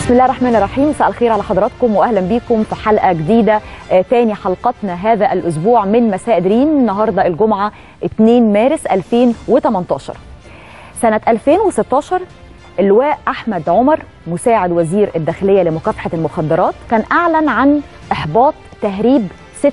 بسم الله الرحمن الرحيم مساء الخير على حضراتكم واهلا بيكم في حلقه جديده آه تاني حلقتنا هذا الاسبوع من مساء دريم النهارده الجمعه 2 مارس 2018 سنه 2016 اللواء احمد عمر مساعد وزير الداخليه لمكافحه المخدرات كان اعلن عن احباط تهريب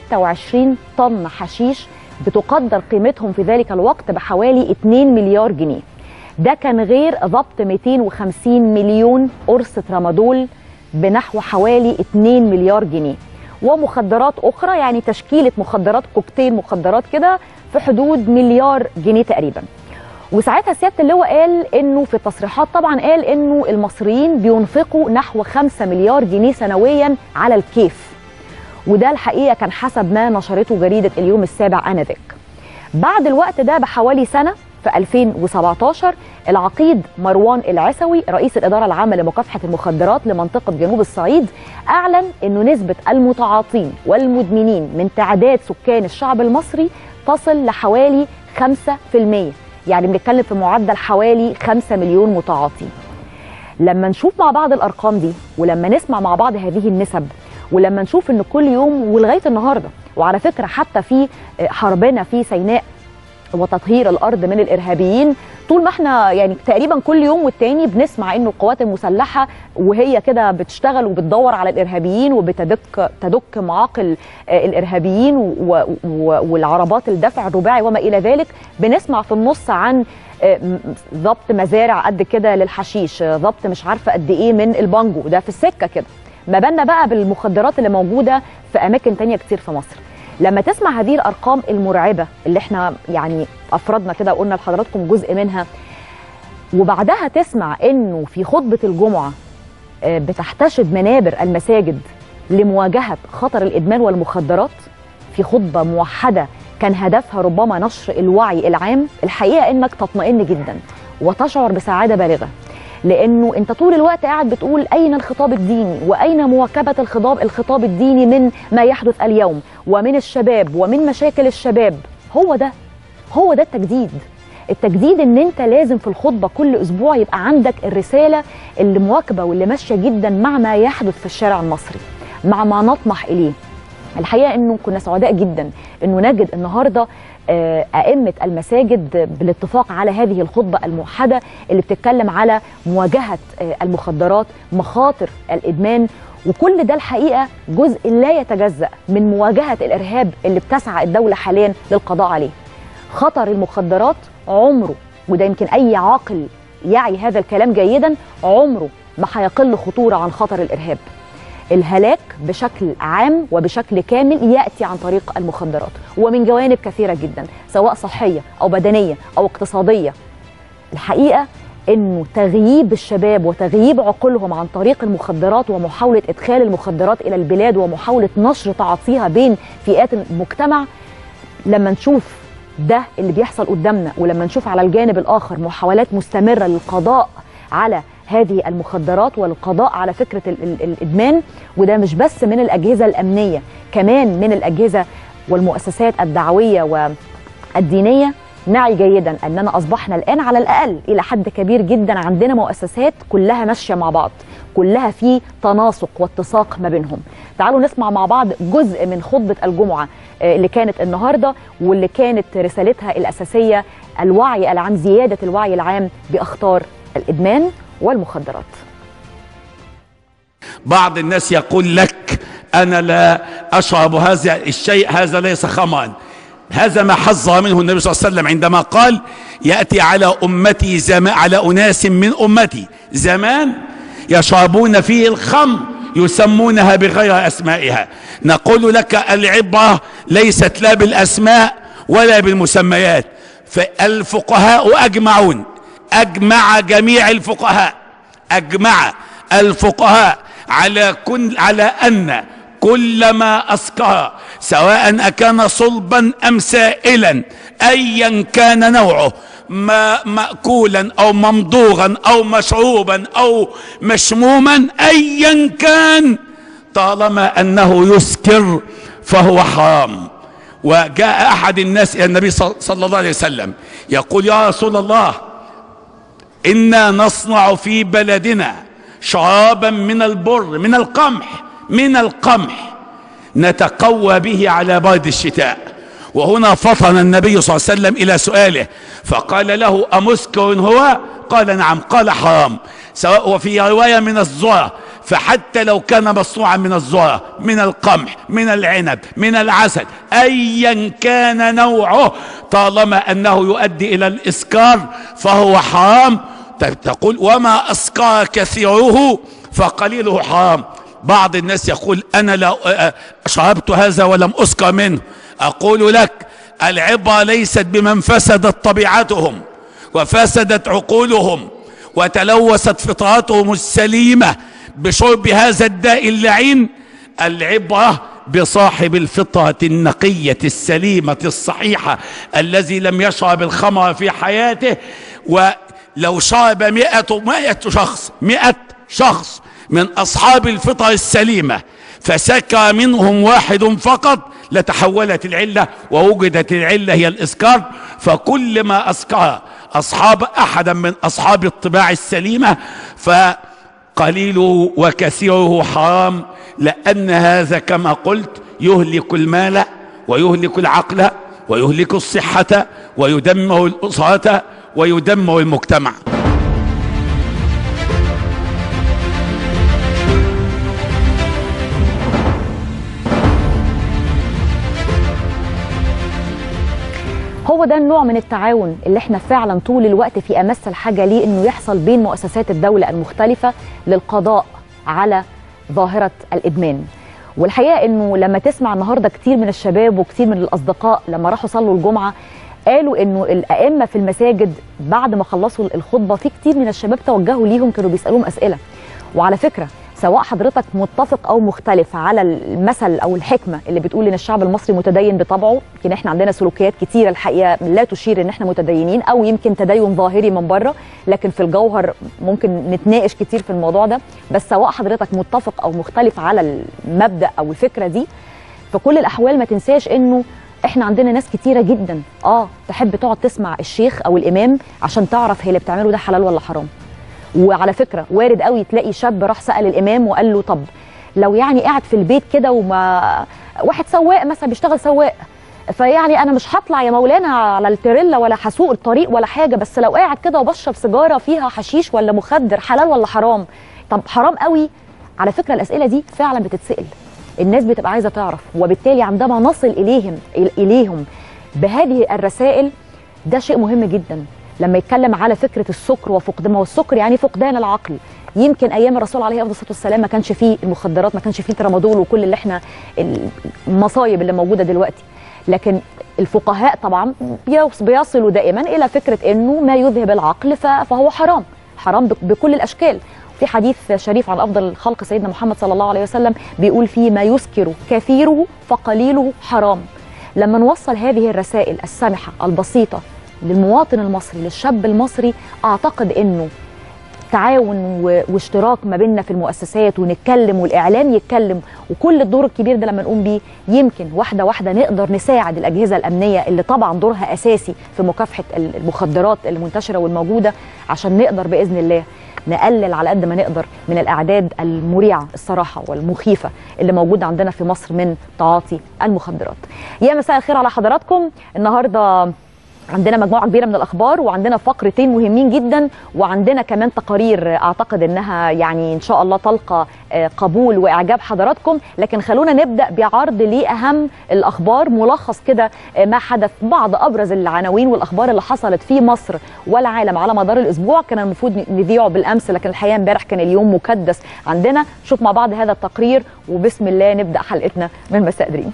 26 طن حشيش بتقدر قيمتهم في ذلك الوقت بحوالي 2 مليار جنيه ده كان غير ضبط 250 مليون قرص ترامادول بنحو حوالي 2 مليار جنيه ومخدرات اخرى يعني تشكيله مخدرات كوكتيل مخدرات كده في حدود مليار جنيه تقريبا وساعتها سياده اللواء قال انه في التصريحات طبعا قال انه المصريين بينفقوا نحو 5 مليار جنيه سنويا على الكيف وده الحقيقه كان حسب ما نشرته جريده اليوم السابع انذاك بعد الوقت ده بحوالي سنه في 2017 العقيد مروان العسوي رئيس الإدارة العامة لمكافحة المخدرات لمنطقة جنوب الصعيد أعلن أنه نسبة المتعاطين والمدمنين من تعداد سكان الشعب المصري تصل لحوالي 5% يعني بنتكلم في معدل حوالي 5 مليون متعاطي لما نشوف مع بعض الأرقام دي ولما نسمع مع بعض هذه النسب ولما نشوف ان كل يوم ولغايه النهارده وعلى فكره حتى في حربنا في سيناء وتطهير الارض من الارهابيين طول ما احنا يعني تقريبا كل يوم والتاني بنسمع انه القوات المسلحه وهي كده بتشتغل وبتدور على الارهابيين وبتدك تدك معاقل الارهابيين والعربات الدفع الرباعي وما الى ذلك بنسمع في النص عن ضبط مزارع قد كده للحشيش ضبط مش عارفه قد ايه من البانجو ده في السكه كده ما بالنا بقى بالمخدرات اللي موجوده في اماكن تانية كتير في مصر لما تسمع هذه الارقام المرعبه اللي احنا يعني افرضنا كده وقلنا لحضراتكم جزء منها وبعدها تسمع انه في خطبه الجمعه بتحتشد منابر المساجد لمواجهه خطر الادمان والمخدرات في خطبه موحده كان هدفها ربما نشر الوعي العام الحقيقه انك تطمئن جدا وتشعر بسعاده بالغه لانه انت طول الوقت قاعد بتقول اين الخطاب الديني واين مواكبه الخطاب الخطاب الديني من ما يحدث اليوم ومن الشباب ومن مشاكل الشباب هو ده هو ده التجديد التجديد ان انت لازم في الخطبه كل اسبوع يبقى عندك الرساله اللي مواكبه واللي ماشيه جدا مع ما يحدث في الشارع المصري مع ما نطمح اليه الحقيقه انه كنا سعداء جدا انه نجد النهارده أئمة المساجد بالاتفاق على هذه الخطبة الموحدة اللي بتتكلم على مواجهة المخدرات مخاطر الإدمان وكل ده الحقيقة جزء لا يتجزأ من مواجهة الإرهاب اللي بتسعى الدولة حاليا للقضاء عليه خطر المخدرات عمره وده يمكن أي عاقل يعي هذا الكلام جيدا عمره ما هيقل خطورة عن خطر الإرهاب الهلاك بشكل عام وبشكل كامل ياتي عن طريق المخدرات ومن جوانب كثيره جدا سواء صحيه او بدنيه او اقتصاديه الحقيقه انه تغييب الشباب وتغييب عقولهم عن طريق المخدرات ومحاوله ادخال المخدرات الى البلاد ومحاوله نشر تعاطيها بين فئات المجتمع لما نشوف ده اللي بيحصل قدامنا ولما نشوف على الجانب الاخر محاولات مستمره للقضاء على هذه المخدرات والقضاء على فكره ال ال الادمان وده مش بس من الاجهزه الامنيه كمان من الاجهزه والمؤسسات الدعويه والدينيه نعي جيدا اننا اصبحنا الان على الاقل الى حد كبير جدا عندنا مؤسسات كلها ماشيه مع بعض كلها في تناسق واتساق ما بينهم تعالوا نسمع مع بعض جزء من خطبه الجمعه اللي كانت النهارده واللي كانت رسالتها الاساسيه الوعي العام زياده الوعي العام باخطار الادمان والمخدرات بعض الناس يقول لك أنا لا أشرب هذا الشيء هذا ليس خمرا هذا ما حذر منه النبي صلى الله عليه وسلم عندما قال يأتي على أمتي زمان على أناس من أمتي زمان يشربون فيه الخمر يسمونها بغير أسمائها نقول لك العبرة ليست لا بالأسماء ولا بالمسميات فالفقهاء أجمعون أجمع جميع الفقهاء أجمع الفقهاء على كل على أن كل ما أسكر سواء أكان صلبا أم سائلا أيا كان نوعه ما مأكولا أو ممضوغا أو مشروبا أو مشموما أيا كان طالما أنه يسكر فهو حرام وجاء أحد الناس إلى النبي صلى الله عليه وسلم يقول يا رسول الله إنا نصنع في بلدنا شرابا من البر من القمح من القمح نتقوى به على برد الشتاء وهنا فطن النبي صلى الله عليه وسلم الى سؤاله فقال له امسكر هو قال نعم قال حرام سواء وفي روايه من الذره فحتى لو كان مصنوعا من الذره من القمح من العنب من العسل ايا كان نوعه طالما انه يؤدي الى الاسكار فهو حرام تقول وما اسكر كثيره فقليله حرام بعض الناس يقول انا لا شربت هذا ولم اسكر منه اقول لك العبره ليست بمن فسدت طبيعتهم وفسدت عقولهم وتلوثت فطرتهم السليمه بشرب هذا الداء اللعين العبره بصاحب الفطرة النقية السليمة الصحيحة الذي لم يشرب الخمر في حياته ولو شرب مئة مئة شخص مئة شخص من أصحاب الفطر السليمة فسكى منهم واحد فقط لتحولت العلة ووجدت العلة هي الإسكار فكل ما أسكر أصحاب أحدا من أصحاب الطباع السليمة فقليله وكثيره حرام لأن هذا كما قلت يهلك المال ويهلك العقل ويهلك الصحة ويدمر الأسرة ويدمر المجتمع هو ده النوع من التعاون اللي احنا فعلا طول الوقت في امس الحاجه ليه انه يحصل بين مؤسسات الدوله المختلفه للقضاء على ظاهره الادمان والحقيقه انه لما تسمع النهارده كتير من الشباب وكتير من الاصدقاء لما راحوا صلوا الجمعه قالوا انه الائمه في المساجد بعد ما خلصوا الخطبه في كتير من الشباب توجهوا ليهم كانوا بيسالوهم اسئله وعلى فكره سواء حضرتك متفق او مختلف على المثل او الحكمه اللي بتقول ان الشعب المصري متدين بطبعه يمكن احنا عندنا سلوكيات كتيره الحقيقه لا تشير ان احنا متدينين او يمكن تدين ظاهري من بره لكن في الجوهر ممكن نتناقش كتير في الموضوع ده بس سواء حضرتك متفق او مختلف على المبدا او الفكره دي في كل الاحوال ما تنساش انه احنا عندنا ناس كتيره جدا اه تحب تقعد تسمع الشيخ او الامام عشان تعرف هي اللي بتعمله ده حلال ولا حرام وعلى فكره وارد قوي تلاقي شاب راح سال الامام وقال له طب لو يعني قاعد في البيت كده وما واحد سواق مثلا بيشتغل سواق فيعني انا مش هطلع يا مولانا على التريلا ولا هسوق الطريق ولا حاجه بس لو قاعد كده وبشرب سيجاره فيها حشيش ولا مخدر حلال ولا حرام طب حرام قوي على فكره الاسئله دي فعلا بتتسال الناس بتبقى عايزه تعرف وبالتالي عندما نصل اليهم اليهم بهذه الرسائل ده شيء مهم جدا لما يتكلم على فكره السكر وفقدان والسكر يعني فقدان العقل يمكن ايام الرسول عليه افضل الصلاه والسلام ما كانش فيه المخدرات ما كانش فيه ترامادول وكل اللي احنا المصايب اللي موجوده دلوقتي لكن الفقهاء طبعا بيصلوا دائما الى فكره انه ما يذهب العقل فهو حرام حرام بكل الاشكال في حديث شريف عن افضل الخلق سيدنا محمد صلى الله عليه وسلم بيقول فيه ما يسكر كثيره فقليله حرام لما نوصل هذه الرسائل السمحه البسيطه للمواطن المصري للشاب المصري اعتقد انه تعاون واشتراك ما بيننا في المؤسسات ونتكلم والاعلام يتكلم وكل الدور الكبير ده لما نقوم بيه يمكن واحده واحده نقدر نساعد الاجهزه الامنيه اللي طبعا دورها اساسي في مكافحه المخدرات المنتشره والموجوده عشان نقدر باذن الله نقلل على قد ما نقدر من الاعداد المريعه الصراحه والمخيفه اللي موجوده عندنا في مصر من تعاطي المخدرات. يا مساء الخير على حضراتكم النهارده عندنا مجموعه كبيره من الاخبار وعندنا فقرتين مهمين جدا وعندنا كمان تقارير اعتقد انها يعني ان شاء الله تلقى قبول واعجاب حضراتكم لكن خلونا نبدا بعرض لاهم الاخبار ملخص كده ما حدث بعض ابرز العناوين والاخبار اللي حصلت في مصر والعالم على مدار الاسبوع كان المفروض نذيعه بالامس لكن الحقيقه امبارح كان اليوم مكدس عندنا شوف مع بعض هذا التقرير وبسم الله نبدا حلقتنا من مساء دريم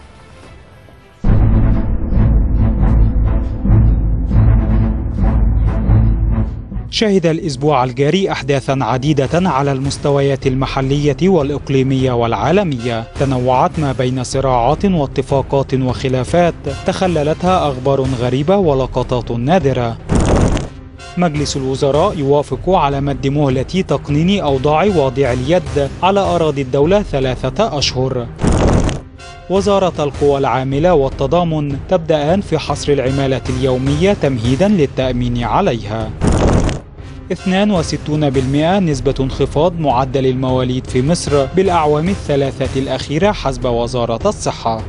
شهد الأسبوع الجاري أحداثا عديدة على المستويات المحلية والإقليمية والعالمية تنوعت ما بين صراعات واتفاقات وخلافات تخللتها أخبار غريبة ولقطات نادرة مجلس الوزراء يوافق على مد مهلة تقنين أوضاع واضع اليد على أراضي الدولة ثلاثة أشهر وزارة القوى العاملة والتضامن تبدأان في حصر العمالة اليومية تمهيدا للتأمين عليها 62% نسبة انخفاض معدل المواليد في مصر بالأعوام الثلاثة الأخيرة حسب وزارة الصحة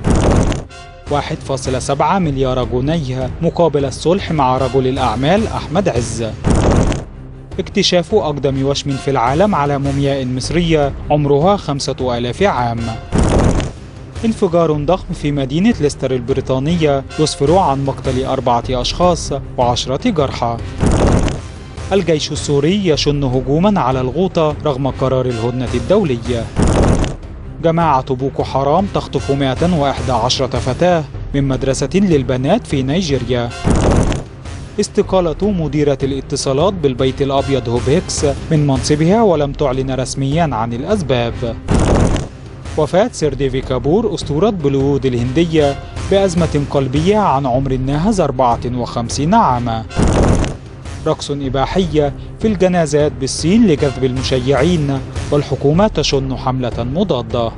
1.7 مليار جنيه مقابل الصلح مع رجل الأعمال أحمد عز اكتشاف أقدم وشم في العالم على مومياء مصرية عمرها خمسة آلاف عام انفجار ضخم في مدينة ليستر البريطانية يسفر عن مقتل أربعة أشخاص وعشرة جرحى الجيش السوري يشن هجوما على الغوطة رغم قرار الهدنة الدولي جماعة بوكو حرام تخطف 111 فتاة من مدرسة للبنات في نيجيريا استقالة مديرة الاتصالات بالبيت الأبيض هوبيكس من منصبها ولم تعلن رسميا عن الأسباب وفاة سير ديفي كابور أسطورة بوليوود الهندية بأزمة قلبية عن عمر ناهز 54 عاما رقص إباحية في الجنازات بالصين لجذب المشيعين والحكومة تشن حملة مضادة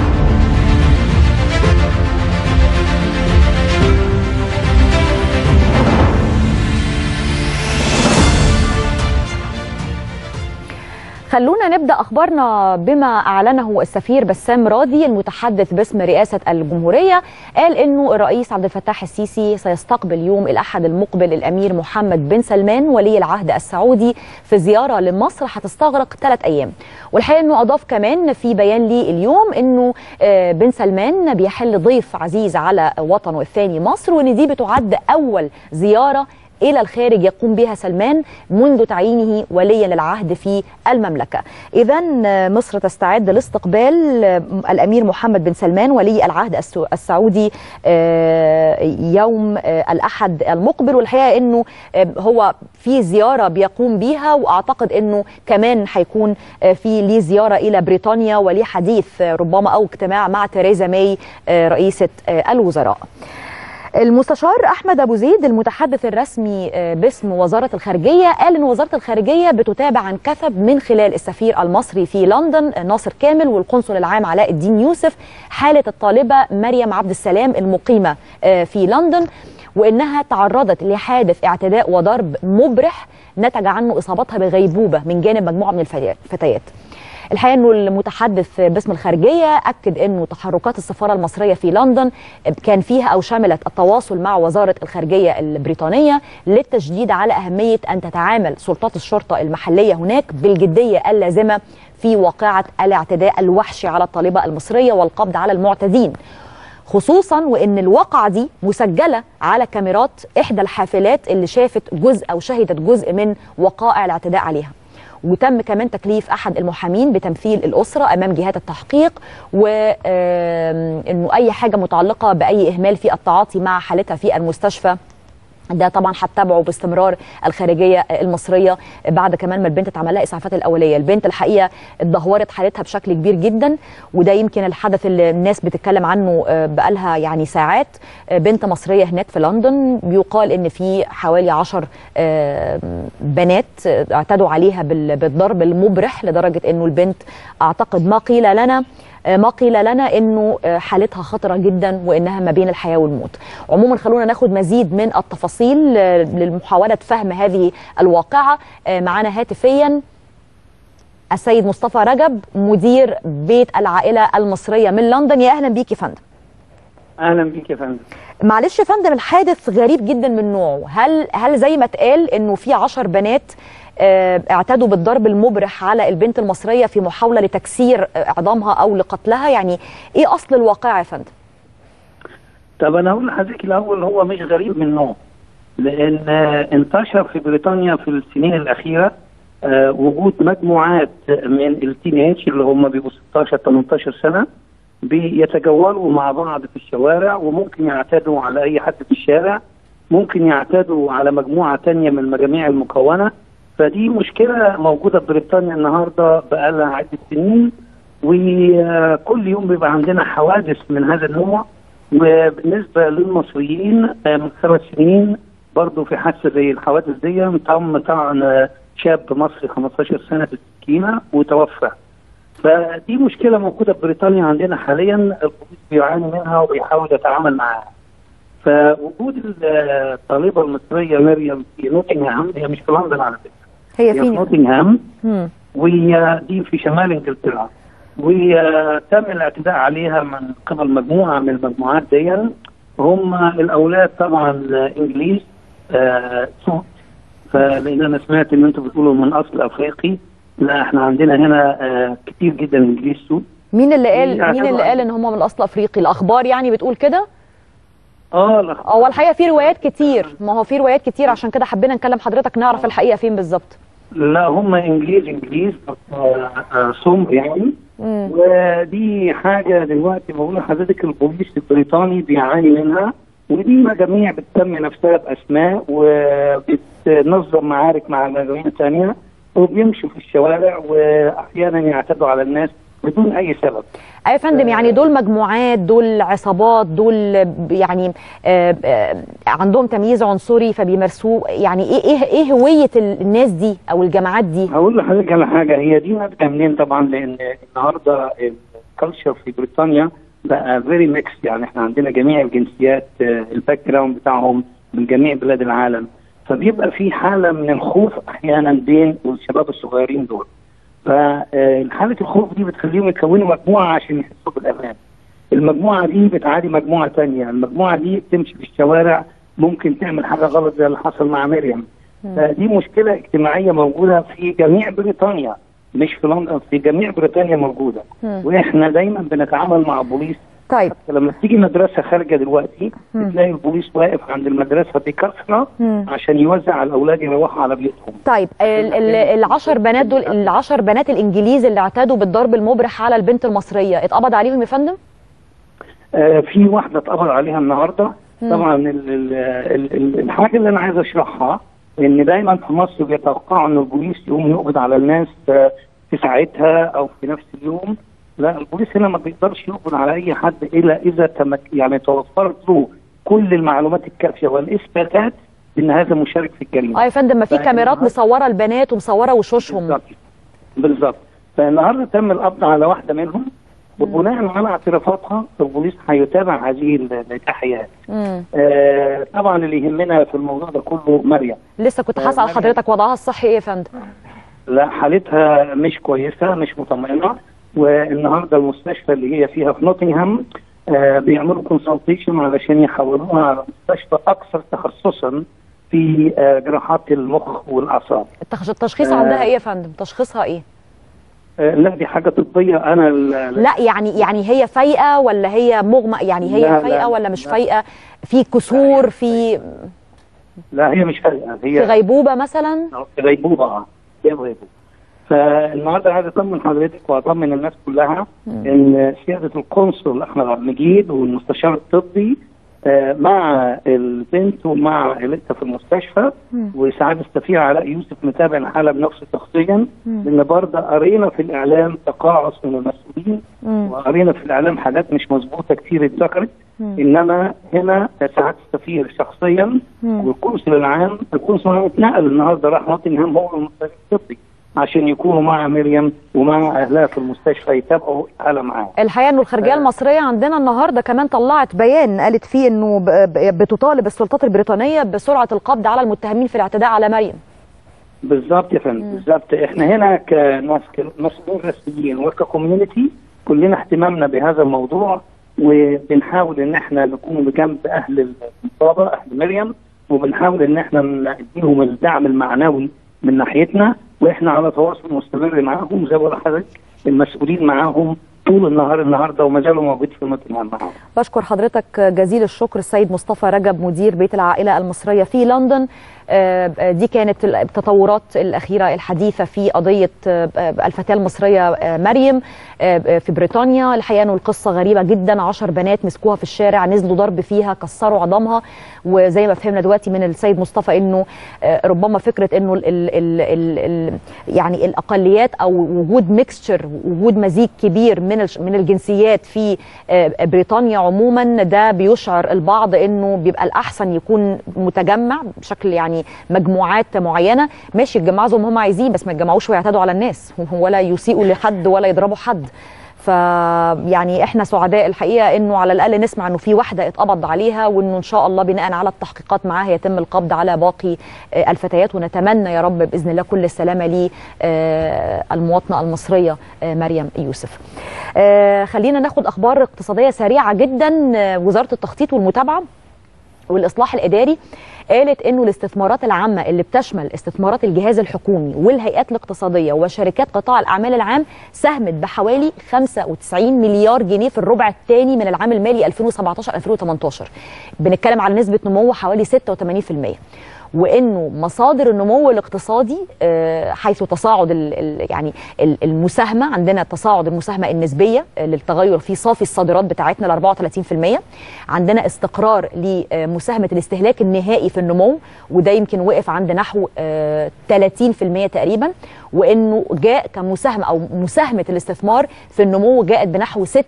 خلونا نبدا اخبارنا بما اعلنه السفير بسام راضي المتحدث باسم رئاسه الجمهوريه قال انه الرئيس عبد الفتاح السيسي سيستقبل يوم الاحد المقبل الامير محمد بن سلمان ولي العهد السعودي في زياره لمصر هتستغرق ثلاث ايام والحقيقه انه اضاف كمان في بيان لي اليوم انه بن سلمان بيحل ضيف عزيز على وطنه الثاني مصر وان دي بتعد اول زياره الى الخارج يقوم بها سلمان منذ تعيينه وليا للعهد في المملكه. اذا مصر تستعد لاستقبال الامير محمد بن سلمان ولي العهد السعودي يوم الاحد المقبل والحقيقه انه هو في زياره بيقوم بيها واعتقد انه كمان هيكون في ليه زياره الى بريطانيا وليه حديث ربما او اجتماع مع تheresa ماي رئيسه الوزراء. المستشار احمد ابو زيد المتحدث الرسمي باسم وزاره الخارجيه قال ان وزاره الخارجيه بتتابع عن كثب من خلال السفير المصري في لندن ناصر كامل والقنصل العام علاء الدين يوسف حاله الطالبه مريم عبد السلام المقيمه في لندن وانها تعرضت لحادث اعتداء وضرب مبرح نتج عنه اصابتها بغيبوبه من جانب مجموعه من الفتيات. الحقيقه انه المتحدث باسم الخارجيه اكد انه تحركات السفاره المصريه في لندن كان فيها او شملت التواصل مع وزاره الخارجيه البريطانيه للتشديد على اهميه ان تتعامل سلطات الشرطه المحليه هناك بالجديه اللازمه في واقعه الاعتداء الوحشي على الطالبه المصريه والقبض على المعتدين خصوصا وان الواقعه دي مسجله على كاميرات احدى الحافلات اللي شافت جزء او شهدت جزء من وقائع الاعتداء عليها وتم كمان تكليف احد المحامين بتمثيل الاسره امام جهات التحقيق وانه اي حاجه متعلقه باي اهمال في التعاطي مع حالتها في المستشفى ده طبعا هتتابعه باستمرار الخارجيه المصريه بعد كمان ما البنت اتعمل لها اسعافات الاوليه، البنت الحقيقه اتدهورت حالتها بشكل كبير جدا وده يمكن الحدث اللي الناس بتتكلم عنه بقالها يعني ساعات بنت مصريه هناك في لندن بيقال ان في حوالي 10 بنات اعتدوا عليها بالضرب المبرح لدرجه انه البنت اعتقد ما قيل لنا ما قيل لنا انه حالتها خطره جدا وانها ما بين الحياه والموت. عموما خلونا ناخد مزيد من التفاصيل لمحاوله فهم هذه الواقعه معنا هاتفيا السيد مصطفى رجب مدير بيت العائله المصريه من لندن يا اهلا بيك يا فندم. اهلا بيك يا فندم. معلش يا فندم الحادث غريب جدا من نوعه، هل هل زي ما اتقال انه في 10 بنات اعتدوا بالضرب المبرح على البنت المصريه في محاوله لتكسير اعظامها او لقتلها يعني ايه اصل الواقعه يا فندم؟ طب انا هقول لحضرتك الاول هو مش غريب من نوع لان انتشر في بريطانيا في السنين الاخيره وجود مجموعات من التينيج اللي هم بيبقوا 16 18 سنه بيتجولوا مع بعض في الشوارع وممكن يعتدوا على اي حد في الشارع ممكن يعتدوا على مجموعه تانية من المجاميع المكونه فدي مشكلة موجودة في بريطانيا النهاردة بقالها عدة سنين وكل يوم بيبقى عندنا حوادث من هذا النوع وبالنسبة للمصريين من خمس سنين برضه في حادثة زي الحوادث دي تم طعن شاب مصري 15 سنة بالسكينة وتوفى فدي مشكلة موجودة في بريطانيا عندنا حاليا البوليس بيعاني منها وبيحاول يتعامل معاها فوجود الطالبة المصرية مريم في نوتنغهام هي مش في لندن على فكرة هي في فين نوتنغهام مم. ودي في شمال انجلترا وتم الاعتداء عليها من قبل مجموعه من المجموعات دي هم الاولاد طبعا انجليز آه سود فلان انا سمعت ان انتم بتقولوا من اصل افريقي لا احنا عندنا هنا آه كتير جدا انجليز سود مين اللي قال يعني مين اللي طبعاً. قال ان هم من الاصل افريقي الاخبار يعني بتقول كده اه الأخ- هو الحقيقه في روايات كتير ما هو في روايات كتير عشان كده حبينا نكلم حضرتك نعرف الحقيقه فين بالظبط لا هم انجليز انجليز آه، آه، سمر يعني مم. ودي حاجه دلوقتي بقول لحضرتك البوليس البريطاني بيعاني منها ودي مجاميع بتسمي نفسها باسماء وبتنظم معارك مع مجاميع ثانيه وبيمشوا في الشوارع واحيانا يعتدوا على الناس بدون اي سبب اي يا فندم يعني دول مجموعات دول عصابات دول يعني آه، آه، عندهم تمييز عنصري فبيمارسوه يعني ايه ايه ايه هويه الناس دي او الجماعات دي هقول لحضرتك على حاجه هي دي ناتجه منين طبعا لان النهارده الكالتشر في بريطانيا بقى فيري ميكس يعني احنا عندنا جميع الجنسيات آه، الباك جراوند بتاعهم من جميع بلاد العالم فبيبقى في حاله من الخوف احيانا بين الشباب الصغيرين دول فحاله الخوف دي بتخليهم يكونوا مجموعه عشان يحسوا بالامان المجموعه دي بتعادي مجموعه تانية المجموعه دي بتمشي في الشوارع ممكن تعمل حاجه غلط زي اللي حصل مع مريم فدي مشكله اجتماعيه موجوده في جميع بريطانيا مش في لندن في جميع بريطانيا موجوده مم. واحنا دايما بنتعامل مع بوليس طيب لما تيجي مدرسه خارجه دلوقتي مم. تلاقي البوليس واقف عند المدرسه بكثره مم. عشان يوزع على الاولاد يروحوا على بيوتهم طيب ال- ال- العشر بنات دول العشر بنات الانجليز اللي اعتادوا بالضرب المبرح على البنت المصريه اتقبض عليهم يا فندم آه، في واحده اتقبض عليها النهارده مم. طبعا ال ال ال ال الحاجه اللي انا عايز اشرحها ان دايما في مصر بيتوقعوا ان البوليس يقوم يقبض على الناس آه، في ساعتها او في نفس اليوم لا البوليس هنا ما بيقدرش يقبض على اي حد الا اذا تمك يعني توفرت له كل المعلومات الكافيه والاثباتات ان هذا مشارك في الجريمه اه يا فندم ما في فإن كاميرات النهاردة- مصوره البنات ومصوره وشوشهم بالظبط بالظبط فالنهارده تم القبض على واحده منهم وبناء على اعترافاتها البوليس هيتابع هذه التحيات مم. آه طبعا اللي يهمنا في الموضوع ده كله مريم لسه كنت آه، هسال مريم. حضرتك وضعها الصحي ايه يا فندم لا حالتها مش كويسه مش مطمئنه والنهارده المستشفى اللي هي فيها في نوتنغهام آه بيعملوا كونسلتيشن علشان يحولوها على مستشفى اكثر تخصصا في آه جراحات المخ والاعصاب التخ- التشخيص آه. عندها ايه يا فندم تشخيصها ايه آه لا دي حاجه طبيه انا ال- لا يعني يعني هي فايقه ولا هي مغمى يعني هي لا، لا، فايقه ولا مش لا. فايقه في كسور في لا هي مش فارقه في هي غيبوبه مثلا في غيبوبه اه هي غيبوبه فالنهارده عايز اطمن حضرتك واطمن الناس كلها ان سياده القنصل احمد مجيد والمستشار الطبي آه، مع البنت ومع عيلتها في المستشفى وسعاده السفير علاء يوسف متابع الحاله بنفسه شخصيا لان برضه قرينا في الاعلام تقاعس من المسؤولين مم. وقرينا في الاعلام حاجات مش مظبوطه كتير اتذكرت انما هنا سعاده السفير شخصيا مم. والقنصل العام القنصل العام اتنقل النهارده راح نوتنغهام هو المستشفى الطبي عشان يكونوا مع مريم ومع اهلها في المستشفى يتابعوا الحاله معاهم الحقيقه انه الخارجيه آه. المصريه عندنا النهارده كمان طلعت بيان قالت فيه انه ب- ب- بتطالب السلطات البريطانيه بسرعه القبض على المتهمين في الاعتداء على مريم بالظبط يا فندم بالظبط احنا هنا كناس كمسؤولين رسميين وككوميونتي كلنا اهتمامنا بهذا الموضوع وبنحاول ان احنا نكون بجنب اهل المصابه اهل مريم وبنحاول ان احنا نديهم الدعم المعنوي من ناحيتنا واحنا على تواصل مستمر معاهم زي ما بقول لحضرتك المسؤولين معاهم طول النهار النهارده وما زالوا موجودين في نوتنغهام معاهم بشكر حضرتك جزيل الشكر السيد مصطفى رجب مدير بيت العائله المصريه في لندن آه، آه، دي كانت التطورات الاخيره الحديثه في قضيه آه، آه، الفتاه المصريه آه، مريم آه، آه، في بريطانيا الحقيقه انه القصه غريبه جدا عشر بنات مسكوها في الشارع نزلوا ضرب فيها كسروا عظامها وزي ما فهمنا دلوقتي من السيد مصطفى انه آه، ربما فكره انه ال ال ال ال ال يعني الاقليات او وجود ميكستشر وجود مزيج كبير من الش- من الجنسيات في آه، بريطانيا عموما ده بيشعر البعض انه بيبقى الاحسن يكون متجمع بشكل يعني مجموعات معينه ماشي يتجمعوا زي ما هم عايزين بس ما يتجمعوش ويعتدوا على الناس ولا يسيئوا لحد ولا يضربوا حد فيعني احنا سعداء الحقيقه انه على الاقل نسمع انه في واحده اتقبض عليها وانه ان شاء الله بناء على التحقيقات معاها يتم القبض على باقي آه، الفتيات ونتمنى يا رب باذن الله كل السلامه للمواطنه المصريه آه، مريم يوسف. آه، خلينا ناخد اخبار اقتصاديه سريعه جدا آه، وزاره التخطيط والمتابعه والاصلاح الاداري قالت انه الاستثمارات العامه اللي بتشمل استثمارات الجهاز الحكومي والهيئات الاقتصاديه وشركات قطاع الاعمال العام ساهمت بحوالي 95 مليار جنيه في الربع الثاني من العام المالي 2017 2018 بنتكلم على نسبه نمو حوالي 86% وانه مصادر النمو الاقتصادي آه، حيث تصاعد ال ال يعني ال- المساهمه عندنا تصاعد المساهمه النسبيه آه، للتغير في صافي الصادرات بتاعتنا ل 34% عندنا استقرار لمساهمه الاستهلاك النهائي في النمو وده يمكن وقف عند نحو آه، 30% تقريبا وانه جاء كمساهمه او مساهمه الاستثمار في النمو جاءت بنحو 36%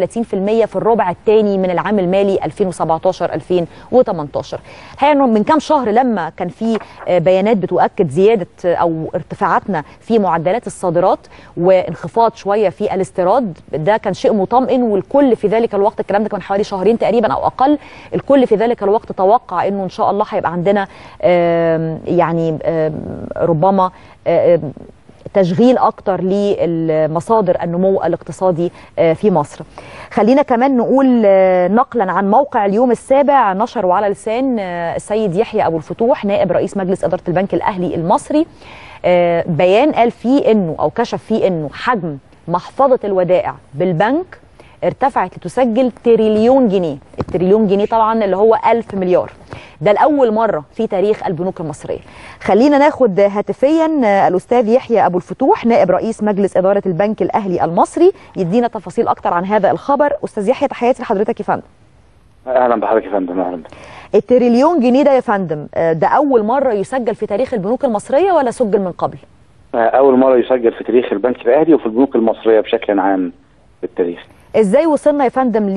في الربع الثاني من العام المالي 2017 2018 الحقيقه انه من كام شهر لما كان في آه، بيانات بتؤكد زياده آه، او ارتفاعاتنا في معدلات الصادرات وانخفاض شويه في الاستيراد ده كان شيء مطمئن والكل في ذلك الوقت الكلام ده كان حوالي شهرين تقريبا او اقل الكل في ذلك الوقت توقع انه ان شاء الله هيبقى عندنا آم، يعني آم، ربما آم، تشغيل اكتر لمصادر النمو الاقتصادي آه، في مصر خلينا كمان نقول آه، نقلا عن موقع اليوم السابع نشروا على لسان آه، السيد يحيى ابو الفتوح نائب رئيس مجلس اداره البنك الاهلي المصري آه، بيان قال فيه انه او كشف فيه انه حجم محفظه الودائع بالبنك ارتفعت لتسجل تريليون جنيه التريليون جنيه طبعا اللي هو ألف مليار ده لأول مرة في تاريخ البنوك المصرية خلينا ناخد هاتفيا آه، الأستاذ يحيى أبو الفتوح نائب رئيس مجلس إدارة البنك الأهلي المصري يدينا تفاصيل أكتر عن هذا الخبر أستاذ يحيى تحياتي لحضرتك يا فندم اهلا بحضرتك يا فندم اهلا بك. التريليون جنيه ده يا فندم آه، ده أول مرة يسجل في تاريخ البنوك المصرية ولا سجل من قبل؟ اول مره يسجل في تاريخ البنك الاهلي وفي البنوك المصريه بشكل عام في التاريخ ازاي وصلنا يا فندم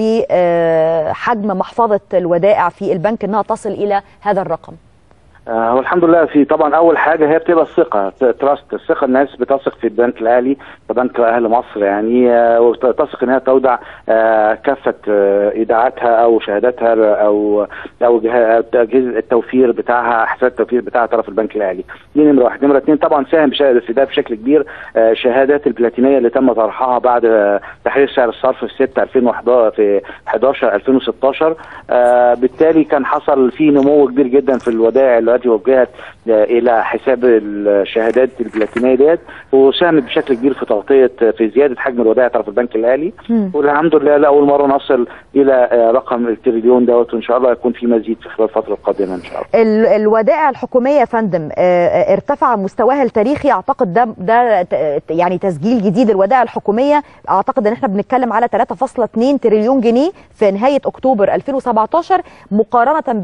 لحجم محفظة الودائع في البنك انها تصل الى هذا الرقم آه، هو الحمد لله في طبعا اول حاجه هي بتبقى الثقه تراست الثقه الناس بتثق في البنك الاهلي كبنك اهل مصر يعني آه، وتثق انها تودع آه، كافه آه، ايداعاتها او شهاداتها او او جهاز أجهزة التوفير بتاعها احساس التوفير بتاعها طرف البنك الاهلي دي نمره واحد نمره اثنين طبعا ساهم بش- في ده بشكل كبير آه، شهادات البلاتينيه اللي تم طرحها بعد آه، تحرير سعر الصرف في 6 2011 في 11 2016 آه، بالتالي كان حصل فيه نمو كبير جدا في الودائع التي وجهت آه، الى حساب الشهادات البلاتينيه ديت وساهمت بشكل كبير في تغطيه في زياده حجم الودائع طرف البنك الاهلي والحمد لله لاول مره نصل الى آه، رقم التريليون دوت وان شاء الله يكون في مزيد في خلال الفتره القادمه ان شاء الله ال- الودائع الحكومية يا فندم آه، آه، ارتفع مستواها التاريخي اعتقد ده ده ت- يعني تسجيل جديد الودائع الحكومية اعتقد ان احنا بنتكلم على 3.2 تريليون جنيه في نهاية اكتوبر 2017 مقارنة ب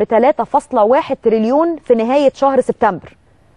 3.1 تريليون في نهاية شهر سبتمبر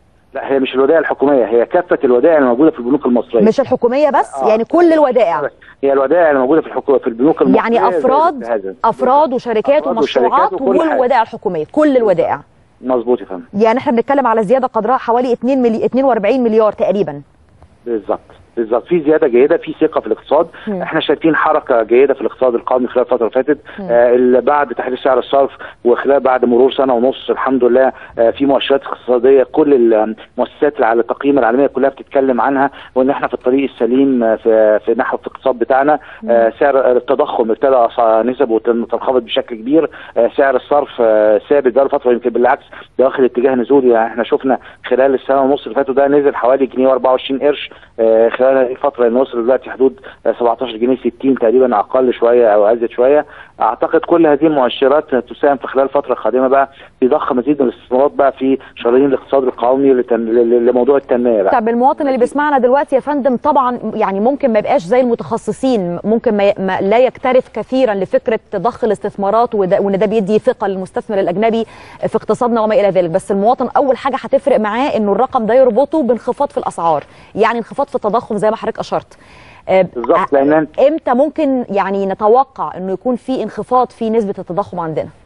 لا هي مش الودائع الحكوميه هي كافه الودائع الموجوده في البنوك المصريه مش الحكومية بس آه. يعني كل الودائع هي الودائع الموجوده في الحكومه في البنوك المصريه يعني زي افراد هذا. افراد وشركات أفراد ومشروعات وشركات وكل حاجة. والودائع الحكوميه كل الودائع مظبوط يا فندم يعني احنا بنتكلم على زياده قدرها حوالي 2 ملي 42 مليار تقريبا بالظبط بالظبط في زياده جيده في ثقه في الاقتصاد مم. احنا شايفين حركه جيده في الاقتصاد القومي خلال الفتره اللي فاتت آه اللي بعد تحرير سعر الصرف وخلال بعد مرور سنه ونص الحمد لله آه في مؤشرات اقتصاديه كل المؤسسات اللي على التقييم العالميه كلها بتتكلم عنها وان احنا في الطريق السليم آه في في نحو الاقتصاد بتاعنا آه سعر التضخم ابتدى أص- نسبه تنخفض بشكل كبير آه سعر الصرف آه ثابت بقاله فتره يمكن بالعكس ده واخد اتجاه نزولي يعني احنا شفنا خلال السنه ونص اللي فاتوا ده نزل حوالي جنيه و24 قرش آه خلال هذه الفتره اللي وصل دلوقتي حدود آه 17 جنيه 60 تقريبا اقل شويه او ازيد شويه اعتقد كل هذه المؤشرات تساهم في خلال الفتره القادمه بقى في ضخ مزيد من الاستثمارات بقى في شرايين الاقتصاد القومي لتن... ل- لموضوع التنميه بقى طب المواطن اللي بيسمعنا دلوقتي يا فندم طبعا يعني ممكن ما يبقاش زي المتخصصين ممكن ما ما لا يكترث كثيرا لفكره ضخ الاستثمارات وده وان ده بيدي ثقه للمستثمر الاجنبي في اقتصادنا وما الى ذلك بس المواطن اول حاجه هتفرق معاه انه الرقم ده يربطه بانخفاض في الاسعار يعني انخفاض في التضخم زي ما حضرتك اشرت آه، بالظبط لان امتى ممكن يعني نتوقع انه يكون في انخفاض في نسبه التضخم عندنا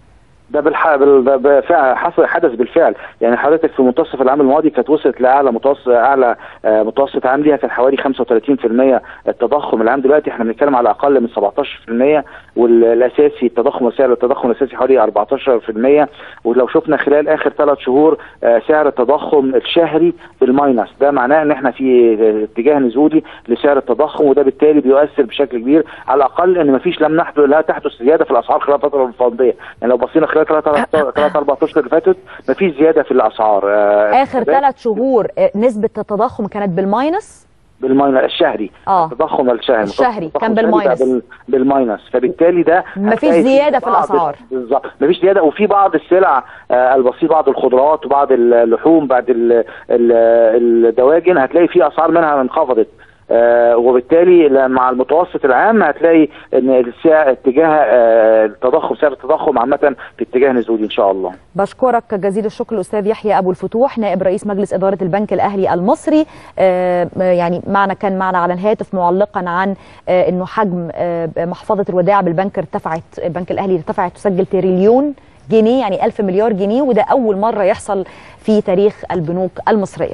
ده بالح... بال... ده بفعل حصل حدث بالفعل يعني حضرتك في منتصف العام الماضي كانت وصلت لاعلى متوسط اعلى آه، متوسط عام ليها كان حوالي 35% التضخم العام دلوقتي احنا بنتكلم على اقل من 17% والاساسي التضخم سعر التضخم الاساسي حوالي 14% ولو شفنا خلال اخر ثلاث شهور آه، سعر التضخم الشهري بالماينس ده معناه ان احنا في اتجاه نزولي لسعر التضخم وده بالتالي بيؤثر بشكل كبير على الاقل ان مفيش لم نحدث لا تحدث زياده في الاسعار خلال الفتره الماضيه يعني لو بصينا خلال ثلاث ثلاث اربع اشهر اللي فاتت مفيش زياده في الاسعار آه، اخر ده ثلاث شهور آه، نسبه التضخم كانت بالماينس بالماينس الشهري اه التضخم الشهري الشهري التضخم كان الشهري بالماينس. بقى بال- بالماينس فبالتالي ده مفيش هتلاقي زيادة في بعض- الأسعار. بالظبط مفيش زياده وفي بعض السلع آه، البسيطه بعض الخضروات وبعض اللحوم بعض ال- ال- الدواجن هتلاقي في اسعار منها انخفضت آه، وبالتالي ل- مع المتوسط العام هتلاقي ان السعر اتجاه آه، التضخم سعر التضخم عامه في اتجاه نزولي ان شاء الله بشكرك جزيل الشكر الاستاذ يحيى ابو الفتوح نائب رئيس مجلس اداره البنك الاهلي المصري آه، يعني معنا كان معنا على الهاتف معلقا عن آه، انه حجم آه، محفظه الودائع بالبنك ارتفعت البنك الاهلي ارتفعت تسجل تريليون جنيه يعني ألف مليار جنيه وده اول مره يحصل في تاريخ البنوك المصريه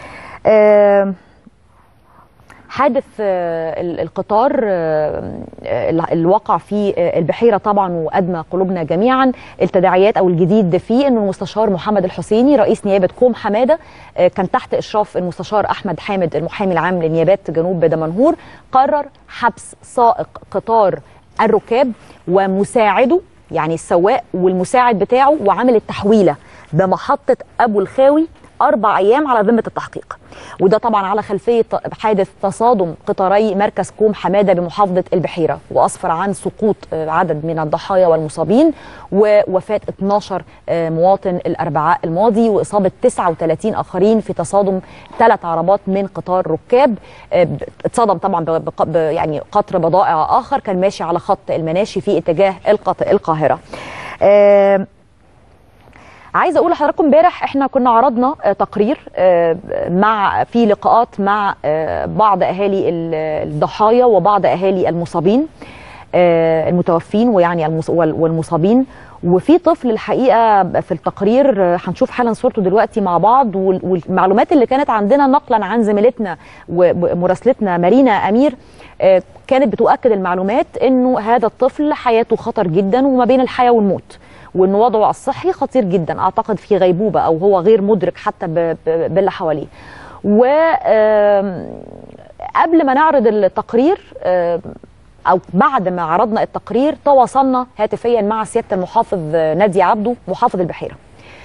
آه، حادث آه، ال- القطار آه، ال- الواقع في آه، البحيره طبعا وادمى قلوبنا جميعا التداعيات او الجديد فيه انه المستشار محمد الحسيني رئيس نيابه كوم حماده آه، كان تحت اشراف المستشار احمد حامد المحامي العام لنيابات جنوب دمنهور قرر حبس سائق قطار الركاب ومساعده يعني السواق والمساعد بتاعه وعامل التحويله بمحطه ابو الخاوي اربع ايام على ذمه التحقيق وده طبعا على خلفيه حادث تصادم قطاري مركز كوم حماده بمحافظه البحيره واسفر عن سقوط آه، عدد من الضحايا والمصابين ووفاه 12 آه، مواطن الاربعاء الماضي واصابه 39 اخرين في تصادم ثلاث عربات من قطار ركاب آه، ب- اتصدم طبعا ب- بق- ب- يعني قطر بضائع اخر كان ماشي على خط المناشي في اتجاه القط- القاهره آه، عايزه اقول لحضراتكم امبارح احنا كنا عرضنا آه، تقرير آه، مع في لقاءات مع آه، بعض اهالي ال- الضحايا وبعض اهالي المصابين آه، المتوفين ويعني المص- وال- والمصابين وفي طفل الحقيقه في التقرير آه، هنشوف حالا صورته دلوقتي مع بعض وال- والمعلومات اللي كانت عندنا نقلا عن زميلتنا ومراسلتنا مارينا امير آه، كانت بتؤكد المعلومات انه هذا الطفل حياته خطر جدا وما بين الحياه والموت وان وضعه الصحي خطير جدا اعتقد في غيبوبه او هو غير مدرك حتى ب- ب- باللي حواليه و آم، قبل ما نعرض التقرير آم، او بعد ما عرضنا التقرير تواصلنا هاتفيا مع سياده المحافظ نادي عبده محافظ البحيره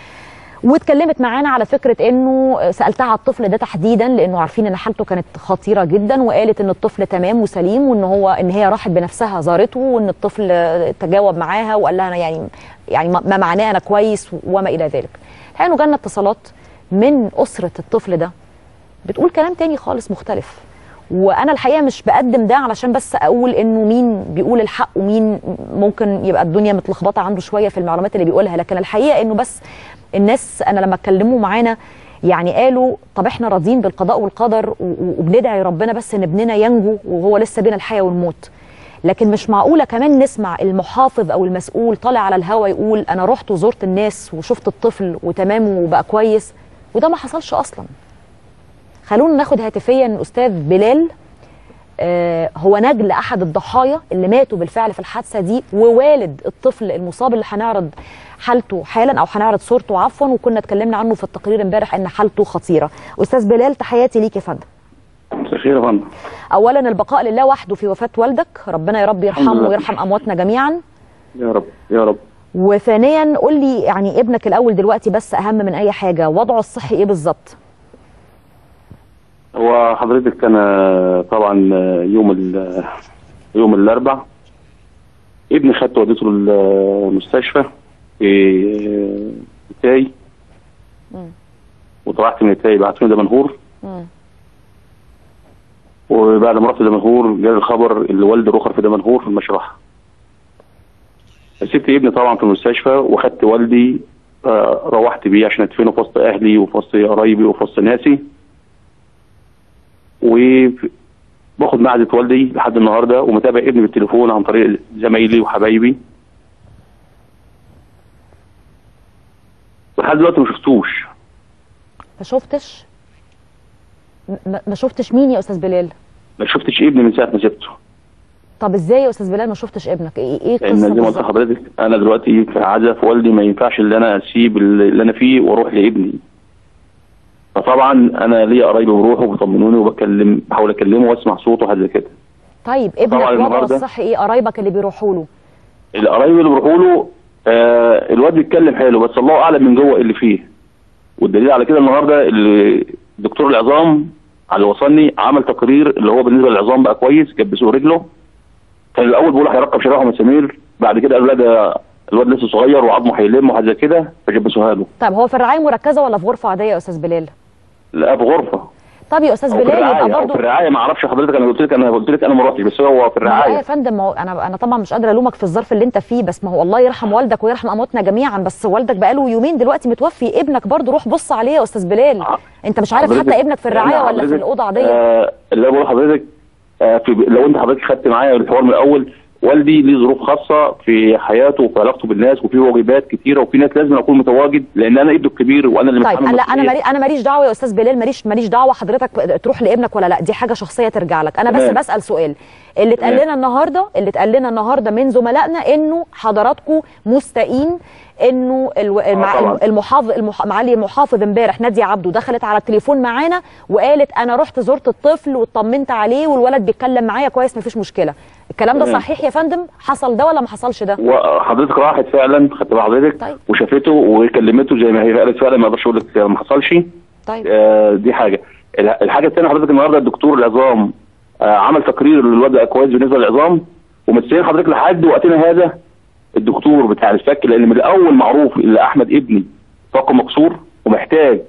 واتكلمت معانا على فكره انه سالتها على الطفل ده تحديدا لانه عارفين ان حالته كانت خطيره جدا وقالت ان الطفل تمام وسليم وان هو ان هي راحت بنفسها زارته وان الطفل تجاوب معاها وقال لها انا يعني يعني ما معناه انا كويس وما الى ذلك. الحقيقه انه جالنا اتصالات من اسره الطفل ده بتقول كلام تاني خالص مختلف وانا الحقيقه مش بقدم ده علشان بس اقول انه مين بيقول الحق ومين ممكن يبقى الدنيا متلخبطه عنده شويه في المعلومات اللي بيقولها لكن الحقيقه انه بس الناس انا لما اتكلموا معانا يعني قالوا طب احنا راضيين بالقضاء والقدر و- و- وبندعي ربنا بس ان ابننا ينجو وهو لسه بين الحياه والموت لكن مش معقوله كمان نسمع المحافظ او المسؤول طالع على الهوا يقول انا رحت وزرت الناس وشفت الطفل وتمام وبقى كويس وده ما حصلش اصلا خلونا ناخد هاتفيا الاستاذ بلال آه هو نجل احد الضحايا اللي ماتوا بالفعل في الحادثه دي ووالد الطفل المصاب اللي هنعرض حالته حالا او هنعرض صورته عفوا وكنا اتكلمنا عنه في التقرير امبارح ان حالته خطيره استاذ بلال تحياتي ليك يا فندم مساء الخير يا فندم اولا البقاء لله وحده في وفاه والدك ربنا يا رب الحمد يرحمه لله. ويرحم امواتنا جميعا يا رب يا رب وثانيا قول لي يعني ابنك الاول دلوقتي بس اهم من اي حاجه وضعه الصحي ايه بالظبط هو حضرتك انا طبعا يوم ال يوم الاربع ابني خدت وديته المستشفى في تاي وطلعت من التاي بعتوني دمنهور مم. وبعد ما رحت دمنهور جالي الخبر اللي والدي رخر في دمنهور في المشرحه سبت ابني طبعا في المستشفى وخدت والدي آه، روحت بيه عشان ادفنه في وسط اهلي وفي وسط قرايبي وفي وسط ناسي وباخد معدة والدي لحد النهارده ومتابع ابني بالتليفون عن طريق زمايلي وحبايبي ولحد دلوقتي ما شفتوش ما شفتش ما- ما شفتش مين يا استاذ بلال ما شفتش ابني من ساعه ما سبته طب ازاي يا استاذ بلال ما شفتش ابنك ايه ايه لان القصه زي ما قلت بالظبط؟ لحضرتك انا دلوقتي في عزف والدي ما ينفعش ان انا اسيب اللي انا فيه واروح لابني فطبعا انا ليا قرايبي بروحوا وبيطمنوني وبكلم بحاول اكلمه واسمع صوته وحاجه زي كده طيب ابنك طبعاً وضعه النهاردة- الصحي ايه قرايبك اللي بيروحوا له القرايب اللي بيروحوا له آه الواد بيتكلم حلو بس الله اعلم من جوه إيه اللي فيه والدليل على كده النهارده اللي دكتور العظام على اللي وصلني عمل تقرير اللي هو بالنسبه للعظام بقى كويس جبسوه رجله كان الاول بيقول هيركب شرايح ومسامير بعد كده قالوا لا ده الواد لسه صغير وعظمه هيلم وحاجه زي كده فجبسوها له طيب هو في الرعايه مركزه ولا في غرفه عاديه يا استاذ بلال لقاه في غرفه طب يا استاذ او في بلال يبقى الرعايه او برضه في الرعايه ما اعرفش حضرتك انا قلت لك انا قلت لك انا ما رحتش بس هو في ما هو إيه يا الرعايه فندم ما هو انا انا طبعا مش قادره الومك في الظرف اللي انت فيه بس ما هو الله يرحم والدك ويرحم امواتنا جميعا بس والدك بقاله يومين دلوقتي متوفي ابنك برضه روح بص عليه يا استاذ بلال ح- انت مش عارف حضرتك- حتى ابنك في الرعايه يعني ولا في حضرتك- الاوضه عاديه آه اللي أنا بقول لحضرتك آه في لو انت حضرتك خدت معايا الحوار من الاول والدي ليه ظروف خاصه في حياته وفي علاقته بالناس وفي واجبات كتيره وفي ناس لازم اكون متواجد لان انا ابنه الكبير وانا اللي طيب متحمل انا لا انا مسؤولية. مالي انا ماليش دعوه يا استاذ بلال ماليش ماليش دعوه حضرتك تروح لابنك ولا لا دي حاجه شخصيه ترجع لك انا بس تمام. بسال سؤال اللي اتقال تمام. لنا النهارده اللي اتقال لنا النهارده من زملائنا انه حضراتكم مستائين انه الو... مع طبعاً. المحافظ المح... معالي المحافظ امبارح ناديه عبده دخلت على التليفون معانا وقالت انا رحت زرت الطفل واطمنت عليه والولد بيتكلم معايا كويس مفيش مشكله الكلام ده تمام. صحيح يا فندم حصل ده ولا ما حصلش ده وحضرتك راحت فعلا خدت بال حضرتك طيب. وشافته وكلمته زي ما هي قالت فعلا ما اقدرش اقول لك ما حصلش طيب آه دي حاجه الح- الحاجه الثانيه حضرتك النهارده الدكتور العظام آه عمل تقرير للوضع كويس بالنسبه للعظام ومستنيين حضرتك لحد وقتنا هذا الدكتور بتاع الفك لان من الاول معروف ان احمد ابني فقه مكسور ومحتاج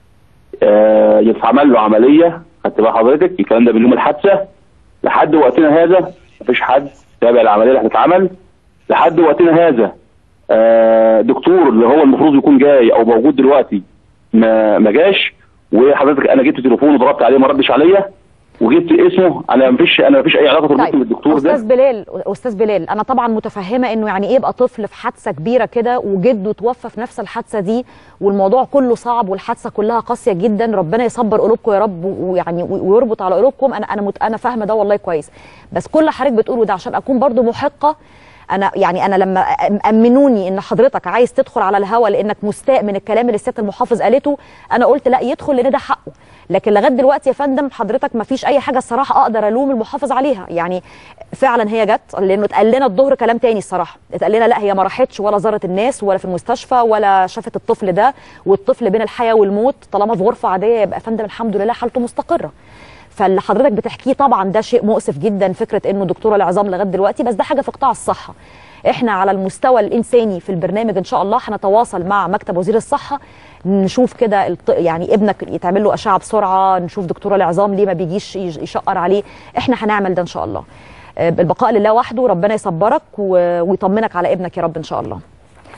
آه يتعمل له عمليه خدت بال حضرتك الكلام ده من يوم الحادثه لحد وقتنا هذا مفيش حد تابع العمليه اللي هتتعمل لحد وقتنا هذا آه دكتور اللي هو المفروض يكون جاي او موجود دلوقتي ما ما جاش وحضرتك انا جبت تليفونه وضربت عليه ما ردش عليا وجبت اسمه انا مفيش انا مفيش اي علاقه تربطني طيب بالدكتور ده استاذ بلال استاذ بلال انا طبعا متفهمه انه يعني ايه يبقى طفل في حادثه كبيره كده وجده توفى في نفس الحادثه دي والموضوع كله صعب والحادثه كلها قاسيه جدا ربنا يصبر قلوبكم يا رب ويعني ويربط على قلوبكم انا انا مت... انا فاهمه ده والله كويس بس كل اللي حضرتك بتقوله ده عشان اكون برضو محقه انا يعني انا لما أ- امنوني ان حضرتك عايز تدخل على الهوا لانك مستاء من الكلام اللي الست المحافظ قالته انا قلت لا يدخل لان ده حقه لكن لغايه دلوقتي يا فندم حضرتك ما فيش اي حاجه الصراحه اقدر الوم المحافظ عليها يعني فعلا هي جت لانه اتقال لنا الظهر كلام تاني الصراحه اتقال لنا لا هي ما راحتش ولا زارت الناس ولا في المستشفى ولا شافت الطفل ده والطفل بين الحياه والموت طالما في غرفه عاديه يبقى يا فندم الحمد لله حالته مستقره فاللي حضرتك بتحكيه طبعا ده شيء مؤسف جدا فكره انه دكتوره العظام لغايه دلوقتي بس ده حاجه في قطاع الصحه احنا على المستوى الانساني في البرنامج ان شاء الله هنتواصل مع مكتب وزير الصحه نشوف كده الط- يعني ابنك يتعمل له اشعه بسرعه نشوف دكتوره العظام ليه ما بيجيش يج- يشقر عليه احنا هنعمل ده ان شاء الله آه، بالبقاء لله وحده ربنا يصبرك و- ويطمنك على ابنك يا رب ان شاء الله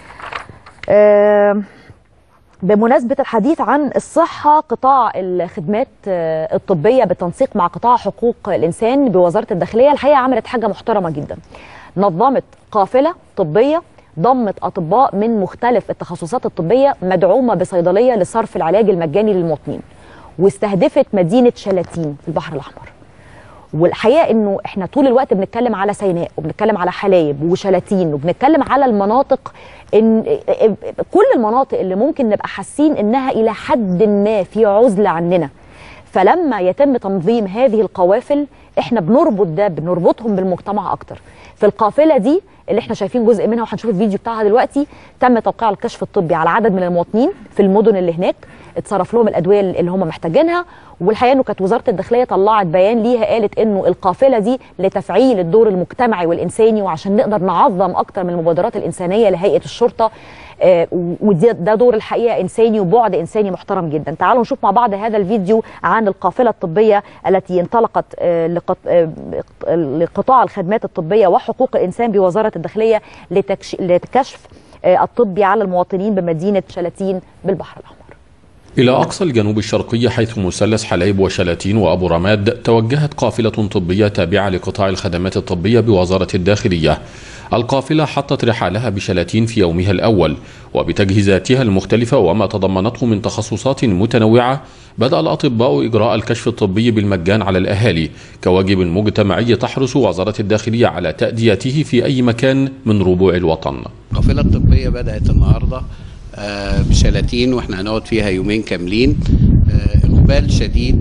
آه، بمناسبة الحديث عن الصحة قطاع الخدمات آه، الطبية بالتنسيق مع قطاع حقوق الإنسان بوزارة الداخلية الحقيقة عملت حاجة محترمة جدا نظمت قافلة طبية ضمت أطباء من مختلف التخصصات الطبية مدعومة بصيدلية لصرف العلاج المجاني للمواطنين واستهدفت مدينة شلاتين في البحر الأحمر والحقيقه انه احنا طول الوقت بنتكلم على سيناء وبنتكلم على حلايب وشلاتين وبنتكلم على المناطق ان كل المناطق اللي ممكن نبقى حاسين انها الى حد ما في عزله عننا فلما يتم تنظيم هذه القوافل احنا بنربط ده بنربطهم بالمجتمع اكتر في القافله دي اللي احنا شايفين جزء منها وهنشوف الفيديو بتاعها دلوقتي تم توقيع الكشف الطبي على عدد من المواطنين في المدن اللي هناك اتصرف لهم الادويه اللي هم محتاجينها والحقيقه انه كانت وزاره الداخليه طلعت بيان ليها قالت انه القافله دي لتفعيل الدور المجتمعي والانساني وعشان نقدر نعظم اكتر من المبادرات الانسانيه لهيئه الشرطه آه، وده ده دور الحقيقه انساني وبعد انساني محترم جدا تعالوا نشوف مع بعض هذا الفيديو عن القافله الطبيه التي انطلقت آه، لقط- آه، لقطاع الخدمات الطبيه وحقوق الانسان بوزاره الداخليه لتكش- لكشف آه، الطبي على المواطنين بمدينه شلاتين بالبحر الاحمر إلى أقصى الجنوب الشرقي حيث مثلث حلايب وشلاتين وأبو رماد توجهت قافلة طبية تابعة لقطاع الخدمات الطبية بوزارة الداخلية القافلة حطت رحالها بشلاتين في يومها الأول وبتجهيزاتها المختلفة وما تضمنته من تخصصات متنوعة بدأ الأطباء إجراء الكشف الطبي بالمجان على الأهالي كواجب مجتمعي تحرص وزارة الداخلية على تأديته في أي مكان من ربوع الوطن القافلة الطبية بدأت النهاردة آه، بشلاتين واحنا هنقعد فيها يومين كاملين آه، اقبال شديد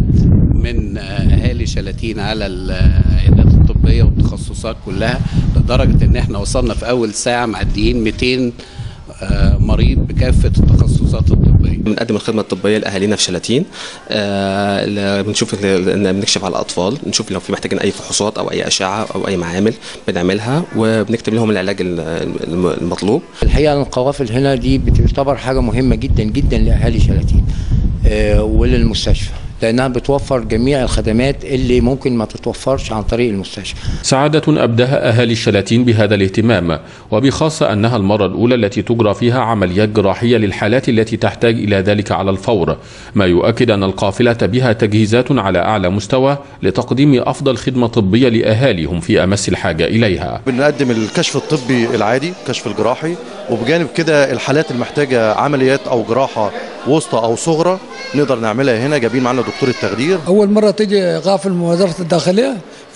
من آه، اهالي شلاتين على العيادات الطبيه والتخصصات كلها لدرجه ان احنا وصلنا في اول ساعه معديين 200 آه، مريض بكافه التخصصات الطبيه بنقدم الخدمه الطبيه لاهالينا في شلاتين آه، ل- بنشوف ال- ان بنكشف على الاطفال نشوف لو في محتاجين اي فحوصات او اي اشعه او اي معامل بنعملها وبنكتب لهم العلاج ال- الم- المطلوب الحقيقه ان القوافل هنا دي بتعتبر حاجه مهمه جدا جدا لاهالي شلاتين آه، وللمستشفى لانها بتوفر جميع الخدمات اللي ممكن ما تتوفرش عن طريق المستشفى سعادة أبداها أهالي الشلاتين بهذا الاهتمام وبخاصة أنها المرة الأولى التي تجرى فيها عمليات جراحية للحالات التي تحتاج إلى ذلك على الفور ما يؤكد أن القافلة بها تجهيزات على أعلى مستوى لتقديم أفضل خدمة طبية لأهاليهم في أمس الحاجة إليها بنقدم الكشف الطبي العادي الكشف الجراحي وبجانب كده الحالات المحتاجة عمليات أو جراحة وسطى أو صغرى نقدر نعملها هنا جايبين معانا دكتور التخدير اول مره تيجي غافل من وزاره الداخليه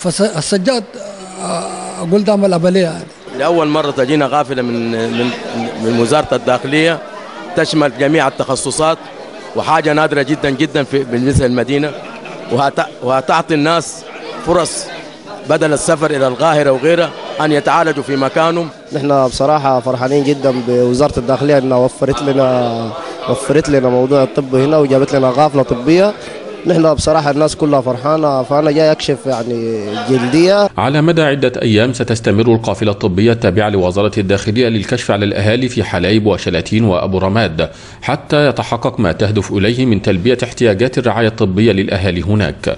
فسجلت اقول ده عمل عمليه يعني لأول مرة تجينا غافلة من من من وزارة الداخلية تشمل جميع التخصصات وحاجة نادرة جدا جدا في بالنسبة للمدينة وهت- وهتعطي الناس فرص بدل السفر إلى القاهرة وغيرها أن يتعالجوا في مكانهم نحن بصراحة فرحانين جدا بوزارة الداخلية انها وفرت لنا وفرت لنا موضوع الطب هنا وجابت لنا غافلة طبية نحن بصراحة الناس كلها فرحانة فأنا جاي أكشف يعني جلدية على مدى عدة أيام ستستمر القافلة الطبية التابعة لوزارة الداخلية للكشف على الأهالي في حلايب وشلاتين وأبو رماد حتى يتحقق ما تهدف إليه من تلبية احتياجات الرعاية الطبية للأهالي هناك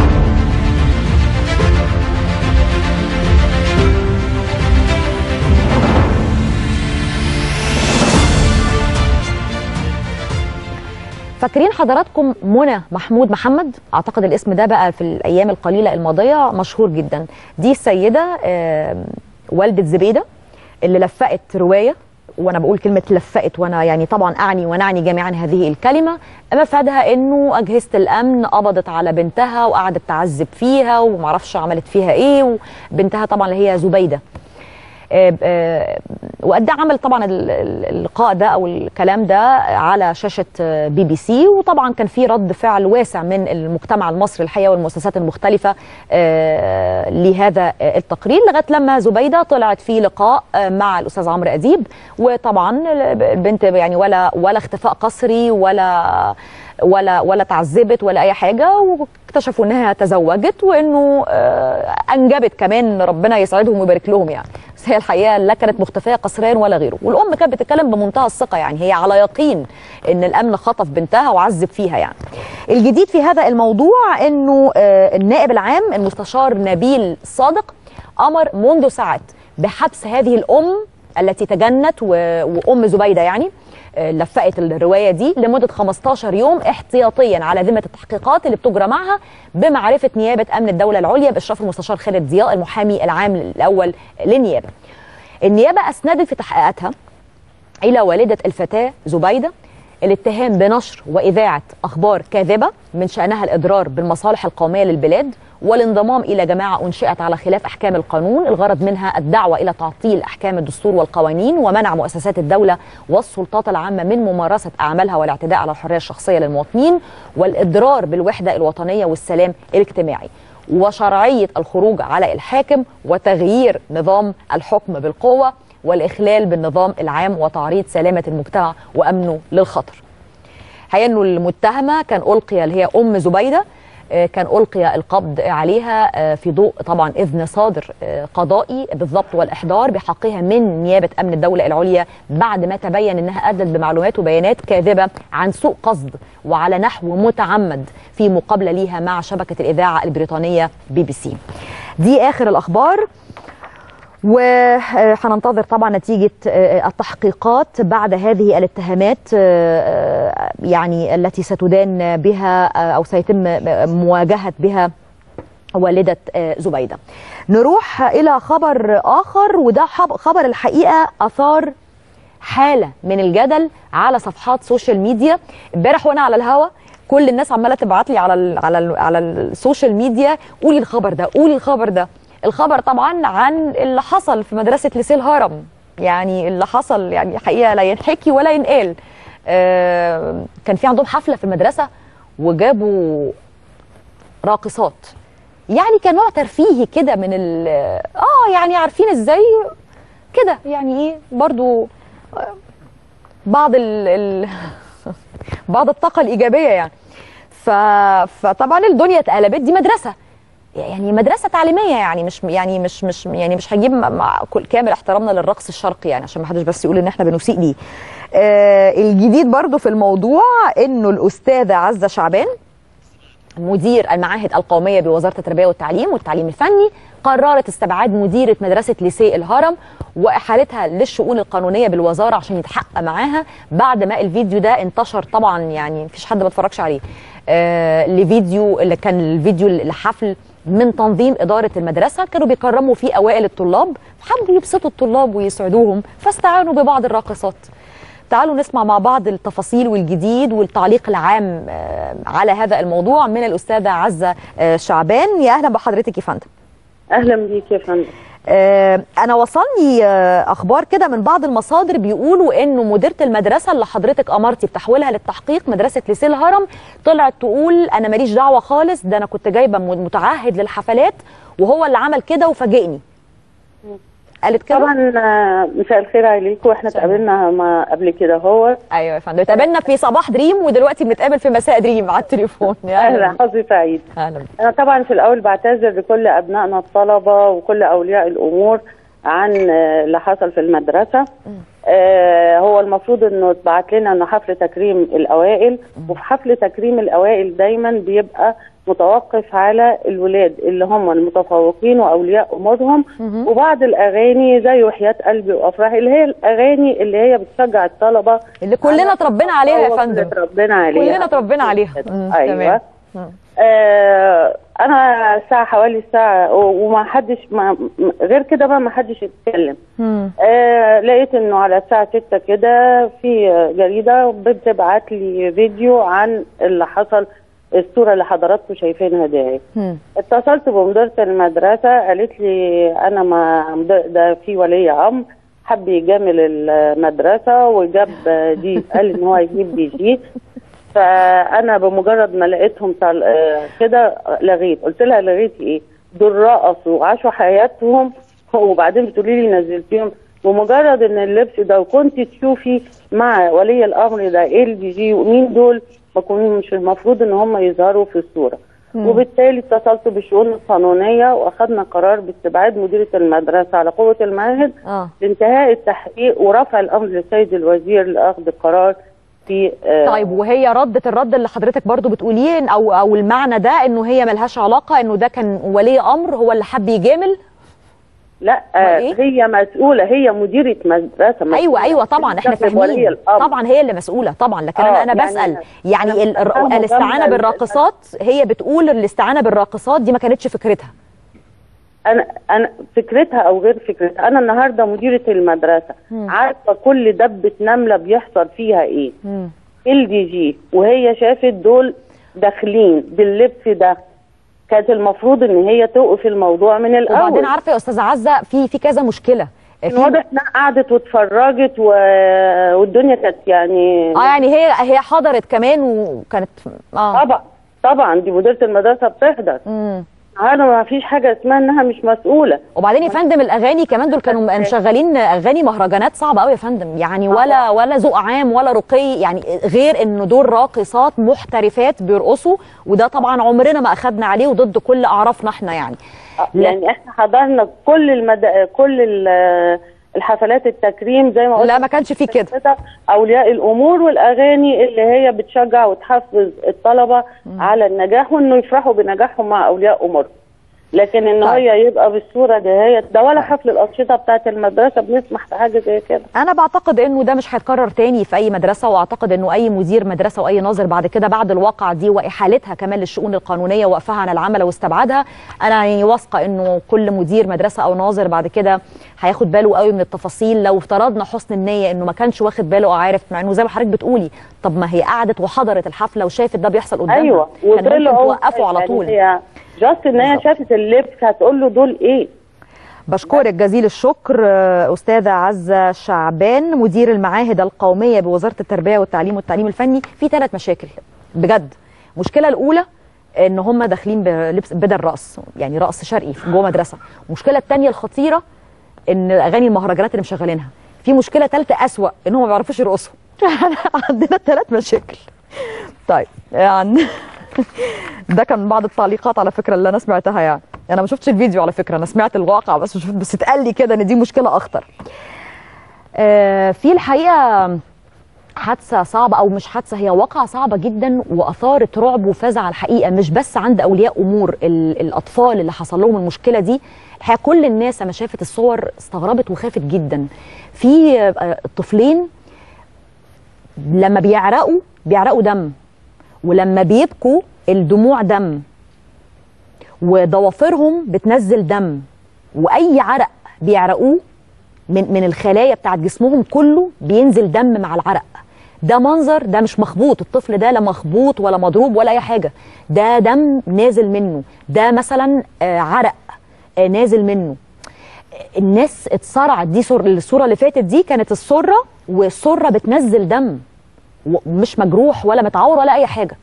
فاكرين حضراتكم منى محمود محمد اعتقد الاسم ده بقى في الايام القليله الماضيه مشهور جدا دي السيده آم، والده زبيده اللي لفقت روايه وانا بقول كلمه لفقت وانا يعني طبعا اعني ونعني جميعا هذه الكلمه مفادها انه اجهزه الامن قبضت على بنتها وقعدت تعذب فيها ومعرفش عملت فيها ايه وبنتها طبعا اللي هي زبيده آه، آه، وقد إيه عمل طبعا ال- ال- اللقاء ده او الكلام ده على شاشه آه، بي بي سي وطبعا كان في رد فعل واسع من المجتمع المصري الحقيقه والمؤسسات المختلفه آه، لهذا آه، التقرير لغايه لما زبيده طلعت في لقاء آه، مع الاستاذ عمرو اديب وطبعا البنت يعني ولا ولا اختفاء قسري ولا ولا ولا تعذبت ولا اي حاجه واكتشفوا انها تزوجت وانه آه، انجبت كمان ربنا يسعدهم ويبارك لهم يعني بس هي الحقيقه لا كانت مختفيه قسريا ولا غيره والام كانت بتتكلم بمنتهى الثقه يعني هي على يقين ان الامن خطف بنتها وعذب فيها يعني الجديد في هذا الموضوع انه آه، النائب العام المستشار نبيل صادق امر منذ ساعات بحبس هذه الام التي تجنت و- وام زبيده يعني آه، لفقت الروايه دي لمده 15 يوم احتياطيا على ذمه التحقيقات اللي بتجرى معها بمعرفه نيابه امن الدوله العليا باشراف المستشار خالد ضياء المحامي العام الاول للنيابه. النيابه اسندت في تحقيقاتها الى والده الفتاه زبيده الاتهام بنشر واذاعه اخبار كاذبه من شانها الاضرار بالمصالح القوميه للبلاد والانضمام الى جماعه انشئت على خلاف احكام القانون الغرض منها الدعوه الى تعطيل احكام الدستور والقوانين ومنع مؤسسات الدوله والسلطات العامه من ممارسه اعمالها والاعتداء على الحريه الشخصيه للمواطنين والاضرار بالوحده الوطنيه والسلام الاجتماعي وشرعيه الخروج على الحاكم وتغيير نظام الحكم بالقوه والاخلال بالنظام العام وتعريض سلامه المجتمع وامنه للخطر. حقيقه انه المتهمه كان القي اللي هي ام زبيده آه، كان القي القبض عليها آه، في ضوء طبعا اذن صادر آه، قضائي بالضبط والاحضار بحقها من نيابه امن الدوله العليا بعد ما تبين انها ادلت بمعلومات وبيانات كاذبه عن سوء قصد وعلى نحو متعمد في مقابله ليها مع شبكه الاذاعه البريطانيه بي بي سي. دي اخر الاخبار وهننتظر طبعا نتيجة آه، التحقيقات بعد هذه الاتهامات آه، آه، يعني التي ستدان بها آه، او سيتم آه، مواجهه بها والدة آه، زبيدة نروح إلى خبر آخر وده حب- خبر الحقيقة أثار حالة من الجدل على صفحات سوشيال ميديا امبارح وأنا على الهوا كل الناس عمالة تبعت لي على ال على ال على السوشيال ميديا قولي الخبر ده قولي الخبر ده الخبر طبعا عن اللي حصل في مدرسة ليسيه الهرم يعني اللي حصل يعني حقيقة لا ينحكي ولا ينقال آه كان في عندهم حفلة في المدرسة وجابوا راقصات يعني كنوع ترفيهي كده من ال اه يعني عارفين ازاي كده يعني ايه برضو آه، بعض ال, ال بعض الطاقة الإيجابية يعني ف... فطبعا الدنيا اتقلبت دي مدرسة يعني مدرسة تعليمية يعني مش يعني مش مش يعني مش هجيب مع- مع كل كامل احترامنا للرقص الشرقي يعني عشان ما حدش بس يقول ان احنا بنسيء ليه. آه الجديد برضو في الموضوع انه الأستاذة عزة شعبان مدير المعاهد القومية بوزارة التربية والتعليم والتعليم الفني قررت استبعاد مديرة مدرسة ليسيه الهرم وإحالتها للشؤون القانونية بالوزارة عشان يتحقق معاها بعد ما الفيديو ده انتشر طبعا يعني مفيش حد ما اتفرجش عليه آه لفيديو اللي كان الفيديو لحفل من تنظيم إدارة المدرسة كانوا بيكرموا فيه أوائل الطلاب حبوا يبسطوا الطلاب ويسعدوهم فاستعانوا ببعض الراقصات تعالوا نسمع مع بعض التفاصيل والجديد والتعليق العام آه، على هذا الموضوع من الأستاذة عزة آه، شعبان يا أهلا بحضرتك يا فندم اهلا بيك يا فندم آه، أنا وصلني آه، أخبار كده من بعض المصادر بيقولوا إنه مديرة المدرسة اللي حضرتك أمرتي بتحويلها للتحقيق مدرسة ليسيه الهرم طلعت تقول أنا ماليش دعوة خالص ده أنا كنت جايبة متعهد للحفلات وهو اللي عمل كده وفاجئني قالت كده طبعا آه، مساء الخير عليكم واحنا اتقابلنا ما قبل كده هو ايوه يا فندم اتقابلنا في صباح دريم ودلوقتي بنتقابل في مساء دريم على التليفون يا اهلا حظي سعيد اهلا بك. انا طبعا في الاول بعتذر لكل ابنائنا الطلبه وكل اولياء الامور عن آه، اللي حصل في المدرسه آه هو المفروض انه اتبعت لنا انه حفل تكريم الاوائل وفي حفل تكريم الاوائل دايما بيبقى متوقف على الولاد اللي هم المتفوقين واولياء امورهم وبعض الاغاني زي وحياه قلبي وافراح اللي هي الاغاني اللي هي بتشجع الطلبه اللي كلنا اتربينا عليها يا التفوق فندم اللي اتربينا عليها كلنا اتربينا عليها مم، ايوه تمام. آه انا الساعه حوالي الساعه و- وما حدش ما م- غير كده بقى ما حدش يتكلم مم. آه لقيت انه على الساعه 6 كده في جريده بتبعت لي فيديو عن اللي حصل الصوره اللي حضراتكم شايفينها دي مم. اتصلت بمديرة المدرسة قالت لي أنا ما مد- ده في ولي أمر حب يجامل المدرسة وجاب دي قال إن هو هيجيب دي جي فأنا بمجرد ما لقيتهم طل... آه، كده لغيت قلت لها لغيت إيه؟ دول رقصوا وعاشوا حياتهم وبعدين بتقولي لي نزلتيهم بمجرد ان اللبس ده وكنت تشوفي مع ولي الامر ده ايه الدي جي ومين دول ما كانوا مش المفروض ان هم يظهروا في الصوره مم. وبالتالي اتصلت بالشؤون القانونيه واخذنا قرار باستبعاد مديره المدرسه على قوه المعاهد اه لانتهاء التحقيق ورفع الامر للسيد الوزير لاخذ القرار في آه، طيب وهي ردت الرد اللي حضرتك برضو بتقوليه إن- او او المعنى ده انه هي ملهاش علاقه انه ده كان ولي امر هو اللي حب يجامل لا آه هي مسؤوله هي مديره مدرسه مسؤولة. ايوه ايوه طبعا احنا تستخدم ولي فاهمين الأمر. طبعا هي اللي مسؤوله طبعا لكن آه، انا انا يعني بسال أنا- يعني أنا ال- الر- فاهمة الاستعانه جامدة بالراقصات هي بتقول الاستعانه بالراقصات دي ما كانتش فكرتها انا انا فكرتها او غير فكرتها انا النهارده مديره المدرسه مم. عارفه كل دبه نمله بيحصل فيها ايه مم. ال دي جي وهي شافت دول داخلين باللبس ده كانت المفروض ان هي توقف الموضوع من الاول وبعدين عارفه يا استاذه عزه في في كذا مشكله كان واضح انها قعدت واتفرجت و... والدنيا كانت يعني اه يعني هي هي حضرت كمان وكانت اه طبعا طبعا دي مديره المدرسه بتحضر امم انا ما فيش حاجه اسمها انها مش مسؤوله وبعدين يا فندم الاغاني كمان دول كانوا مشغلين اغاني مهرجانات صعبه قوي يا فندم يعني ولا ولا ذوق عام ولا رقي يعني غير انه دول راقصات محترفات بيرقصوا وده طبعا عمرنا ما اخدنا عليه وضد كل اعرافنا احنا يعني يعني احنا حضرنا كل المد... كل ال- الحفلات التكريم زي ما قلت لا ما كانش فيه كده اولياء الامور والاغاني اللي هي بتشجع وتحفز الطلبه على النجاح وانه يفرحوا بنجاحهم مع اولياء امورهم لكن ان هي يبقى بالصوره دهيت ده ولا حفل الانشطه بتاعت المدرسه بنسمح بحاجه زي كده انا بعتقد انه ده مش هيتكرر تاني في اي مدرسه واعتقد انه اي مدير مدرسه واي ناظر بعد كده بعد الواقعه دي واحالتها كمان للشؤون القانونيه ووقفها عن العمل واستبعادها انا يعني واثقه انه كل مدير مدرسه او ناظر بعد كده هياخد باله قوي من التفاصيل لو افترضنا حسن النيه انه ما كانش واخد باله او عارف مع انه زي ما حضرتك بتقولي طب ما هي قعدت وحضرت الحفله وشافت ده بيحصل قدامها ايوه كان ممكن وطلعوا توقفوا على يعني طول هي جاست ان هي شافت اللبس هتقول له دول ايه بشكرك جزيل الشكر آه، أستاذة عزة شعبان مدير المعاهد القومية بوزارة التربية والتعليم والتعليم الفني في ثلاث مشاكل بجد المشكلة الأولى ان هم داخلين بلبس بدل رقص يعني رقص شرقي في جوه مدرسه المشكله الثانيه الخطيره ان اغاني المهرجانات اللي مشغلينها في مشكله ثالثه اسوا ان هم ما بيعرفوش يرقصوا عندنا ثلاث مشاكل طيب يعني ده كان بعض التعليقات على فكره اللي انا سمعتها يعني انا ما شفتش الفيديو على فكره انا سمعت الواقع بس شفت بس اتقال لي كده ان دي مشكله اخطر آه في الحقيقه حادثه صعبه او مش حادثه هي واقعه صعبه جدا واثارت رعب وفزع الحقيقه مش بس عند اولياء امور ال- الاطفال اللي حصل لهم المشكله دي الحقيقه كل الناس لما شافت الصور استغربت وخافت جدا في آه، الطفلين لما بيعرقوا بيعرقوا دم ولما بيبكوا الدموع دم وضوافرهم بتنزل دم واي عرق بيعرقوه من من الخلايا بتاعت جسمهم كله بينزل دم مع العرق ده منظر ده مش مخبوط الطفل ده لا مخبوط ولا مضروب ولا اي حاجه ده دم نازل منه ده مثلا آه، عرق آه، نازل منه الناس اتصرعت دي صور الصوره اللي فاتت دي كانت السره والسره بتنزل دم ومش مجروح ولا متعور ولا اي حاجه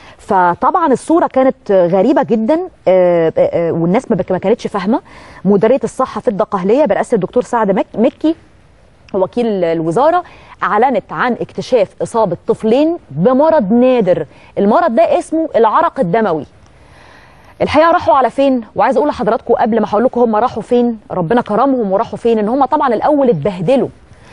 فطبعا الصوره كانت غريبه جدا آه، آه، آه، والناس ما بك- ما كانتش فاهمه مديريه الصحه في الدقهليه برئاسه الدكتور سعد مك- مكي وكيل الوزاره اعلنت عن اكتشاف اصابه طفلين بمرض نادر المرض ده اسمه العرق الدموي الحقيقه راحوا على فين وعايز اقول لحضراتكم قبل ما هقول لكم هم راحوا فين ربنا كرمهم وراحوا فين ان هم طبعا الاول اتبهدلوا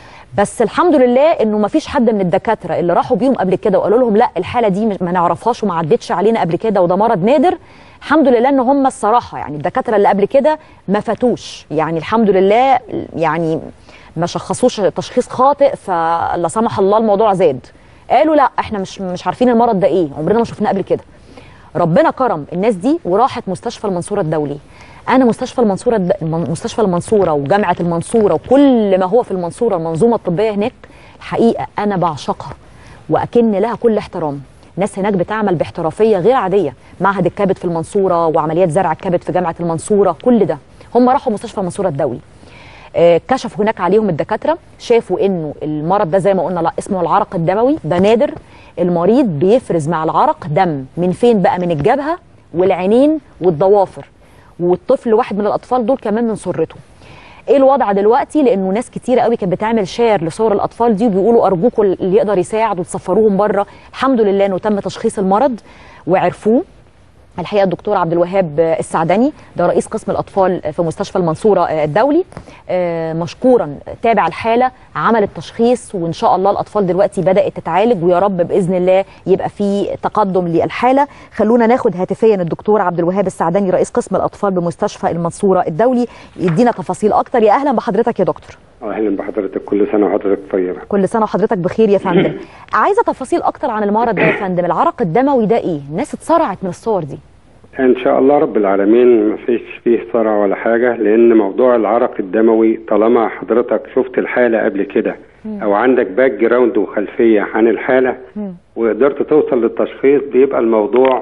بس الحمد لله انه ما فيش حد من الدكاتره اللي راحوا بيهم قبل كده وقالوا لهم لا الحاله دي مش- ما نعرفهاش وما عدتش علينا قبل كده وده مرض نادر الحمد لله ان هم الصراحه يعني الدكاتره اللي قبل كده ما فاتوش يعني الحمد لله يعني ما شخصوش تشخيص خاطئ فلا سمح الله الموضوع زاد قالوا لا احنا مش مش عارفين المرض ده ايه عمرنا ما شفناه قبل كده ربنا كرم الناس دي وراحت مستشفى المنصوره الدولي انا مستشفى المنصوره الد... المن- مستشفى المنصوره وجامعه المنصوره وكل ما هو في المنصوره المنظومه الطبيه هناك الحقيقه انا بعشقها واكن لها كل احترام ناس هناك بتعمل باحترافيه غير عاديه معهد الكبد في المنصوره وعمليات زرع الكبد في جامعه المنصوره كل ده هم راحوا مستشفى المنصوره الدولي آه، كشفوا هناك عليهم الدكاتره شافوا انه المرض ده زي ما قلنا لا اسمه العرق الدموي ده نادر المريض بيفرز مع العرق دم من فين بقى من الجبهه والعينين والضوافر والطفل واحد من الاطفال دول كمان من سرته ايه الوضع دلوقتي لانه ناس كتيره قوي كانت بتعمل شير لصور الاطفال دي وبيقولوا ارجوكم اللي يقدر يساعد وتسفروهم بره الحمد لله انه تم تشخيص المرض وعرفوه الحقيقه الدكتور عبد الوهاب السعدني ده رئيس قسم الاطفال في مستشفى المنصوره الدولي آه، مشكورا تابع الحاله عمل التشخيص وان شاء الله الاطفال دلوقتي بدات تتعالج ويا رب باذن الله يبقى في تقدم للحاله خلونا ناخد هاتفيا الدكتور عبد الوهاب السعدني رئيس قسم الاطفال بمستشفى المنصوره الدولي يدينا تفاصيل اكتر يا اهلا بحضرتك يا دكتور اهلا بحضرتك كل سنه وحضرتك طيبه كل سنه وحضرتك بخير يا فندم عايزه تفاصيل اكتر عن المرض ده يا فندم العرق الدموي ده ايه الناس اتصرعت من الصور دي ان شاء الله رب العالمين ما فيش فيه صرع ولا حاجه لان موضوع العرق الدموي طالما حضرتك شفت الحاله قبل كده او عندك باك جراوند وخلفيه عن الحاله وقدرت توصل للتشخيص بيبقى الموضوع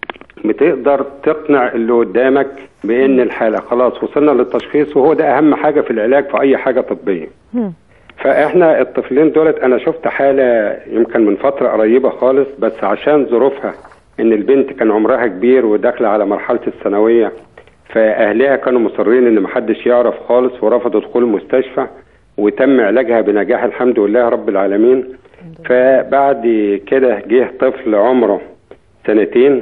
بتقدر تقنع اللي قدامك بان الحاله خلاص وصلنا للتشخيص وهو ده اهم حاجه في العلاج في اي حاجه طبيه فاحنا الطفلين دولت انا شفت حاله يمكن من فتره قريبه خالص بس عشان ظروفها ان البنت كان عمرها كبير وداخله على مرحله الثانويه فاهلها كانوا مصرين ان محدش يعرف خالص ورفضوا دخول المستشفى وتم علاجها بنجاح الحمد لله رب العالمين فبعد كده جه طفل عمره سنتين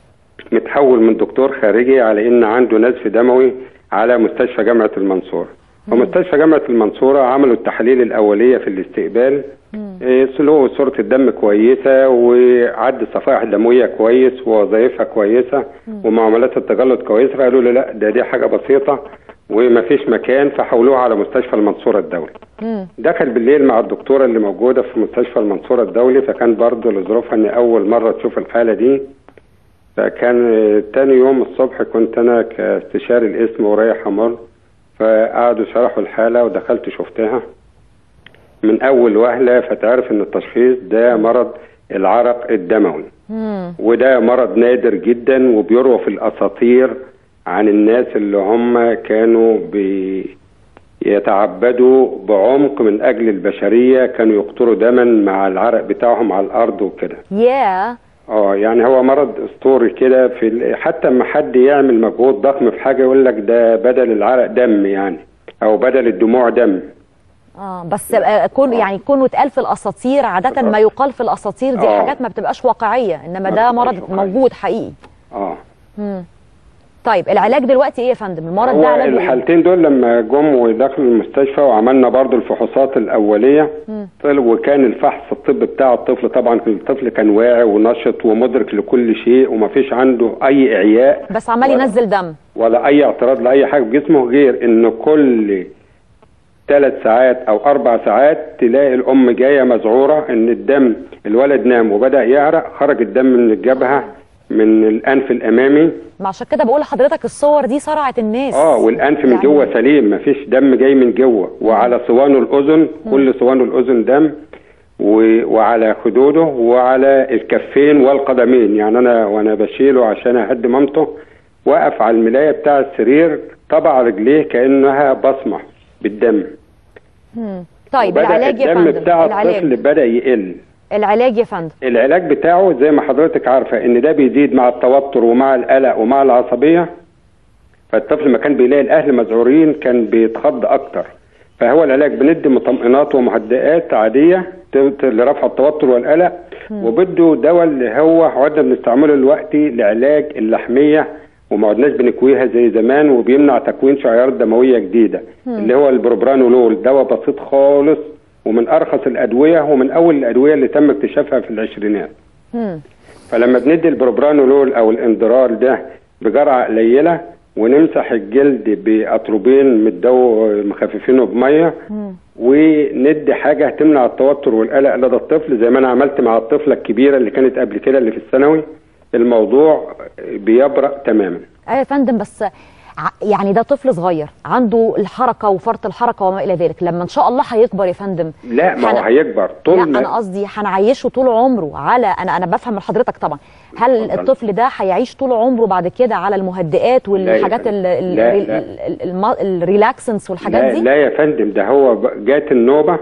متحول من دكتور خارجي على ان عنده نزف دموي على مستشفى جامعه المنصوره ومستشفى جامعه المنصوره عملوا التحاليل الاوليه في الاستقبال إيه، له صورة الدم كويسة وعد الصفائح الدموية كويس ووظائفها كويسة ومعاملات التجلط كويسة فقالوا لي لا ده دي حاجة بسيطة ومفيش مكان فحولوها على مستشفى المنصورة الدولي مم. دخل بالليل مع الدكتورة اللي موجودة في مستشفى المنصورة الدولي فكان برضه لظروفها ان اول مرة تشوف الحالة دي فكان آه، تاني يوم الصبح كنت انا كاستشاري الاسم ورايح امر فقعدوا شرحوا الحالة ودخلت شفتها من اول وهلة فتعرف ان التشخيص ده مرض العرق الدموي مم. وده مرض نادر جدا وبيروى في الاساطير عن الناس اللي هم كانوا بيتعبدوا بعمق من اجل البشريه كانوا يقطروا دما مع العرق بتاعهم على الارض وكده يا اه يعني هو مرض اسطوري كده في ال- حتى اما حد يعمل مجهود ضخم في حاجه يقول لك ده بدل العرق دم يعني او بدل الدموع دم اه بس آه، كون يعني كونه اتقال في الاساطير عاده ما يقال في الاساطير دي آه. حاجات ما بتبقاش واقعيه انما ده مرض موجود حقيقي اه مم. طيب العلاج دلوقتي ايه يا فندم المرض ده هو علاجه ايه الحالتين دول لما جم ودخلوا المستشفى وعملنا برضو الفحوصات الاوليه مم. طلع وكان الفحص الطبي بتاع الطفل طبعا الطفل كان واعي ونشط ومدرك لكل شيء ومفيش عنده اي اعياء بس عمال ينزل دم ولا اي اعتراض لاي حاجه في جسمه غير ان كل ثلاث ساعات او اربع ساعات تلاقي الام جايه مذعوره ان الدم الولد نام وبدا يعرق خرج الدم من الجبهه من الانف الامامي ما عشان كده بقول لحضرتك الصور دي صرعت الناس اه والانف من يعني- جوه سليم مفيش دم جاي من جوه وعلى صوانه الاذن كل صوانه الاذن دم و... وعلى خدوده وعلى الكفين والقدمين يعني انا وانا بشيله عشان اهدي مامته وقف على الملايه بتاع السرير طبع رجليه كانها بصمه بالدم مم. طيب وبدأ العلاج يا الدم فندم بتاع الطفل العلاج بدا يقل العلاج يا فندم العلاج بتاعه زي ما حضرتك عارفه ان ده بيزيد مع التوتر ومع القلق ومع العصبيه فالطفل ما كان بيلاقي الاهل مذعورين كان بيتخض اكتر فهو العلاج بندي مطمئنات ومهدئات عاديه ت- ت- لرفع التوتر والقلق وبده دواء اللي هو عدنا بنستعمله دلوقتي لعلاج اللحميه وما عدناش بنكويها زي زمان وبيمنع تكوين شعيرات دمويه جديده مم. اللي هو البروبرانولول دواء بسيط خالص ومن ارخص الادويه ومن اول الادويه اللي تم اكتشافها في العشرينات مم. فلما بندي البروبرانولول او الاندرال ده بجرعه قليله ونمسح الجلد باتروبين متدو مخففينه بميه مم. وندي حاجه تمنع التوتر والقلق لدى الطفل زي ما انا عملت مع الطفله الكبيره اللي كانت قبل كده اللي في الثانوي الموضوع بيبرأ تماما ايوه يا فندم بس ع- يعني ده طفل صغير عنده الحركه وفرط الحركه وما الى ذلك لما ان شاء الله هيكبر يا فندم لا ما هو هن- هيكبر طول لا ما انا قصدي هنعيشه طول عمره على انا انا بفهم من حضرتك طبعا هل الطفل ده هيعيش طول عمره بعد كده على المهدئات والحاجات ال- ال- لا، ال- لا. ال- الم- الريلاكسنس والحاجات لا, دي لا يا فندم ده هو ب- جات النوبة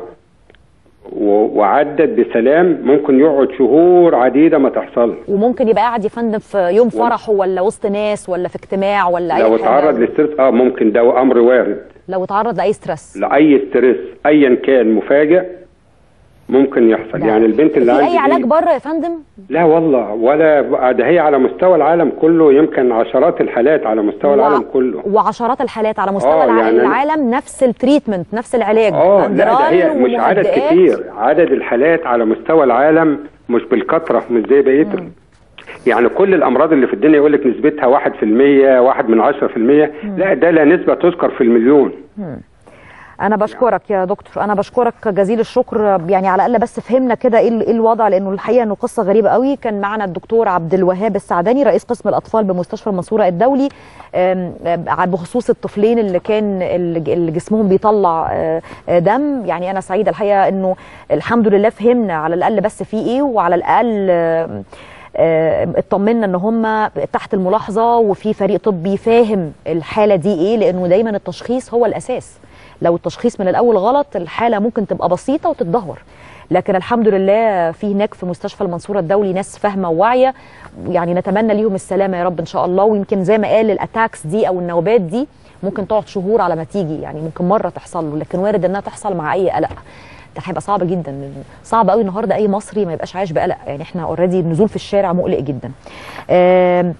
و- وعدت بسلام ممكن يقعد شهور عديدة ما تحصل وممكن يبقى قاعد يا فندم في يوم فرحه ولا وسط ناس ولا في اجتماع ولا اي لو حاجه اتعرض للستريس اه ممكن ده امر وارد لو اتعرض لاي ستريس لاي ستريس ايا كان مفاجئ ممكن يحصل يعني البنت اللي في عندي اي علاج دي- بره يا فندم لا والله ولا ده هي على مستوى العالم كله يمكن عشرات الحالات على مستوى و- العالم كله وعشرات الحالات على مستوى آه، الع- يعني أنا- العالم نفس التريتمنت نفس العلاج اه لا ده هي أندرال مش عدد ومهدئات. كتير عدد الحالات على مستوى العالم مش بالكثره مش زي بقيه ال- يعني كل الامراض اللي في الدنيا يقول لك نسبتها 1% واحد من 10% لا ده لا نسبه تذكر في المليون مم. انا بشكرك يا دكتور انا بشكرك جزيل الشكر يعني على الاقل بس فهمنا كده ايه ال- إيه الوضع لانه الحقيقه انه قصه غريبه قوي كان معنا الدكتور عبد الوهاب السعداني رئيس قسم الاطفال بمستشفى المنصوره الدولي آم، آم، بخصوص الطفلين اللي كان اللي اللي جسمهم بيطلع آه، آه، دم يعني انا سعيده الحقيقه انه الحمد لله فهمنا على الاقل بس في ايه وعلى الاقل آم، آه، اطمنا ان هم تحت الملاحظه وفي فريق طبي فاهم الحاله دي ايه لانه دايما التشخيص هو الاساس لو التشخيص من الاول غلط الحاله ممكن تبقى بسيطه وتتدهور لكن الحمد لله في هناك في مستشفى المنصوره الدولي ناس فاهمه وواعيه يعني نتمنى ليهم السلامه يا رب ان شاء الله ويمكن زي ما قال الاتاكس دي او النوبات دي ممكن تقعد شهور على ما تيجي يعني ممكن مره تحصل له لكن وارد انها تحصل مع اي قلق ده هيبقى صعب جدا صعب قوي النهارده اي مصري ما يبقاش عايش بقلق يعني احنا اوريدي النزول في الشارع مقلق جدا آم،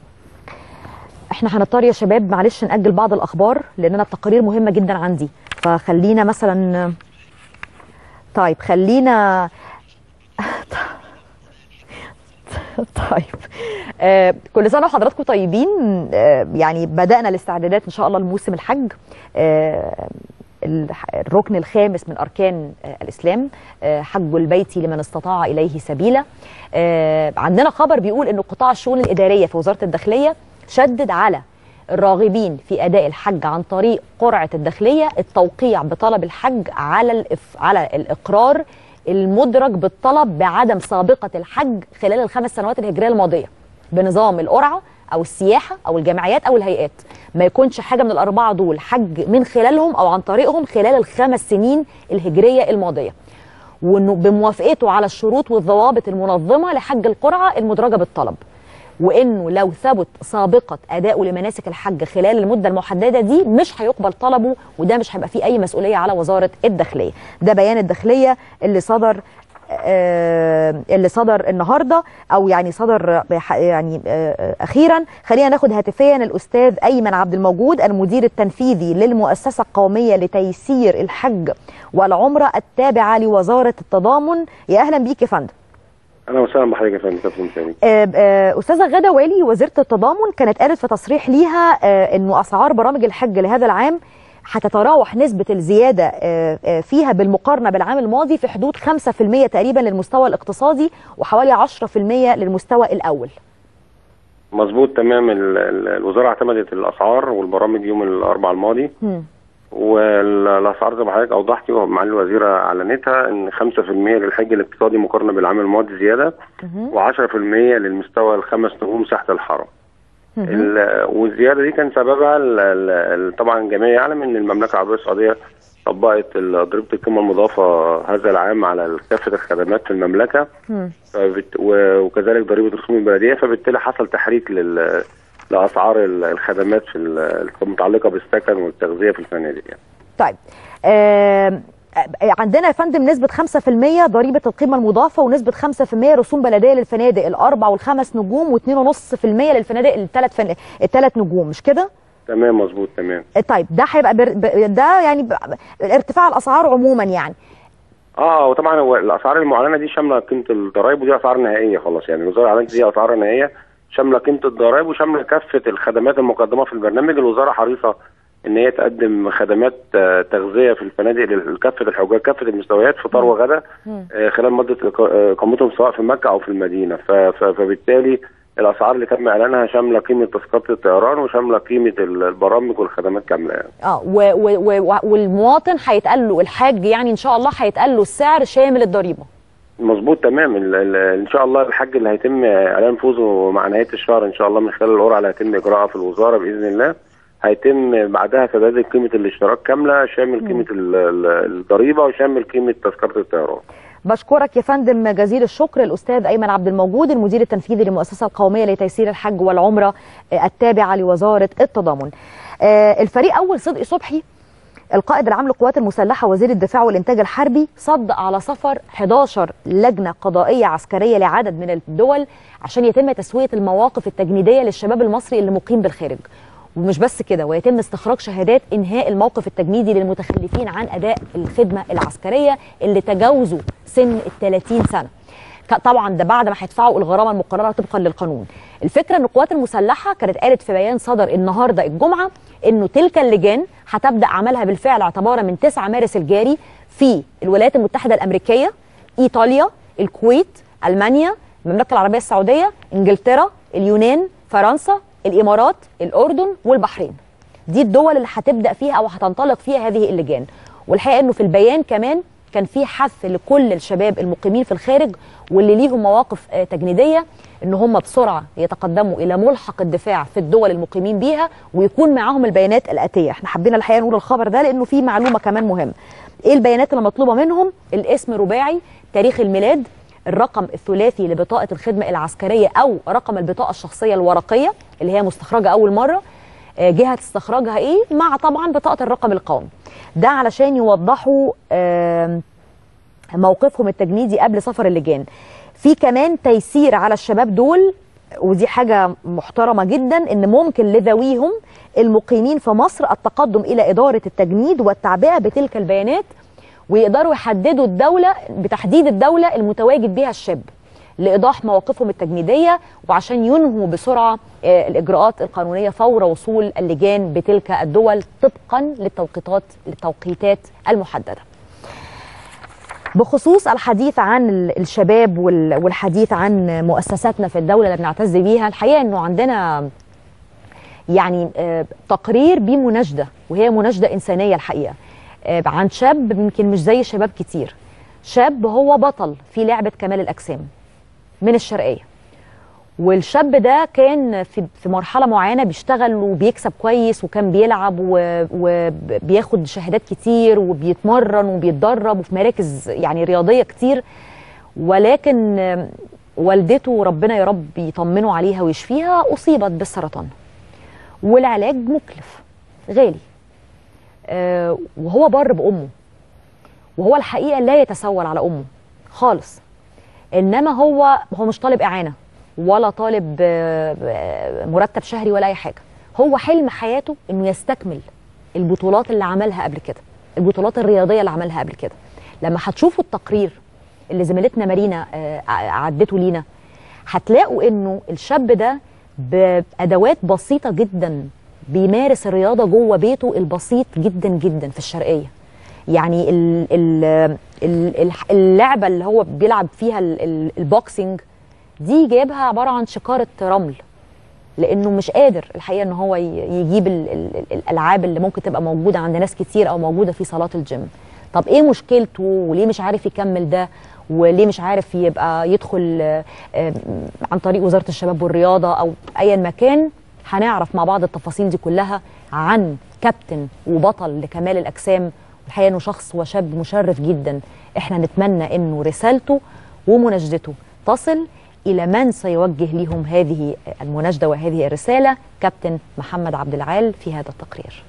احنا هنضطر يا شباب معلش نأجل بعض الأخبار لأن أنا التقارير مهمة جدا عندي فخلينا مثلا طيب خلينا طيب آه كل سنه وحضراتكم طيبين آه يعني بدانا الاستعدادات ان شاء الله لموسم الحج آه الح- الركن الخامس من اركان آه الاسلام آه حج البيت لمن استطاع اليه سبيلا آه عندنا خبر بيقول ان قطاع الشؤون الاداريه في وزاره الداخليه شدد على الراغبين في اداء الحج عن طريق قرعه الداخليه التوقيع بطلب الحج على الإف على الاقرار المدرج بالطلب بعدم سابقه الحج خلال الخمس سنوات الهجريه الماضيه بنظام القرعه او السياحه او الجمعيات او الهيئات ما يكونش حاجه من الاربعه دول حج من خلالهم او عن طريقهم خلال الخمس سنين الهجريه الماضيه وانه بموافقته على الشروط والضوابط المنظمه لحج القرعه المدرجه بالطلب وانه لو ثبت سابقه اداؤه لمناسك الحج خلال المده المحدده دي مش هيقبل طلبه وده مش هيبقى فيه اي مسؤوليه على وزاره الداخليه ده بيان الداخليه اللي صدر آه، اللي صدر النهارده او يعني صدر بح- يعني آه، اخيرا خلينا ناخد هاتفيا الاستاذ ايمن عبد الموجود المدير التنفيذي للمؤسسه القوميه لتيسير الحج والعمره التابعه لوزاره التضامن يا اهلا بيك يا فندم اهلا وسهلا بحضرتك يا فندم كابتن سامي آه، آه، استاذه غاده والي وزيره التضامن كانت قالت في تصريح ليها آه، انه اسعار برامج الحج لهذا العام هتتراوح نسبه الزياده آه، آه، فيها بالمقارنه بالعام الماضي في حدود 5% تقريبا للمستوى الاقتصادي وحوالي 10% للمستوى الاول مظبوط تمام ال- ال- الوزاره اعتمدت الاسعار والبرامج يوم الاربعاء الماضي والاسعار زي ما حضرتك اوضحتي ومعالي الوزيره اعلنتها ان 5% للحج الاقتصادي مقارنه بالعام الماضي زياده و10% للمستوى الخمس نجوم ساحه الحرم ال- والزياده دي كان سببها ال- ال- ال- طبعا الجميع يعلم ان المملكه العربيه السعوديه طبقت ال- ضريبه القيمه المضافه هذا العام على كافه الخدمات في المملكه فبت... و- وكذلك ضريبه رسوم البلديه فبالتالي حصل تحريك لل... لاسعار ال- الخدمات في ال- المتعلقه بالسكن والتغذيه في الفنادق يعني. طيب آم، آه، عندنا يا فندم نسبة 5% ضريبة القيمة المضافة ونسبة 5% رسوم بلدية للفنادق الأربع والخمس نجوم و2.5% للفنادق الثلاث فن... الثلاث نجوم مش كده؟ تمام مظبوط تمام آه، طيب ده هيبقى بر... ب... ده يعني ب... ارتفاع الأسعار عموما يعني اه وطبعا هو الاسعار المعلنه دي شامله قيمه الضرائب ودي اسعار نهائيه خلاص يعني الوزاره اعلنت دي اسعار نهائيه شامله قيمه الضرائب وشامله كافه الخدمات المقدمه في البرنامج الوزاره حريصه ان هي تقدم خدمات آه، تغذيه في الفنادق لكافه الحجاج كافه المستويات فطار وغدا آه، خلال مده إق- آه، اقامتهم سواء في مكه او في المدينه ف- ف- فبالتالي الاسعار اللي تم اعلانها شامله قيمه تذكره الطيران وشامله قيمه ال- البرامج والخدمات كامله يعني. اه و... و... و... والمواطن هيتقال له الحاج يعني إن شاء الله هيتقال له السعر شامل الضريبة مظبوط تمام ال- ال- ان شاء الله الحج اللي هيتم اعلان فوزه مع نهايه الشهر ان شاء الله من خلال القرعه اللي هيتم اجراءها في الوزاره باذن الله هيتم بعدها سداد قيمه الاشتراك كامله شامل قيمه ال- ال- الضريبه وشامل قيمه تذكره الطيران بشكرك يا فندم جزيل الشكر الأستاذ أيمن عبد الموجود المدير التنفيذي للمؤسسة القومية لتيسير الحج والعمرة آه، التابعة لوزارة التضامن آه، الفريق أول صدقي صبحي القائد العام للقوات المسلحة وزير الدفاع والإنتاج الحربي صدق على سفر 11 لجنة قضائية عسكرية لعدد من الدول عشان يتم تسوية المواقف التجنيدية للشباب المصري اللي مقيم بالخارج ومش بس كده ويتم استخراج شهادات انهاء الموقف التجنيدي للمتخلفين عن اداء الخدمه العسكريه اللي تجاوزوا سن ال 30 سنه ك- طبعا ده بعد ما هيدفعوا الغرامه المقرره طبقا للقانون الفكره ان القوات المسلحه كانت قالت في بيان صدر النهارده الجمعه انه تلك اللجان هتبدا عملها بالفعل اعتبارا من 9 مارس الجاري في الولايات المتحده الامريكيه ايطاليا الكويت المانيا المملكه العربيه السعوديه انجلترا اليونان فرنسا الامارات الاردن والبحرين دي الدول اللي هتبدا فيها او هتنطلق فيها هذه اللجان والحقيقه انه في البيان كمان كان في حث لكل الشباب المقيمين في الخارج واللي ليهم مواقف آه، تجنيديه ان هم بسرعه يتقدموا الى ملحق الدفاع في الدول المقيمين بيها ويكون معاهم البيانات الاتيه احنا حبينا الحقيقه نقول الخبر ده لانه في معلومه كمان مهمه ايه البيانات اللي مطلوبه منهم الاسم رباعي تاريخ الميلاد الرقم الثلاثي لبطاقه الخدمه العسكريه او رقم البطاقه الشخصيه الورقيه اللي هي مستخرجه اول مره آه، جهه استخراجها ايه مع طبعا بطاقه الرقم القومي ده علشان يوضحوا آم، موقفهم التجنيدي قبل سفر اللجان في كمان تيسير على الشباب دول ودي حاجة محترمة جدا ان ممكن لذويهم المقيمين في مصر التقدم الى ادارة التجنيد والتعبئة بتلك البيانات ويقدروا يحددوا الدوله بتحديد الدوله المتواجد بها الشاب لايضاح مواقفهم التجنيديه وعشان ينهوا بسرعه آه، الاجراءات القانونيه فور وصول اللجان بتلك الدول طبقا للتوقيتات للتوقيتات المحدده. بخصوص الحديث عن ال- الشباب وال- والحديث عن مؤسساتنا في الدوله اللي بنعتز بيها الحقيقه انه عندنا يعني آه، تقرير بمناشده وهي مناشده انسانيه الحقيقه آه، عن شاب يمكن مش زي شباب كتير شاب هو بطل في لعبه كمال الاجسام من الشرقيه والشاب ده كان في في مرحله معينه بيشتغل وبيكسب كويس وكان بيلعب و- وبياخد شهادات كتير وبيتمرن وبيتدرب وفي مراكز يعني رياضيه كتير ولكن آم، والدته ربنا يا رب يطمنوا عليها ويشفيها اصيبت بالسرطان والعلاج مكلف غالي آه، وهو بر بامه وهو الحقيقه لا يتسول على امه خالص انما هو هو مش طالب اعانه ولا طالب آه، آه، مرتب شهري ولا اي حاجه هو حلم حياته انه يستكمل البطولات اللي عملها قبل كده البطولات الرياضيه اللي عملها قبل كده لما هتشوفوا التقرير اللي زميلتنا مارينا آه، ع- عدته لينا هتلاقوا انه الشاب ده بادوات بسيطه جدا بيمارس الرياضه جوه بيته البسيط جدا جدا في الشرقيه يعني ال ال ال ال- اللعبه اللي هو بيلعب فيها ال- ال- البوكسنج دي جايبها عباره عن شكاره رمل لانه مش قادر الحقيقه ان هو ي- يجيب ال ال الالعاب اللي ممكن تبقى موجوده عند ناس كتير او موجوده في صالات الجيم طب ايه مشكلته وليه مش عارف يكمل ده وليه مش عارف يبقى يدخل آه، آه، عن طريق وزاره الشباب والرياضه او ايا مكان هنعرف مع بعض التفاصيل دي كلها عن كابتن وبطل لكمال الاجسام الحقيقه انه شخص وشاب مشرف جدا احنا نتمنى انه رسالته ومناشدته تصل الى من سيوجه لهم هذه المناشده وهذه الرساله كابتن محمد عبد العال في هذا التقرير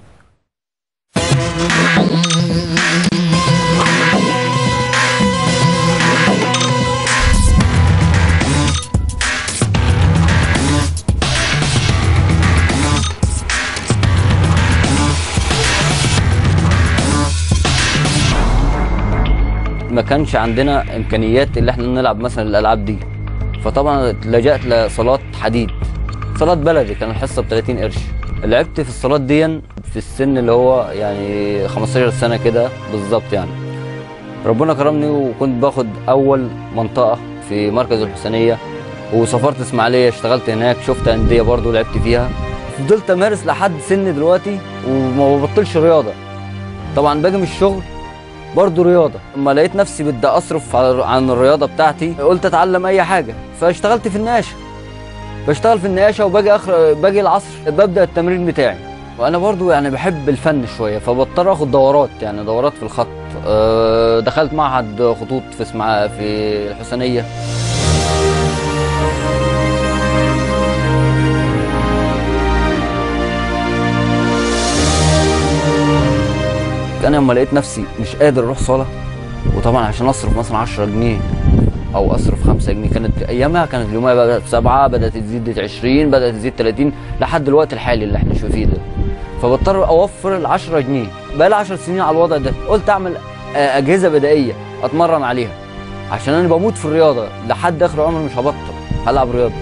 ما كانش عندنا امكانيات اللي احنا نلعب مثلا الالعاب دي فطبعا لجأت لصالات حديد صالات بلدي كان الحصه ب 30 قرش لعبت في الصالات دي في السن اللي هو يعني 15 سنه كده بالظبط يعني ربنا كرمني وكنت باخد اول منطقه في مركز الحسينيه وسافرت اسماعيليه اشتغلت هناك شفت انديه برضو لعبت فيها فضلت امارس لحد سن دلوقتي وما ببطلش رياضه طبعا باجي من الشغل برضه رياضه اما لقيت نفسي بدي اصرف على- عن الرياضه بتاعتي قلت اتعلم اي حاجه فاشتغلت في النقاشه بشتغل في النقاشه وباجي اخر باجي العصر ببدا التمرين بتاعي وانا برضو يعني بحب الفن شويه فبضطر اخد دورات يعني دورات في الخط أه، دخلت معهد خطوط في اسمع في الحسينيه انا لما لقيت نفسي مش قادر اروح صاله وطبعا عشان اصرف مثلا 10 جنيه او اصرف 5 جنيه كانت ايامها كانت اليوميه بدات بسبعه بدات تزيد 20 بدات تزيد 30 لحد الوقت الحالي اللي احنا فيه ده فبضطر اوفر ال 10 جنيه بقى لي 10 سنين على الوضع ده قلت اعمل آه، اجهزه بدائيه اتمرن عليها عشان انا بموت في الرياضه لحد اخر عمري مش هبطل هلعب رياضه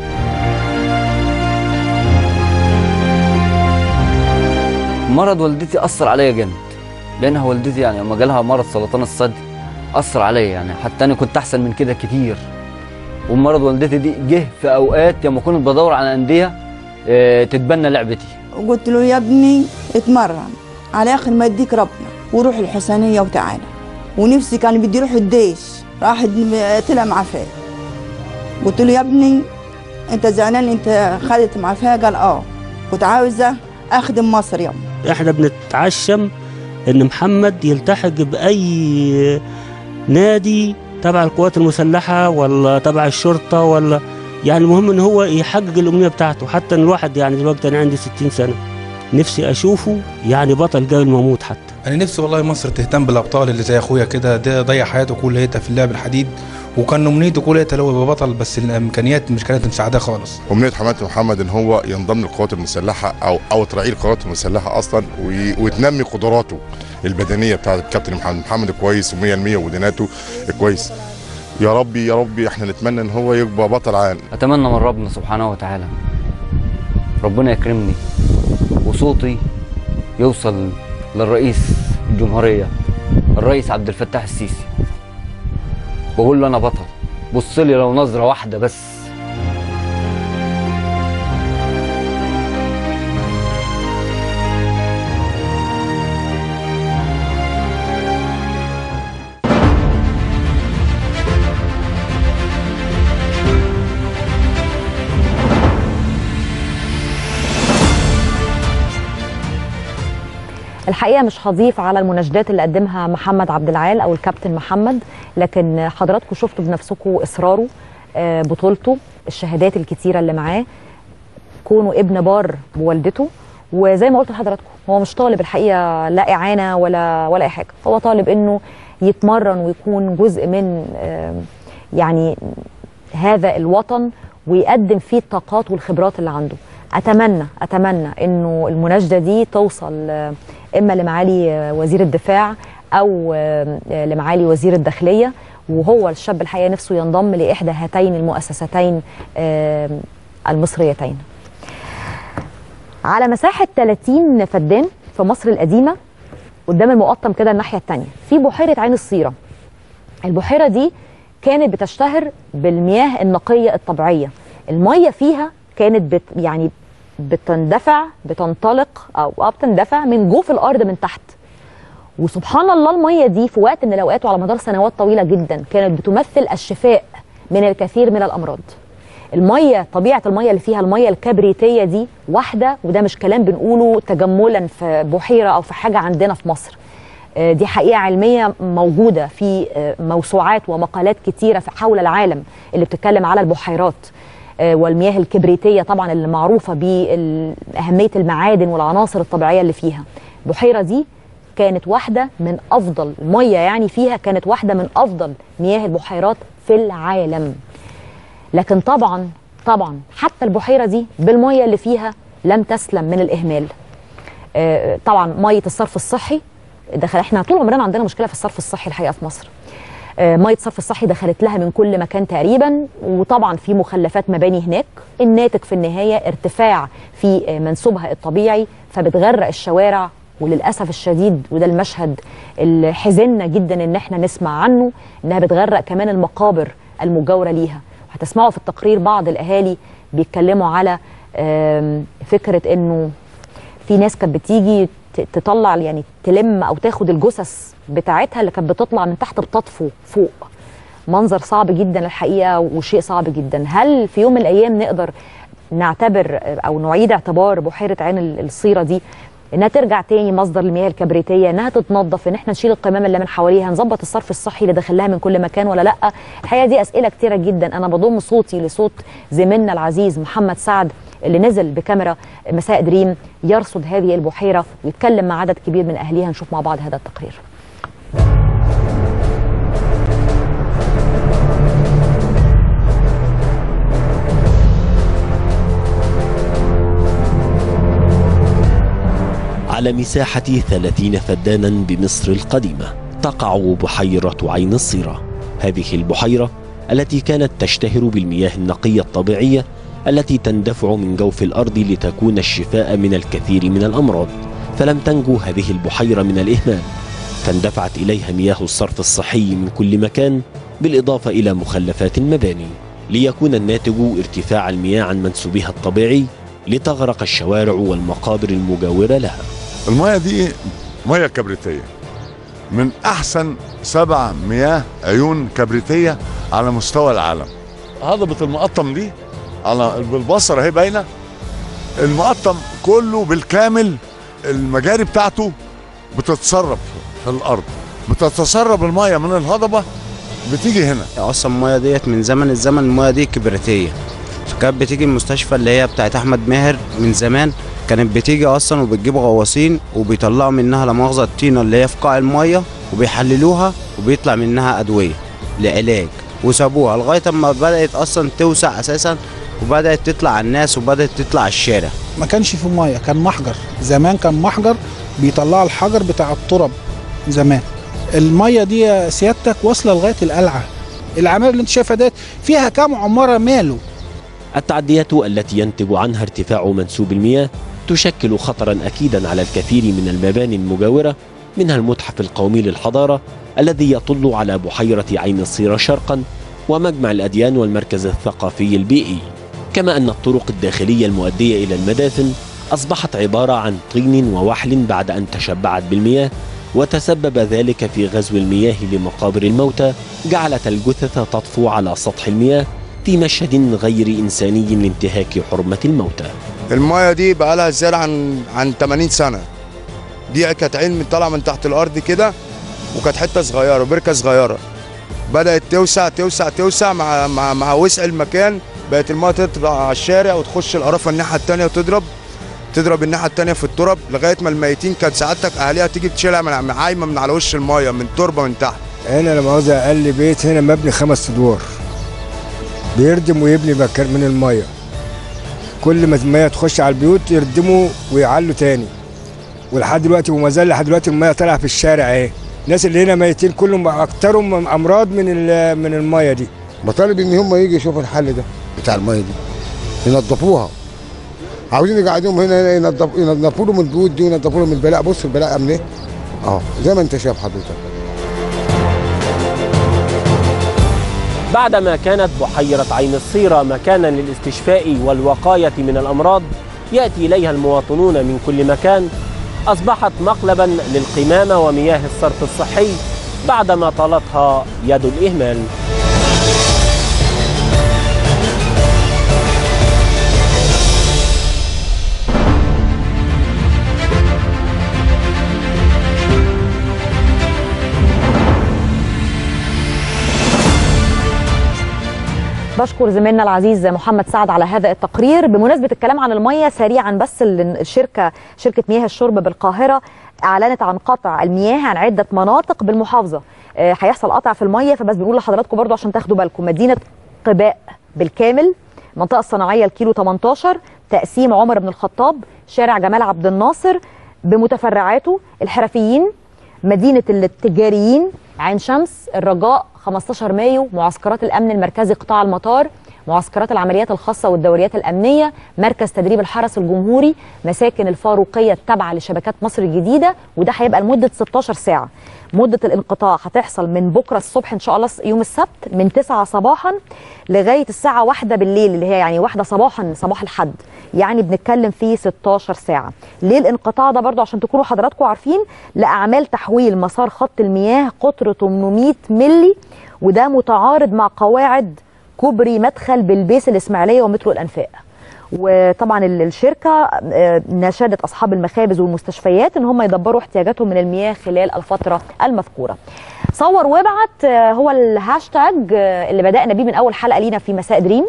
مرض والدتي اثر عليا جامد لانها والدتي يعني لما جالها مرض سرطان الثدي اثر عليا يعني حتى انا كنت احسن من كده كتير ومرض والدتي دي جه في اوقات لما كنت بدور على انديه آه، تتبنى لعبتي وقلت له يا ابني اتمرن على اخر ما يديك ربنا وروح الحسينيه وتعالى ونفسي كان بدي يروح الديش راح طلع معفاه قلت له يا ابني انت زعلان انت خدت معفاه قال اه كنت عاوزه اخدم مصر يوم احنا بنتعشم ان محمد يلتحق باي نادي تبع القوات المسلحه ولا تبع الشرطه ولا يعني المهم ان هو يحقق الامنيه بتاعته حتى ان الواحد يعني دلوقتي انا عندي 60 سنه نفسي اشوفه يعني بطل قبل ما اموت حتى انا نفسي والله مصر تهتم بالابطال اللي زي اخويا كده ده ضيع حياته كلها في اللعب الحديد وكان امنيته كلها اللي هو يبقى بطل بس الامكانيات مش كانت مساعداه خالص أمنية حماتي محمد إن هو ينضم للقوات المسلحة أو أو ترعيل القوات المسلحة أصلا وي- وتنمي قدراته البدنيه بتاعت الكابتن محمد محمد كويس 100% وديناته كويس يا ربي يا ربي احنا نتمنى ان هو يبقى بطل عالم اتمنى من ربنا سبحانه وتعالى ربنا يكرمني وصوتي يوصل للرئيس الجمهوريه الرئيس عبد الفتاح السيسي واقول له انا بطل بص لي لو نظره واحده بس الحقيقه مش هضيف على المناشدات اللي قدمها محمد عبد العال او الكابتن محمد لكن حضراتكم شفتوا بنفسكم اصراره آه، بطولته الشهادات الكتيره اللي معاه كونه ابن بار بوالدته وزي ما قلت لحضراتكم هو مش طالب الحقيقه لا اعانه ولا ولا اي حاجه هو طالب انه يتمرن ويكون جزء من آه، يعني هذا الوطن ويقدم فيه الطاقات والخبرات اللي عنده اتمنى اتمنى انه المناشده دي توصل آه، اما لمعالي آه، وزير الدفاع او آه، آه، لمعالي وزير الداخليه وهو الشاب الحقيقه نفسه ينضم لاحدى هاتين المؤسستين آه، المصريتين على مساحه 30 فدان في مصر القديمه قدام المقطم كده الناحيه الثانيه في بحيره عين الصيره البحيره دي كانت بتشتهر بالمياه النقيه الطبيعيه الميه فيها كانت بت يعني بتندفع بتنطلق او اه بتندفع من جوف الارض من تحت وسبحان الله الميه دي في وقت من الاوقات وعلى مدار سنوات طويله جدا كانت بتمثل الشفاء من الكثير من الامراض الميه طبيعه الميه اللي فيها الميه الكبريتيه دي واحده وده مش كلام بنقوله تجملا في بحيره او في حاجه عندنا في مصر آه، دي حقيقه علميه موجوده في آه، موسوعات ومقالات كتيره في حول العالم اللي بتتكلم على البحيرات آه، والمياه الكبريتيه طبعا اللي معروفه باهميه المعادن والعناصر الطبيعيه اللي فيها البحيره دي كانت واحده من افضل الميه يعني فيها كانت واحده من افضل مياه البحيرات في العالم لكن طبعا طبعا حتى البحيره دي بالميه اللي فيها لم تسلم من الاهمال آه، طبعا ميه الصرف الصحي دخل احنا طول عمرنا عندنا مشكله في الصرف الصحي الحقيقه في مصر آه، ميه الصرف الصحي دخلت لها من كل مكان تقريبا وطبعا في مخلفات مباني هناك الناتج في النهايه ارتفاع في آه، منسوبها الطبيعي فبتغرق الشوارع وللاسف الشديد وده المشهد اللي حزنا جدا ان احنا نسمع عنه انها بتغرق كمان المقابر المجاوره ليها وهتسمعوا في التقرير بعض الاهالي بيتكلموا على آم، فكره انه في ناس كانت بتيجي ت- تطلع يعني تلم او تاخد الجثث بتاعتها اللي كانت بتطلع من تحت بتطفو فوق منظر صعب جدا الحقيقه وشيء صعب جدا هل في يوم من الايام نقدر نعتبر او نعيد اعتبار بحيره عين ال- الصيره دي انها ترجع تاني مصدر المياه الكبريتيه انها تتنظف ان احنا نشيل القمامه اللي من حواليها نظبط الصرف الصحي اللي داخلها من كل مكان ولا لا الحقيقه دي اسئله كتيره جدا انا بضم صوتي لصوت زميلنا العزيز محمد سعد اللي نزل بكاميرا مساء دريم يرصد هذه البحيره ويتكلم مع عدد كبير من اهليها نشوف مع بعض هذا التقرير على مساحة 30 فدانا بمصر القديمة تقع بحيرة عين الصيرة هذه البحيرة التي كانت تشتهر بالمياه النقية الطبيعية التي تندفع من جوف الأرض لتكون الشفاء من الكثير من الأمراض فلم تنجو هذه البحيرة من الإهمال فاندفعت إليها مياه الصرف الصحي من كل مكان بالإضافة إلى مخلفات المباني ليكون الناتج ارتفاع المياه عن منسوبها الطبيعي لتغرق الشوارع والمقابر المجاورة لها المياه دي مياه كبريتيه من احسن سبع مياه عيون كبريتيه على مستوى العالم هضبه المقطم دي على بالبصر اهي باينه المقطم كله بالكامل المجاري بتاعته بتتسرب في الارض بتتسرب المياه من الهضبه بتيجي هنا اصلا المايه ديت من زمن الزمن المايه دي كبريتيه فكانت بتيجي المستشفى اللي هي بتاعت احمد ماهر من زمان كانت بتيجي اصلا وبتجيب غواصين وبيطلعوا منها لا مؤاخذه الطينه اللي هي في قاع المايه وبيحللوها وبيطلع منها ادويه لعلاج وسابوها لغايه اما بدات اصلا توسع اساسا وبدات تطلع على الناس وبدات تطلع على الشارع ما كانش في ميه كان محجر زمان كان محجر بيطلعوا الحجر بتاع الترب زمان الميه دي سيادتك واصله لغايه القلعه العماير اللي انت شايفها ديت فيها كام عماره ماله التعديات التي ينتج عنها ارتفاع منسوب المياه تشكل خطرا أكيدا على الكثير من المباني المجاورة منها المتحف القومي للحضارة الذي يطل على بحيرة عين الصيرة شرقا ومجمع الأديان والمركز الثقافي البيئي كما أن الطرق الداخلية المؤدية إلى المدافن أصبحت عبارة عن طين ووحل بعد أن تشبعت بالمياه وتسبب ذلك في غزو المياه لمقابر الموتى جعلت الجثث تطفو على سطح المياه في مشهد غير إنساني لانتهاك حرمة الموتى المايه دي بقى لها زيادة عن عن 80 سنه دي كانت عين من طالعه من تحت الارض كده وكانت حته صغيره بركه صغيره بدات توسع توسع توسع مع مع مع وسع المكان بقت المايه تطلع على الشارع وتخش القرافه الناحيه الثانيه وتضرب تضرب الناحيه الثانيه في التراب لغايه ما الميتين كانت سعادتك اهاليها تيجي تشيلها من عايمه من على وش المايه من تربه من تحت هنا لما عاوز اقل بيت هنا مبني خمس ادوار بيردم ويبني مكان من الميه كل ما الميه تخش على البيوت يردموا ويعلوا تاني ولحد دلوقتي وما زال لحد دلوقتي الميه طالعه في الشارع اهي الناس اللي هنا ميتين كلهم اكترهم امراض من ال- من الميه دي بطالب ان هم يجي يشوفوا الحل ده بتاع الميه دي ينظفوها عاوزين يقعدوهم هنا ينظف ينظفوا لهم البيوت دي وينظفوا لهم البلاء بص البلاء من ايه اه زي ما انت شايف حضرتك بعدما كانت بحيرة عين الصيرة مكانا للاستشفاء والوقاية من الأمراض يأتي إليها المواطنون من كل مكان أصبحت مقلبا للقمامة ومياه الصرف الصحي بعدما طالتها يد الإهمال بشكر زميلنا العزيز محمد سعد على هذا التقرير بمناسبة الكلام عن المية سريعا بس ال- الشركة شركة مياه الشرب بالقاهرة أعلنت عن قطع المياه عن عدة مناطق بالمحافظة آه، هيحصل قطع في المية فبس بنقول لحضراتكم برضو عشان تاخدوا بالكم مدينة قباء بالكامل المنطقة الصناعية الكيلو 18 تقسيم عمر بن الخطاب شارع جمال عبد الناصر بمتفرعاته الحرفيين مدينة التجاريين عين شمس الرجاء 15 مايو معسكرات الأمن المركزي قطاع المطار معسكرات العمليات الخاصة والدوريات الأمنية مركز تدريب الحرس الجمهوري مساكن الفاروقية التابعة لشبكات مصر الجديدة وده هيبقى لمدة 16 ساعة مدة الانقطاع هتحصل من بكرة الصبح إن شاء الله يوم السبت من 9 صباحا لغاية الساعة واحدة بالليل اللي هي يعني واحدة صباحا صباح الحد يعني بنتكلم فيه 16 ساعة ليه الانقطاع ده برضو عشان تكونوا حضراتكم عارفين لأعمال تحويل مسار خط المياه قطر 800 ملي وده متعارض مع قواعد كوبري مدخل بالبيس الإسماعيلية ومترو الأنفاق وطبعا ال- الشركة آه، ناشدت أصحاب المخابز والمستشفيات إن هم يدبروا احتياجاتهم من المياه خلال الفترة المذكورة صور وابعت آه، هو الهاشتاج آه، اللي بدأنا بيه من أول حلقة لينا في مساء دريم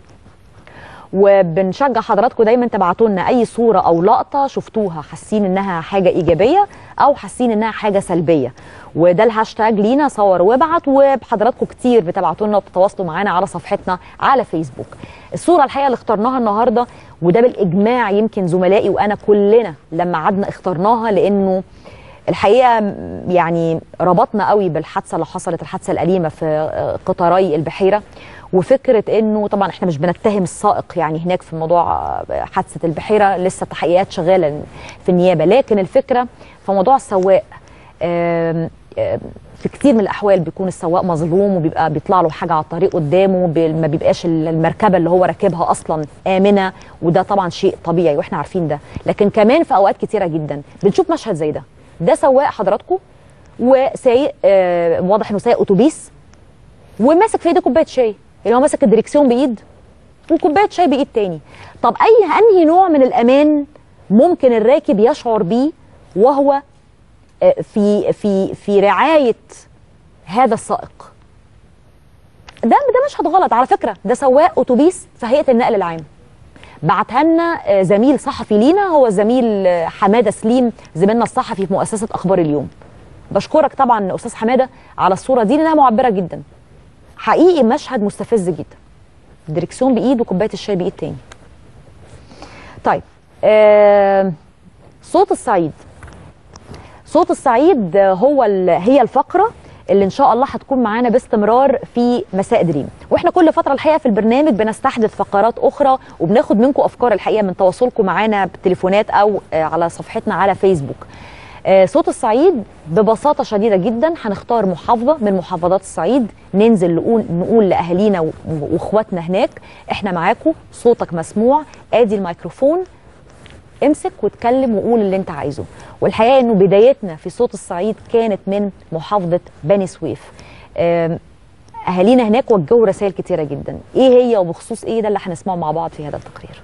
وبنشجع حضراتكم دايما تبعتوا لنا اي صوره او لقطه شفتوها حاسين انها حاجه ايجابيه او حاسين انها حاجه سلبيه وده الهاشتاج لينا صور وابعت وحضراتكم كتير بتبعتوا لنا وبتتواصلوا معانا على صفحتنا على فيسبوك الصوره الحقيقه اللي اخترناها النهارده وده بالاجماع يمكن زملائي وانا كلنا لما قعدنا اخترناها لانه الحقيقه م- يعني ربطنا قوي بالحادثه اللي حصلت الحادثه الاليمه في آه، قطاري البحيره وفكره انه طبعا احنا مش بنتهم السائق يعني هناك في موضوع آه، حادثه البحيره لسه التحقيقات شغاله في النيابه لكن الفكره في موضوع السواق آم، آم، في كتير من الاحوال بيكون السواق مظلوم وبيبقى بيطلع له حاجه على الطريق قدامه بي- ما بيبقاش ال- المركبه اللي هو راكبها اصلا امنه وده طبعا شيء طبيعي واحنا عارفين ده لكن كمان في اوقات كتيره جدا بنشوف مشهد زي ده ده سواق حضراتكم وسايق آه، واضح انه سايق اتوبيس وماسك في ايده كوبايه شاي اللي هو ماسك الدريكسيون بايد وكوبايه شاي بايد تاني طب اي انهي نوع من الامان ممكن الراكب يشعر بيه وهو آه، في في في رعايه هذا السائق ده ده مشهد غلط على فكره ده سواق اتوبيس في هيئه النقل العام بعتها لنا آه، زميل صحفي لينا هو زميل آه، حماده سليم زميلنا الصحفي في مؤسسه اخبار اليوم بشكرك طبعا استاذ حماده على الصوره دي لانها معبره جدا حقيقي مشهد مستفز جدا دريكسيون بايد وكوبايه الشاي بايد تاني طيب آه صوت الصعيد صوت الصعيد هو ال- هي الفقره اللي ان شاء الله هتكون معانا باستمرار في مساء دريم واحنا كل فتره الحقيقه في البرنامج بنستحدث فقرات اخرى وبناخد منكم افكار الحقيقه من تواصلكم معانا بالتليفونات او آه، على صفحتنا على فيسبوك آه، صوت الصعيد ببساطه شديده جدا هنختار محافظه من محافظات الصعيد ننزل نقول نقول لاهالينا و- واخواتنا هناك احنا معاكم صوتك مسموع ادي الميكروفون امسك واتكلم وقول اللي انت عايزه والحقيقه انه بدايتنا في صوت الصعيد كانت من محافظه بني سويف آم، اهالينا هناك وجهوا رسائل كتيره جدا ايه هي وبخصوص ايه ده اللي هنسمعه مع بعض في هذا التقرير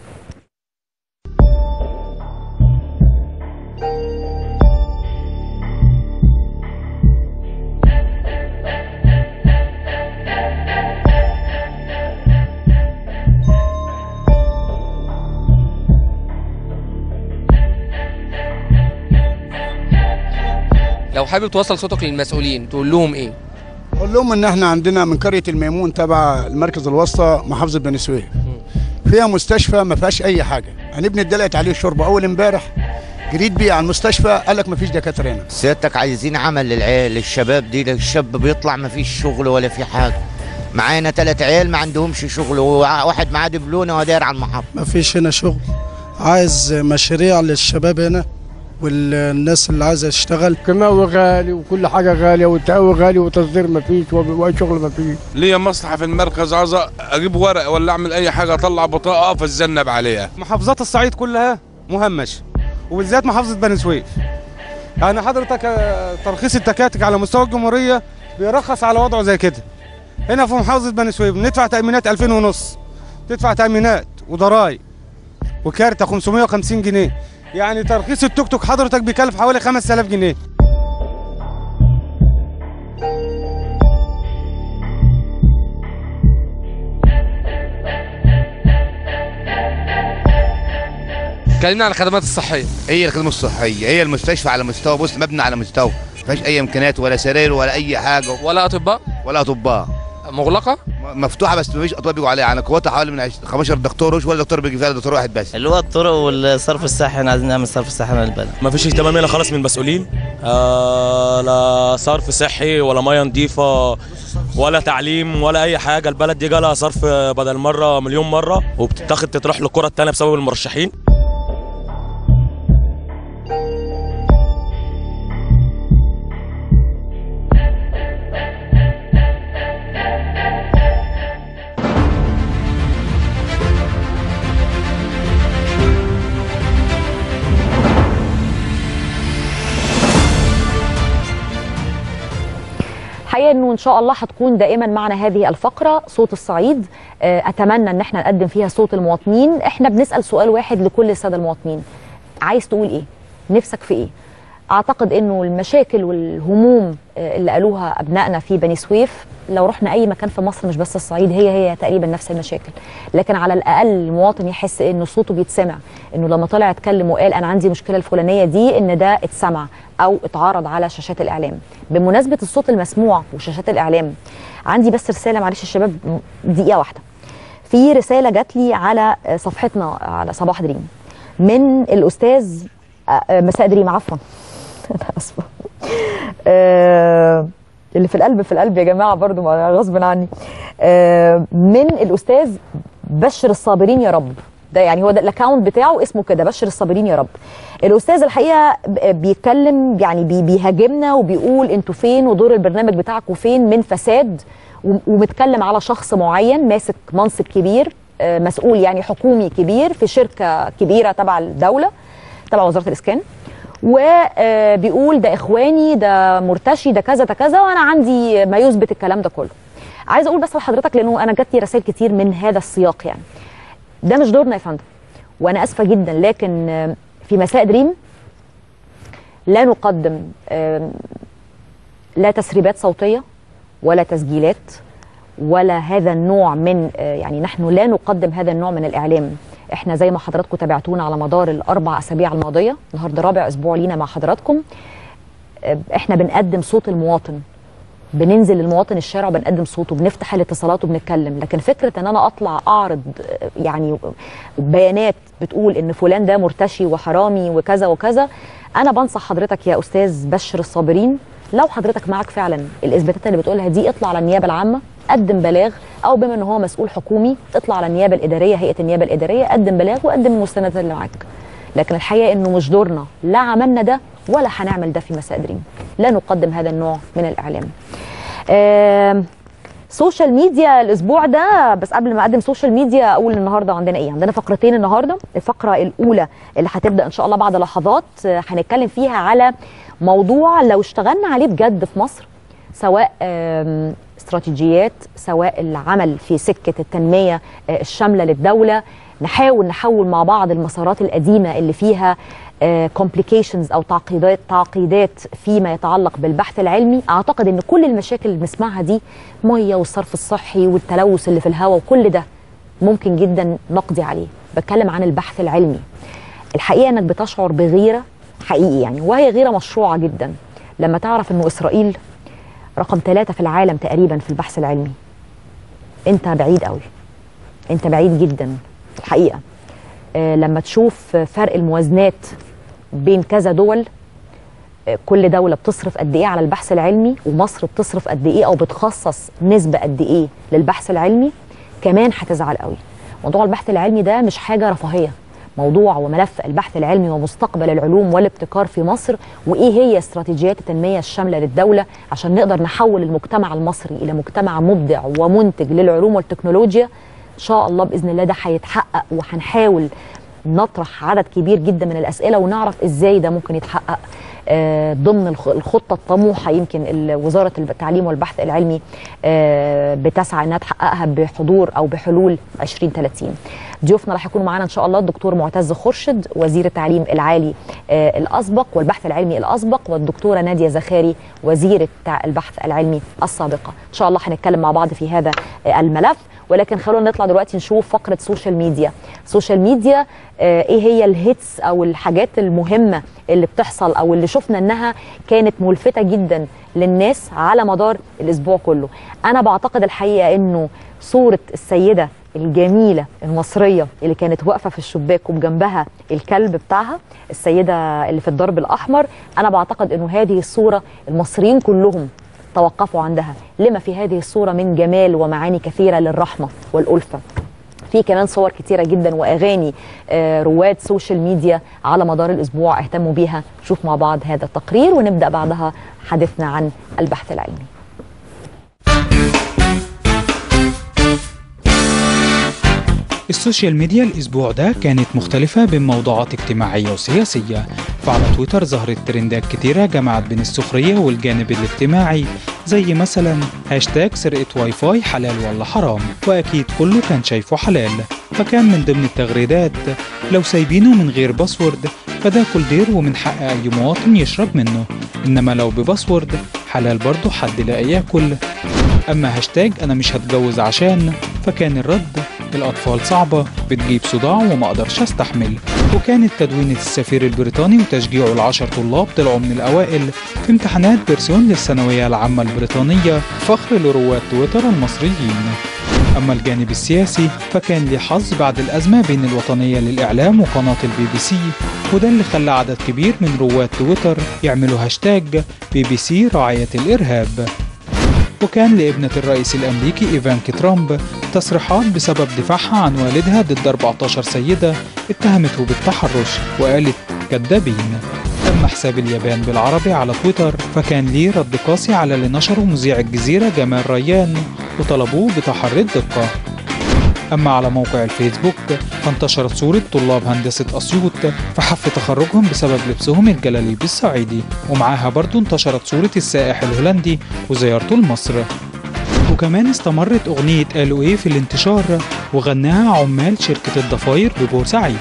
لو حابب توصل صوتك للمسؤولين تقول لهم ايه اقول لهم ان احنا عندنا من قريه الميمون تبع المركز الوسطى محافظه بني سويف فيها مستشفى ما فيهاش اي حاجه هنبني اتدلقت عليه الشرب اول امبارح جريت بيه على المستشفى قال لك ما فيش دكاتره هنا سيادتك عايزين عمل للعيال للشباب دي الشاب بيطلع ما فيش شغل ولا في حاجه معانا ثلاث عيال ما عندهمش شغل وواحد معاه دبلونه وداير على المحطه ما فيش هنا شغل عايز مشاريع للشباب هنا والناس اللي عايزه تشتغل كيماوي غالي وكل حاجه غاليه والتقوي غالي وتصدير ما فيش واي شغل ما فيش ليا مصلحه في المركز عايز اجيب ورق ولا اعمل اي حاجه اطلع بطاقه فاتذنب عليها محافظات الصعيد كلها مهمشه وبالذات محافظه بني سويف يعني حضرتك آه، ترخيص التكاتك على مستوى الجمهوريه بيرخص على وضعه زي كده هنا في محافظه بني سويف بندفع تامينات 2000 ونص تدفع تامينات وضرايب وكارته 550 جنيه يعني ترخيص التوك توك حضرتك بيكلف حوالي 5000 جنيه كلمنا عن الخدمات الصحيه هي الخدمه الصحيه هي المستشفى على مستوى بص مبنى على مستوى ما فيهاش اي امكانيات ولا سراير ولا اي حاجه ولا اطباء ولا اطباء مغلقه مفتوحه بس ما فيش اطباء بيجوا عليها يعني قوتها حوالي من 20 15 دكتور وش ولا دكتور بيجي فيها دكتور واحد بس اللي هو الطرق والصرف الصحي احنا عايزين نعمل صرف صحي للبلد ما فيش اهتمام هنا خالص من المسؤولين آه لا صرف صحي ولا ميه نظيفه ولا تعليم ولا اي حاجه البلد دي جالها صرف بدل مره مليون مره وبتتاخد تروح للكره الثانيه بسبب المرشحين الحقيقه انه ان شاء الله هتكون دائما معنا هذه الفقره صوت الصعيد آه، اتمنى ان احنا نقدم فيها صوت المواطنين احنا بنسال سؤال واحد لكل الساده المواطنين عايز تقول ايه نفسك في ايه اعتقد انه المشاكل والهموم آه، اللي قالوها ابنائنا في بني سويف لو رحنا اي مكان في مصر مش بس الصعيد هي هي تقريبا نفس المشاكل لكن على الاقل المواطن يحس انه صوته بيتسمع انه لما طلع اتكلم وقال انا عندي مشكله الفلانيه دي ان ده اتسمع او اتعرض على شاشات الاعلام بمناسبه الصوت المسموع وشاشات الاعلام عندي بس رساله معلش الشباب دقيقه واحده في رساله جات لي على صفحتنا على صباح دريم من الاستاذ آه، آه، مساء دريم عفوا انا اسفه آه، اللي في القلب في القلب يا جماعه برضو ما- غصب عني آه، من الاستاذ بشر الصابرين يا رب ده يعني هو ده الاكونت بتاعه اسمه كده بشر الصابرين يا رب الاستاذ الحقيقه ب- بيتكلم يعني بي- بيهاجمنا وبيقول انتوا فين ودور البرنامج بتاعكم فين من فساد و- ومتكلم على شخص معين ماسك منصب كبير آه، مسؤول يعني حكومي كبير في شركه كبيره تبع الدوله تبع وزاره الاسكان وبيقول ده اخواني ده مرتشي ده كذا ده كذا وانا عندي ما يثبت الكلام ده كله عايزه اقول بس لحضرتك لانه انا جات لي رسائل كتير من هذا السياق يعني ده مش دورنا يا فندم وانا اسفه جدا لكن آه، في مساء دريم لا نقدم آم، لا تسريبات صوتيه ولا تسجيلات ولا هذا النوع من آه، يعني نحن لا نقدم هذا النوع من الاعلام احنا زي ما حضراتكم تابعتونا على مدار الاربع اسابيع الماضيه النهارده رابع اسبوع لينا مع حضراتكم آه، احنا بنقدم صوت المواطن بننزل للمواطن الشارع وبنقدم صوته بنفتح الاتصالات وبنتكلم لكن فكره ان انا اطلع اعرض آه، يعني بيانات بتقول ان فلان ده مرتشي وحرامي وكذا وكذا انا بنصح حضرتك يا استاذ بشر الصابرين لو حضرتك معك فعلا الاثباتات اللي بتقولها دي اطلع على النيابه العامه قدم بلاغ او بما ان هو مسؤول حكومي اطلع على النيابه الاداريه هيئه النيابه الاداريه قدم بلاغ وقدم المستندات اللي معاك لكن الحقيقه انه مش دورنا لا عملنا ده ولا هنعمل ده في مساء دريم لا نقدم هذا النوع من الاعلام آم، سوشيال ميديا الاسبوع ده بس قبل ما اقدم سوشيال ميديا اقول النهارده عندنا ايه عندنا فقرتين النهارده الفقره الاولى اللي هتبدا ان شاء الله بعد لحظات آه، هنتكلم فيها على موضوع لو اشتغلنا عليه بجد في مصر سواء آم، استراتيجيات سواء العمل في سكه التنميه آه، الشامله للدوله نحاول نحول مع بعض المسارات القديمه اللي فيها كومبليكيشنز او تعقيدات تعقيدات فيما يتعلق بالبحث العلمي اعتقد ان كل المشاكل اللي بنسمعها دي ميه والصرف الصحي والتلوث اللي في الهواء وكل ده ممكن جدا نقضي عليه بتكلم عن البحث العلمي الحقيقه انك بتشعر بغيره حقيقي يعني وهي غيره مشروعه جدا لما تعرف انه اسرائيل رقم ثلاثة في العالم تقريبا في البحث العلمي انت بعيد قوي انت بعيد جدا الحقيقه آه، لما تشوف فرق الموازنات بين كذا دول آه، كل دوله بتصرف قد ايه على البحث العلمي ومصر بتصرف قد ايه او بتخصص نسبه قد ايه للبحث العلمي كمان هتزعل قوي موضوع البحث العلمي ده مش حاجه رفاهيه موضوع وملف البحث العلمي ومستقبل العلوم والابتكار في مصر وايه هي استراتيجيات التنميه الشامله للدوله عشان نقدر نحول المجتمع المصري الى مجتمع مبدع ومنتج للعلوم والتكنولوجيا ان شاء الله باذن الله ده هيتحقق وهنحاول نطرح عدد كبير جدا من الاسئله ونعرف ازاي ده ممكن يتحقق آه، ضمن الخ- الخطه الطموحه يمكن ال- وزاره التعليم والبحث العلمي آه، بتسعى انها تحققها بحضور او بحلول 2030 ضيوفنا راح يكونوا معانا ان شاء الله الدكتور معتز خرشد وزير التعليم العالي آه، الاسبق والبحث العلمي الاسبق والدكتوره ناديه زخاري وزيره تع- البحث العلمي السابقه ان شاء الله هنتكلم مع بعض في هذا آه، الملف ولكن خلونا نطلع دلوقتي نشوف فقره سوشيال ميديا سوشيال ميديا آه، ايه هي الهيتس او الحاجات المهمه اللي بتحصل او اللي شفنا انها كانت ملفته جدا للناس على مدار الاسبوع كله انا بعتقد الحقيقه انه صوره السيده الجميله المصريه اللي كانت واقفه في الشباك وبجنبها الكلب بتاعها السيده اللي في الدرب الاحمر انا بعتقد انه هذه الصوره المصريين كلهم توقفوا عندها لما في هذه الصوره من جمال ومعاني كثيره للرحمه والالفه في كمان صور كتيرة جدا وأغاني آه، رواد سوشيال ميديا على مدار الأسبوع اهتموا بيها نشوف مع بعض هذا التقرير ونبدأ بعدها حديثنا عن البحث العلمي السوشيال ميديا الأسبوع ده كانت مختلفة بين موضوعات اجتماعية وسياسية فعلى تويتر ظهرت ترندات كتيرة جمعت بين السخرية والجانب الاجتماعي زي مثلا هاشتاج سرقة واي فاي حلال ولا حرام وأكيد كله كان شايفه حلال فكان من ضمن التغريدات لو سايبينه من غير باسورد فده كولدير ومن حق أي مواطن يشرب منه إنما لو بباسورد حلال برضه حد لا ياكل أما هاشتاج أنا مش هتجوز عشان فكان الرد الأطفال صعبة بتجيب صداع وما أقدرش أستحمل وكانت تدوينة السفير البريطاني وتشجيعه العشر طلاب طلعوا من الأوائل في امتحانات بيرسون للثانوية العامة البريطانية فخر لرواد تويتر المصريين أما الجانب السياسي فكان ليه حظ بعد الأزمة بين الوطنية للإعلام وقناة البي بي سي وده اللي خلى عدد كبير من رواد تويتر يعملوا هاشتاج بي بي سي رعاية الإرهاب وكان لابنة الرئيس الأمريكي إيفانكي ترامب تصريحات بسبب دفاعها عن والدها ضد 14 سيدة اتهمته بالتحرش وقالت كذابين أما حساب اليابان بالعربي على تويتر فكان ليه رد قاسي على اللي نشره مذيع الجزيرة جمال ريان وطلبوه بتحري الدقة أما على موقع الفيسبوك فانتشرت صورة طلاب هندسة أسيوط في حفل تخرجهم بسبب لبسهم الجلاليب الصعيدي ومعاها برضو انتشرت صورة السائح الهولندي وزيارته لمصر وكمان استمرت أغنية قالوا إيه في الانتشار وغناها عمال شركة الضفاير ببورسعيد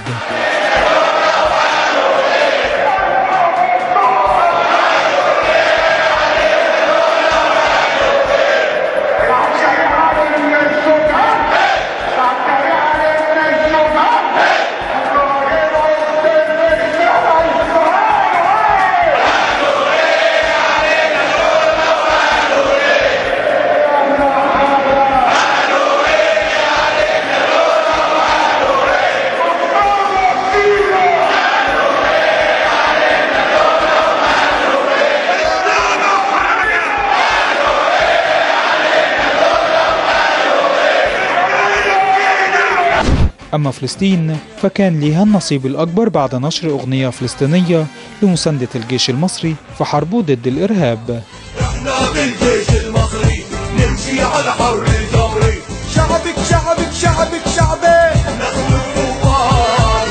أما فلسطين فكان ليها النصيب الأكبر بعد نشر أغنية فلسطينية لمساندة الجيش المصري في حربه ضد الإرهاب احنا بالجيش المصري نمشي على حر الجمري شعبك شعبك شعبك شعبي نحن الثوار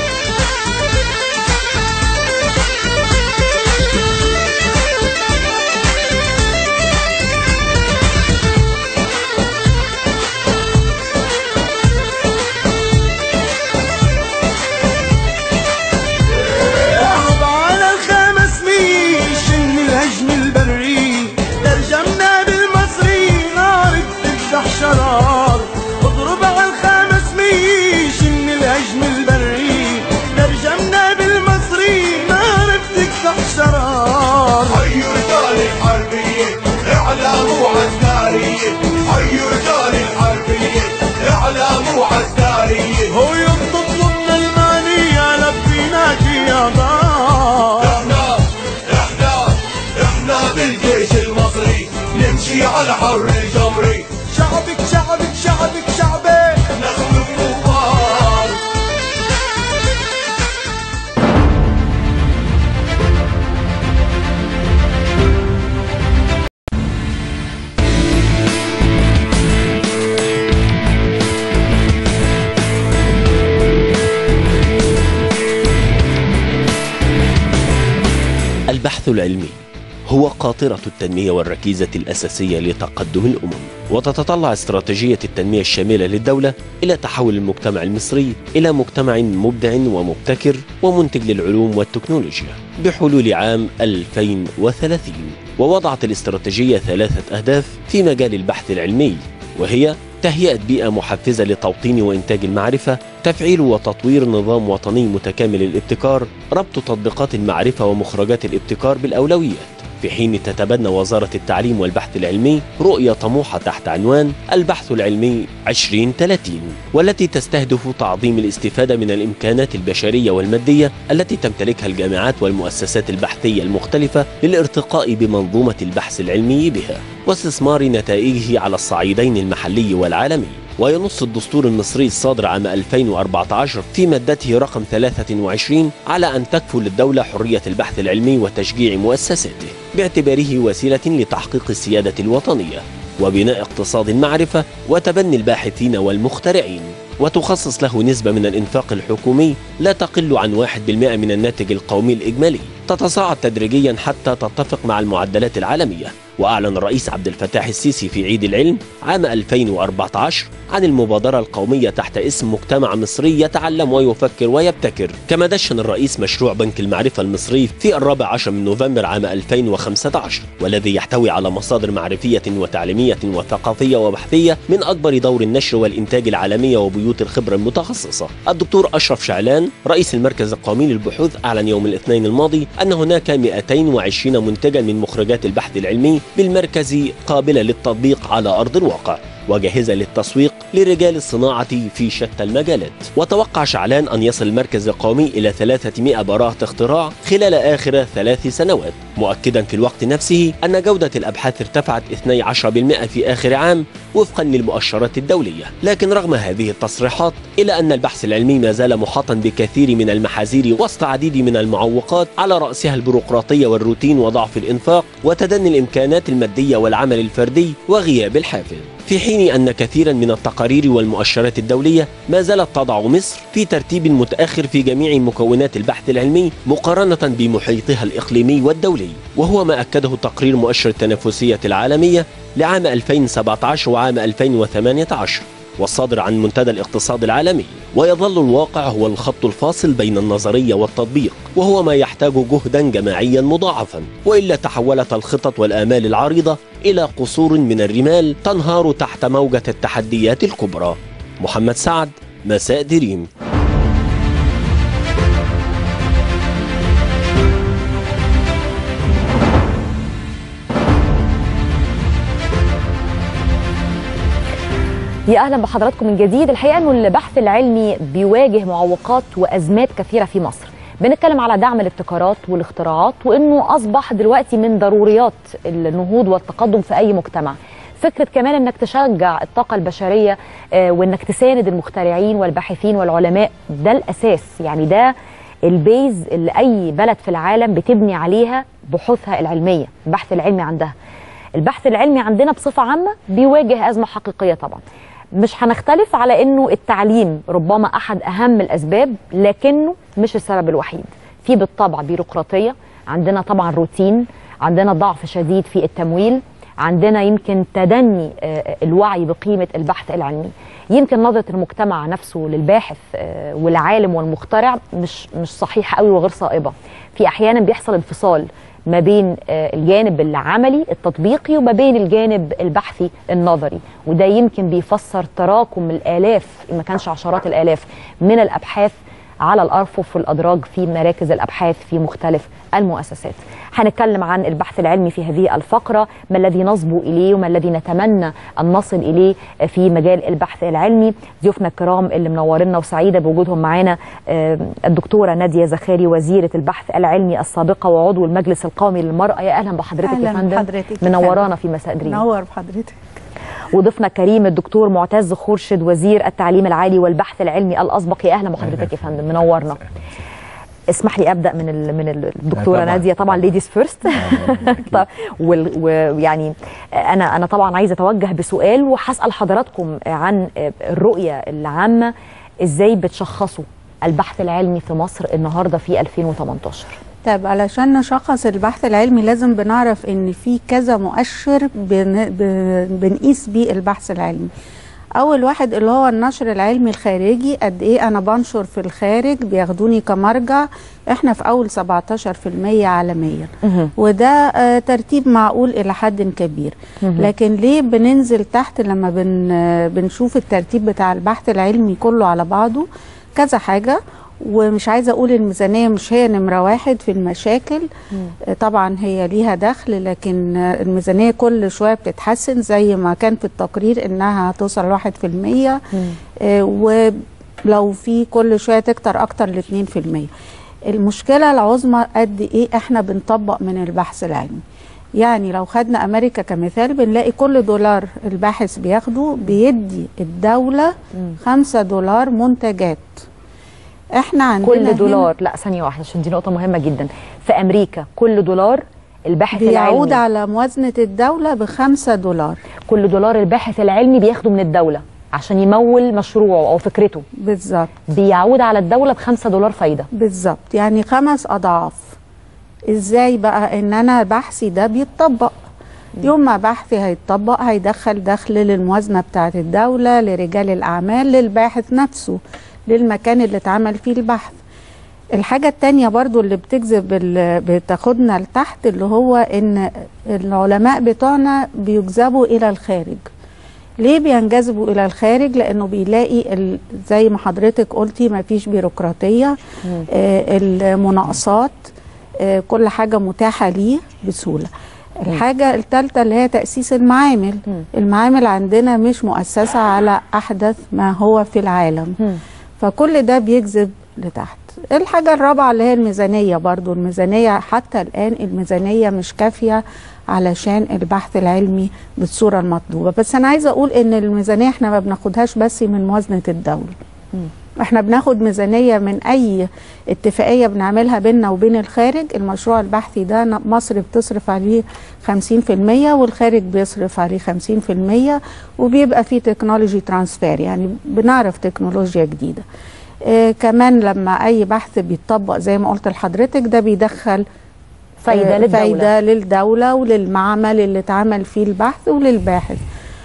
احرب على الخمس ميش من الهجم البري ترجمنا بالمصري نار بتفتح شرار اضرب على الخمس ميش من الهجم البري ترجمنا بالمصري نار بتفتح شرار حي رجال الحربية اعلاموا عسكرية حي رجال الحربية اعلاموا عسكرية هو يطلب ضمن المانية لبيناك يا دار احنا احنا احنا بالجيش المصري نمشي على حر الجمري شعبك شعبك شعبك شعبي نحن الثوار البحث العلمي هو قاطرة التنمية والركيزة الأساسية لتقدم الأمم وتتطلع استراتيجية التنمية الشاملة للدولة إلى تحول المجتمع المصري إلى مجتمع مبدع ومبتكر ومنتج للعلوم والتكنولوجيا بحلول عام 2030 ووضعت الاستراتيجية ثلاثة أهداف في مجال البحث العلمي وهي تهيئة بيئة محفزة لتوطين وإنتاج المعرفة تفعيل وتطوير نظام وطني متكامل الابتكار ربط تطبيقات المعرفة ومخرجات الابتكار بالأولويات في حين تتبنى وزارة التعليم والبحث العلمي رؤية طموحة تحت عنوان البحث العلمي 2030 والتي تستهدف تعظيم الاستفادة من الإمكانات البشرية والمادية التي تمتلكها الجامعات والمؤسسات البحثية المختلفة للارتقاء بمنظومة البحث العلمي بها واستثمار نتائجه على الصعيدين المحلي والعالمي وينص الدستور المصري الصادر عام 2014 في مادته رقم 23 على أن تكفل الدولة حرية البحث العلمي وتشجيع مؤسساته باعتباره وسيلة لتحقيق السيادة الوطنية وبناء اقتصاد المعرفة وتبني الباحثين والمخترعين وتخصص له نسبة من الإنفاق الحكومي لا تقل عن 1% من الناتج القومي الإجمالي تتصاعد تدريجيا حتى تتفق مع المعدلات العالمية وأعلن الرئيس عبد الفتاح السيسي في عيد العلم عام 2014 عن المبادرة القومية تحت اسم مجتمع مصري يتعلم ويفكر ويبتكر كما دشن الرئيس مشروع بنك المعرفة المصري في الرابع عشر من نوفمبر عام 2015 والذي يحتوي على مصادر معرفية وتعليمية وثقافية وبحثية من أكبر دور النشر والإنتاج العالمية وبيوت الخبرة المتخصصة الدكتور أشرف شعلان رئيس المركز القومي للبحوث أعلن يوم الاثنين الماضي أن هناك 220 منتجا من مخرجات البحث العلمي بالمركز قابلة للتطبيق على أرض الواقع وجاهزة للتسويق لرجال الصناعة في شتى المجالات وتوقع شعلان أن يصل المركز القومي إلى 300 براءة اختراع خلال آخر ثلاث سنوات مؤكدا في الوقت نفسه أن جودة الأبحاث ارتفعت 12% في آخر عام وفقا للمؤشرات الدولية لكن رغم هذه التصريحات إلا أن البحث العلمي ما زال محاطا بكثير من المحاذير وسط عديد من المعوقات على رأسها البيروقراطية والروتين وضعف الإنفاق وتدني الإمكانات المادية والعمل الفردي وغياب الحافز في حين أن كثيرا من التقارير والمؤشرات الدولية ما زالت تضع مصر في ترتيب متأخر في جميع مكونات البحث العلمي مقارنة بمحيطها الإقليمي والدولي وهو ما أكده تقرير مؤشر التنافسية العالمية لعام 2017 وعام 2018 والصادر عن منتدى الاقتصاد العالمي ويظل الواقع هو الخط الفاصل بين النظرية والتطبيق وهو ما يحتاج جهدا جماعيا مضاعفا وإلا تحولت الخطط والآمال العريضة إلى قصور من الرمال تنهار تحت موجة التحديات الكبرى محمد سعد مساء دريم يا اهلا بحضراتكم من جديد الحقيقه انه البحث العلمي بيواجه معوقات وازمات كثيره في مصر بنتكلم على دعم الابتكارات والاختراعات وانه اصبح دلوقتي من ضروريات النهوض والتقدم في اي مجتمع فكره كمان انك تشجع الطاقه البشريه آه، وانك تساند المخترعين والباحثين والعلماء ده الاساس يعني ده البيز اللي اي بلد في العالم بتبني عليها بحوثها العلميه البحث العلمي عندها البحث العلمي عندنا بصفه عامه بيواجه ازمه حقيقيه طبعا مش هنختلف على انه التعليم ربما احد اهم الاسباب لكنه مش السبب الوحيد في بالطبع بيروقراطيه عندنا طبعا روتين عندنا ضعف شديد في التمويل عندنا يمكن تدني آه، الوعي بقيمه البحث العلمي يمكن نظره المجتمع نفسه للباحث آه، والعالم والمخترع مش مش صحيحه قوي وغير صائبه في احيانا بيحصل انفصال ما بين آه، الجانب العملي التطبيقي وما بين الجانب البحثي النظري وده يمكن بيفسر تراكم الالاف إن ما كانش عشرات الالاف من الابحاث على الارفف والادراج في مراكز الابحاث في مختلف المؤسسات. هنتكلم عن البحث العلمي في هذه الفقره، ما الذي نصبو اليه وما الذي نتمنى ان نصل اليه في مجال البحث العلمي. ضيوفنا الكرام اللي منورنا وسعيده بوجودهم معانا آه، الدكتوره ناديه زخاري وزيره البحث العلمي السابقه وعضو المجلس القومي للمراه يا اهلا بحضرتك يا أهلاً فندم بحضرتك يا منورانا فندم. في مساء دريم. نور بحضرتك وضيفنا كريم الدكتور معتز خورشد وزير التعليم العالي والبحث العلمي الاسبق يا اهلا بحضرتك يا فندم منورنا اسمح لي ابدا من ال من ال- الدكتوره طبعاً. ناديه طبعا ليديز فيرست ويعني انا انا طبعا عايزه اتوجه بسؤال وهسال حضراتكم عن الرؤيه العامه ازاي بتشخصوا البحث العلمي في مصر النهارده في 2018 طيب علشان نشخص البحث العلمي لازم بنعرف ان في كذا مؤشر بن... ب- بنقيس بيه البحث العلمي اول واحد اللي هو النشر العلمي الخارجي قد ايه انا بنشر في الخارج بياخدوني كمرجع احنا في اول 17% عالميا وده آه، ترتيب معقول الى حد كبير مهم. لكن ليه بننزل تحت لما بن آه، بنشوف الترتيب بتاع البحث العلمي كله على بعضه كذا حاجه ومش عايزه اقول الميزانيه مش هي نمره واحد في المشاكل آه، طبعا هي ليها دخل لكن آه، الميزانيه كل شويه بتتحسن زي ما كان في التقرير انها توصل لواحد في المية آه، ولو في كل شويه تكتر اكتر ل 2% المشكله العظمى قد ايه احنا بنطبق من البحث العلمي يعني لو خدنا امريكا كمثال بنلاقي كل دولار الباحث بياخده بيدي الدوله خمسة دولار منتجات احنا عندنا كل هنا دولار لا ثانيه واحده عشان دي نقطه مهمه جدا في امريكا كل دولار الباحث بيعود العلمي على موازنه الدوله بخمسة دولار كل دولار الباحث العلمي بياخده من الدوله عشان يمول مشروعه او فكرته بالظبط بيعود على الدوله بخمسة دولار فايده بالظبط يعني خمس اضعاف ازاي بقى ان انا بحثي ده بيتطبق يوم ما بحثي هيتطبق هيدخل دخل للموازنه بتاعه الدوله لرجال الاعمال للباحث نفسه للمكان اللي اتعمل فيه البحث الحاجة التانية برضو اللي بتجذب ال- بتاخدنا لتحت اللي هو ان العلماء بتوعنا بيجذبوا الى الخارج ليه بينجذبوا الى الخارج لانه بيلاقي ال- زي ما حضرتك قلتي مفيش بيروقراطيه آه المناقصات آه كل حاجه متاحه ليه بسهوله الحاجه الثالثه اللي هي تاسيس المعامل المعامل عندنا مش مؤسسه على احدث ما هو في العالم فكل ده بيجذب لتحت الحاجة الرابعة اللي هي الميزانية برضو الميزانية حتى الآن الميزانية مش كافية علشان البحث العلمي بالصورة المطلوبة بس أنا عايزة أقول إن الميزانية إحنا ما بناخدهاش بس من موازنة الدولة احنا بناخد ميزانية من أي اتفاقية بنعملها بيننا وبين الخارج المشروع البحثي ده ن- مصر بتصرف عليه 50% والخارج بيصرف عليه 50% وبيبقى فيه تكنولوجي ترانسفير يعني بنعرف تكنولوجيا جديدة آه كمان لما أي بحث بيتطبق زي ما قلت لحضرتك ده بيدخل فايدة آه، للدولة. فايدة للدولة وللمعمل اللي اتعمل فيه البحث وللباحث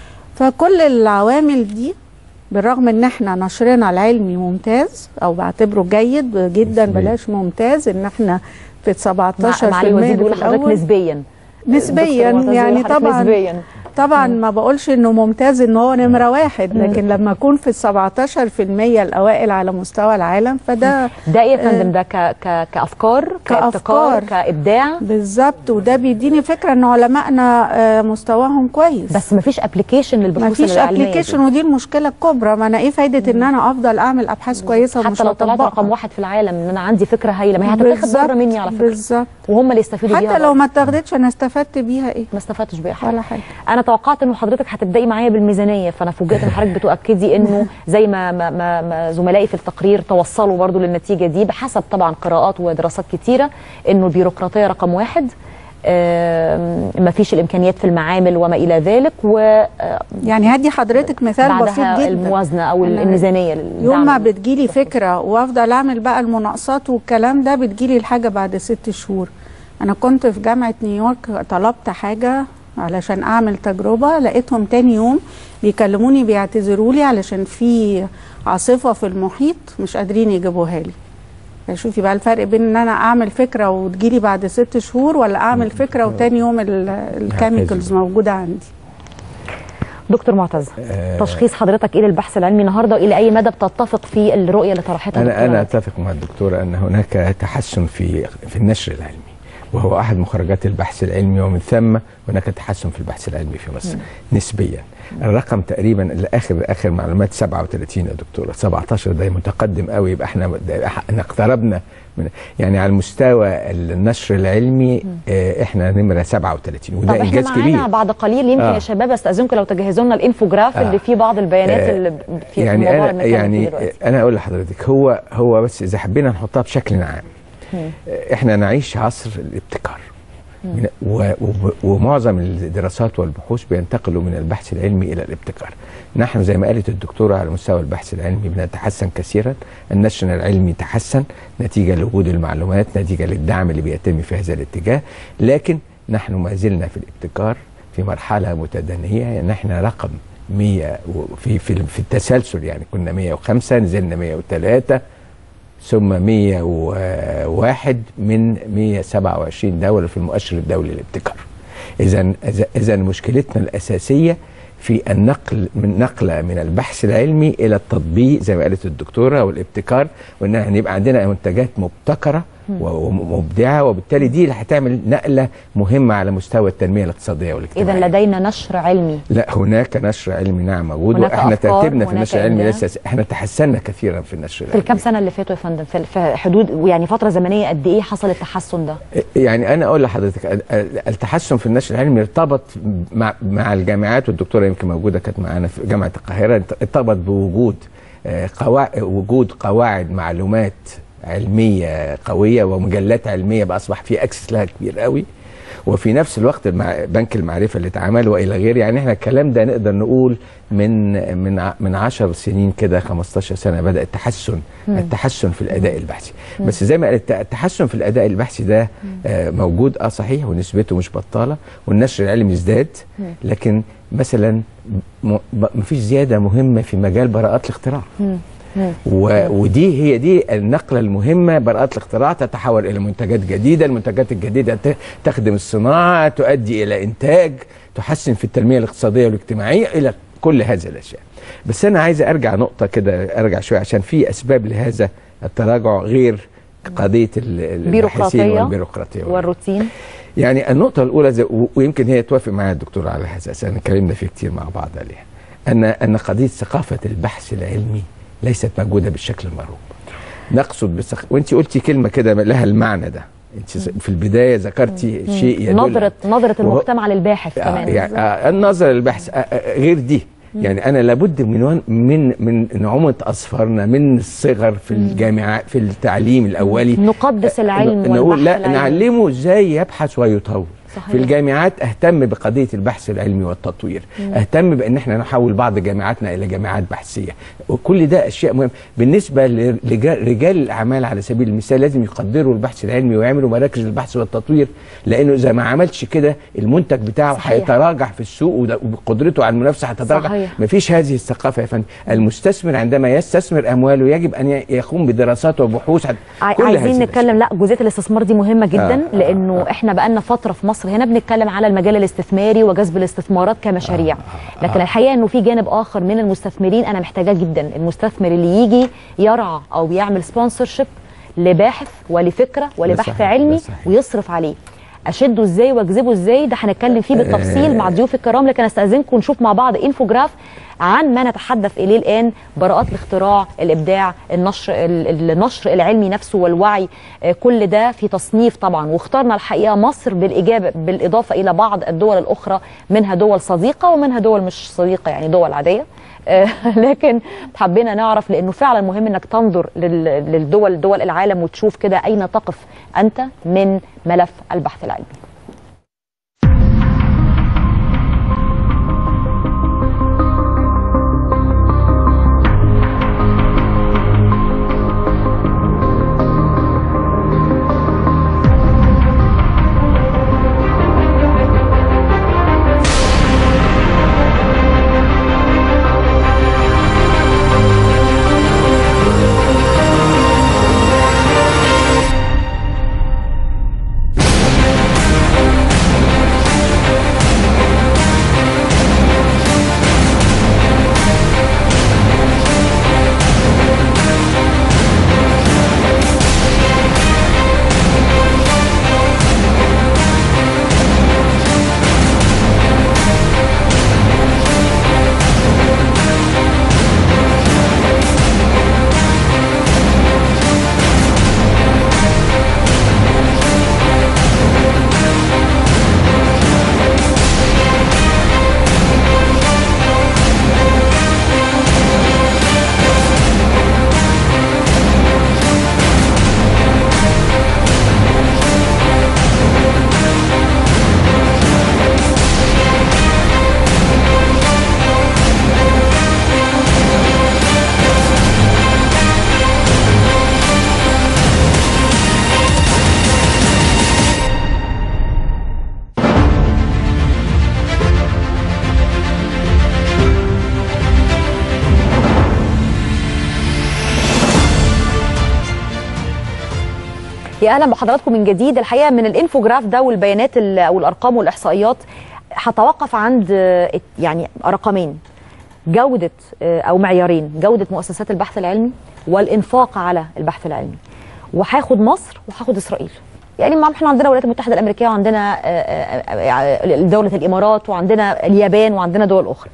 فكل العوامل دي بالرغم ان احنا نشرنا العلمي ممتاز او بعتبره جيد جدا بلاش ممتاز ان احنا في 17 معالي الوزير بيقول لحضرتك نسبيا نسبيا الدكتور معتز يعني بيقول لحضرتك طبعا نسبيا طبعا ما بقولش انه ممتاز ان هو نمره واحد لكن لما اكون في ال 17% الاوائل على مستوى العالم فده ده ايه يا فندم ده ك... ك... كافكار كابتكار كابداع بالظبط وده بيديني فكره ان علمائنا آه، مستواهم كويس بس مفيش ابلكيشن للبحوث مفيش العلميه دي. ابلكيشن ودي المشكله الكبرى ما انا ايه فايده ان انا افضل اعمل ابحاث كويسه ومش حتى لو طلعت هطبقها رقم واحد في العالم ان انا عندي فكره هايله ما هي هتتاخد بالظبط، بره مني على فكره بالظبط وهم اللي يستفيدوا بيها حتى لو برضه. ما اتاخدتش انا استفدت بيها ايه ما استفدتش بيها حاجه ولا حاجه انا توقعت انه حضرتك هتبداي معايا بالميزانيه فانا فوجئت ان حضرتك بتؤكدي انه زي ما, ما, ما, ما زملائي في التقرير توصلوا برضو للنتيجه دي بحسب طبعا قراءات ودراسات كتيره انه البيروقراطيه رقم واحد ما فيش الامكانيات في المعامل وما الى ذلك و يعني هدي حضرتك مثال بعدها بسيط جدا الموازنه او أنا الميزانيه للدعم يوم ما بتجيلي فكره وافضل اعمل بقى المناقصات والكلام ده بتجيلي الحاجه بعد ست شهور انا كنت في جامعه نيويورك طلبت حاجه علشان اعمل تجربه لقيتهم تاني يوم بيكلموني بيعتذروا لي علشان في عاصفه في المحيط مش قادرين يجيبوها لي شوفي بقى الفرق بين ان انا اعمل فكره وتجيلي بعد ست شهور ولا اعمل فكره وتاني يوم ال- الكيميكالز موجوده عندي دكتور معتز تشخيص حضرتك ايه للبحث العلمي النهارده والى اي مدى بتتفق في الرؤيه اللي طرحتها انا دكتور انا معتز؟ اتفق مع الدكتوره ان هناك تحسن في في النشر العلمي وهو احد مخرجات البحث العلمي ومن ثم هناك تحسن في البحث العلمي في مصر مم. نسبيا الرقم تقريبا اخر اخر معلومات 37 يا دكتوره 17 ده متقدم قوي يبقى احنا ده احنا اقتربنا من يعني على المستوى النشر العلمي آه، احنا نمره 37 طب وده احنا انجاز معانا كبير بعد قليل يمكن آه. يا شباب استاذنكم لو تجهزوا لنا الانفوجراف آه. اللي فيه بعض البيانات آه، اللي في يعني الموضوع انا اللي بنتكلم يعني فيه دلوقتي. انا اقول لحضرتك هو هو بس اذا حبينا نحطها بشكل عام مم. احنا نعيش عصر الابتكار من- و- و- ومعظم الدراسات والبحوث بينتقلوا من البحث العلمي الى الابتكار نحن زي ما قالت الدكتوره على مستوى البحث العلمي بنتحسن كثيرا النشر العلمي تحسن نتيجه لوجود المعلومات نتيجه للدعم اللي بيتم في هذا الاتجاه لكن نحن ما زلنا في الابتكار في مرحله متدنيه يعني احنا رقم 100 في في في التسلسل يعني كنا 105 نزلنا 103 ثم 101 من 127 دولة في المؤشر الدولي للابتكار إذا إذا مشكلتنا الأساسية في النقل من نقلة من البحث العلمي إلى التطبيق زي ما قالت الدكتورة والابتكار وإن احنا يبقى عندنا منتجات مبتكرة مم. ومبدعة وبالتالي دي اللي هتعمل نقلة مهمة على مستوى التنمية الاقتصادية والاجتماعية اذا لدينا نشر علمي لا هناك نشر علمي نعم موجود هناك واحنا أفكار، ترتيبنا في هناك النشر العلمي إبداع. لسه احنا تحسنا كثيرا في النشر في العلمي الكام سنه اللي فاتوا يا فندم في في حدود يعني فتره زمنيه قد ايه حصل التحسن ده يعني انا اقول لحضرتك ال- ال- التحسن في النشر العلمي ارتبط مع, مع الجامعات والدكتوره يمكن موجوده كانت معانا في جامعه القاهره ارتبط بوجود آه، قواعد وجود قواعد معلومات علميه قويه ومجلات علميه بقى اصبح في اكسس لها كبير قوي وفي نفس الوقت المع... بنك المعرفه اللي اتعمل والى غيره يعني احنا الكلام ده نقدر نقول من من ع- من 10 سنين كده 15 سنه بدا التحسن مم. التحسن في الاداء البحثي مم. بس زي ما قلت التحسن في الاداء البحثي ده آه، موجود اه صحيح ونسبته مش بطاله والنشر العلمي ازداد مم. لكن مثلا م- ب- مفيش زياده مهمه في مجال براءات الاختراع و... ودي هي دي النقله المهمه براءات الاختراع تتحول الى منتجات جديده المنتجات الجديده ت... تخدم الصناعه تؤدي الى انتاج تحسن في التنميه الاقتصاديه والاجتماعيه الى كل هذه الاشياء بس انا عايز ارجع نقطه كده ارجع شويه عشان في اسباب لهذا التراجع غير قضيه ال- الباحثين بيروقراطيه والبيروقراطيه والروتين يعني النقطة الأولى زي و- ويمكن هي توافق معايا الدكتور على هذا الأساس أنا اتكلمنا فيه كتير مع بعض عليها أن أن قضية ثقافة البحث العلمي ليست موجودة بالشكل المرغوب نقصد بالثق... وأنت قلتي كلمة كده لها المعنى ده أنت في البداية ذكرتي مم. شيء يدل نظره نظره وهو- المجتمع للباحث آه كمان يعني آه النظر للبحث آه آه غير دي يعني انا لابد من ون- من من نعومه اصفارنا من الصغر في الجامعات في التعليم الاولي نقدس العلم نقول والبحث لا العلمي. نعلمه ازاي يبحث ويطور صحيح. في الجامعات اهتم بقضيه البحث العلمي والتطوير مم. اهتم بان احنا نحول بعض جامعاتنا الى جامعات بحثيه وكل ده اشياء مهمه بالنسبه لرجال رجال الاعمال على سبيل المثال لازم يقدروا البحث العلمي ويعملوا مراكز البحث والتطوير لانه اذا ما عملش كده المنتج بتاعه صحيح. هيتراجع في السوق وده- وقدرته على المنافسه هتتراجع صحيح. مفيش هذه الثقافه يا فندم المستثمر عندما يستثمر امواله يجب ان ي- يقوم بدراسات وبحوث عن عاي- كل عايزين هذه نتكلم لا جزئيه الاستثمار دي مهمه جدا آه، آه لانه آه احنا بقالنا فتره في مصر هنا بنتكلم على المجال الاستثماري وجذب الاستثمارات كمشاريع آه لكن الحقيقه انه في جانب اخر من المستثمرين انا محتاجاه جدا المستثمر اللي يجي يرعى او يعمل سبونسرشيب لباحث ولفكره ولبحث صحيح، ده علمي صحيح. ويصرف عليه اشده ازاي واجذبه ازاي ده هنتكلم فيه بالتفصيل مع ضيوف الكرام لكن استاذنكم نشوف مع بعض انفوجراف عن ما نتحدث اليه الان براءات الاختراع الابداع النشر ال- النشر العلمي نفسه والوعي آه، كل ده في تصنيف طبعا واخترنا الحقيقه مصر بالاجابه بالاضافه الى بعض الدول الاخرى منها دول صديقه ومنها دول مش صديقه يعني دول عاديه آه، لكن حبينا نعرف لانه فعلا مهم انك تنظر لل- للدول دول العالم وتشوف كده اين تقف انت من ملف البحث العلمي يا اهلا بحضراتكم من جديد الحقيقه من الانفوجراف ده والبيانات ال- او الارقام والاحصائيات هتوقف عند آه، يعني رقمين جوده آه، او معيارين جوده مؤسسات البحث العلمي والانفاق على البحث العلمي وهاخد مصر وهاخد اسرائيل يعني ما احنا عندنا الولايات المتحده الامريكيه وعندنا آه، آه، آه، دوله الامارات وعندنا اليابان وعندنا دول اخرى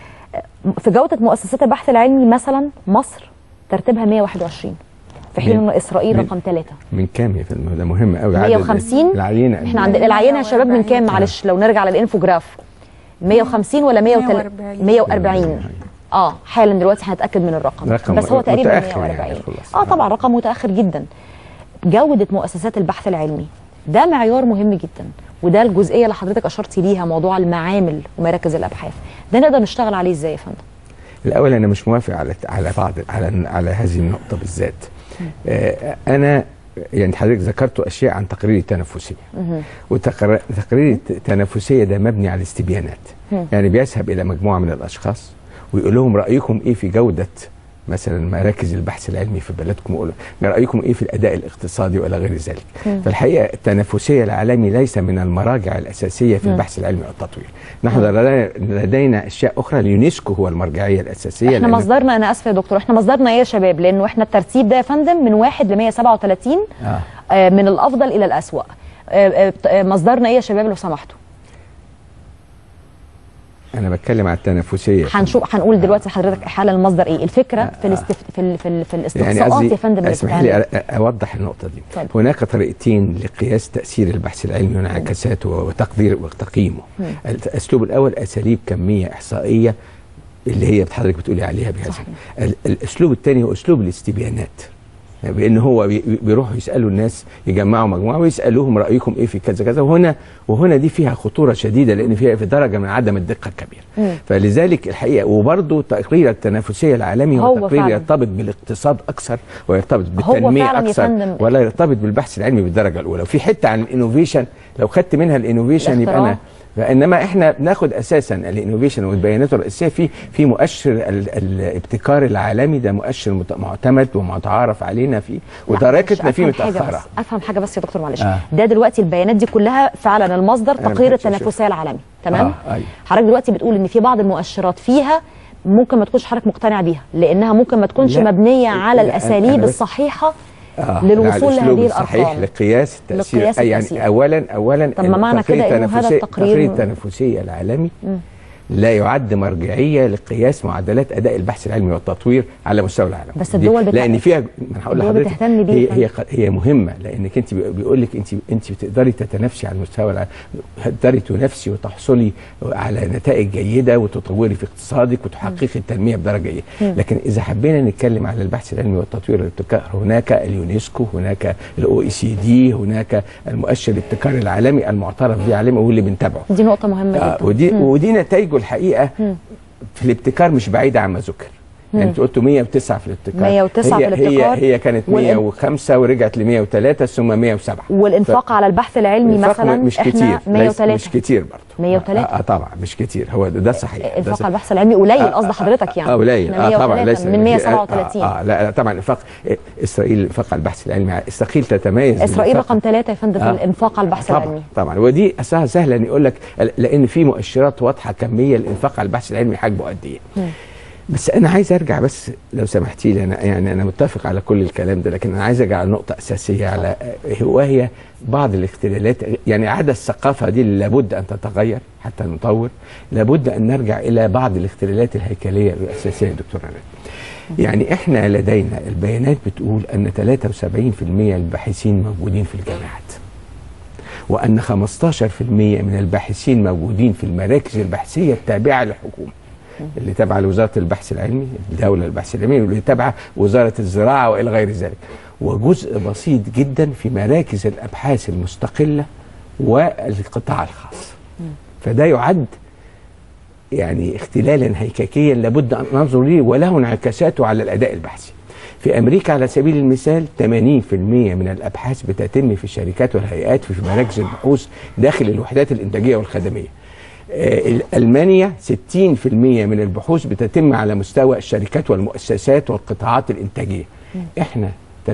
في جوده مؤسسات البحث العلمي مثلا مصر ترتيبها 121 في حين من- ان اسرائيل من- رقم ثلاثه من كام يا فندم ده مهم قوي 150 العينه احنا عندنا العينه يا شباب من كام معلش لو نرجع للانفوجراف 150 ولا 140 140 اه حالا دلوقتي هنتاكد من الرقم رقم بس هو تقريبا متأخر يعني 140 خلاص. اه طبعا رقم متاخر جدا جوده مؤسسات البحث العلمي ده معيار مهم جدا وده الجزئيه اللي حضرتك اشرتي ليها موضوع المعامل ومراكز الابحاث ده نقدر نشتغل عليه ازاي يا فندم الاول انا مش موافق على على بعض على على هذه النقطه بالذات آه، انا يعني حضرتك ذكرت اشياء عن تقرير التنافسيه وتقرير التنافسيه ده مبني على استبيانات مم. يعني بيذهب الى مجموعه من الاشخاص ويقول لهم رايكم ايه في جوده مثلا مراكز البحث العلمي في بلدكم ويقول رايكم ايه في الاداء الاقتصادي والى غير ذلك مم. فالحقيقه التنافسيه العالمي ليس من المراجع الاساسيه في مم. البحث العلمي والتطوير نحن لدينا- لدينا اشياء اخرى اليونسكو هو المرجعيه الاساسيه احنا لأن- مصدرنا انا اسفه يا دكتور احنا مصدرنا ايه يا شباب لانه احنا الترتيب ده يا فندم من 1 ل 137 آه. آه، من الافضل الى الاسوأ آه، آه، آه، مصدرنا ايه يا شباب لو سمحتوا انا بتكلم على التنافسيه هنشوف هنقول دلوقتي لحضرتك حالا المصدر ايه الفكره في الاستف... في ال... في, ال... في يعني الاستقصاءات قصدي يا فندم اللي اسمح لي بتتعمل. أ- اوضح النقطه دي اتفضل. هناك طريقتين لقياس تاثير البحث العلمي وانعكاساته وتقدير وتقييمه مم. الاسلوب الاول اساليب كميه احصائيه اللي هي حضرتك بتقولي عليها بهذا ال- الاسلوب الثاني هو اسلوب الاستبيانات بان هو بي- بيروحوا يسالوا الناس يجمعوا مجموعه ويسالوهم رايكم ايه في كذا كذا وهنا وهنا دي فيها خطوره شديده لان فيها في درجه من عدم الدقه الكبيره مم. فلذلك الحقيقه وبرضه تقرير التنافسيه العالمي هو هو تقرير فعلاً. يرتبط بالاقتصاد اكثر ويرتبط هو بالتنميه فعلاً يا اكثر فندم. ولا يرتبط بالبحث العلمي بالدرجه الاولى وفي حته عن الانوفيشن لو خدت منها الانوفيشن يبقى انا فانما احنا بناخد اساسا الانوفيشن والبيانات الرئيسيه في في مؤشر ال- الابتكار العالمي ده مؤشر مت- معتمد ومتعارف علينا فيه ودرجتنا فيه أفهم حاجة متاخره بس افهم حاجه بس يا دكتور معلش آه. ده دلوقتي البيانات دي كلها فعلا المصدر أنا ما تقرير كنتش أشوف. التنافسيه العالمي تمام آه أيوة. حضرتك دلوقتي بتقول ان في بعض المؤشرات فيها ممكن ما تكونش حضرتك مقتنع بيها لانها ممكن ما تكونش لا. مبنيه على لا، أنا- الاساليب أنا بس- الصحيحه آه للوصول الأسلوب لهذه الصحيح الارقام لقياس التأثير لقياس أي يعني التأثير. أولا أولا طب ما معنى التقرير كده إنه هذا التنافسي- التقرير التقرير م- التنافسية العالمي مم. لا يعد مرجعيه لقياس معدلات اداء البحث العلمي والتطوير على مستوى العالم بس دي- الدول بتاع- لان فيها ما انا هقول الدول لحضرتك بتهتم بيه هي فعلا. هي ق- هي مهمه لانك انت بي- بيقول لك انت انت بتقدري تتنافسي على مستوى العالم تقدري تنافسي وتحصلي على نتائج جيده وتطوري في اقتصادك وتحققي التنميه بدرجه جيده مم. لكن اذا حبينا نتكلم على البحث العلمي والتطوير والابتكار هناك اليونسكو هناك الاو اي سي دي هناك المؤشر الابتكار العالمي المعترف به عالميا واللي بنتابعه دي نقطه مهمه آه جدا ودي مم. ودي نتائجه الحقيقه مم. في الابتكار مش بعيده عما ذكر مم. يعني انت قلت 109 في الابتكار 109 هي في الابتكار. هي هي كانت والإن- 105 ورجعت ل 103 ثم 107 والانفاق على البحث العلمي الإنفاق مثلا مش احنا كتير ليس- 103 مش كتير برضه 103 اه, آه طبعا مش كتير هو ده, ده صحيح ده انفاق صحيح. على البحث العلمي قليل آه، قصد حضرتك يعني اه قليل احنا اه طبعا 103 ليس من 137 اه, آه لا لا طبعا انفاق اسرائيل انفاق على البحث العلمي اسرائيل تتميز اسرائيل بالإنفاق- رقم ثلاثة يا فندم في آه. الانفاق على البحث طبعا العلمي طبعا ودي اساسها سهله ان يقول لك لان في مؤشرات واضحه كميه الانفاق على البحث العلمي حجمه قد ايه مم. بس انا عايز ارجع بس لو سمحتي لي انا يعني انا متفق على كل الكلام ده لكن انا عايز ارجع على نقطه اساسيه على وهي بعض الاختلالات يعني عاده الثقافه دي اللي لابد ان تتغير حتى نطور لابد ان نرجع الى بعض الاختلالات الهيكليه الاساسيه يا دكتور رنا يعني احنا لدينا البيانات بتقول ان 73% من الباحثين موجودين في الجامعات وان 15% من الباحثين موجودين في المراكز البحثيه التابعه للحكومه اللي تابعه لوزاره البحث العلمي الدوله البحث العلمي واللي تابعه وزاره الزراعه والى غير ذلك وجزء بسيط جدا في مراكز الابحاث المستقله والقطاع الخاص فده يعد يعني اختلالا هيكليا لابد ان ننظر ليه وله انعكاساته على الاداء البحثي. في امريكا على سبيل المثال 80% من الابحاث بتتم في الشركات والهيئات في مراكز البحوث داخل الوحدات الانتاجيه والخدميه. آه، المانيا 60% من البحوث بتتم على مستوى الشركات والمؤسسات والقطاعات الانتاجيه. احنا 73%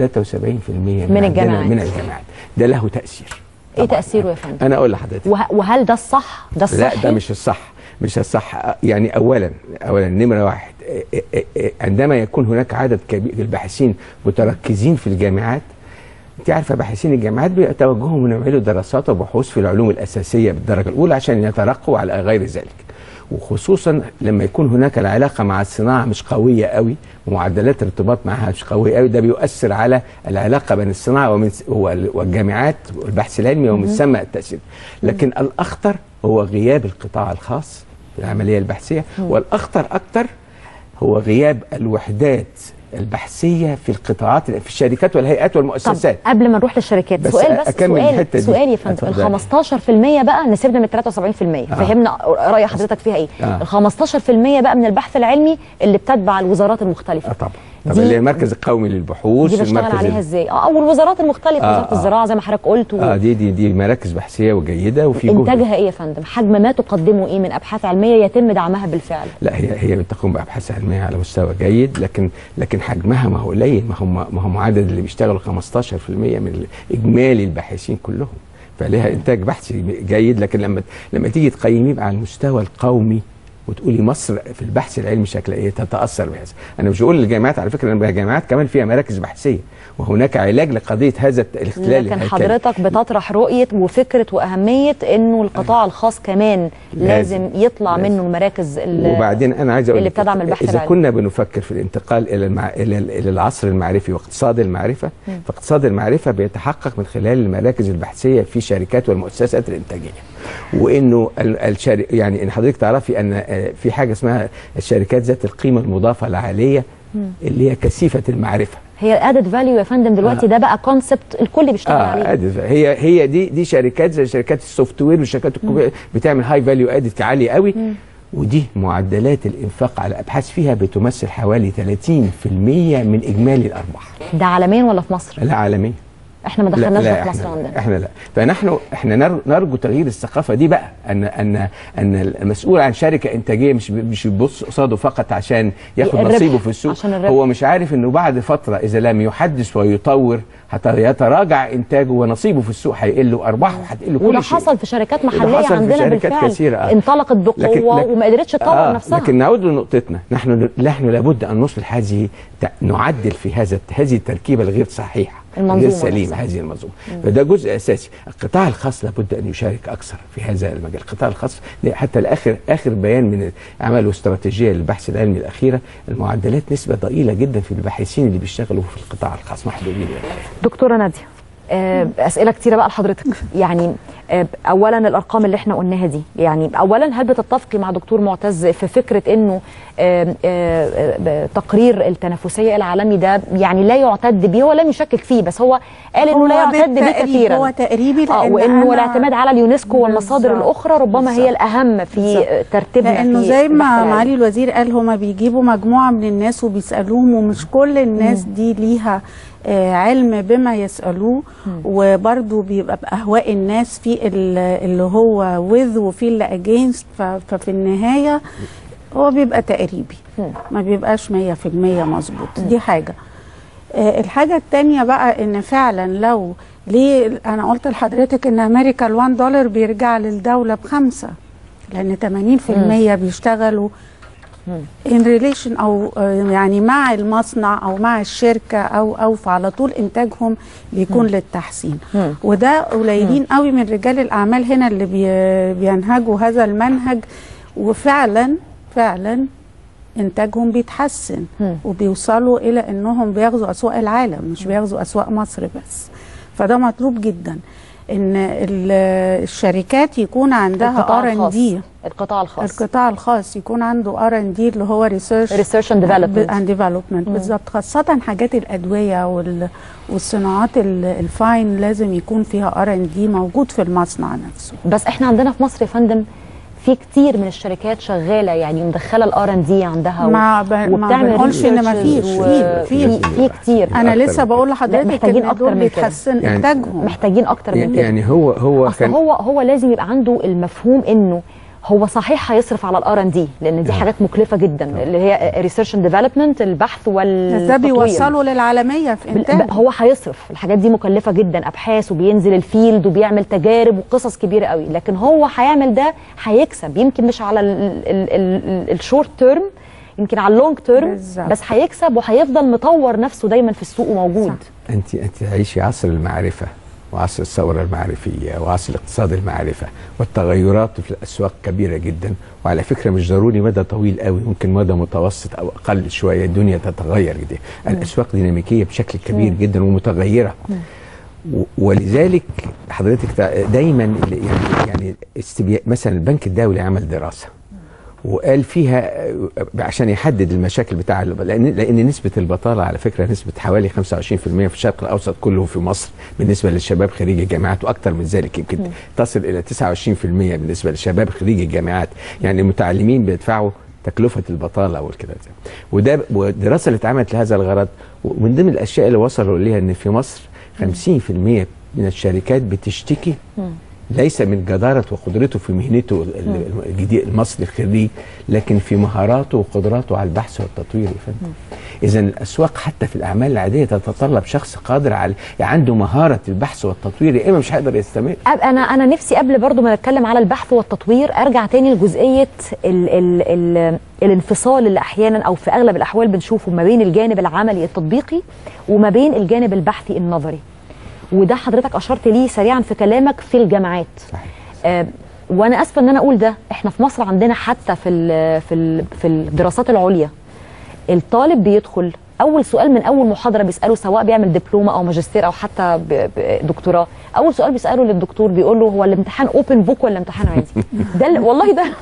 من, عندنا الجامعات. من الجامعات ده له تاثير. ايه تاثيره يا فندم انا اقول لحضرتك وه- وهل ده الصح ده الصح لا ده مش الصح مش الصح يعني اولا اولا نمره واحد إيه إيه إيه عندما يكون هناك عدد كبير الباحثين متركزين في الجامعات انت عارفه باحثين الجامعات بيتوجهوا من يعملوا دراسات وبحوث في العلوم الاساسيه بالدرجه الاولى عشان يترقوا على غير ذلك وخصوصا لما يكون هناك العلاقه مع الصناعه مش قويه قوي ومعدلات الارتباط معها مش قويه قوي ده بيؤثر على العلاقه بين الصناعه ومن وال- والجامعات والبحث العلمي ومن مهم. ثم التاثير لكن الاخطر هو غياب القطاع الخاص في العمليه البحثيه مم. والاخطر اكتر هو غياب الوحدات البحثيه في القطاعات في الشركات والهيئات طب والمؤسسات قبل ما نروح للشركات بس سؤال بس أكمل سؤال الحتة دي. سؤال يا فندم اتفضلي. ال 15% بقى نسيبنا من 73% فهمنا راي حضرتك فيها ايه آه. ال 15% بقى من البحث العلمي اللي بتتبع الوزارات المختلفه طبعا دي- طبعا اللي هي المركز القومي للبحوث دي بشتغل المركز عليها ال- ازاي اه او الوزارات المختلفه آه، وزاره آه. الزراعه زي ما حضرتك قلت و... اه دي دي دي مراكز بحثيه وجيده وفي جهد انتاجها ايه يا فندم حجم ما تقدمه ايه من ابحاث علميه يتم دعمها بالفعل لا هي هي بتقوم بابحاث علميه على مستوى جيد لكن لكن حجمها ما هو قليل ما هم ما هم عدد اللي بيشتغلوا 15% من اجمالي الباحثين كلهم فليها انتاج بحثي جيد لكن لما لما تيجي تقيميه على المستوى القومي وتقولي مصر في البحث العلمي شكلها ايه تتاثر بهذا انا مش بقول للجامعات على فكره ان الجامعات كمان فيها مراكز بحثيه وهناك علاج لقضيه هذا الاختلال لكن الهيكلي. حضرتك بتطرح رؤيه وفكره واهميه انه القطاع الخاص كمان لازم, لازم. يطلع منه المراكز ال- وبعدين انا عايز اقول اللي لك بتدعم البحث اذا العلمي كنا بنفكر في الانتقال الى المع... الى الى العصر المعرفي واقتصاد المعرفه مم. فاقتصاد المعرفه بيتحقق من خلال المراكز البحثيه في الشركات والمؤسسات الانتاجيه وانه ال- الشر... يعني ان حضرتك تعرفي ان آه، في حاجه اسمها الشركات ذات القيمه المضافه العاليه مم. اللي هي كثيفه المعرفه هي الادد فاليو يا فندم دلوقتي آه. ده بقى كونسبت الكل بيشتغل عليه ادد هي هي دي دي شركات زي شركات السوفت وير والشركات الكبيرة بتعمل هاي فاليو ادد عالي قوي مم. ودي معدلات الانفاق على ابحاث فيها بتمثل حوالي 30% من اجمالي الارباح ده عالميا ولا في مصر لا عالميا احنا ما لا- دخلناش لا ده في احنا مصر عندنا احنا لا فنحن احنا نر- نرجو تغيير الثقافه دي بقى ان ان ان المسؤول عن شركه انتاجيه مش بي- مش بيبص قصاده فقط عشان ياخد الربح، نصيبه في السوق عشان الربح. هو مش عارف انه بعد فتره اذا لم يحدث ويطور حتى يتراجع انتاجه ونصيبه في السوق هيقل وارباحه هتقل كل وده شيء حصل في شركات وده محليه حصل في عندنا شركات بالفعل كثيرة، آه. انطلقت بقوه لكن- لكن- وما قدرتش تطور آه نفسها لكن نعود لنقطتنا نحن نحن لابد ان نصلح هذه ت- نعدل في هذا هذه التركيبه الغير صحيحه المنظومة غير سليم نفسها. هذه المنظومه فده جزء اساسي القطاع الخاص لابد ان يشارك اكثر في هذا المجال القطاع الخاص حتى الاخر اخر بيان من عملوا استراتيجيه للبحث العلمي الاخيره المعدلات نسبه ضئيله جدا في الباحثين اللي بيشتغلوا في القطاع الخاص محدودين دكتوره ناديه آه، اسئله كتيره بقى لحضرتك يعني آه، اولا الارقام اللي احنا قلناها دي يعني اولا هل بتتفقي مع دكتور معتز في فكره انه آه، آه، آه، تقرير التنافسيه العالمي ده يعني لا يعتد به ولم يشكك فيه بس هو قال انه هو لا يعتد به بالتقريب، كثيرا هو تقريبي اه لأن وانه أنا- الاعتماد على اليونسكو والمصادر بالظبط، الاخرى ربما هي الاهم في بالظبط. ترتيبنا لانه في زي ما البحث العلمي. معالي الوزير قال هما بيجيبوا مجموعه من الناس وبيسالوهم ومش كل الناس دي ليها آه، علم بما يسالوه وبرضه بيبقى باهواء الناس في ال- اللي هو وذ وفي اللي اجينست ففي النهايه هو بيبقى تقريبي ما بيبقاش 100% مظبوط دي حاجه آه، الحاجة التانية بقى ان فعلا لو ليه انا قلت لحضرتك ان امريكا ال1 دولار بيرجع للدولة بخمسة لان 80% بيشتغلوا ان ريليشن او آه، يعني مع المصنع او مع الشركة او او فعلى طول انتاجهم بيكون مم. للتحسين وده قليلين قوي من رجال الاعمال هنا اللي بي- بينهجوا هذا المنهج وفعلا فعلا انتاجهم بيتحسن وبيوصلوا الى انهم بياخذوا اسواق العالم مش بياخذوا اسواق مصر بس فده مطلوب جدا ان ال- الشركات يكون عندها القطاع ار ان الخاص. دي القطاع الخاص القطاع الخاص يكون عنده ار ان دي اللي هو ريسيرش Research and Development. اند ديفلوبمنت مم. بالظبط خاصه حاجات الادويه وال والصناعات ال- الفاين لازم يكون فيها ار ان دي موجود في المصنع نفسه بس احنا عندنا في مصر يا فندم في كتير من الشركات شغاله يعني مدخله الار ان دي عندها ما ب- ما بنقولش إن ما فيش. في- في في كتير انا لسه بقول لحضرتك محتاجين إن اكتر دول من كده بيتحسن يعني- انتاجهم محتاجين اكتر من كده يعني هو هو اصل كان هو هو لازم يبقى عنده المفهوم انه هو صحيح هيصرف على الار ان دي لان دي حاجات مكلفه جدا اللي هي ريسيرش اند ديفلوبمنت البحث بس والتطوير ده بيوصلوا للعالميه في بال- انتاج هو هيصرف الحاجات دي مكلفه جدا ابحاث وبينزل الفيلد وبيعمل تجارب وقصص كبيره قوي لكن هو هيعمل ده هيكسب يمكن مش على الشورت تيرم يمكن على اللونج تيرم بالظبط. بس هيكسب وهيفضل مطور نفسه دايما في السوق وموجود انت انت تعيشي عصر المعرفه وعصر الثوره المعرفيه وعصر الاقتصاد المعرفه والتغيرات في الاسواق كبيره جدا وعلى فكره مش ضروري مدى طويل قوي ممكن مدى متوسط او اقل شويه الدنيا تتغير جدا الاسواق ديناميكيه بشكل كبير مم. جدا ومتغيره و- ولذلك حضرتك تع- دايما اللي- يعني يعني استبيا- مثلا البنك الدولي عمل دراسه وقال فيها آه، عشان يحدد المشاكل بتاع الب- لان لان نسبه البطاله على فكره نسبه حوالي 25% في الشرق الاوسط كله في مصر بالنسبه للشباب خريج الجامعات واكثر من ذلك يمكن مم. تصل الى 29% بالنسبه للشباب خريج الجامعات يعني المتعلمين بيدفعوا تكلفه البطاله والكده ده. وده والدراسه اللي اتعملت لهذا الغرض ومن ضمن الاشياء اللي وصلوا اليها ان في مصر 50% من الشركات بتشتكي ليس من جدارة وقدرته في مهنته ال- ال- الجديد المصري الخريج لكن في مهاراته وقدراته على البحث والتطوير يا فندم إذا الأسواق حتى في الأعمال العادية تتطلب شخص قادر على يعني عنده مهارة البحث والتطوير يا إما مش هيقدر يستمر أب- انا انا نفسي قبل برضو ما نتكلم على البحث والتطوير ارجع تاني لجزئيه ال ال ال الانفصال اللي احيانا او في اغلب الاحوال بنشوفه ما بين الجانب العملي التطبيقي وما بين الجانب البحثي النظري وده حضرتك اشرت ليه سريعا في كلامك في الجامعات آه وانا اسفه ان انا اقول ده احنا في مصر عندنا حتى في ال في ال في الدراسات العليا الطالب بيدخل اول سؤال من اول محاضره بيساله سواء بيعمل دبلومه او ماجستير او حتى ب- ب- دكتوراه اول سؤال بيساله للدكتور بيقول له هو الامتحان اوبن بوك ولا امتحان عادي ده اللي- والله ده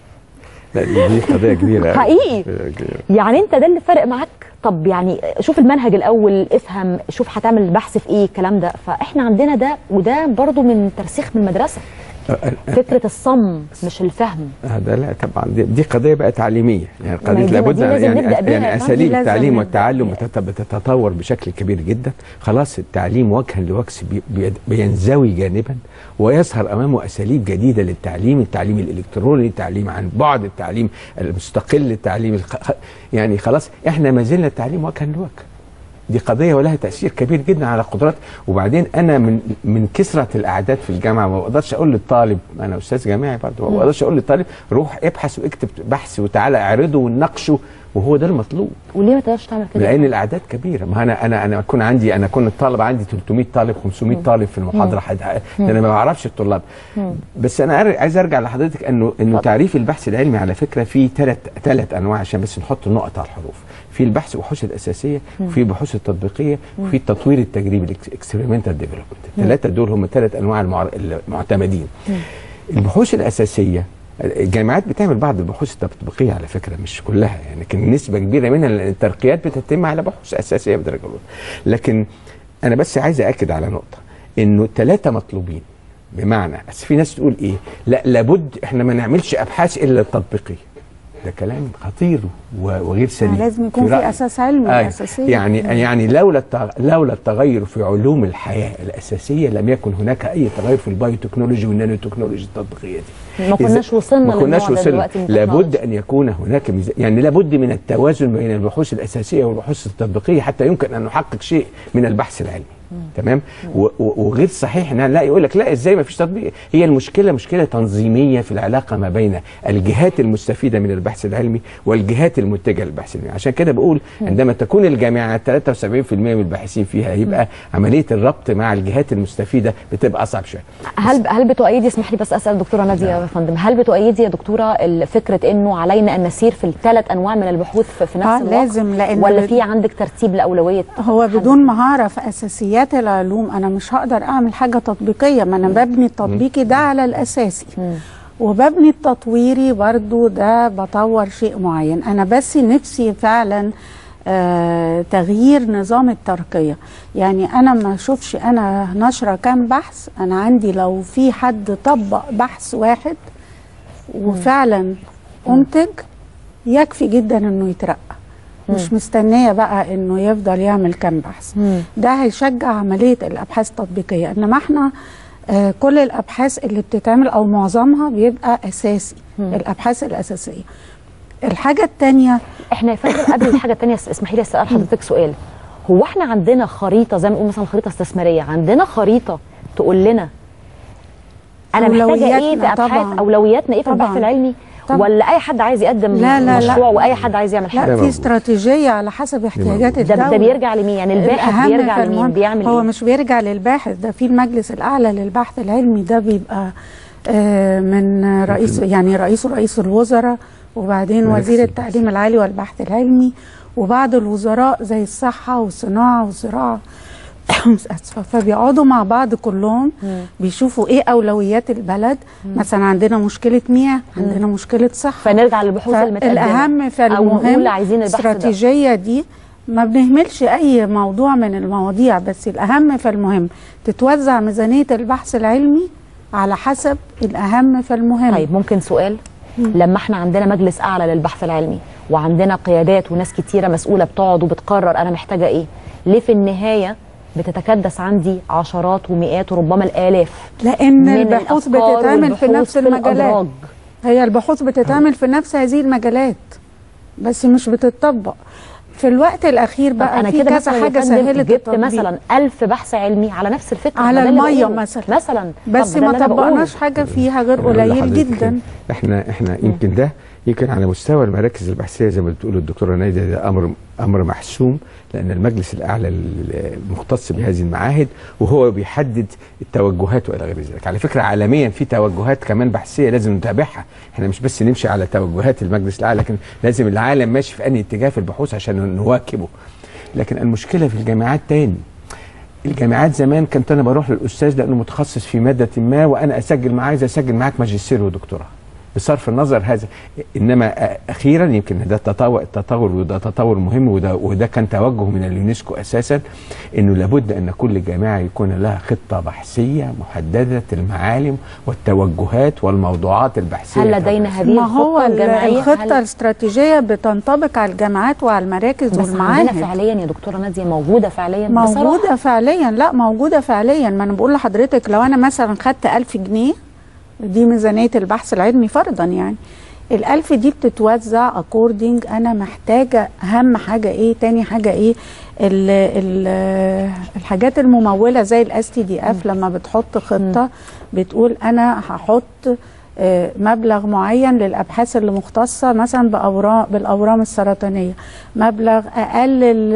لا دي دي قضية كبيرة أوي. حقيقي. كبيرة. يعني انت ده اللي فارق معاك طب يعني شوف المنهج الاول افهم شوف هتعمل بحث في ايه الكلام ده فاحنا عندنا ده وده برضو من ترسيخ من المدرسه فكره الصم مش الفهم هذا لا طبعا دي, دي قضيه بقى تعليميه يعني ما هي قضيه دي- لابد دي لازم يعني, نبدأ بيها يا يعني فندم. اساليب لازم التعليم نبدأ والتعلم بتت- بتتطور بشكل كبير جدا خلاص التعليم وجها لوجه بي- بي- بينزوي جانبا ويظهر امامه اساليب جديده للتعليم التعليم الالكتروني التعليم عن بعد التعليم المستقل التعليم الخ... يعني خلاص احنا ما زلنا التعليم وجها لوجه دي قضيه ولها تاثير كبير جدا على قدرات وبعدين انا من من كثره الاعداد في الجامعه ما بقدرش اقول للطالب انا استاذ جامعي برضه ما مم. بقدرش اقول للطالب روح ابحث واكتب بحث وتعالى اعرضه ونناقشه وهو ده المطلوب وليه ما تقدرش تعمل كده لان الاعداد كبيره ما انا انا انا اكون عندي انا اكون الطالب عندي 300 طالب 500 مم. طالب في المحاضره مم. حد مم. انا ما بعرفش الطلاب مم. بس انا أر- عايز ارجع لحضرتك انه انه تعريف البحث العلمي على فكره في ثلاث ثلاث انواع عشان بس نحط النقط على الحروف في البحث البحوث الاساسيه مم. وفي البحوث التطبيقيه وفي التطوير التجريبي الاكسبيرمنتال ديفلوبمنت مم. الثلاثه دول هم ثلاث انواع المعر- المعتمدين البحوث الاساسيه الجامعات بتعمل بعض البحوث التطبيقيه على فكره مش كلها يعني لكن نسبه كبيره منها لان الترقيات بتتم على بحوث اساسيه بدرجه اولى لكن انا بس عايز اكد على نقطه انه الثلاثه مطلوبين بمعنى بس في ناس تقول ايه لا لابد احنا ما نعملش ابحاث الا التطبيقيه ده كلام خطير و- وغير سليم لازم يكون في رأيي. اساس علمي أيوة. اساسي يعني يعني لولا التغ... لولا التغير في علوم الحياه الاساسيه لم يكن هناك اي تغير في البايوتكنولوجي والنانو تكنولوجي التطبيقيه دي ما كناش إذا- وصلنا ما كناش للنوع ده وصلنا دلوقتي من لابد ان يكون هناك ميزان يعني لابد من التوازن بين البحوث الاساسيه والبحوث التطبيقيه حتى يمكن ان نحقق شيء من البحث العلمي تمام و- و- وغير صحيح ان لا يقول لك لا ازاي ما فيش تطبيق هي المشكله مشكله تنظيميه في العلاقه ما بين الجهات المستفيده من البحث العلمي والجهات المتجهه للبحث العلمي عشان كده بقول عندما تكون الجامعات 73% من الباحثين فيها يبقى عمليه الربط مع الجهات المستفيده بتبقى اصعب شويه هل هل بتؤيدي اسمح لي بس اسال دكتوره ناديه يا فندم هل بتؤيدي يا دكتوره ال- فكره انه علينا ان نسير في الثلاث انواع من البحوث في, في نفس آه، الوقت لازم، لأن ولا بت- في عندك ترتيب لاولويه هو بدون مهارة في أساسيات العلوم أنا مش هقدر أعمل حاجة تطبيقية ما أنا ببني التطبيقي ده على الأساسي وببني التطويري برضو ده بطور شيء معين أنا بس نفسي فعلا آه تغيير نظام الترقية يعني أنا ما أشوفش أنا نشرة كام بحث أنا عندي لو في حد طبق بحث واحد وفعلا أنتج يكفي جدا إنه يترقى مش مستنيه بقى انه يفضل يعمل كام بحث ده هيشجع عمليه الابحاث التطبيقيه انما احنا آه كل الابحاث اللي بتتعمل او معظمها بيبقى اساسي مم. الابحاث الاساسيه الحاجه الثانيه احنا يا فندم قبل الحاجه الثانيه اسمحي لي اسال حضرتك سؤال هو احنا عندنا خريطه زي ما نقول مثلا خريطه استثماريه عندنا خريطه تقول لنا انا محتاجه ايه في أولوياتنا ابحاث طبعاً. اولوياتنا ايه في البحث طبعاً. العلمي طبعاً. ولا اي حد عايز يقدم لا لا لا. مشروع واي حد عايز يعمل حاجه لا في استراتيجيه على حسب احتياجات ده- الدوله ده بيرجع لمين؟ يعني الباحث الأهم بيرجع في لمين؟ المهم- بيعمل هو إيه؟ مش بيرجع للباحث ده في المجلس الاعلى للبحث العلمي ده بيبقى آه، من رئيس يعني رئيسه رئيس الوزراء وبعدين مركز وزير التعليم العالي والبحث العلمي وبعض الوزراء زي الصحه والصناعه والزراعه اسفه فبيقعدوا مع بعض كلهم بيشوفوا ايه اولويات البلد مثلا عندنا مشكله مياه عندنا مشكله صحه فنرجع للبحوث المتقدمة. الاهم أو فالمهم نقول عايزين البحث ده. الاستراتيجيه دي ما بنهملش اي موضوع من المواضيع بس الاهم فالمهم تتوزع ميزانيه البحث العلمي على حسب الاهم فالمهم طيب ممكن سؤال لما احنا عندنا مجلس اعلى للبحث العلمي وعندنا قيادات وناس كتيره مسؤوله بتقعد وبتقرر انا محتاجه ايه ليه في النهايه بتتكدس عندي عشرات ومئات وربما الالاف لان من البحوث الأفكار بتتعمل في والبحوث نفس في المجالات الأدراج. هي البحوث بتتعمل في نفس هذه المجالات بس مش بتطبق في الوقت الاخير طب بقى انا في كده كذا مثلا يا حاجه فندم سهلت جبت التطبيق. مثلا ألف بحث علمي على نفس الفكره على ما ده اللي الميه بقوله. مثلا مثلا بس طب ده ما اللي أنا بقوله. طبقناش حاجه فيها غير أقول قليل لحضرتك جدا احنا احنا يمكن ده يمكن على مستوى المراكز البحثيه زي ما بتقول الدكتوره نايده ده امر امر محسوم لان المجلس الاعلى المختص بهذه المعاهد وهو بيحدد التوجهات والى غير ذلك على فكره عالميا في توجهات كمان بحثيه لازم نتابعها احنا مش بس نمشي على توجهات المجلس الاعلى لكن لازم العالم ماشي في انهي اتجاه في البحوث عشان نواكبه لكن المشكله في الجامعات تاني الجامعات زمان كنت انا بروح للاستاذ لانه متخصص في ماده ما وانا اسجل معاه عايز اسجل معاك ماجستير ودكتوراه بصرف النظر هذا انما اخيرا يمكن ده التطور التطور وده تطور مهم وده وده كان توجه من اليونسكو اساسا انه لابد ان كل جامعه يكون لها خطه بحثيه محدده المعالم والتوجهات والموضوعات البحثيه هل لدينا هذه ما هو الخطه ال- الجامعيه الخطه هل- الاستراتيجيه بتنطبق على الجامعات وعلى المراكز بس والمعاهد عندنا فعليا يا دكتوره ناديه موجوده فعليا موجودة بصراحة. فعليا لا موجودة فعليا ما أنا بقول لحضرتك لو أنا مثلا خدت ألف جنيه دي ميزانية البحث العلمي فرضا يعني الألف دي بتتوزع أكوردنج أنا محتاجة أهم حاجة إيه تاني حاجة إيه ال ال الحاجات الممولة زي الاس تي دي اف لما بتحط خطة بتقول أنا هحط آه، مبلغ معين للابحاث اللي مختصه مثلا باورام بالاورام السرطانيه مبلغ اقل